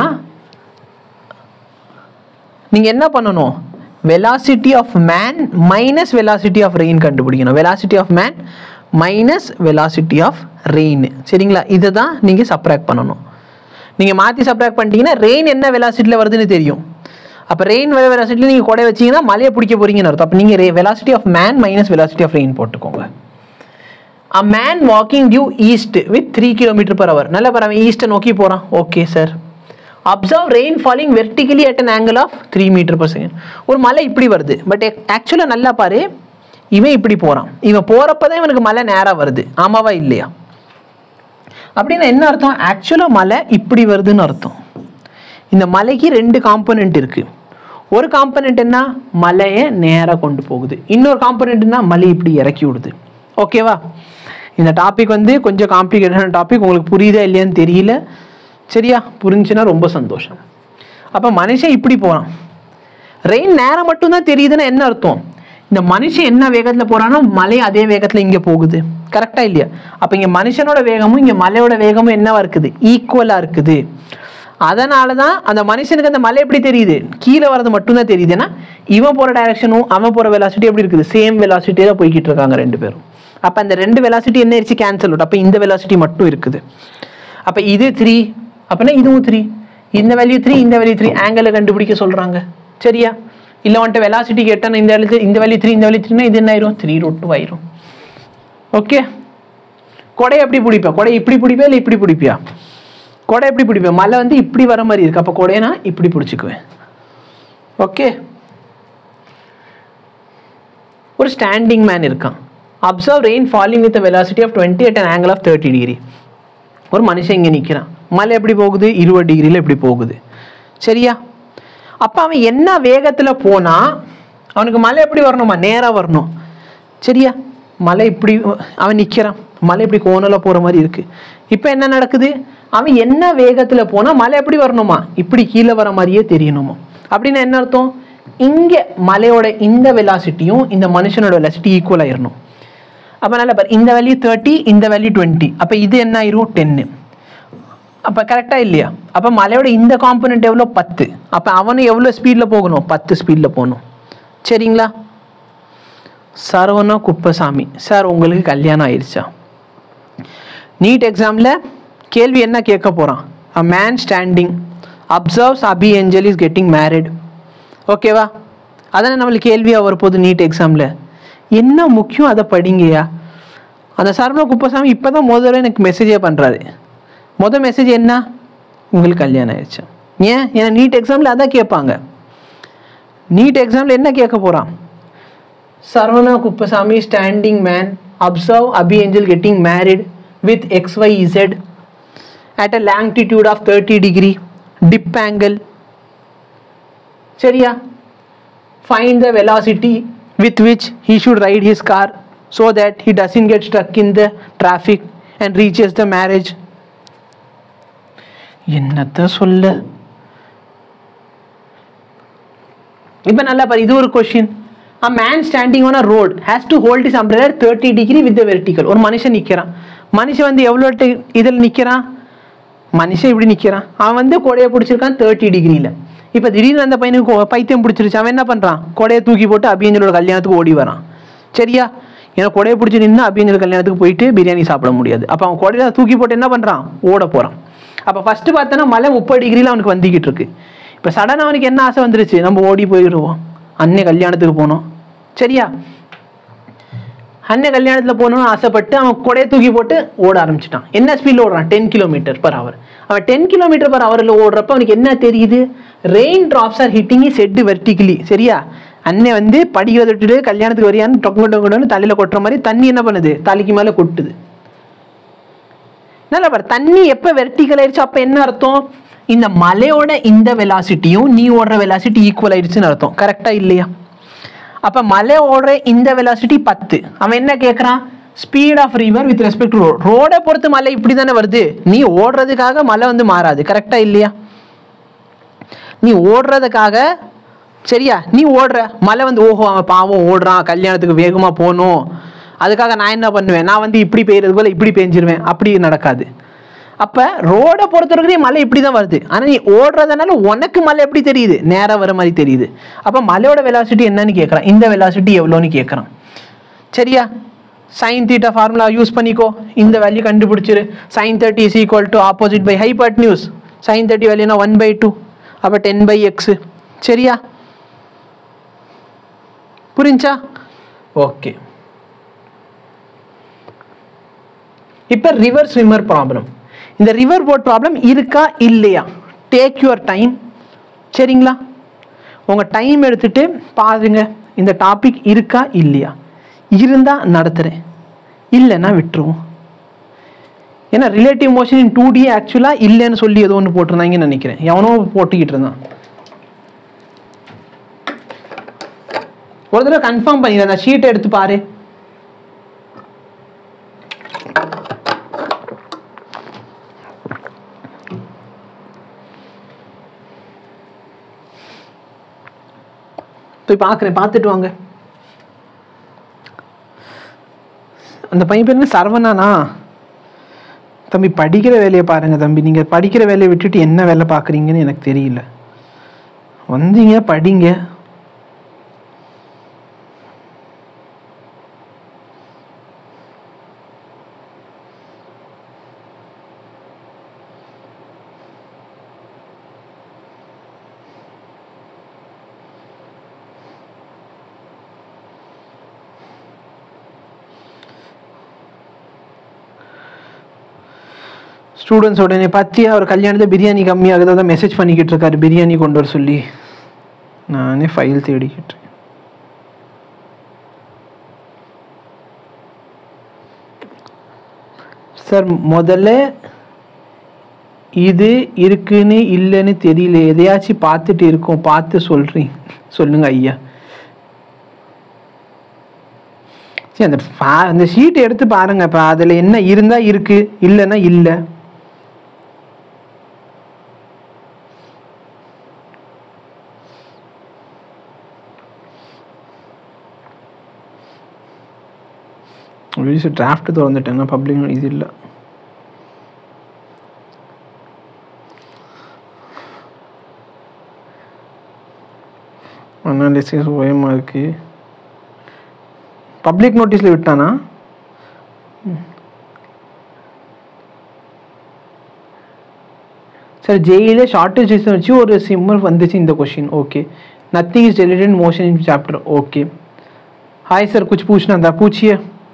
நீங்கள் என்ன பண்ணணும் velocity of man minus velocity of rain கண்டுபிடிக்கணும் velocity of man minus velocity of rain சரிங்களா இதை தான் நீங்கள் சப்ராக்ட் பண்ணணும் நீங்கள் மாற்றி சப்ராக்ட் பண்ணிட்டீங்கன்னா ரெயின் என்ன வெலாசிட்டியில் வருதுன்னு தெரியும் அப்போ ரெயின் வர வெலாசிட்டியில் நீங்கள் கொடை வச்சீங்கன்னா மலையை பிடிக்க போறீங்கன்னு அர்த்தம் அப்போ நீங்கள் velocity of man minus velocity of rain போட்டுக்கோங்க a man walking due east with three kilometre per hour நல்ல பரவ ஈஸ்ட்டை நோக்கி போகிறான் okay sir observe rain falling vertically at an angle of three metre per second ஒரு மலை இப்படி வருது பட் ஆக்சுவலாக நல்லா பாரு இவன் இப்படி போகிறான் இவன் போகிறப்ப தான் இவனுக்கு மலை நேராக வருது ஆமாவா இல்லையா அப்படின்னா என்ன அர்த்தம் ஆக்சுவலாக மலை இப்படி வருதுன்னு அர்த்தம் இந்த மலைக்கு ரெண்டு காம்பனண்ட் இருக்கு ஒரு காம்பனண்ட் என்ன மலையை நேராக கொண்டு போகுது இன்னொரு காம்பனண்ட் என்ன மலை இப்படி இறக்கி விடுது ஓகேவா இந்த டாபிக் வந்து கொஞ்சம் காம்ப்ளிகேட்டடான டாபிக் உங்களுக்கு புரியுதா இல்லையான்னு தெரியல சரியா புரிஞ்சுன்னா ரொம்ப சந்தோஷம் அப்போ மனுஷன் இப்படி போகிறான் ரெயின் நேரம் மட்டும்தான் தெரியுதுன்னா என்ன அர்த்தம் இந்த மனுஷன் என்ன வேகத்தில் போறானோ மலை அதே வேகத்தில் இங்கே போகுது கரெக்டா இல்லையா அப்போ இங்கே மனுஷனோட வேகமும் இங்கே மலையோட வேகமும் என்னவா இருக்குது ஈக்குவலாக இருக்குது அதனால தான் அந்த மனுஷனுக்கு அந்த மலை எப்படி தெரியுது கீழே வரது மட்டும்தான் தெரியுது ஏன்னா இவன் போகிற டைரக்ஷனும் அவன் போகிற வெலாசிட்டி எப்படி இருக்குது சேம் வெலாசிட்டியே தான் போய்கிட்டு இருக்காங்க ரெண்டு பேரும் அப்போ அந்த ரெண்டு வெலாசிட்டி என்ன ஆயிடுச்சு கேன்சல் அவுட் அப்போ இந்த வெலாசிட்டி மட்டும் இருக்குது அப்போ இது த்ரீ அப்படின்னா இதுவும் த்ரீ இந்த வேல்யூ த்ரீ இந்த வேல்யூ த்ரீ ஆங்கிளை கண்டுபிடிக்க சொல்கிறாங்க சரியா இல்லை வந்துட்டு வெலாசிட்டி கேட்டால் இந்த வேல்யூ இந்த வேல்யூ த்ரீ இந்த வேல்யூ த்ரீனா இது என்ன ஆயிரும் த்ரீ ரூட் டூ ஆயிரும் ஓகே கொடை எப்படி பிடிப்பா கொடை இப்படி பிடிப்பா இல்லை இப்படி பிடிப்பியா கொடை எப்படி பிடிப்பேன் மலை வந்து இப்படி வர மாதிரி இருக்கு அப்போ கொடையை நான் இப்படி பிடிச்சிக்குவேன் ஓகே ஒரு ஸ்டாண்டிங் மேன் இருக்கான் observe rain falling with velocity of twenty at an angle of thirty degree ஒரு மனுஷன் இங்கே நிற்கிறான் மலை எப்படி போகுது இருபது டிகிரியில் எப்படி போகுது சரியா அப்போ அவன் என்ன வேகத்தில் போனால் அவனுக்கு மலை எப்படி வரணுமா நேராக வரணும் சரியா மலை இப்படி அவன் நிற்கிறான் மலை இப்படி கோணலாக போகிற மாதிரி இருக்கு இப்போ என்ன நடக்குது அவன் என்ன வேகத்தில் போனால் மலை எப்படி வரணுமா இப்படி கீழே வர மாதிரியே தெரியணுமா அப்படின்னா என்ன அர்த்தம் இங்கே மலையோட இந்த வெலாசிட்டியும் இந்த மனுஷனோட வெலாசிட்டி ஈக்குவல் ஆயிரணும் அப்போ நல்லா பாரு இந்த வேல்யூ தேர்ட்டி இந்த வேல்யூ டுவெண்ட்டி அப்போ இது என்ன ஆயிரும் டென்னு அப்போ கரெக்டாக இல்லையா அப்போ மலையோட இந்த காம்பனண்ட் எவ்வளோ பத்து அப்போ அவனும் எவ்வளோ ஸ்பீடில் போகணும் பத்து ஸ்பீடில் போகணும் சரிங்களா சரவணா குப்பசாமி சார் உங்களுக்கு கல்யாணம் ஆயிடுச்சா நீட் எக்ஸாமில் கேள்வி என்ன கேட்க போகிறான் a man standing observes Abhi Angel is getting married ஓகேவா அதானே நம்மளுக்கு கேள்வியாக வரப்போகுது நீட் எக்ஸாமில் என்ன முக்கியம் அதை படிங்கய்யா அந்த சரவண குப்பசாமி இப்போ தான் முதல்ல எனக்கு மெசேஜே பண்ணுறாரு மொதல் மெசேஜ் என்ன உங்களுக்கு கல்யாணம் ஆயிடுச்சு ஏன் ஏன்னா நீட் எக்ஸாமில் அதான் கேட்பாங்க நீட் எக்ஸாமில் என்ன கேட்க போகிறான் Saravana Kuppusamy standing man observe Abhi Angel getting married with x y z at a longitude of 30 degree dip angle சரியா find the velocity with which he should ride his car so that he doesn't get stuck in the traffic and reaches the marriage என்னத்த சொல்ல இப்போ நல்லா பாரு இது ஒரு question a man standing on a road has to hold his umbrella 30 degree with the vertical ஒரு மனுஷன் நிற்கிறான் மனுஷன் வந்து எவ்வளோ இதில் நிற்கிறான் மனுஷன் இப்படி நிற்கிறான் அவன் வந்து கொடையை பிடிச்சிருக்கான் தேர்ட்டி டிகிரியில் இப்போ திடீர்னு அந்த பையனுக்கு கொ- பைத்தியம் பிடிச்சிருச்சு அவன் என்ன பண்ணுறான் கொடையை தூக்கி போட்டு அபியஞ்சலோட கல்யாணத்துக்கு ஓடி வரான் சரியா ஏன்னா கொடையை பிடிச்சி நின்று அபியஞ்சல் கல்யாணத்துக்கு போயிட்டு பிரியாணி சாப்பிட முடியாது அப்போ அவன் கொடையை தூக்கி போட்டு என்ன பண்ணுறான் ஓட போகிறான் அப்போ ஃபஸ்ட்டு பார்த்தோன்னா மழை முப்பது டிகிரியில் அவனுக்கு வந்துக்கிட்டு இருக்கு இப்போ சடனாக அவனுக்கு என்ன ஆசை வந்துருச்சு நம்ம ஓடி போயிடுவோம் அன்னை கல்யாணத்துக்கு போனோம் சரியா அண்ணன் கல்யாணத்தில் போகணும்னு ஆசைப்பட்டு அவன் கொடையை தூக்கி போட்டு ஓட ஆரம்பிச்சிட்டான் என்ன ஸ்பீடில் ஓடுறான் டென் கிலோமீட்டர் பர் ஹவர் அவன் டென் கிலோமீட்டர் பர் ஹவரில் ஓடுறப்ப அவனுக்கு என்ன தெரியுது rain drops are hitting set vertically சரியா அண்ணன் வந்து படிக்கிறத விட்டுட்டு கல்யாணத்துக்கு வரியான்னு டொங்க டொங்கன்னு தலையில் கொட்டுற மாதிரி தண்ணி என்ன பண்ணுது தலைக்கு மேலே கொட்டுது நல்லா பாரு தண்ணி எப்போ வெர்டிகல் ஆயிடுச்சு அப்போ என்ன அர்த்தம் இந்த மலையோட இந்த வெலாசிட்டியும் நீ ஓடுற வெலாசிட்டி ஈக்குவல் ஆயிடுச்சுன்னு அர்த்தம் கரெக்டா இல்லையா அப்போ மலை ஓடுற இந்த வெலாசிட்டி பத்து அவன் என்ன கேட்குறான் speed of river with respect to road ரோடை பொறுத்து மலை இப்படி தானே வருது நீ ஓடுறதுக்காக மலை வந்து மாறாது கரெக்டா இல்லையா நீ ஓடுறதுக்காக சரியா நீ ஓடுற மலை வந்து ஓஹோ அவன் பாவம் ஓடுறான் கல்யாணத்துக்கு வேகமாக போகணும் அதுக்காக நான் என்ன பண்ணுவேன் நான் வந்து இப்படி பெய்யறது போல இப்படி பெஞ்சிருவேன் அப்படி நடக்காது அப்போ ரோடை பொறுத்த வரைக்கும் மலை இப்படி தான் வருது ஆனால் நீ ஓடுறதுனால உனக்கு மலை எப்படி தெரியுது நேராக வர மாதிரி தெரியுது அப்போ மலையோட வெலாசிட்டி என்னன்னு கேட்குறான் இந்த வெலாசிட்டி எவ்வளோன்னு கேட்குறான் சரியா சைன் தீட்டா ஃபார்முலா யூஸ் பண்ணிக்கோ இந்த வேல்யூ கண்டுபிடிச்சிரு sine thirty is equal to opposite by hypotenuse sine thirty வேல்யூனா ஒன் பை டூ அப்போ டென் பை எக்ஸு சரியா புரிஞ்சா ஓகே இப்போ ரிவர் ஸ்விம்மர் ப்ராப்ளம் இந்த ரிவர் போட் ப்ராப்ளம் இருக்கா இல்லையா டேக் யுவர் டைம் சரிங்களா உங்கள் டைம் எடுத்துட்டு பாருங்க இந்த டாபிக் இருக்கா இல்லையா இருந்தால் நடத்துகிறேன் இல்லைன்னா விட்டுருவோம் ஏன்னா relative motion in two D ஆக்சுவலாக இல்லைன்னு சொல்லி ஏதோ ஒன்று போட்டிருந்தாங்கன்னு நினைக்கிறேன் எவனோ போட்டுக்கிட்டு இருந்தான் ஒரு தடவை கன்ஃபார்ம் பண்ணிடுறேன் அந்த ஷீட்டை எடுத்து பாரு போய் பார்க்குறேன் பார்த்துட்டு வாங்க அந்த பையன் பேர் என்ன சரவணானா தம்பி படிக்கிற வேலையை பாருங்க தம்பி நீங்க படிக்கிற வேலையை விட்டுட்டு என்ன வேலை பார்க்குறீங்கன்னு எனக்கு தெரியல வந்தீங்க படிங்க ஸ்டூடெண்ட்ஸ் உடனே பார்த்தியா அவர் கல்யாணத்தை பிரியாணி கம்மியாகுது தான் மெசேஜ் பண்ணிக்கிட்டு இருக்காரு பிரியாணி கொண்டு வர சொல்லி நானே ஃபைல் தேடிக்கிட்டு இருக்கேன். சார் முதல்ல இது இருக்குன்னு இல்லைன்னு தெரியல எதையாச்சும் பார்த்துட்டு இருக்கோம் பார்த்து சொல்றீங்க சொல்லுங்க ஐயா சரி அந்த பா- அந்த ஷீட் எடுத்து பாருங்க இப்போ அதில் என்ன இருந்தா இருக்கு இல்லைன்னா இல்லை டிராஃப்ட் திறந்துட்டேன் பப்ளிக் இது இல்லை அனாலிசிஸ் ஓஎம்ஆர் இருக்கு பப்ளிக் நோட்டீஸில் விட்டானா சார் ஜெயிலே ஷார்ட்டேஜ் வச்சு ஒரு சிம்பிள் வந்துச்சு இந்த question okay nothing is deleted motion in chapter okay hi sir कुछ पूछना था पूछिए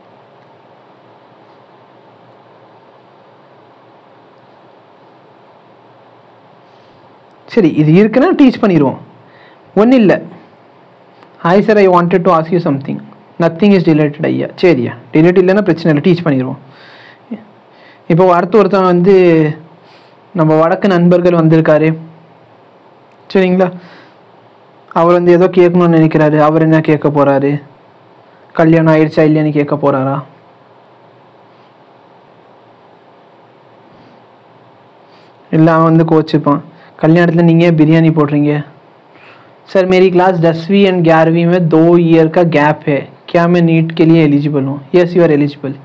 சரி இது இருக்குன்னா டீச் பண்ணிடுவோம் ஒன்றும் இல்லை hi sir I wanted to ask you something nothing is deleted ஐயா சரியா டிலேட் இல்லைன்னா பிரச்சனை இல்லை டீச் பண்ணிடுவோம் இப்போ அடுத்து ஒருத்தன் வந்து நம்ம வடக்கு நண்பர்கள் வந்திருக்காரு சரிங்களா அவர் வந்து ஏதோ கேட்கணும்னு நினைக்கிறாரு அவர் என்ன கேட்க போறாரு கல்யாணம் ஆயிடுச்சா இல்லையான்னு கேட்க போறாரா இல்லை அவன் வந்து கோச்சிப்பான் कल्याणத்தில் நீங்கள் ஏன் बिरयानी போடுறீங்க सर मेरी क्लास दसवीं एंड ग्यारहवीं में दो ईयर का गैप है क्या मैं नीट के लिए एलिजिबल हूँ yes you are eligible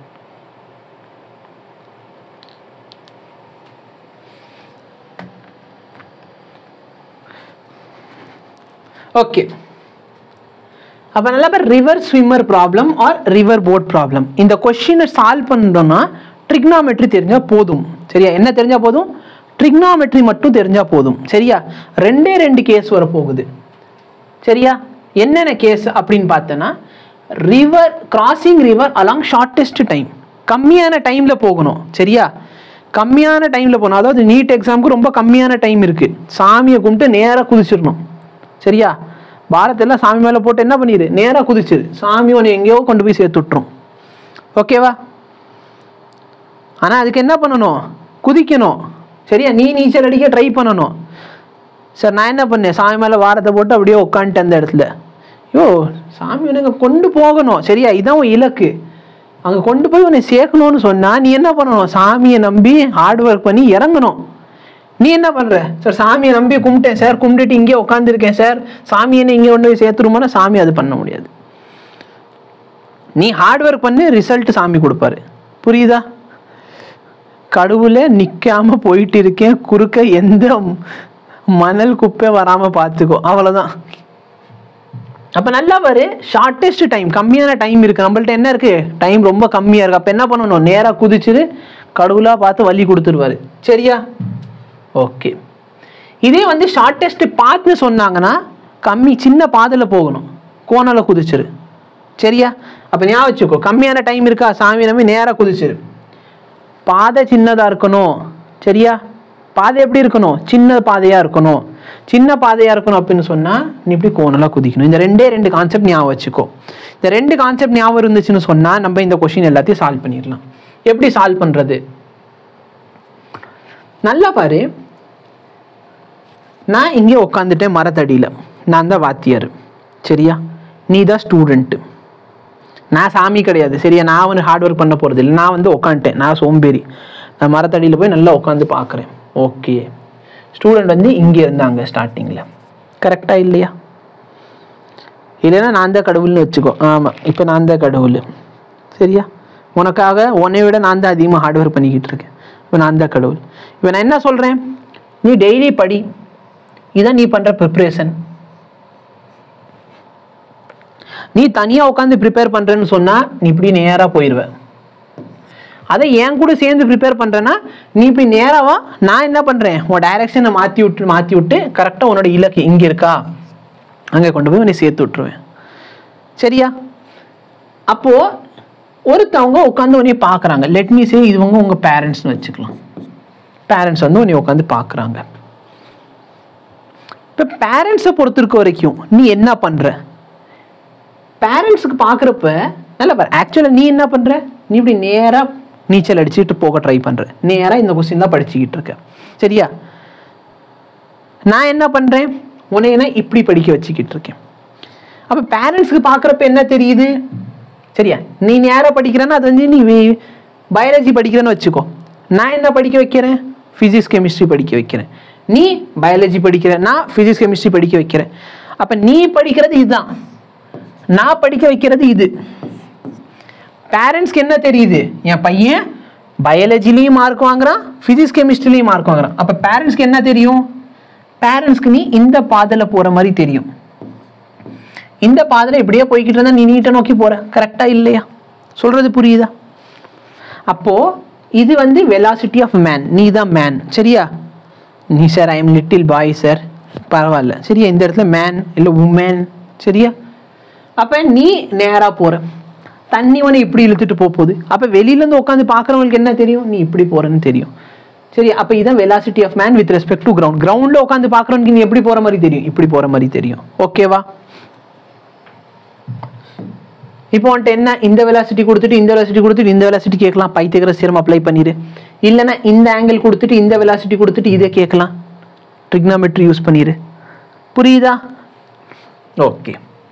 okay அப்போ நல்லா பேர் river swimmer problem or river boat problem இந்த கொஷினை சால்வ் பண்ணுறோம்னா ட்ரிக்னாமெட்ரி தெரிஞ்சால் போதும் சரியா என்ன தெரிஞ்சால் போதும் ட்ரிக்னாமெட்ரி மட்டும் தெரிஞ்சால் போதும் சரியா ரெண்டே ரெண்டு கேஸ் வர போகுது சரியா என்னென்ன கேஸ் அப்படின்னு பார்த்தோன்னா river crossing river along shortest time கம்மியான டைமில் போகணும் சரியா கம்மியான டைமில் போகணும் அதாவது நீட் எக்ஸாமுக்கு ரொம்ப கம்மியான டைம் இருக்குது சாமியை கும்பிட்டு நேராக குதிச்சிடணும் சரியா பாரத்தெல்லாம் சாமி மேலே போட்டு என்ன பண்ணிடு நேராக குதிச்சிரு சாமி உன்னை எங்கேயோ கொண்டு போய் சேர்த்து விட்டுரும் ஓகேவா ஆனால் அதுக்கு என்ன பண்ணணும் குதிக்கணும் சரியா நீ நீச்சல் அடிக்க ட்ரை பண்ணணும் சார் நான் என்ன பண்ணேன் சாமி மேலே வாரத்தை போட்டு அப்படியே உட்காந்துட்டேன் அந்த இடத்துல யோ சாமி உனக்கு கொண்டு போகணும் சரியா இதான் உன் இலக்கு அங்கே கொண்டு போய் உன்னை சேர்க்கணும்னு சொன்னா நீ என்ன பண்ணணும் சாமியை நம்பி ஹார்ட் ஒர்க் பண்ணி இறங்கணும் நீ என்ன பண்ற சார் சாமியை நம்பி கும்பிட்டேன் சார் கும்பிட்டுட்டு இங்கே உட்காந்துருக்கேன் சார் சாமி என்ன இங்கே கொண்டு போய் சேர்த்துருமோனா சாமி அது பண்ண முடியாது நீ ஹார்ட் ஒர்க் பண்ணி ரிசல்ட் சாமி கொடுப்பாரு புரியுதா கடவுளே நிக்காம போயிட்டு இருக்கேன் குறுக்க எந்த மணல் குப்பை வராம பார்த்துக்கோ அவ்வளவுதான் அப்ப நல்லா பாரு ஷார்ட்டஸ்ட் டைம் கம்மியான டைம் இருக்கு நம்மள்ட்ட என்ன இருக்கு டைம் ரொம்ப கம்மியா இருக்கு அப்ப என்ன பண்ணணும் நேரா குதிச்சிரு கடவுளா பார்த்து வழி கொடுத்துருவாரு சரியா ஓகே இதே வந்து ஷார்ட்டஸ்ட் பாத்னு சொன்னாங்கன்னா கம்மி சின்ன பாதையில் போகணும் கோணல குதிச்சிரு சரியா அப்போ ஞாபகம் வச்சுக்கோ கம்மியான டைம் இருக்கா சாமி நம்பி நேராக குதிச்சிரு பாதை சின்னதாக இருக்கணும் சரியா பாதை எப்படி இருக்கணும் சின்ன பாதையாக இருக்கணும் சின்ன பாதையாக இருக்கணும் அப்படின்னு சொன்னால் நீ இப்படி கோணலாக குதிக்கணும் இந்த ரெண்டே ரெண்டு கான்செப்ட் ஞாபகம் வச்சுக்கோ இந்த ரெண்டு கான்செப்ட் ஞாபகம் இருந்துச்சுன்னு சொன்னால் நம்ம இந்த கொஷின் எல்லாத்தையும் சால்வ் பண்ணிடலாம் எப்படி சால்வ் பண்ணுறது நல்லா பாரு நான் இங்கே உட்காந்துட்டேன் மரத்தடியில் நான் தான் வாத்தியார் சரியா நீ தான் ஸ்டூடெண்ட்டு நான் சாமி கிடையாது சரியா நான் வந்து ஹார்ட் ஒர்க் பண்ண போகிறது இல்லை நான் வந்து உட்காந்துட்டேன் நான் சோம்பேறி நான் மரத்தடியில் போய் நல்லா உட்காந்து பார்க்குறேன் ஓகே ஸ்டூடெண்ட் வந்து இங்கே இருந்தாங்க ஸ்டார்டிங்கில் கரெக்டாக இல்லையா இல்லைன்னா நான் தான் கடவுள்னு வச்சுக்கோ ஆமாம் இப்போ நான் தான் கடவுள் சரியா உனக்காக உன்னை விட நான் தான் அதிகமாக ஹார்ட் ஒர்க் பண்ணிக்கிட்டு இருக்கேன் இப்போ நான் தான் கடவுள் இப்போ நான் என்ன சொல்கிறேன் நீ டெய்லி படி இதான் நீ பண்ணுற ப்ரிப்ரேஷன் நீ தனியாக உட்காந்து ப்ரிப்பேர் பண்ணுறேன்னு சொன்னால் நீ இப்படி நேராக போயிடுவ அதை என் கூட சேர்ந்து ப்ரிப்பேர் பண்ணுறேன்னா நீ இப்படி நேராவா நான் என்ன பண்ணுறேன் உன் டைரக்ஷனை மாற்றி விட்டு மாற்றி விட்டு கரெக்டாக உன்னோட இலக்கு இங்கே இருக்கா அங்கே கொண்டு போய் உன்னை சேர்த்து விட்டுருவேன் சரியா அப்போது ஒருத்தவங்க உட்காந்து உன்னைய பார்க்குறாங்க லெட் மீ சே இதுவங்க உங்கள் பேரண்ட்ஸ்னு வச்சுக்கலாம் பேரண்ட்ஸ் வந்து உன்னை உட்காந்து பார்க்குறாங்க இப்போ பேரண்ட்ஸை பொறுத்திருக்க வரைக்கும் நீ என்ன பண்ணுற பேரண்ட்ஸுக்கு பார்க்குறப்ப நல்லா பாரு ஆக்சுவலாக நீ என்ன பண்ணுற நீ இப்படி நேராக நீச்சல் அடிச்சுட்டு போக ட்ரை பண்ணுற நேராக இந்த கொஸ்டின் தான் படிச்சுக்கிட்டு இருக்க சரியா நான் என்ன பண்ணுறேன் உன்னை என்ன இப்படி படிக்க வச்சுக்கிட்டு இருக்கேன் அப்போ பேரண்ட்ஸுக்கு பார்க்குறப்ப என்ன தெரியுது சரியா நீ நேராக படிக்கிறேன்னா அது வந்து நீ பயாலஜி படிக்கிறேன்னு வச்சுக்கோ நான் என்ன படிக்க வைக்கிறேன் ஃபிசிக்ஸ் கெமிஸ்ட்ரி படிக்க வைக்கிறேன் நீ பயாலஜி படிக்கிற நான் ஃபிசிக்ஸ் கெமிஸ்ட்ரி படிக்க வைக்கிறேன் அப்போ நீ படிக்கிறது இதுதான் நான் படிக்க வைக்கிறது இது பேரண்ட்ஸ்க்கு என்ன தெரியுது என் பையன் பயாலஜிலையும் மார்க் வாங்குறான் ஃபிசிக்ஸ் கெமிஸ்ட்ரிலையும் மார்க் வாங்குறான் அப்போ பேரண்ட்ஸ்க்கு என்ன தெரியும் பேரண்ட்ஸ்க்கு நீ இந்த பாதையில் போகிற மாதிரி தெரியும் இந்த பாதையில் இப்படியே போய்கிட்டு இருந்தா நீ நீட்டை நோக்கி போற கரெக்டா இல்லையா சொல்றது புரியுதா அப்போ இது வந்து வெலாசிட்டி ஆஃப் மேன் நீ தான் மேன் சரியா நீ sir I am little boy sir பரவாயில்ல சரியா இந்த இடத்துல மேன் இல்லை உமேன் சரியா அப்போ நீ நேராக போற தண்ணி உன்னை இப்படி இழுத்துட்டு போக போகுது அப்போ வெளியிலேருந்து உட்காந்து பார்க்குறவங்களுக்கு என்ன தெரியும் நீ இப்படி போறேன்னு தெரியும் சரி அப்போ இதான் velocity of man with respect to ground கிரவுண்டில் உட்காந்து பார்க்குறவனுக்கு நீ எப்படி போகிற மாதிரி தெரியும் இப்படி போகிற மாதிரி தெரியும் ஓகேவா இப்போ வந்துட்டு என்ன இந்த வெலாசிட்டி கொடுத்துட்டு இந்த வெலாசிட்டி கொடுத்துட்டு இந்த வெலாசிட்டி கேட்கலாம் பைத்தகர சீரம் அப்ளை பண்ணிடு இல்லைன்னா இந்த ஆங்கிள் கொடுத்துட்டு இந்த வெலாசிட்டி கொடுத்துட்டு இதை கேட்கலாம் ட்ரிக்னாமெட்ரி யூஸ் பண்ணிடு புரியுதா ஓகே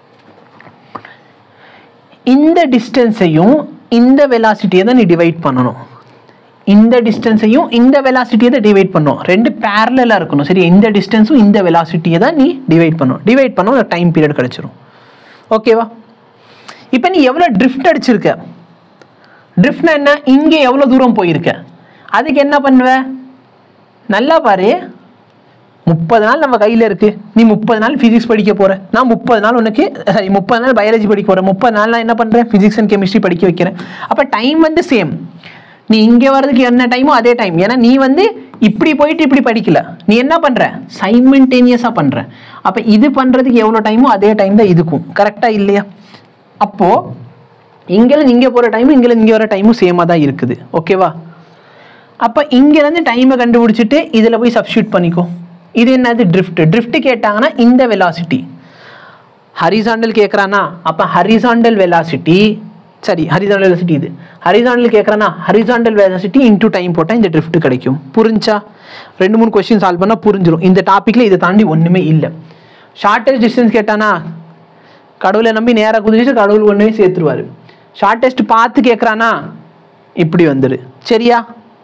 இந்த டிஸ்டன்ஸையும் இந்த வெலாசிட்டியை தான் நீ டிவைட் பண்ணணும் இந்த டிஸ்டன்ஸையும் இந்த வெலாசிட்டியை தான் டிவைட் பண்ணணும் ரெண்டு பேரலாக இருக்கணும் சரி இந்த டிஸ்டன்ஸும் இந்த வெலாசிட்டியை தான் நீ டிவைட் பண்ணணும் டிவைட் பண்ண ஒரு டைம் பீரியட் கிடைச்சிரும் ஓகேவா இப்போ நீ எவ்வளோ ட்ரிஃப்ட் அடிச்சிருக்க ட்ரிஃப்ட்னா என்ன இங்கே எவ்வளோ தூரம் போயிருக்க அதுக்கு என்ன பண்ணுவ நல்லா பாரு முப்பது நாள் நம்ம கையில் இருக்கு நீ முப்பது நாள் ஃபிசிக்ஸ் படிக்க போற நான் முப்பது நாள் உனக்கு சாரி முப்பது நாள் பயாலஜி படிக்க போறேன் முப்பது நாள் நான் என்ன பண்றேன் ஃபிசிக்ஸ் அண்ட் கெமிஸ்ட்ரி படிக்க வைக்கிறேன் அப்போ டைம் வந்து சேம் நீ இங்கே வர்றதுக்கு என்ன டைமோ அதே டைம் ஏன்னா நீ வந்து இப்படி போயிட்டு இப்படி படிக்கல நீ என்ன பண்ற சைமன்டேனியஸாக பண்ற அப்போ இது பண்றதுக்கு எவ்வளோ டைமோ அதே டைம் தான் இதுக்கும் கரெக்டா இல்லையா அப்போ இங்கேருந்து இங்கே போகிற டைமும் இங்கேருந்து இங்கே வர டைமும் சேமாக தான் இருக்குது ஓகேவா அப்போ இங்கேருந்து டைமை கண்டுபிடிச்சிட்டு இதில் போய் சப்ஸ்டியூட் பண்ணிக்கோ இது என்னது ட்ரிஃப்ட் ட்ரிஃப்ட் கேட்டாங்கன்னா இந்த வெலாசிட்டி ஹரிசாண்டல் கேட்குறானா அப்போ ஹரிசாண்டல் வெலாசிட்டி சரி ஹரிசாண்டல் வெலாசிட்டி இது ஹரிசாண்டல் கேட்குறானா ஹரிசாண்டல் வெலாசிட்டி இன்டூ டைம் போட்டால் இந்த ட்ரிஃப்ட் கிடைக்கும் புரிஞ்சா ரெண்டு மூணு கொஸ்டின் சால்வ் பண்ணால் புரிஞ்சிடும் இந்த டாப்பிக்கில் இதை தாண்டி ஒன்றுமே இல்லை ஷார்ட்டஸ்ட் டிஸ்டன்ஸ் கேட்டானா கடவுளை நம்பி நேராக குதிச்சு கடவுள் ஒன்றே சேர்த்துருவாரு ஷார்ட்டஸ்ட் பார்த்து கேட்குறானா இப்படி வந்துரு சரியா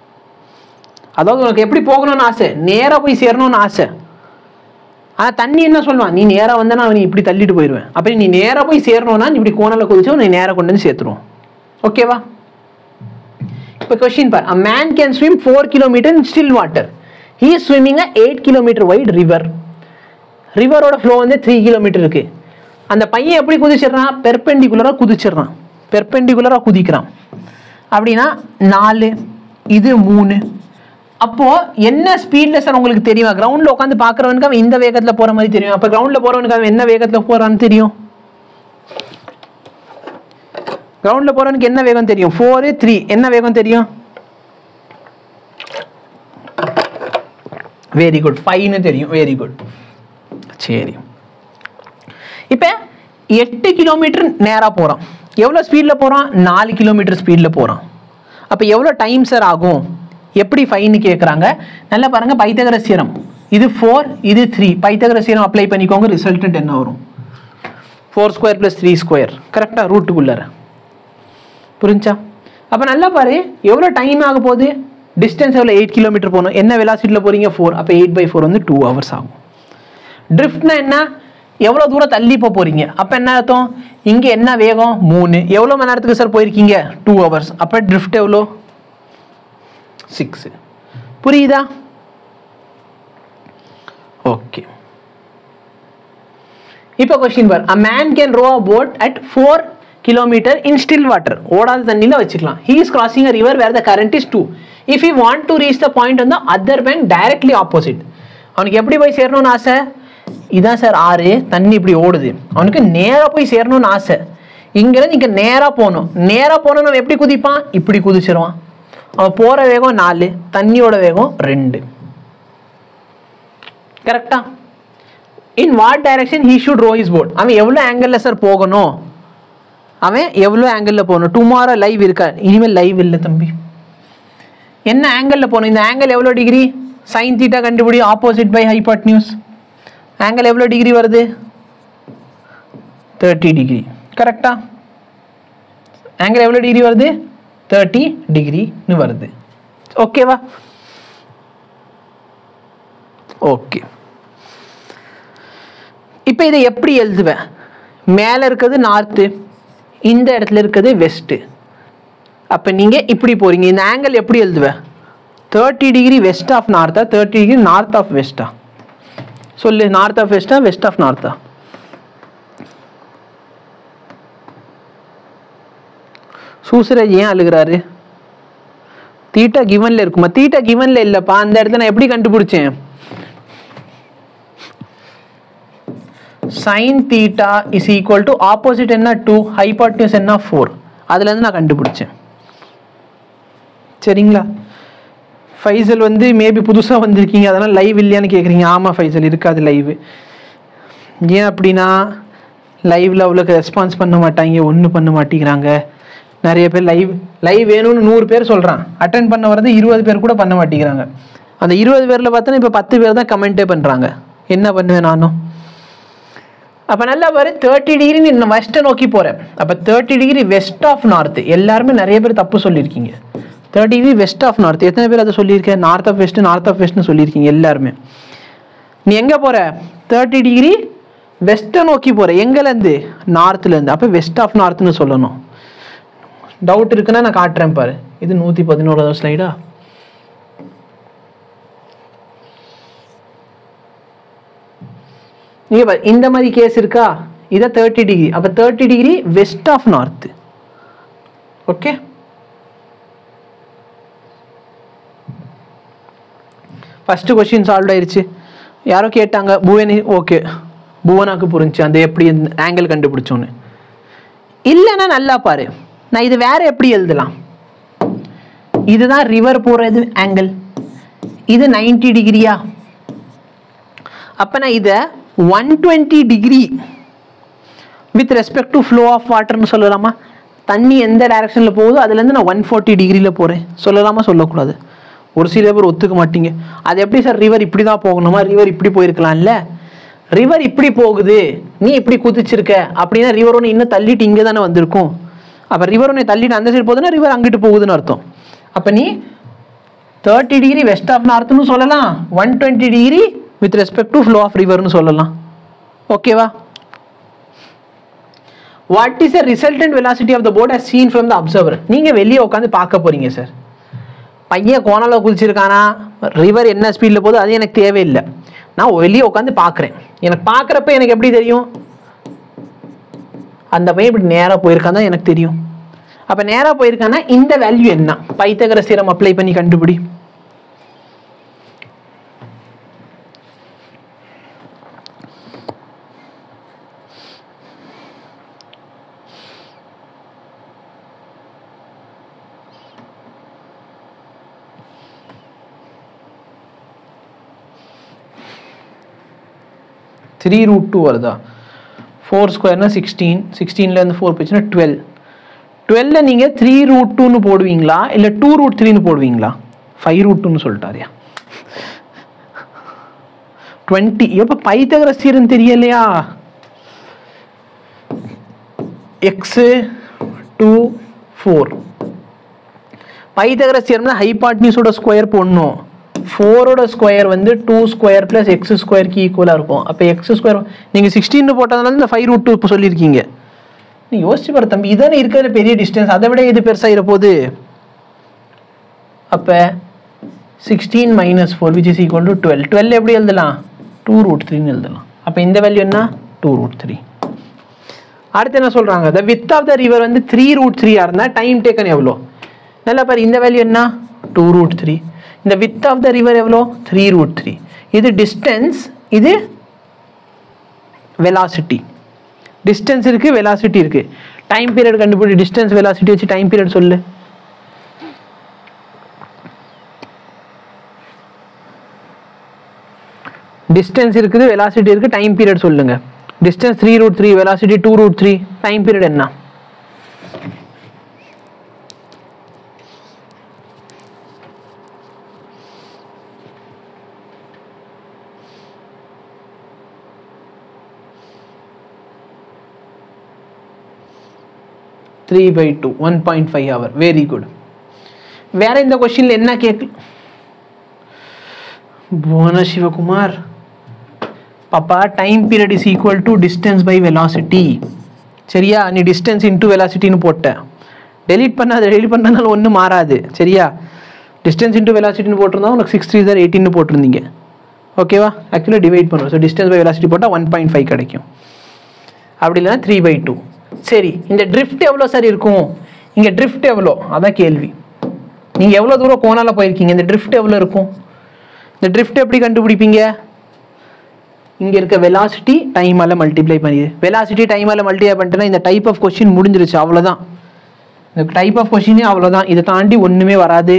அதாவது உனக்கு எப்படி போகணும்னு ஆசை நேராக போய் சேரணும்னு ஆசை ஆனால் தண்ணி என்ன சொல்லுவான் நீ நேராக வந்தனா நீ இப்படி தள்ளிட்டு போயிடுவேன் அப்படி நீ நேராக போய் சேரணும்னா நீ இப்படி கோணல குதிச்சு நீ நேராக கொண்டு வந்து சேர்த்துருவோம் ஓகேவா இப்போ கொஸ்டின் பார் a man can swim four kilometre in still water he is swimming a eight kilometre wide river ரிவரோட ஃப்ளோ வந்து த்ரீ கிலோமீட்டர் இருக்கு அந்த பையன் எப்படி குதிச்சிடுறான் பெர்பெண்டிகுலராக குதிச்சிடுறான் பெர்பெண்டிகுலராக குதிக்கிறான் அப்படின்னா நாலு இது மூணு அப்போ என்ன ஸ்பீட்ல சார் உங்களுக்கு தெரியும் கிரவுண்ட்ல உட்காந்து பாக்குறவனுக்கு அவன் இந்த வேகத்துல போற மாதிரி தெரியும் அப்ப கிரவுண்ட்ல போறவனுக்கு அவன் என்ன வேகத்துல போறான்னு தெரியும் கிரவுண்ட்ல போறவனுக்கு என்ன வேகம் தெரியும் ஃபோரு த்ரீ என்ன வேகம் தெரியும் வெரி குட் ஃபைவ்னு தெரியும் வெரி குட் சரி இப்போ எட்டு கிலோமீட்டர் நேராக போகிறான் எவ்வளோ ஸ்பீடில் போகிறான் நாலு கிலோமீட்டர் ஸ்பீடில் போகிறான் அப்போ எவ்வளோ டைம் சார் ஆகும் எப்படி ஃபைன்னு கேட்குறாங்க நல்லா பாருங்கள் பைத்தகர சீரம் இது ஃபோர் இது த்ரீ பைத்தகர சீரம் அப்ளை பண்ணிக்கோங்க ரிசல்டன்ட் என்ன வரும் four square plus three square கரெக்டாக ரூட்டுக்குள்ளார புரிஞ்சா அப்போ நல்லா பாரு எவ்வளோ டைம் ஆக போகுது டிஸ்டன்ஸ் எவ்வளோ எயிட் கிலோமீட்டர் போகணும் என்ன வெலாசிட்டியில் போகிறீங்க ஃபோர் அப்போ எயிட் பை ஃபோர் வந்து டூ ஹவர்ஸ் ஆகும் ட்ரிஃப்ட்னா என்ன எவ்வளோ தூரம் தள்ளி போக போகிறீங்க அப்போ என்ன அர்த்தம் இங்கே என்ன வேகம் மூணு எவ்வளோ மணி நேரத்துக்கு சார் போயிருக்கீங்க டூ ஹவர்ஸ் அப்போ ட்ரிஃப்ட் எவ்வளோ சிக்ஸு புரியுதா ஓகே இப்போ கொஸ்டின் பார் a man can row a boat at four kilometre in still water ஓடாத தண்ணியில் வச்சுக்கலாம் he is crossing a river where the current is two if you want to reach the point வந்து other bank directly opposite அவனுக்கு எப்படி போய் சேரணும்னு ஆசை இதான் சார் ஆறு தண்ணி இப்படி ஓடுது அவனுக்கு நேராக போய் சேரணும்னு ஆசை இங்கேருந்து இங்கே நேராக போகணும் நேராக போனோம் அவன் எப்படி குதிப்பான் இப்படி குதிச்சிருவான் அவன் போகிற வேகம் நாலு தண்ணியோட வேகம் ரெண்டு கரெக்டா in what direction he should row is boat அவன் எவ்வளோ ஆங்கிளில் சார் போகணும் அவன் எவ்வளோ ஆங்கிளில் போகணும் டுமாரோ லைவ் இருக்கா இனிமேல் லைவ் இல்லை தம்பி என்ன ஆங்கிளில் போகணும் இந்த ஆங்கிள் எவ்வளோ டிகிரி சைன் தீட்டா கண்டுபிடி opposite by hypotenuse angle எவ்வளோ டிகிரி வருது தேர்ட்டி டிகிரி கரெக்டா ஆங்கிள் எவ்வளோ டிகிரி வருது தேர்ட்டி டிகிரின்னு வருது ஓகேவா ஓகே இப்போ இதை எப்படி எழுதுவேன் மேலே இருக்கிறது நார்த்து இந்த இடத்துல இருக்கிறது வெஸ்ட்டு அப்போ நீங்கள் இப்படி போகிறீங்க இந்த ஆங்கிள் எப்படி எழுதுவேன் தேர்ட்டி டிகிரி வெஸ்ட் ஆஃப் நார்த்தா தேர்ட்டி டிகிரி நார்த் ஆஃப் வெஸ்ட்டா சொல்லு நார்த் ஆஃப் வெஸ்டா வெஸ்ட் ஆஃப் நார்த்தா சூசராஜ் ஏன் அழுகிறாரு தீட்டா கிவன்ல இருக்குமா தீட்டா கிவன்ல இல்லப்பா அந்த இடத்துல நான் எப்படி கண்டுபிடிச்சேன் sin theta is equal to opposite என்ன டூ ஹைபாட்னியூஸ் என்ன ஃபோர் அதுலேருந்து நான் கண்டுபிடிச்சேன் சரிங்களா ஃபைசல் வந்து மேபி புதுசாக வந்திருக்கீங்க அதெல்லாம் லைவ் இல்லையான்னு கேட்குறீங்க ஆமாம் ஃபைசல் இருக்காது லைவ் ஏன் அப்படின்னா லைவில் அவ்வளோக்கு ரெஸ்பான்ஸ் பண்ண மாட்டாங்க ஒன்றும் பண்ண மாட்டேங்கிறாங்க நிறைய பேர் லைவ் லைவ் வேணும்னு நூறு பேர் சொல்கிறான் அட்டன் பண்ண வரது இருபது பேர் கூட பண்ண மாட்டேங்கிறாங்க அந்த இருபது பேரில் பார்த்தோன்னா இப்போ பத்து பேர் தான் கமெண்ட்டே பண்ணுறாங்க என்ன பண்ணுவேன் நானும் அப்போ நல்லா பாரு தேர்ட்டி டிகிரி நீ வெஸ்ட்டை நோக்கி போகிறேன் அப்போ thirty degree west of north எல்லாருமே நிறைய பேர் தப்பு சொல்லியிருக்கீங்க thirty degree west of north எத்தனை பேர் அதை சொல்லியிருக்கேன் north of west north of வெஸ்ட்னு சொல்லியிருக்கீங்க எல்லாருமே நீ எங்கே போகிற தேர்ட்டி டிகிரி வெஸ்ட்டை நோக்கி போகிற எங்கேருந்து நார்த்துலேருந்து அப்போ வெஸ்ட் ஆஃப் நார்த்னு சொல்லணும் டவுட் இருக்குன்னா நான் காட்டுறேன் பாரு இது நூற்றி பதினோராவது ஸ்லைடா நீங்க பாரு இந்த மாதிரி கேஸ் இருக்கா இதை தேர்ட்டி டிகிரி அப்போ thirty degree west of north okay first question solve ஆயிருச்சு யாரோ கேட்டாங்க புவனி ஓகே புவனாக்கு புரிஞ்சு அந்த எப்படி ஆங்கிள் கண்டுபிடிச்சோன்னு இல்லைன்னா நல்லா பாரு நான் இது வேற எப்படி எழுதலாம் இதுதான் ரிவர் போறது ஆங்கிள் இது 90 டிகிரியா அப்போ நான் இதை one twenty degree with respect to flow of வாட்டர்னு சொல்லலாமா தண்ணி எந்த டைரக்ஷனில் போகுதோ அதுலேருந்து நான் ஒன் ஃபார்ட்டி டிகிரியில் போகிறேன் சொல்லலாமா சொல்லக்கூடாது ஒரு சில பேர் ஒத்துக்க மாட்டீங்க அது எப்படி சார் ரிவர் இப்படி தான் போகணுமா ரிவர் இப்படி போயிருக்கலாம்ல ரிவர் இப்படி போகுது நீ இப்படி குதிச்சிருக்க அப்படின்னா ரிவர் ஒன்று இன்னும் தள்ளிட்டு இங்கே தானே வந்திருக்கும் அப்போ ரிவர் ஒன்று தள்ளிட்டு அந்த சைடு போகுதுன்னா ரிவர் அங்கிட்டு போகுதுன்னு அர்த்தம் அப்போ நீ தேர்ட்டி டிகிரி வெஸ்ட் ஆஃப் நார்த்னு சொல்லலாம் one twenty degree with respect to flow of ரிவர்னு சொல்லலாம் ஓகேவா what is the resultant velocity of the boat as seen from the observer நீங்க வெளியே உட்காந்து பார்க்க போறீங்க சார் பையன் கோணால குதிச்சிருக்கானா ரிவர் என்ன ஸ்பீடில் போகுது அது எனக்கு தேவையில்லை நான் வெளியே உட்காந்து பார்க்குறேன் எனக்கு பார்க்குறப்ப எனக்கு எப்படி தெரியும் அந்த பையன் இப்படி நேராக போயிருக்கான் தான் எனக்கு தெரியும் அப்போ நேராக போயிருக்கான்னா இந்த வேல்யூ என்ன பைத்தகர சீரம் அப்ளை பண்ணி கண்டுபிடி த்ரீ ரூட் டூ வருதா ஃபோர் ஸ்கொயர்னா சிக்ஸ்டீன் சிக்ஸ்டீன்லேருந்து ஃபோர் போச்சுன்னா டுவெல் டுவெல்ல நீங்கள் த்ரீ ரூட் டூன்னு போடுவீங்களா இல்லை டூ ரூட் த்ரீன்னு போடுவீங்களா ஃபைவ் ரூட் டூன்னு சொல்லிட்டாரியா டுவெண்ட்டி எப்போ பைத்தகரஸ்தீரன் தெரியலையா எக்ஸு டூ ஃபோர் பைத்தகரஸ் தியரம்னா ஹைபாட்னியூஸோட ஸ்கொயர் போடணும் ஃபோரோட ஸ்கொயர் வந்து டூ ஸ்கொயர் ப்ளஸ் எக்ஸ் ஸ்கொயருக்கு ஈக்குவலாக இருக்கும் அப்போ எக்ஸ் ஸ்கொயர் நீங்கள் சிக்ஸ்டீன் போட்டதுனால இந்த ஃபைவ் ரூட் டூ இப்போ சொல்லியிருக்கீங்க நீ யோசிச்சு பாரு தம்பி இதானே இருக்கிற பெரிய டிஸ்டன்ஸ் அதை விட எது பெருசாக இருப்போது அப்போ sixteen minus four which is equal to twelve twelve எப்படி எழுதலாம் டூ ரூட் த்ரீன்னு எழுதலாம் அப்போ இந்த வேல்யூ என்ன டூ ரூட் த்ரீ அடுத்து என்ன சொல்றாங்க the width of the river வந்து த்ரீ ரூட் த்ரீயா இருந்தா டைம் டேக்கன் எவ்வளோ நல்லா பாரு இந்த வேல்யூ என்ன டூ ரூட் த்ரீ இந்த வித் ஆஃப் த ரிவர் எவ்வளோ த்ரீ ரூட் த்ரீ இது டிஸ்டன்ஸ் இது வெலாசிட்டி டிஸ்டன்ஸ் இருக்கு வெலாசிட்டி இருக்கு டைம் பீரியட் கண்டுபிடி டிஸ்டன்ஸ் வெலாசிட்டி வச்சு டைம் பீரியட் சொல்லு டிஸ்டன்ஸ் இருக்குது வெலாசிட்டி இருக்கு டைம் பீரியட் சொல்லுங்க distance three root three velocity two root three time period என்ன three by two one point five hour very good வேற இந்த கொஸ்டின்ல என்ன கேட்கு புவன சிவகுமார் பாப்பா time period is equal to distance by velocity சரியா நீ டிஸ்டன்ஸ் இன்டூ வெலாசிட்டின்னு போட்ட டெலீட் பண்ணாத டெலீட் பண்ணனால ஒன்றும் மாறாது சரியா டிஸ்டன்ஸ் இன்டூ வெலாசிட்டின்னு போட்டிருந்தா உனக்கு சிக்ஸ் த்ரீ சார் எயிட்டின்னு போட்டிருந்தீங்க ஓகேவா ஆக்சுவலாக டிவைட் பண்ணுவோம் ஸோ டிஸ்டன்ஸ் பை வெலாசிட்டி போட்டால் ஒன் பாயிண்ட் ஃபைவ் கிடைக்கும் அப்படி இல்லைன்னா த்ரீ பை டூ சரி இந்த ட்ரிஃப்ட் எவ்வளோ சார் இருக்கும் இங்கே ட்ரிஃப்ட் எவ்வளோ அதான் கேள்வி நீங்கள் எவ்வளோ தூரம் கோணால போயிருக்கீங்க இந்த ட்ரிஃப்ட் எவ்வளோ இருக்கும் இந்த ட்ரிஃப்ட் எப்படி கண்டுபிடிப்பீங்க இங்கே இருக்க வெலாசிட்டி டைமால் மல்டிப்ளை பண்ணிடு வெலாசிட்டி டைமால் மல்டிப்ளை பண்ணிட்டேன்னா இந்த டைப் ஆஃப் கொஸ்டின் முடிஞ்சிருச்சு அவ்வளோதான் இந்த டைப் ஆஃப் கொஸ்டினே அவ்வளோதான் இதை தாண்டி ஒன்றுமே வராது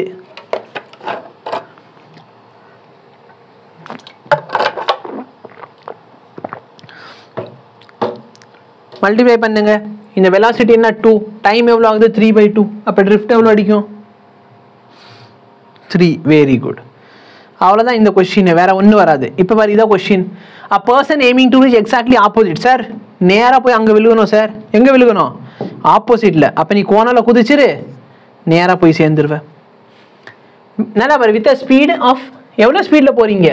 மல்டிப்ளை பண்ணுங்க இந்த வெலாசிட்டி என்ன டூ டைம் எவ்வளோ ஆகுது த்ரீ பை டூ அப்போ ட்ரிஃப்ட் எவ்வளோ அடிக்கும் த்ரீ வெரி குட் அவ்வளோதான் இந்த கொஸ்டின் வேற ஒன்றும் வராது இப்போ பாரு இதான் question a person aiming to reach exactly opposite sir நேராக போய் அங்கே விழுகணும் சார் எங்கே விழுகணும் ஆப்போசிட்டில் அப்போ நீ கோணால குதிச்சிரு நேராக போய் சேர்ந்துருவேன் நல்லா பாரு வித் ஸ்பீட் ஆஃப் எவ்வளோ ஸ்பீடில் போகிறீங்க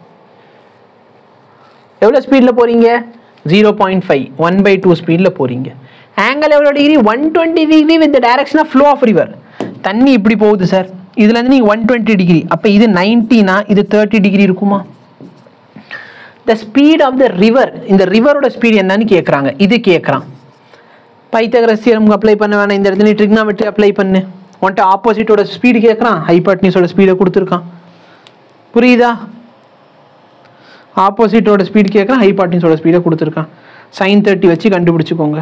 எவ்வளோ ஸ்பீடில் போகிறீங்க zero point five one by two ஸ்பீடில் போகிறீங்க ஆங்கிள் எவ்வளோ degree one twenty degree with direction of flow of river தண்ணி இப்படி போகுது சார் இதுலேருந்து நீங்கள் ஒன் டுவெண்ட்டி டிகிரி அப்போ இது நைன்ட்டினா இது தேர்ட்டி டிகிரி இருக்குமா the speed of the river இந்த ரிவரோட ஸ்பீட் என்னன்னு கேட்குறாங்க இது கேட்குறான் பைத்தகரஸ் தியரமுக்கு அப்ளை பண்ண வேணாம் இந்த இடத்துல ட்ரிக்னாமெட்ரி அப்ளை பண்ணு உன்ட்ட ஆப்போசிட்டோட ஸ்பீடு கேட்குறான் ஹைபாட்னிஸோட ஸ்பீடை கொடுத்துருக்கான் புரியுதா ஆப்போசிட்டோட ஸ்பீடு கேட்குறான் ஹைபாட்னிஸோட ஸ்பீடை கொடுத்துருக்கான் சைன் தேர்ட்டி வச்சு கண்டுபிடிச்சுக்கோங்க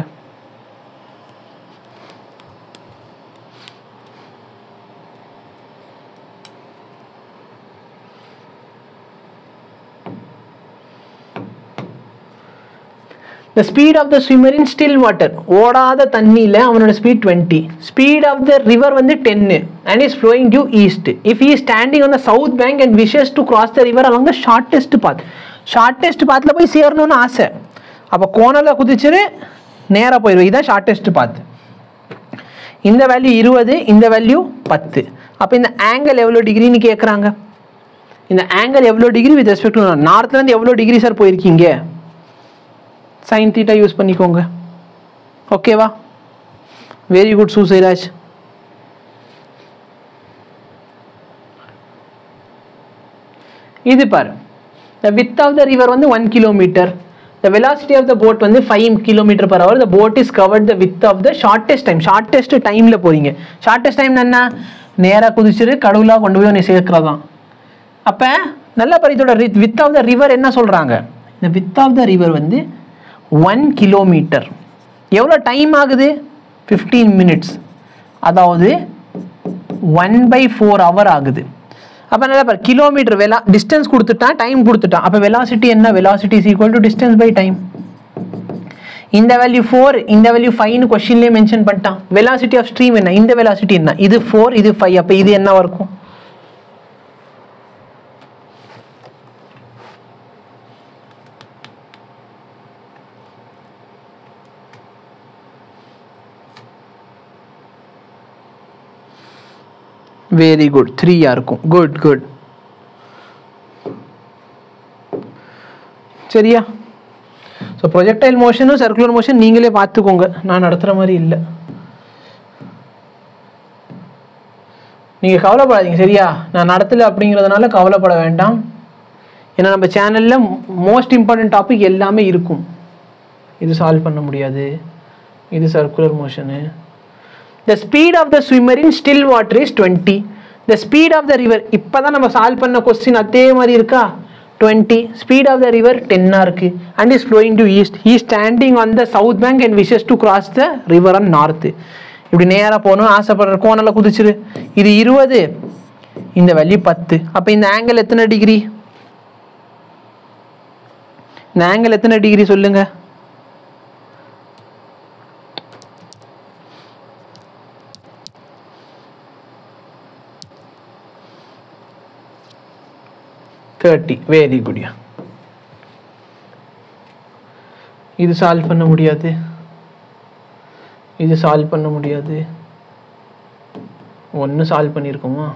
the speed of the swimmer in still water ஓடாத தண்ணியில் அவனோட speed twenty speed of the river வந்து டென்னு and is flowing due east if he standing on the south bank and wishes to cross the river along the shortest path shortest பாத்தில் போய் சேரணும்னு ஆசை அப்போ கோணலில் குதிச்சிரு நேராக போயிடுவோம் இதுதான் ஷார்ட்டஸ்ட் பாத் இந்த வேல்யூ இருபது இந்த வேல்யூ பத்து அப்போ இந்த ஆங்கிள் எவ்வளோ டிகிரின்னு கேட்குறாங்க இந்த ஆங்கிள் எவ்வளோ டிகிரி வித் ரெஸ்பெக்ட் டு நார்த்லேருந்து எவ்வளோ டிகிரி சார் போயிருக்கீங்க சைன் தீட்டா யூஸ் பண்ணிக்கோங்க ஓகேவா வெரி குட் சூசைராஜ் இது பாரு the width of the river வந்து one kilometre the velocity of the boat வந்து five kilometre per hour the boat is covered the width of the shortest time shortest டைமில் போறீங்க shortest time என்ன நேராக குதிச்சிரு கடவுளாக கொண்டு போய் உன்னை சேர்க்கிறதான் அப்போ நல்ல பரிதோட வித் ஆஃப் த ரிவர் என்ன சொல்கிறாங்க இந்த வித் ஆஃப் த ரிவர் வந்து ஒன் கிலோமீட்டர் எவ்வளோ டைம் ஆகுது ஃபிஃப்டீன் மினிட்ஸ் அதாவது ஒன் பை ஃபோர் ஹவர் ஆகுது அப்போ நல்லா பாரு கிலோமீட்டர் வெலா டிஸ்டன்ஸ் கொடுத்துட்டான் டைம் கொடுத்துட்டான் அப்போ வெலாசிட்டி என்ன velocity is equal to distance by time இந்த வேல்யூ ஃபோர் இந்த வேல்யூ ஃபைவ்னு கொஸ்டின்லேயே மென்ஷன் பண்ணிட்டான் வெலாசிட்டி ஆஃப் ஸ்ட்ரீம் என்ன இந்த வெலாசிட்டி என்ன இது ஃபோர் இது ஃபைவ் அப்போ இது என்னவா இருக்கும் வெரி குட் த்ரீயா இருக்கும் குட் குட் சரியா ஸோ ப்ரொஜெக்டைல் மோஷனும் சர்க்குலர் மோஷன் நீங்களே பார்த்துக்கோங்க நான் நடத்துகிற மாதிரி இல்லை நீங்கள் கவலைப்படாதீங்க சரியா நான் நடத்தலை அப்படிங்கிறதுனால கவலைப்பட வேண்டாம் ஏன்னா நம்ம சேனலில் மோஸ்ட் இம்பார்ட்டன்ட் டாபிக் எல்லாமே இருக்கும் இது சால்வ் பண்ண முடியாது இது circular motion the speed of the swimmer in still water is twenty the speed of the river இப்போ தான் நம்ம சால்வ் பண்ண கொஸ்டின் அதே மாதிரி இருக்கா twenty speed of the river டென்னாக இருக்கு and is flowing to east he standing on the south bank and wishes to cross the river on north இப்படி நேராக போகணும் ஆசைப்படுற கோணல குதிச்சிரு இது இருபது இந்த வேல்யூ பத்து அப்போ இந்த ஆங்கிள் எத்தனை டிகிரி இந்த ஆங்கிள் எத்தனை டிகிரி சொல்லுங்க தேர்ட்டி வெரி குட்யா இது சால்வ் பண்ண முடியாது இது சால்வ் பண்ண முடியாது ஒன்று சால்வ் பண்ணியிருக்கோமா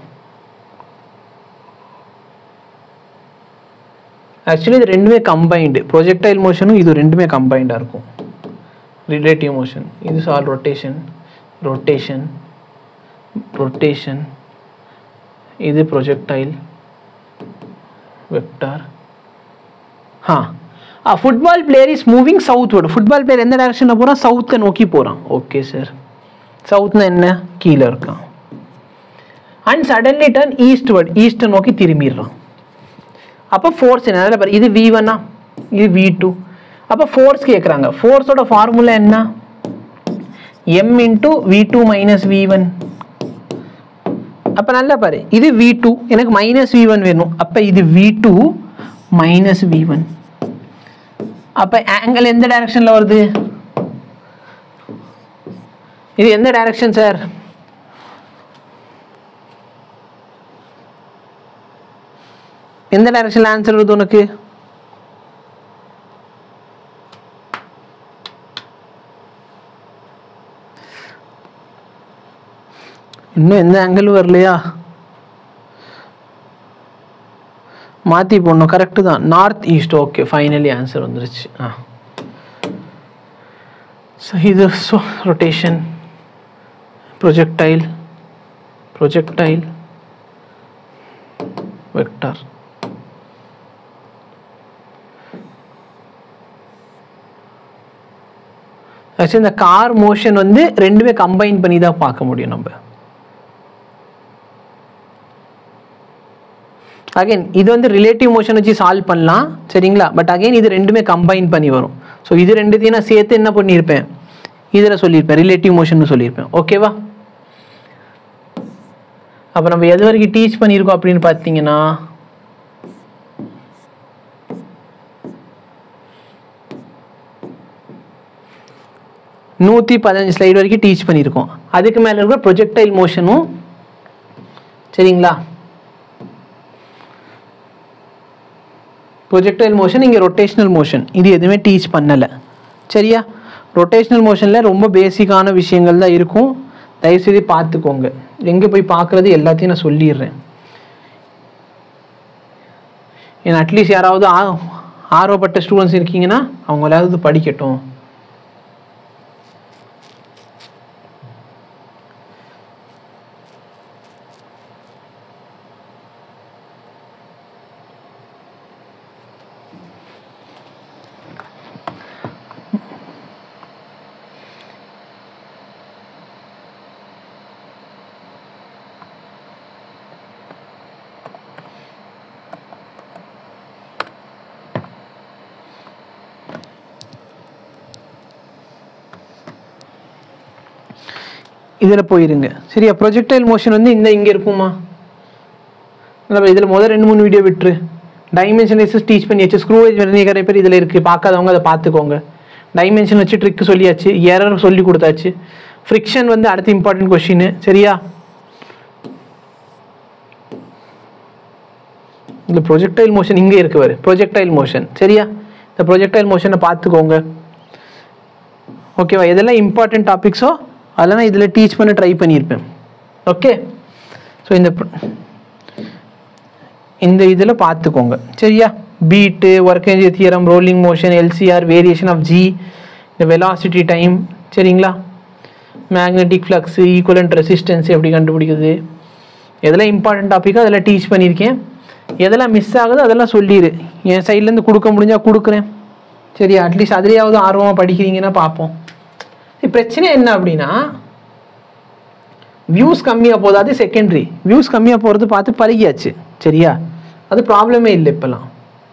ஆக்சுவலி இது ரெண்டுமே கம்பைன்டு ப்ரொஜெக்டைல் மோஷனும் இது ரெண்டுமே கம்பைண்டாக இருக்கும் ரிலேட்டிவ் மோஷன் இது சால் ரொட்டேஷன் ரொட்டேஷன் ரொட்டேஷன் இது projectile vector ah ah football player is moving southward football player எந்த டைரக்ஷனில் போகிறான் சவுத்தை நோக்கி போகிறான் ஓகே சார் சவுத்னா என்ன கீழே இருக்கான் அண்ட் சடன்லி டர்ன் ஈஸ்ட்வர்ட் ஈஸ்ட்டை நோக்கி திரும்பிடுறான் அப்போ ஃபோர்ஸ் என்ன அதில் பாரு இது வி ஒன்னா இது வி டூ அப்போ ஃபோர்ஸ் கேட்குறாங்க ஃபோர்ஸோட ஃபார்முலா என்ன m into v two minus we one அப்போ நல்லா பாரு இது வி டூ எனக்கு மைனஸ் வி ஒன் வேணும் அப்போ இது v two minus we one அப்போ ஆங்கிள் எந்த டைரக்ஷனில் வருது இது எந்த டைரக்ஷன் சார் எந்த டைரக்ஷனில் ஆன்சர் வருது உனக்கு இன்னும் எந்த ஆங்கிள் வரலையா மாற்றி போடணும் கரெக்டு தான் north east okay finally answer வந்துருச்சு ஆ ஸோ இது so rotation projectile projectile vector actually இந்த கார் மோஷன் வந்து ரெண்டுமே கம்பைன் பண்ணி தான் பார்க்க முடியும் நம்ம அகைன் இது வந்து ரிலேட்டிவ் மோஷன் வச்சு சால்வ் பண்ணலாம் சரிங்களா பட் அகைன் இது ரெண்டுமே கம்பைன் பண்ணி வரும் ஸோ இது ரெண்டுத்தையும் நான் சேர்த்து என்ன பண்ணியிருப்பேன் இதில் சொல்லியிருப்பேன் ரிலேட்டிவ் மோஷன் சொல்லியிருப்பேன் ஓகேவா அப்போ நம்ம எது வரைக்கும் டீச் பண்ணியிருக்கோம் அப்படின்னு பார்த்தீங்கன்னா நூற்றி பதினஞ்சு ஸ்லைடு வரைக்கும் டீச் பண்ணியிருக்கோம் அதுக்கு மேலே இருக்கிற ப்ரொஜெக்டைல் மோஷனும் சரிங்களா ப்ரொஜெக்டைல் மோஷன் இங்கே ரொட்டேஷனல் மோஷன் இது எதுவுமே டீச் பண்ணலை சரியா ரொட்டேஷனல் மோஷனில் ரொம்ப பேசிக்கான விஷயங்கள் தான் இருக்கும் தயவுசெய்து பார்த்துக்கோங்க எங்கே போய் பார்க்குறது எல்லாத்தையும் நான் சொல்லிடுறேன் ஏன்னா அட்லீஸ்ட் யாராவது ஆ ஆர்வப்பட்ட ஸ்டூடெண்ட்ஸ் இருக்கீங்கன்னா அவங்களாவது படிக்கட்டும் இதில் போயிருங்க சரியா ப்ரொஜெக்டைல் மோஷன் வந்து இந்த இங்கே இருக்குமா இல்லை இதில் முதல் ரெண்டு மூணு வீடியோ விட்டுரு டைமென்ஷனைசஸ் டீச் பண்ணியாச்சு ஸ்க்ரூவேஜ் நிறைய பேர் இதில் இருக்குது பார்க்காதவங்க அதை பார்த்துக்கோங்க டைமென்ஷன் வச்சு ட்ரிக் சொல்லியாச்சு எரர் சொல்லி கொடுத்தாச்சு ஃப்ரிக்ஷன் வந்து அடுத்த இம்பார்ட்டன்ட் கொஷின் சரியா இந்த ப்ரொஜெக்டைல் மோஷன் இங்கே இருக்கு பாரு ப்ரொஜெக்டைல் மோஷன் சரியா இந்த ப்ரொஜெக்டைல் மோஷனை பார்த்துக்கோங்க ஓகேவா எதெல்லாம் இம்பார்ட்டன்ட் டாபிக்ஸோ அதெல்லாம் நான் இதில் டீச் பண்ண ட்ரை பண்ணியிருப்பேன் ஓகே ஸோ இந்த pr- இந்த இதில் பார்த்துக்கோங்க சரியா பீட்டு work energy theorem rolling motion LCR variation of g இந்த வெலாசிட்டி டைம் சரிங்களா மேக்னெட்டிக் ஃப்ளக்ஸ் ஈக்குவலண்ட் ரெசிஸ்டன்ஸ் எப்படி கண்டுபிடிக்கிறது எதெல்லாம் இம்பார்ட்டன்ட் டாப்பிக்கோ அதெல்லாம் டீச் பண்ணியிருக்கேன் எதெல்லாம் மிஸ் ஆகுதோ அதெல்லாம் சொல்லிடு என் சைட்லேருந்து கொடுக்க முடிஞ்சால் கொடுக்குறேன் சரி அட்லீஸ்ட் அதுலேயாவது ஆர்வமாக படிக்கிறீங்கன்னா பார்ப்போம் இது பிரச்சனை என்ன அப்படின்னா வியூஸ் கம்மியாக போகுது அது செகண்டரி வியூஸ் கம்மியாக போகிறது பார்த்து பழகியாச்சு சரியா அது ப்ராப்ளமே இல்லை இப்போல்லாம்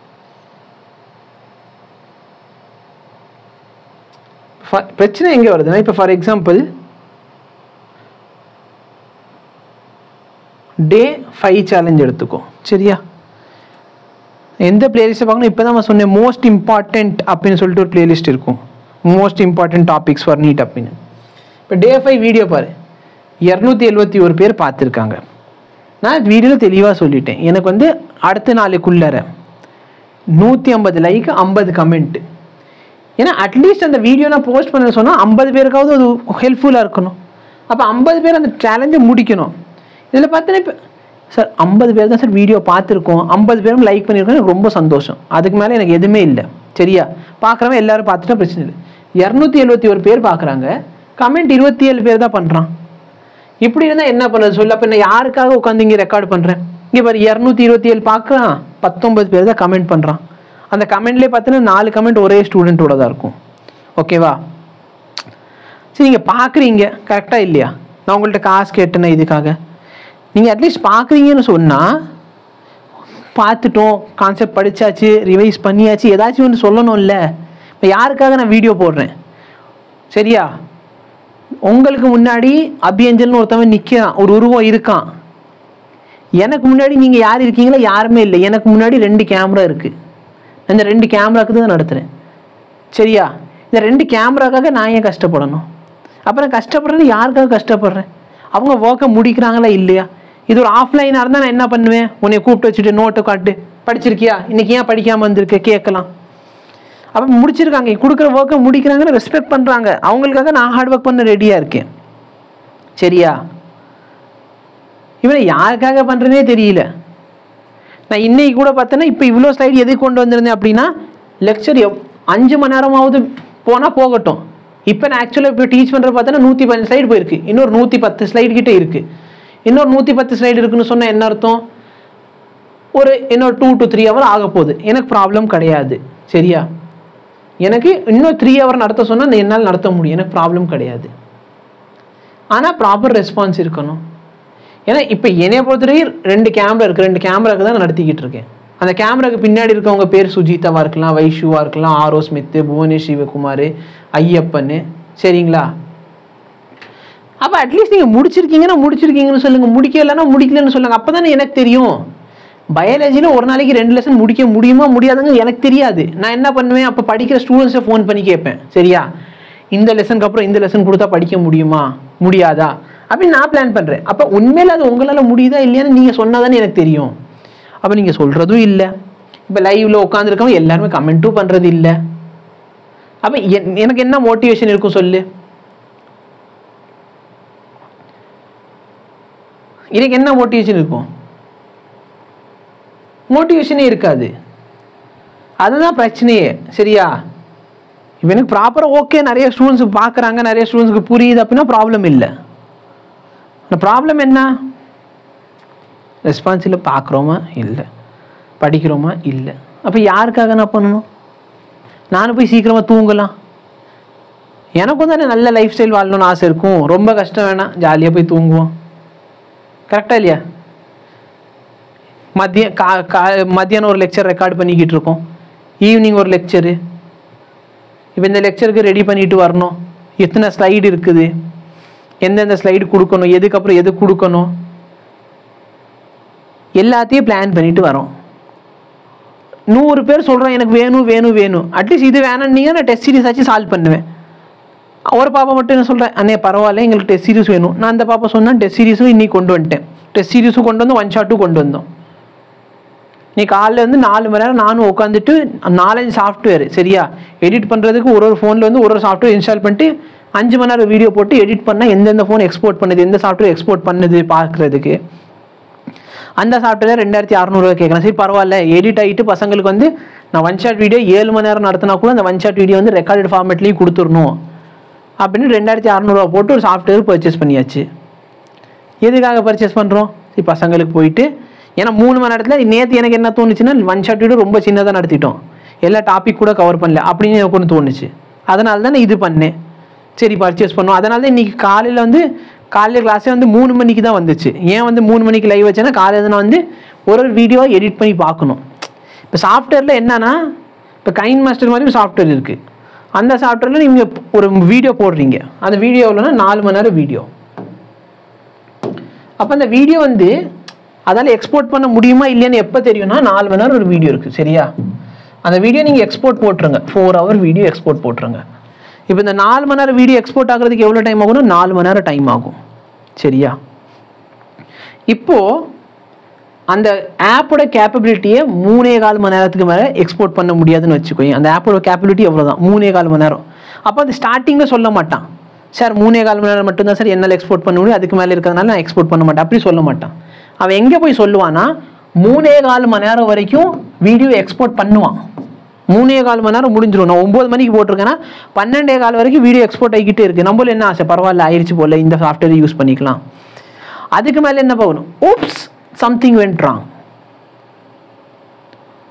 ஃப- பிரச்சனை எங்கே வருதுன்னா இப்போ for example day five challenge எடுத்துக்கோ சரியா எந்த பிளேலிஸ்ட்டை பார்க்கணும் இப்போ தான் நான் சொன்னேன் மோஸ்ட் இம்பார்ட்டண்ட் அப்படின்னு சொல்லிட்டு ஒரு பிளேலிஸ்ட் இருக்கும் most important topics for NEET அப்படின்னு இப்போ டே ஃபைவ் வீடியோ பாரு இரநூத்தி எழுபத்தி ஒரு பேர் பார்த்துருக்காங்க நான் வீடியோவில் தெளிவாக சொல்லிட்டேன் எனக்கு வந்து அடுத்த நாளுக்குள்ளார நூற்றி ஐம்பது லைக் ஐம்பது கமெண்ட் ஏன்னா அட்லீஸ்ட் அந்த வீடியோ நான் போஸ்ட் பண்ண சொன்னால் ஐம்பது பேருக்காவது அது ஹெல்ப்ஃபுல்லாக இருக்கணும் அப்போ ஐம்பது பேர் அந்த சேலஞ்சை முடிக்கணும் இதில் பார்த்தீங்கன்னா இப்போ சார் ஐம்பது பேர் தான் சார் வீடியோ பார்த்துருக்கோம் ஐம்பது பேரும் லைக் பண்ணியிருக்கோம் எனக்கு ரொம்ப சந்தோஷம் அதுக்கு மேலே எனக்கு எதுவுமே இல்லை சரியா பார்க்குறவன் எல்லாரும் பார்த்துட்டா பிரச்சனை இல்லை இரநூத்தி எழுபத்தி ஒரு பேர் பார்க்குறாங்க கமெண்ட் இருபத்தி ஏழு பேர் தான் பண்ணுறான் இப்படி இருந்தால் என்ன பண்ணுறது சொல்லு அப்போ நான் யாருக்காக உட்காந்து இங்கே ரெக்கார்ட் பண்ணுறேன் இங்கே பாரு இரநூத்தி இருபத்தி ஏழு பார்க்குறான் பத்தொன்பது பேர் தான் கமெண்ட் பண்ணுறான் அந்த கமெண்ட்லேயே பார்த்தீங்கன்னா நாலு கமெண்ட் ஒரே ஸ்டூடெண்ட்டோட தான் இருக்கும் ஓகேவா சரி நீங்கள் பார்க்குறீங்க கரெக்டாக இல்லையா நான் உங்கள்கிட்ட காசு கேட்டேனே இதுக்காக நீங்கள் அட்லீஸ்ட் பார்க்குறீங்கன்னு சொன்னால் பார்த்துட்டோம் கான்செப்ட் படிச்சாச்சு ரிவைஸ் பண்ணியாச்சு ஏதாச்சும் ஒன்று சொல்லணும்ல இப்போ யாருக்காக நான் வீடியோ போடுறேன் சரியா உங்களுக்கு முன்னாடி அபியஞ்சல்னு ஒருத்தவன் நிற்கிறான் ஒரு உருவம் இருக்கான் எனக்கு முன்னாடி நீங்கள் யார் இருக்கீங்களோ யாருமே இல்லை எனக்கு முன்னாடி ரெண்டு கேமரா இருக்குது இந்த ரெண்டு கேமராக்கு தான் நடத்துகிறேன் சரியா இந்த ரெண்டு கேமராக்காக நான் ஏன் கஷ்டப்படணும் அப்புறம் கஷ்டப்படுறது யாருக்காக கஷ்டப்படுறேன் அவங்க ஒர்க்கை முடிக்கிறாங்களா இல்லையா இது ஒரு ஆஃப்லைனாக இருந்தால் நான் என்ன பண்ணுவேன் உன்னை கூப்பிட்டு வச்சுட்டு நோட்டை காட்டு படிச்சிருக்கியா இன்னைக்கு ஏன் படிக்காமல் வந்திருக்க கேட்கலாம் அப்போ முடிச்சிருக்காங்க கொடுக்குற ஒர்க்கை முடிக்கிறாங்கன்னு ரெஸ்பெக்ட் பண்ணுறாங்க அவங்களுக்காக நான் ஹார்ட் ஒர்க் பண்ண ரெடியாக இருக்கேன் சரியா இவனை யாருக்காக பண்ணுறேனே தெரியல நான் இன்னைக்கு கூட பார்த்தேன்னா இப்போ இவ்வளோ ஸ்லைடு எதுக்கு கொண்டு வந்திருந்தேன் அப்படின்னா லெக்சர் எவ் அஞ்சு மணி நேரமாவது போனால் போகட்டும் இப்போ நான் ஆக்சுவலாக இப்போ டீச் பண்ணுற பார்த்தோன்னா நூற்றி பதினஞ்சு ஸ்லைடு போயிருக்கு இன்னொரு நூற்றி பத்து ஸ்லைடு கிட்ட இருக்குது இன்னொரு நூற்றி பத்து ஸ்லைடு இருக்குன்னு சொன்னால் என்ன அர்த்தம் ஒரு இன்னொரு டூ டு த்ரீ ஹவர் ஆக போகுது எனக்கு ப்ராப்ளம் கிடையாது சரியா எனக்கு இன்னும் த்ரீ ஹவர் நடத்த சொன்னால் என்னால் நடத்த முடியும் எனக்கு ப்ராப்ளம் கிடையாது ஆனால் ப்ராப்பர் ரெஸ்பான்ஸ் இருக்கணும் ஏன்னா இப்போ என்னைய பொறுத்தவரைக்கும் ரெண்டு கேமரா இருக்குது ரெண்டு கேமராக்கு தான் நான் நடத்திக்கிட்டு இருக்கேன் அந்த கேமராக்கு பின்னாடி இருக்கவங்க பேர் சுஜிதாவா இருக்கலாம் வைஷுவா இருக்கலாம் ஆரோ ஸ்மித்து புவனேஷ் சிவகுமார் ஐயப்பன் சரிங்களா அப்போ அட்லீஸ்ட் நீங்கள் முடிச்சிருக்கீங்கன்னா முடிச்சிருக்கீங்கன்னு சொல்லுங்கள் முடிக்கலைன்னா முடிக்கலன்னு சொல்லுங்கள் அப்போ தானே எனக்கு தெரியும் பயாலஜியில் ஒரு நாளைக்கு ரெண்டு லெசன் முடிக்க முடியுமா முடியாதுங்க எனக்கு தெரியாது நான் என்ன பண்ணுவேன் அப்போ படிக்கிற ஸ்டூடெண்ட்ஸை ஃபோன் பண்ணி கேட்பேன் சரியா இந்த லெசனுக்கு அப்புறம் இந்த லெசன் கொடுத்தா படிக்க முடியுமா முடியாதா அப்படின்னு நான் பிளான் பண்ணுறேன் அப்போ உண்மையில் அது உங்களால் முடியுதா இல்லையான்னு நீங்கள் சொன்னாதானே எனக்கு தெரியும் அப்போ நீங்கள் சொல்கிறதும் இல்லை இப்போ லைவில் உட்காந்துருக்கவங்க எல்லாருமே கமெண்ட்டும் பண்ணுறது இல்லை அப்போ எனக்கு என்ன மோட்டிவேஷன் இருக்கும் சொல்லு எனக்கு என்ன மோட்டிவேஷன் இருக்கும் மோட்டிவேஷனே இருக்காது அதுதான் பிரச்சனையே சரியா இப்போ எனக்கு ப்ராப்பராக ஓகே நிறைய ஸ்டூடெண்ட்ஸ் பார்க்குறாங்க நிறைய ஸ்டூடெண்ட்ஸ்க்கு புரியுது அப்படின்னா ப்ராப்ளம் இல்லை அந்த ப்ராப்ளம் என்ன ரெஸ்பான்சில் பார்க்குறோமா இல்லை படிக்கிறோமா இல்லை அப்போ யாருக்காக நான் பண்ணணும் நானும் போய் சீக்கிரமாக தூங்கலாம் எனக்கும் தானே நல்ல லைஃப் ஸ்டைல் வாழணும்னு ஆசை இருக்கும் ரொம்ப கஷ்டம் வேணாம் ஜாலியாக போய் தூங்குவோம் கரெக்டாக இல்லையா மதியம் கா கா மத்தியானம் ஒரு லெக்சர் ரெக்கார்ட் பண்ணிக்கிட்டு இருக்கோம் ஈவினிங் ஒரு லெக்சரு இப்போ இந்த லெக்சருக்கு ரெடி பண்ணிட்டு வரணும் எத்தனை ஸ்லைடு இருக்குது எந்தெந்த ஸ்லைடு கொடுக்கணும் எதுக்கப்புறம் எது கொடுக்கணும் எல்லாத்தையும் பிளான் பண்ணிட்டு வரோம் நூறு பேர் சொல்கிறோம் எனக்கு வேணும் வேணும் வேணும் அட்லீஸ்ட் இது வேணும்னீங்க நான் டெஸ்ட் சீரிஸ் ஆச்சு சால்வ் பண்ணுவேன் ஒரு பாப்பா மட்டும் என்ன சொல்கிறேன் அண்ணே பரவாயில்ல எங்களுக்கு டெஸ்ட் சீரிஸ் வேணும் நான் அந்த பாப்பா சொன்னேன் டெஸ்ட் சீரிஸும் இன்னைக்கு கொண்டு வந்துட்டேன் டெஸ்ட் சீரிஸும் கொண்டு வந்து ஒன் ஷாட்டும் கொண்டு வந்தோம் நீ காலைல இருந்து நாலு மணி நேரம் நானும் உட்காந்துட்டு நாலஞ்சு சாஃப்ட்வேர் சரியா எடிட் பண்ணுறதுக்கு ஒரு ஒரு ஃபோனில் வந்து ஒரு ஒரு சாஃப்ட்வேர் இன்ஸ்டால் பண்ணிட்டு அஞ்சு மணி நேரம் வீடியோ போட்டு எடிட் பண்ணால் எந்தெந்த ஃபோன் எக்ஸ்போர்ட் பண்ணுது எந்த சாஃப்ட்வேர் எக்ஸ்போர்ட் பண்ணுது பார்க்குறதுக்கு அந்த சாஃப்ட்வேர் ரெண்டாயிரத்தி அறநூறுவா கேட்குறேன் சரி பரவாயில்ல எடிட் ஆகிட்டு பசங்களுக்கு வந்து நான் ஒன் ஷாட் வீடியோ ஏழு மணி நேரம் நடத்தினா கூட அந்த ஒன் ஷாட் வீடியோ வந்து ரெக்கார்டட் ஃபார்மேட்லேயும் கொடுத்துடணும் அப்படின்னு ரெண்டாயிரத்தி அறநூறுவா போட்டு ஒரு சாஃப்ட்வேர் பர்ச்சேஸ் பண்ணியாச்சு எதுக்காக பர்ச்சேஸ் பண்ணுறோம் சரி பசங்களுக்கு போயிட்டு ஏன்னா மூணு மணி நேரத்தில் நேற்று எனக்கு என்ன தோணுச்சுன்னா ஒன் ஷாட் வீடியோ ரொம்ப சின்னதாக நடத்திட்டோம் எல்லா டாபிக் கூட கவர் பண்ணல அப்படின்னு எனக்கு ஒன்று தோணுச்சு அதனால தான் நான் இது பண்ணேன் சரி பர்ச்சேஸ் பண்ணோம் அதனால தான் இன்றைக்கி காலையில் வந்து காலையில் கிளாஸே வந்து மூணு மணிக்கு தான் வந்துச்சு ஏன் வந்து மூணு மணிக்கு லைவ் வச்சேன்னா காலையில் நான் வந்து ஒரு ஒரு வீடியோ எடிட் பண்ணி பார்க்கணும் இப்போ சாஃப்ட்வேரில் என்னன்னா இப்போ கைன் மாஸ்டர் மாதிரி ஒரு சாஃப்ட்வேர் இருக்குது அந்த சாஃப்ட்வேரில் நீங்கள் ஒரு வீடியோ போடுறீங்க அந்த வீடியோ எவ்வளோன்னா நாலு மணி நேரம் வீடியோ அப்போ அந்த வீடியோ வந்து அதால் எக்ஸ்போர்ட் பண்ண முடியுமா இல்லையான்னு எப்போ தெரியும்னா நாலு மணி நேரம் ஒரு வீடியோ இருக்குது சரியா அந்த வீடியோ நீங்கள் எக்ஸ்போர்ட் போட்டுருங்க ஃபோர் ஹவர் வீடியோ எக்ஸ்போர்ட் போட்டுருங்க இப்போ இந்த நாலு மணி நேரம் வீடியோ எக்ஸ்போர்ட் ஆகிறதுக்கு எவ்வளோ டைம் ஆகும்னா நாலு மணி நேரம் டைம் ஆகும் சரியா இப்போது அந்த ஆப்போட கேப்பபிலிட்டியை மூணே கால் மணி நேரத்துக்கு மேலே எக்ஸ்போர்ட் பண்ண முடியாதுன்னு வச்சுக்கோங்க அந்த ஆப்போட கேப்பபிலிட்டி எவ்வளோதான் மூணே கால் மணி நேரம் அப்போ அது ஸ்டார்டிங்கில் சொல்ல மாட்டான் சார் மூணே கால் மணி நேரம் மட்டும்தான் சார் என்னால் எக்ஸ்போர்ட் பண்ண முடியும் அதுக்கு மேலே இருக்கிறதுனால நான் எக்ஸ்போர்ட் பண்ண மாட்டேன் அப்படி சொல்ல மாட்டான் அவன் எங்கே போய் சொல்லுவான்னா மூணே கால் மணி நேரம் வரைக்கும் வீடியோ எக்ஸ்போர்ட் பண்ணுவான் மூணே கால் மணி நேரம் முடிஞ்சிடும் நான் ஒம்பது மணிக்கு போட்டிருக்கேன்னா பன்னெண்டே கால் வரைக்கும் வீடியோ எக்ஸ்போர்ட் ஆகிக்கிட்டே இருக்குது நம்மள என்ன ஆசை பரவாயில்ல ஆயிடுச்சு போல இந்த சாஃப்ட்வேர் யூஸ் பண்ணிக்கலாம் அதுக்கு மேலே என்ன போகணும் ஓப்ஸ் சம்திங் வென்ட் ராங்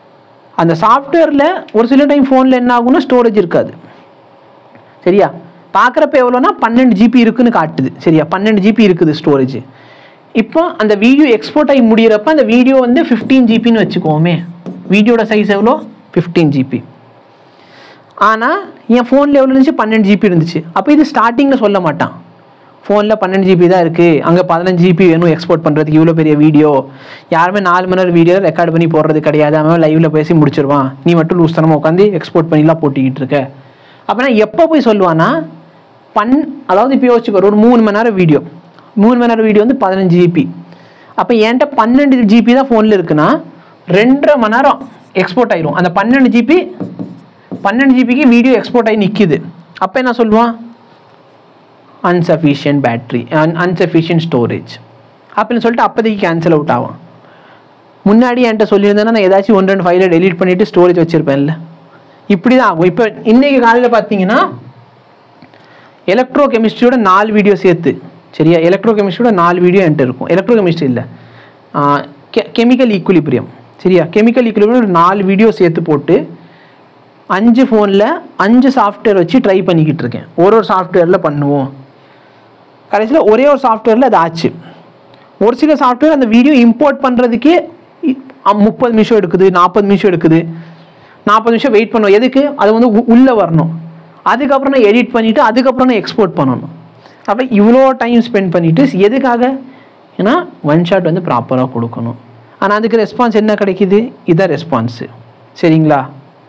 அந்த சாஃப்ட்வேரில் ஒரு சில டைம் ஃபோனில் என்ன ஆகும்னா ஸ்டோரேஜ் இருக்காது சரியா பார்க்குறப்ப எவ்வளோனா பன்னெண்டு ஜிபி இருக்குன்னு காட்டுது சரியா பன்னெண்டு ஜிபி இருக்குது ஸ்டோரேஜ் இப்போ அந்த வீடியோ எக்ஸ்போர்ட் ஆகி முடியிறப்ப அந்த வீடியோ வந்து ஃபிஃப்டீன் ஜிபின்னு வச்சுக்கோமே வீடியோட சைஸ் எவ்வளோ ஃபிஃப்டீன் ஜிபி ஆனால் என் ஃபோனில் எவ்வளோ இருந்துச்சு பன்னெண்டு ஜிபி இருந்துச்சு அப்போ இது ஸ்டார்டிங்கில் சொல்ல மாட்டான் ஃபோனில் பன்னெண்டு ஜிபி தான் இருக்குது அங்கே பதினஞ்சு ஜிபி வேணும் எக்ஸ்போர்ட் பண்ணுறதுக்கு இவ்வளோ பெரிய வீடியோ யாருமே நாலு மணி நேரம் வீடியோ ரெக்கார்ட் பண்ணி போடுறது கிடையாது அவன் லைவில் பேசி முடிச்சிருவான் நீ மட்டும் லூஸ் தனமாக உட்காந்து எக்ஸ்போர்ட் பண்ணிலாம் போட்டிக்கிட்டு இருக்க அப்படின்னா எப்போ போய் சொல்லுவான்னா பன் அதாவது இப்போ யோசிச்சுக்கோ ஒரு மூணு மணி நேரம் வீடியோ மூணு மணி நேரம் வீடியோ வந்து பதினஞ்சு ஜிபி அப்போ என்கிட்ட பன்னெண்டு ஜிபி தான் ஃபோனில் இருக்குன்னா ரெண்டரை மணி நேரம் எக்ஸ்போர்ட் ஆயிரும் அந்த பன்னெண்டு ஜிபி பன்னெண்டு ஜிபிக்கு வீடியோ எக்ஸ்போர்ட் ஆகி நிற்கிது அப்போ என்ன சொல்லுவான் அன்சஃபிஷியன்ட் பேட்ரி அன் அன்சஃபிஷியன்ட் ஸ்டோரேஜ் அப்படின்னு சொல்லிட்டு அப்போதைக்கு கேன்சல் அவுட் ஆகும் முன்னாடி என்கிட்ட சொல்லியிருந்தேன்னா நான் ஏதாச்சும் ஒன்று ரெண்டு ஃபைலை டெலீட் பண்ணிவிட்டு ஸ்டோரேஜ் வச்சுருப்பேன்ல இப்படி தான் ஆகும் இப்போ இன்றைக்கி காலையில் பார்த்தீங்கன்னா எலக்ட்ரோ கெமிஸ்ட்ரியோட நாலு வீடியோ சேர்த்து சரியா எலக்ட்ரோ கெமிஸ்ட்ரியோட நாலு வீடியோ என்கிட்ட இருக்கும் எலக்ட்ரோ கெமிஸ்ட்ரி இல்லை கெமிக்கல் ஈக்குலிபிரியம் சரியா கெமிக்கல் ஈக்குலிபிரியம் நாலு வீடியோ சேர்த்து போட்டு அஞ்சு ஃபோனில் அஞ்சு சாஃப்ட்வேர் வச்சு ட்ரை பண்ணிக்கிட்டு இருக்கேன் ஒரு ஒரு சாஃப்ட்வேரில் பண்ணுவோம் கடைசியில் ஒரே ஒரு சாஃப்ட்வேரில் அது ஆச்சு ஒரு சில சாஃப்ட்வேர் அந்த வீடியோ இம்போர்ட் பண்ணுறதுக்கே முப்பது நிமிஷம் எடுக்குது நாற்பது நிமிஷம் எடுக்குது நாற்பது நிமிஷம் வெயிட் பண்ணுவோம் எதுக்கு அது வந்து உ- உள்ளே வரணும் அதுக்கப்புறம் நான் எடிட் பண்ணிவிட்டு அதுக்கப்புறம் நான் எக்ஸ்போர்ட் பண்ணணும் அப்போ இவ்வளோ டைம் ஸ்பெண்ட் பண்ணிவிட்டு எதுக்காக ஏன்னா ஒன் ஷாட் வந்து ப்ராப்பராக கொடுக்கணும் ஆனால் அதுக்கு ரெஸ்பான்ஸ் என்ன கிடைக்குது இதான் ரெஸ்பான்ஸு சரிங்களா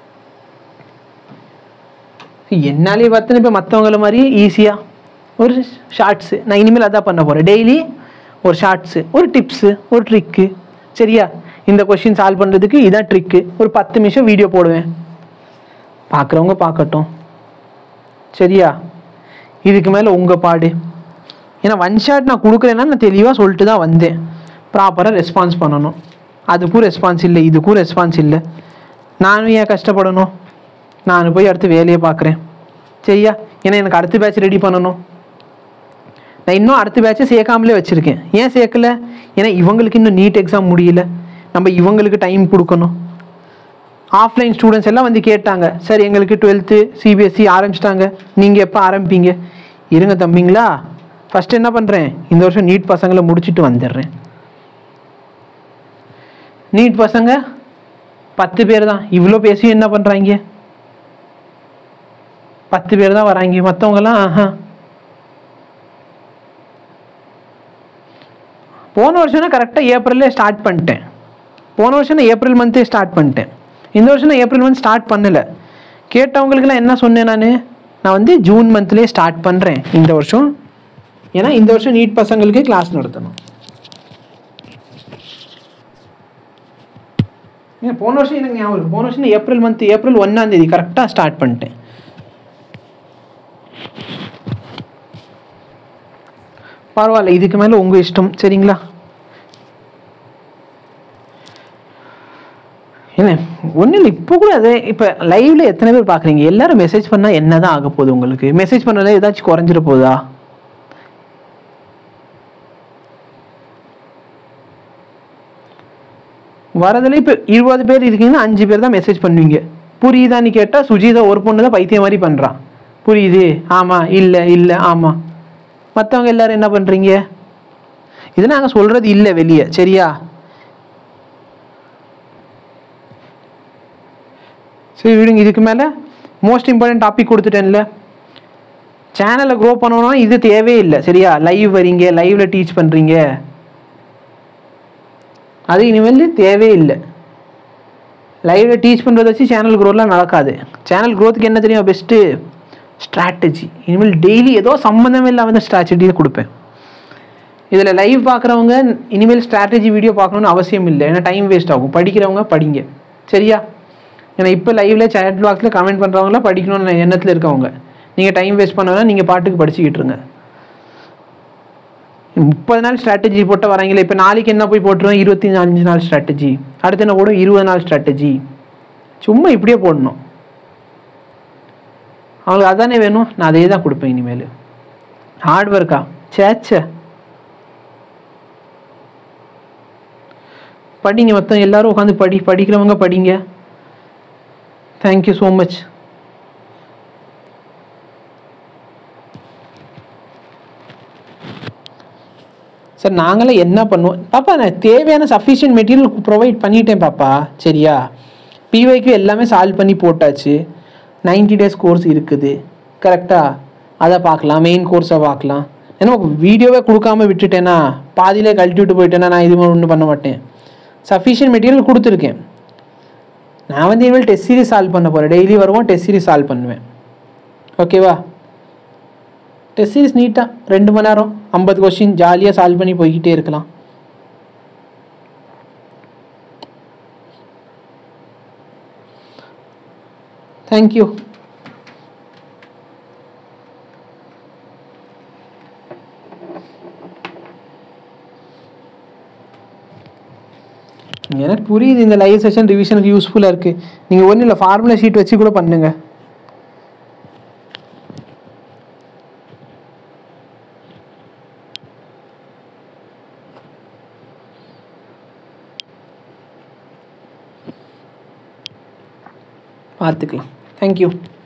என்னாலே பார்த்தீங்கன்னா இப்போ மற்றவங்கள மாதிரி ஈஸியாக ஒரு ஷார்ட்ஸு நான் இனிமேல் அதான் பண்ண போகிறேன் டெய்லி ஒரு ஷார்ட்ஸு ஒரு டிப்ஸு ஒரு ட்ரிக்கு சரியா இந்த கொஷின் சால்வ் பண்ணுறதுக்கு இதான் ட்ரிக்கு ஒரு பத்து நிமிஷம் வீடியோ போடுவேன் பார்க்குறவங்க பார்க்கட்டும் சரியா இதுக்கு மேலே உங்கள் பாடு ஏன்னா ஒன் ஷாட் நான் கொடுக்குறேன்னா நான் தெளிவாக சொல்லிட்டு தான் வந்தேன் ப்ராப்பராக ரெஸ்பான்ஸ் பண்ணணும் அதுக்கும் ரெஸ்பான்ஸ் இல்லை இதுக்கும் ரெஸ்பான்ஸ் இல்லை நானும் ஏன் கஷ்டப்படணும் நான் போய் அடுத்து வேலையை பார்க்குறேன் சரியா ஏன்னா எனக்கு அடுத்த பேட்ச் ரெடி பண்ணணும் நான் இன்னும் அடுத்த பேட்சை சேர்க்காமலே வச்சுருக்கேன் ஏன் சேர்க்கல ஏன்னா இவங்களுக்கு இன்னும் நீட் எக்ஸாம் முடியல நம்ம இவங்களுக்கு டைம் கொடுக்கணும் ஆஃப்லைன் ஸ்டூடெண்ட்ஸ் எல்லாம் வந்து கேட்டாங்க சார் எங்களுக்கு டுவெல்த்து சிபிஎஸ்சி ஆரம்பிச்சிட்டாங்க நீங்கள் எப்போ ஆரம்பிப்பீங்க இருங்க தம்பிங்களா ஃபஸ்ட் என்ன பண்ணுறேன் இந்த வருஷம் நீட் பசங்களை முடிச்சுட்டு வந்துடுறேன் நீட் பசங்க பத்து பேர் தான் இவ்வளோ பேசி என்ன பண்ணுறாங்க பத்து பேர் தான் வராங்க மற்றவங்கலாம் ஆஹா போன வருஷம்னா கரெக்டாக ஏப்ரல்லே ஸ்டார்ட் பண்ணிட்டேன் போன வருஷம் நான் ஏப்ரல் மந்த்தே ஸ்டார்ட் பண்ணிட்டேன் இந்த வருஷம் நான் ஏப்ரல் மந்த் ஸ்டார்ட் பண்ணல கேட்டவங்களுக்குலாம் என்ன சொன்னேன் நான் நான் வந்து ஜூன் மந்த்லேயே ஸ்டார்ட் பண்ணுறேன் இந்த வருஷம் ஏன்னா இந்த வருஷம் நீட் பசங்களுக்கு கிளாஸ் நடத்தணும் ஏன் போன வருஷம் எனக்கு ஞாபகம் இருக்கு போன வருஷம் நான் ஏப்ரல் மந்த் ஏப்ரல் ஒன்றாம் தேதி கரெக்டாக ஸ்டார்ட் பண்ணிட்டேன் பரவாயில்ல இதுக்கு மேலே உங்கள் இஷ்டம் சரிங்களா என்ன ஒன்றும் இல்லை இப்போ கூட அதே இப்போ லைவ்ல எத்தனை பேர் பார்க்குறீங்க எல்லாரும் மெசேஜ் பண்ணால் என்ன தான் ஆக போகுது உங்களுக்கு மெசேஜ் பண்ணல ஏதாச்சும் குறைஞ்சிட போகுதா வரதுல இப்போ இருபது பேர் இருக்கீங்கன்னா அஞ்சு பேர் தான் மெசேஜ் பண்ணுவீங்க புரியுதான்னு கேட்டால் சுஜிதா ஒரு பொண்ணு தான் பைத்தியம் மாதிரி பண்ணுறான் புரியுது ஆமாம் இல்லை இல்லை ஆமாம் மற்றவங்க எல்லாரும் என்ன பண்ணுறீங்க இது நாங்கள் சொல்கிறது இல்லை வெளியே சரியா சரி விடுங்க இதுக்கு மேலே மோஸ்ட் இம்பார்ட்டன்ட் டாபிக் கொடுத்துட்டேன்ல சேனலை க்ரோ பண்ணணும்னா இது தேவையே இல்லை சரியா லைவ் வரீங்க லைவ்ல டீச் பண்ணுறீங்க அது இனிமேல் தேவையே இல்லை லைவ்ல டீச் பண்ணுறத வச்சு சேனல் க்ரோலாம் நடக்காது சேனல் க்ரோத்துக்கு என்ன தெரியும் பெஸ்ட்டு ஸ்ட்ராட்டஜி இனிமேல் டெய்லி ஏதோ சம்மந்தமே இல்லாமல் ஸ்ட்ராட்டஜியை கொடுப்பேன் இதில் லைவ் பார்க்குறவங்க இனிமேல் ஸ்ட்ராட்டஜி வீடியோ பார்க்கணுன்னு அவசியம் இல்லை ஏன்னா டைம் வேஸ்ட் ஆகும் படிக்கிறவங்க படிங்க சரியா ஏன்னா இப்போ லைவ்ல சேட் பாக்ஸில் கமெண்ட் பண்ணுறவங்களாம் படிக்கணும்னு எண்ணத்தில் இருக்கவங்க நீங்கள் டைம் வேஸ்ட் பண்ண வேணாம் நீங்கள் பாட்டுக்கு படிச்சுக்கிட்டு இருங்க முப்பது நாள் ஸ்ட்ராட்டஜி போட்டு வராங்களே இப்போ நாளைக்கு என்ன போய் போட்டுருவோம் இருபத்தி அஞ்சு நாள் ஸ்ட்ராட்டஜி அடுத்து என்ன போடும் இருபது நாள் ஸ்ட்ராட்டஜி சும்மா இப்படியே போடணும் அவங்களுக்கு அதானே வேணும் நான் அதே தான் கொடுப்பேன் இனிமேல் ஹார்ட் ஒர்க்கா சேச்சே படிங்க மொத்தம் எல்லாரும் உட்காந்து படி படிக்கிறவங்க படிங்க தேங்க்யூ ஸோ மச் சார் நாங்களாம் என்ன பண்ணுவோம் பாப்பா நான் தேவையான சஃபிஷியன்ட் மெட்டீரியல் ப்ரொவைட் பண்ணிட்டேன் பாப்பா சரியா பிவைக்கு எல்லாமே சால்வ் பண்ணி போட்டாச்சு 90 டேஸ் கோர்ஸ் இருக்குது கரெக்டாக அதை பார்க்கலாம் மெயின் கோர்ஸை பார்க்கலாம் ஏன்னா வீடியோவே கொடுக்காம விட்டுட்டேன்னா பாதியிலே கழட்டி விட்டு போயிட்டேன்னா நான் இது ஒன்றும் பண்ண மாட்டேன் சஃபிஷியன்ட் மெட்டீரியல் கொடுத்துருக்கேன் நான் வந்து இனிமேல் டெஸ்ட் சீரிஸ் சால்வ் பண்ண போகிறேன் டெய்லி வருவோம் டெஸ்ட் சீரிஸ் சால்வ் பண்ணுவேன் ஓகேவா டெஸ்ட் சீரிஸ் நீட்டாக ரெண்டு மணி நேரம் ஐம்பது கொஸ்டின் ஜாலியாக சால்வ் பண்ணி போய்கிட்டே இருக்கலாம் தேங்க்யூ எனக்கு புரியுது இந்த லைவ் செஷன் ரிவிஷனுக்கு யூஸ்ஃபுல்லாக இருக்குது நீங்கள் ஒன்றும் இல்லை ஃபார்முலா ஷீட் வச்சு கூட பண்ணுங்க பார்த்துக்கலாம் தேங்க்யூ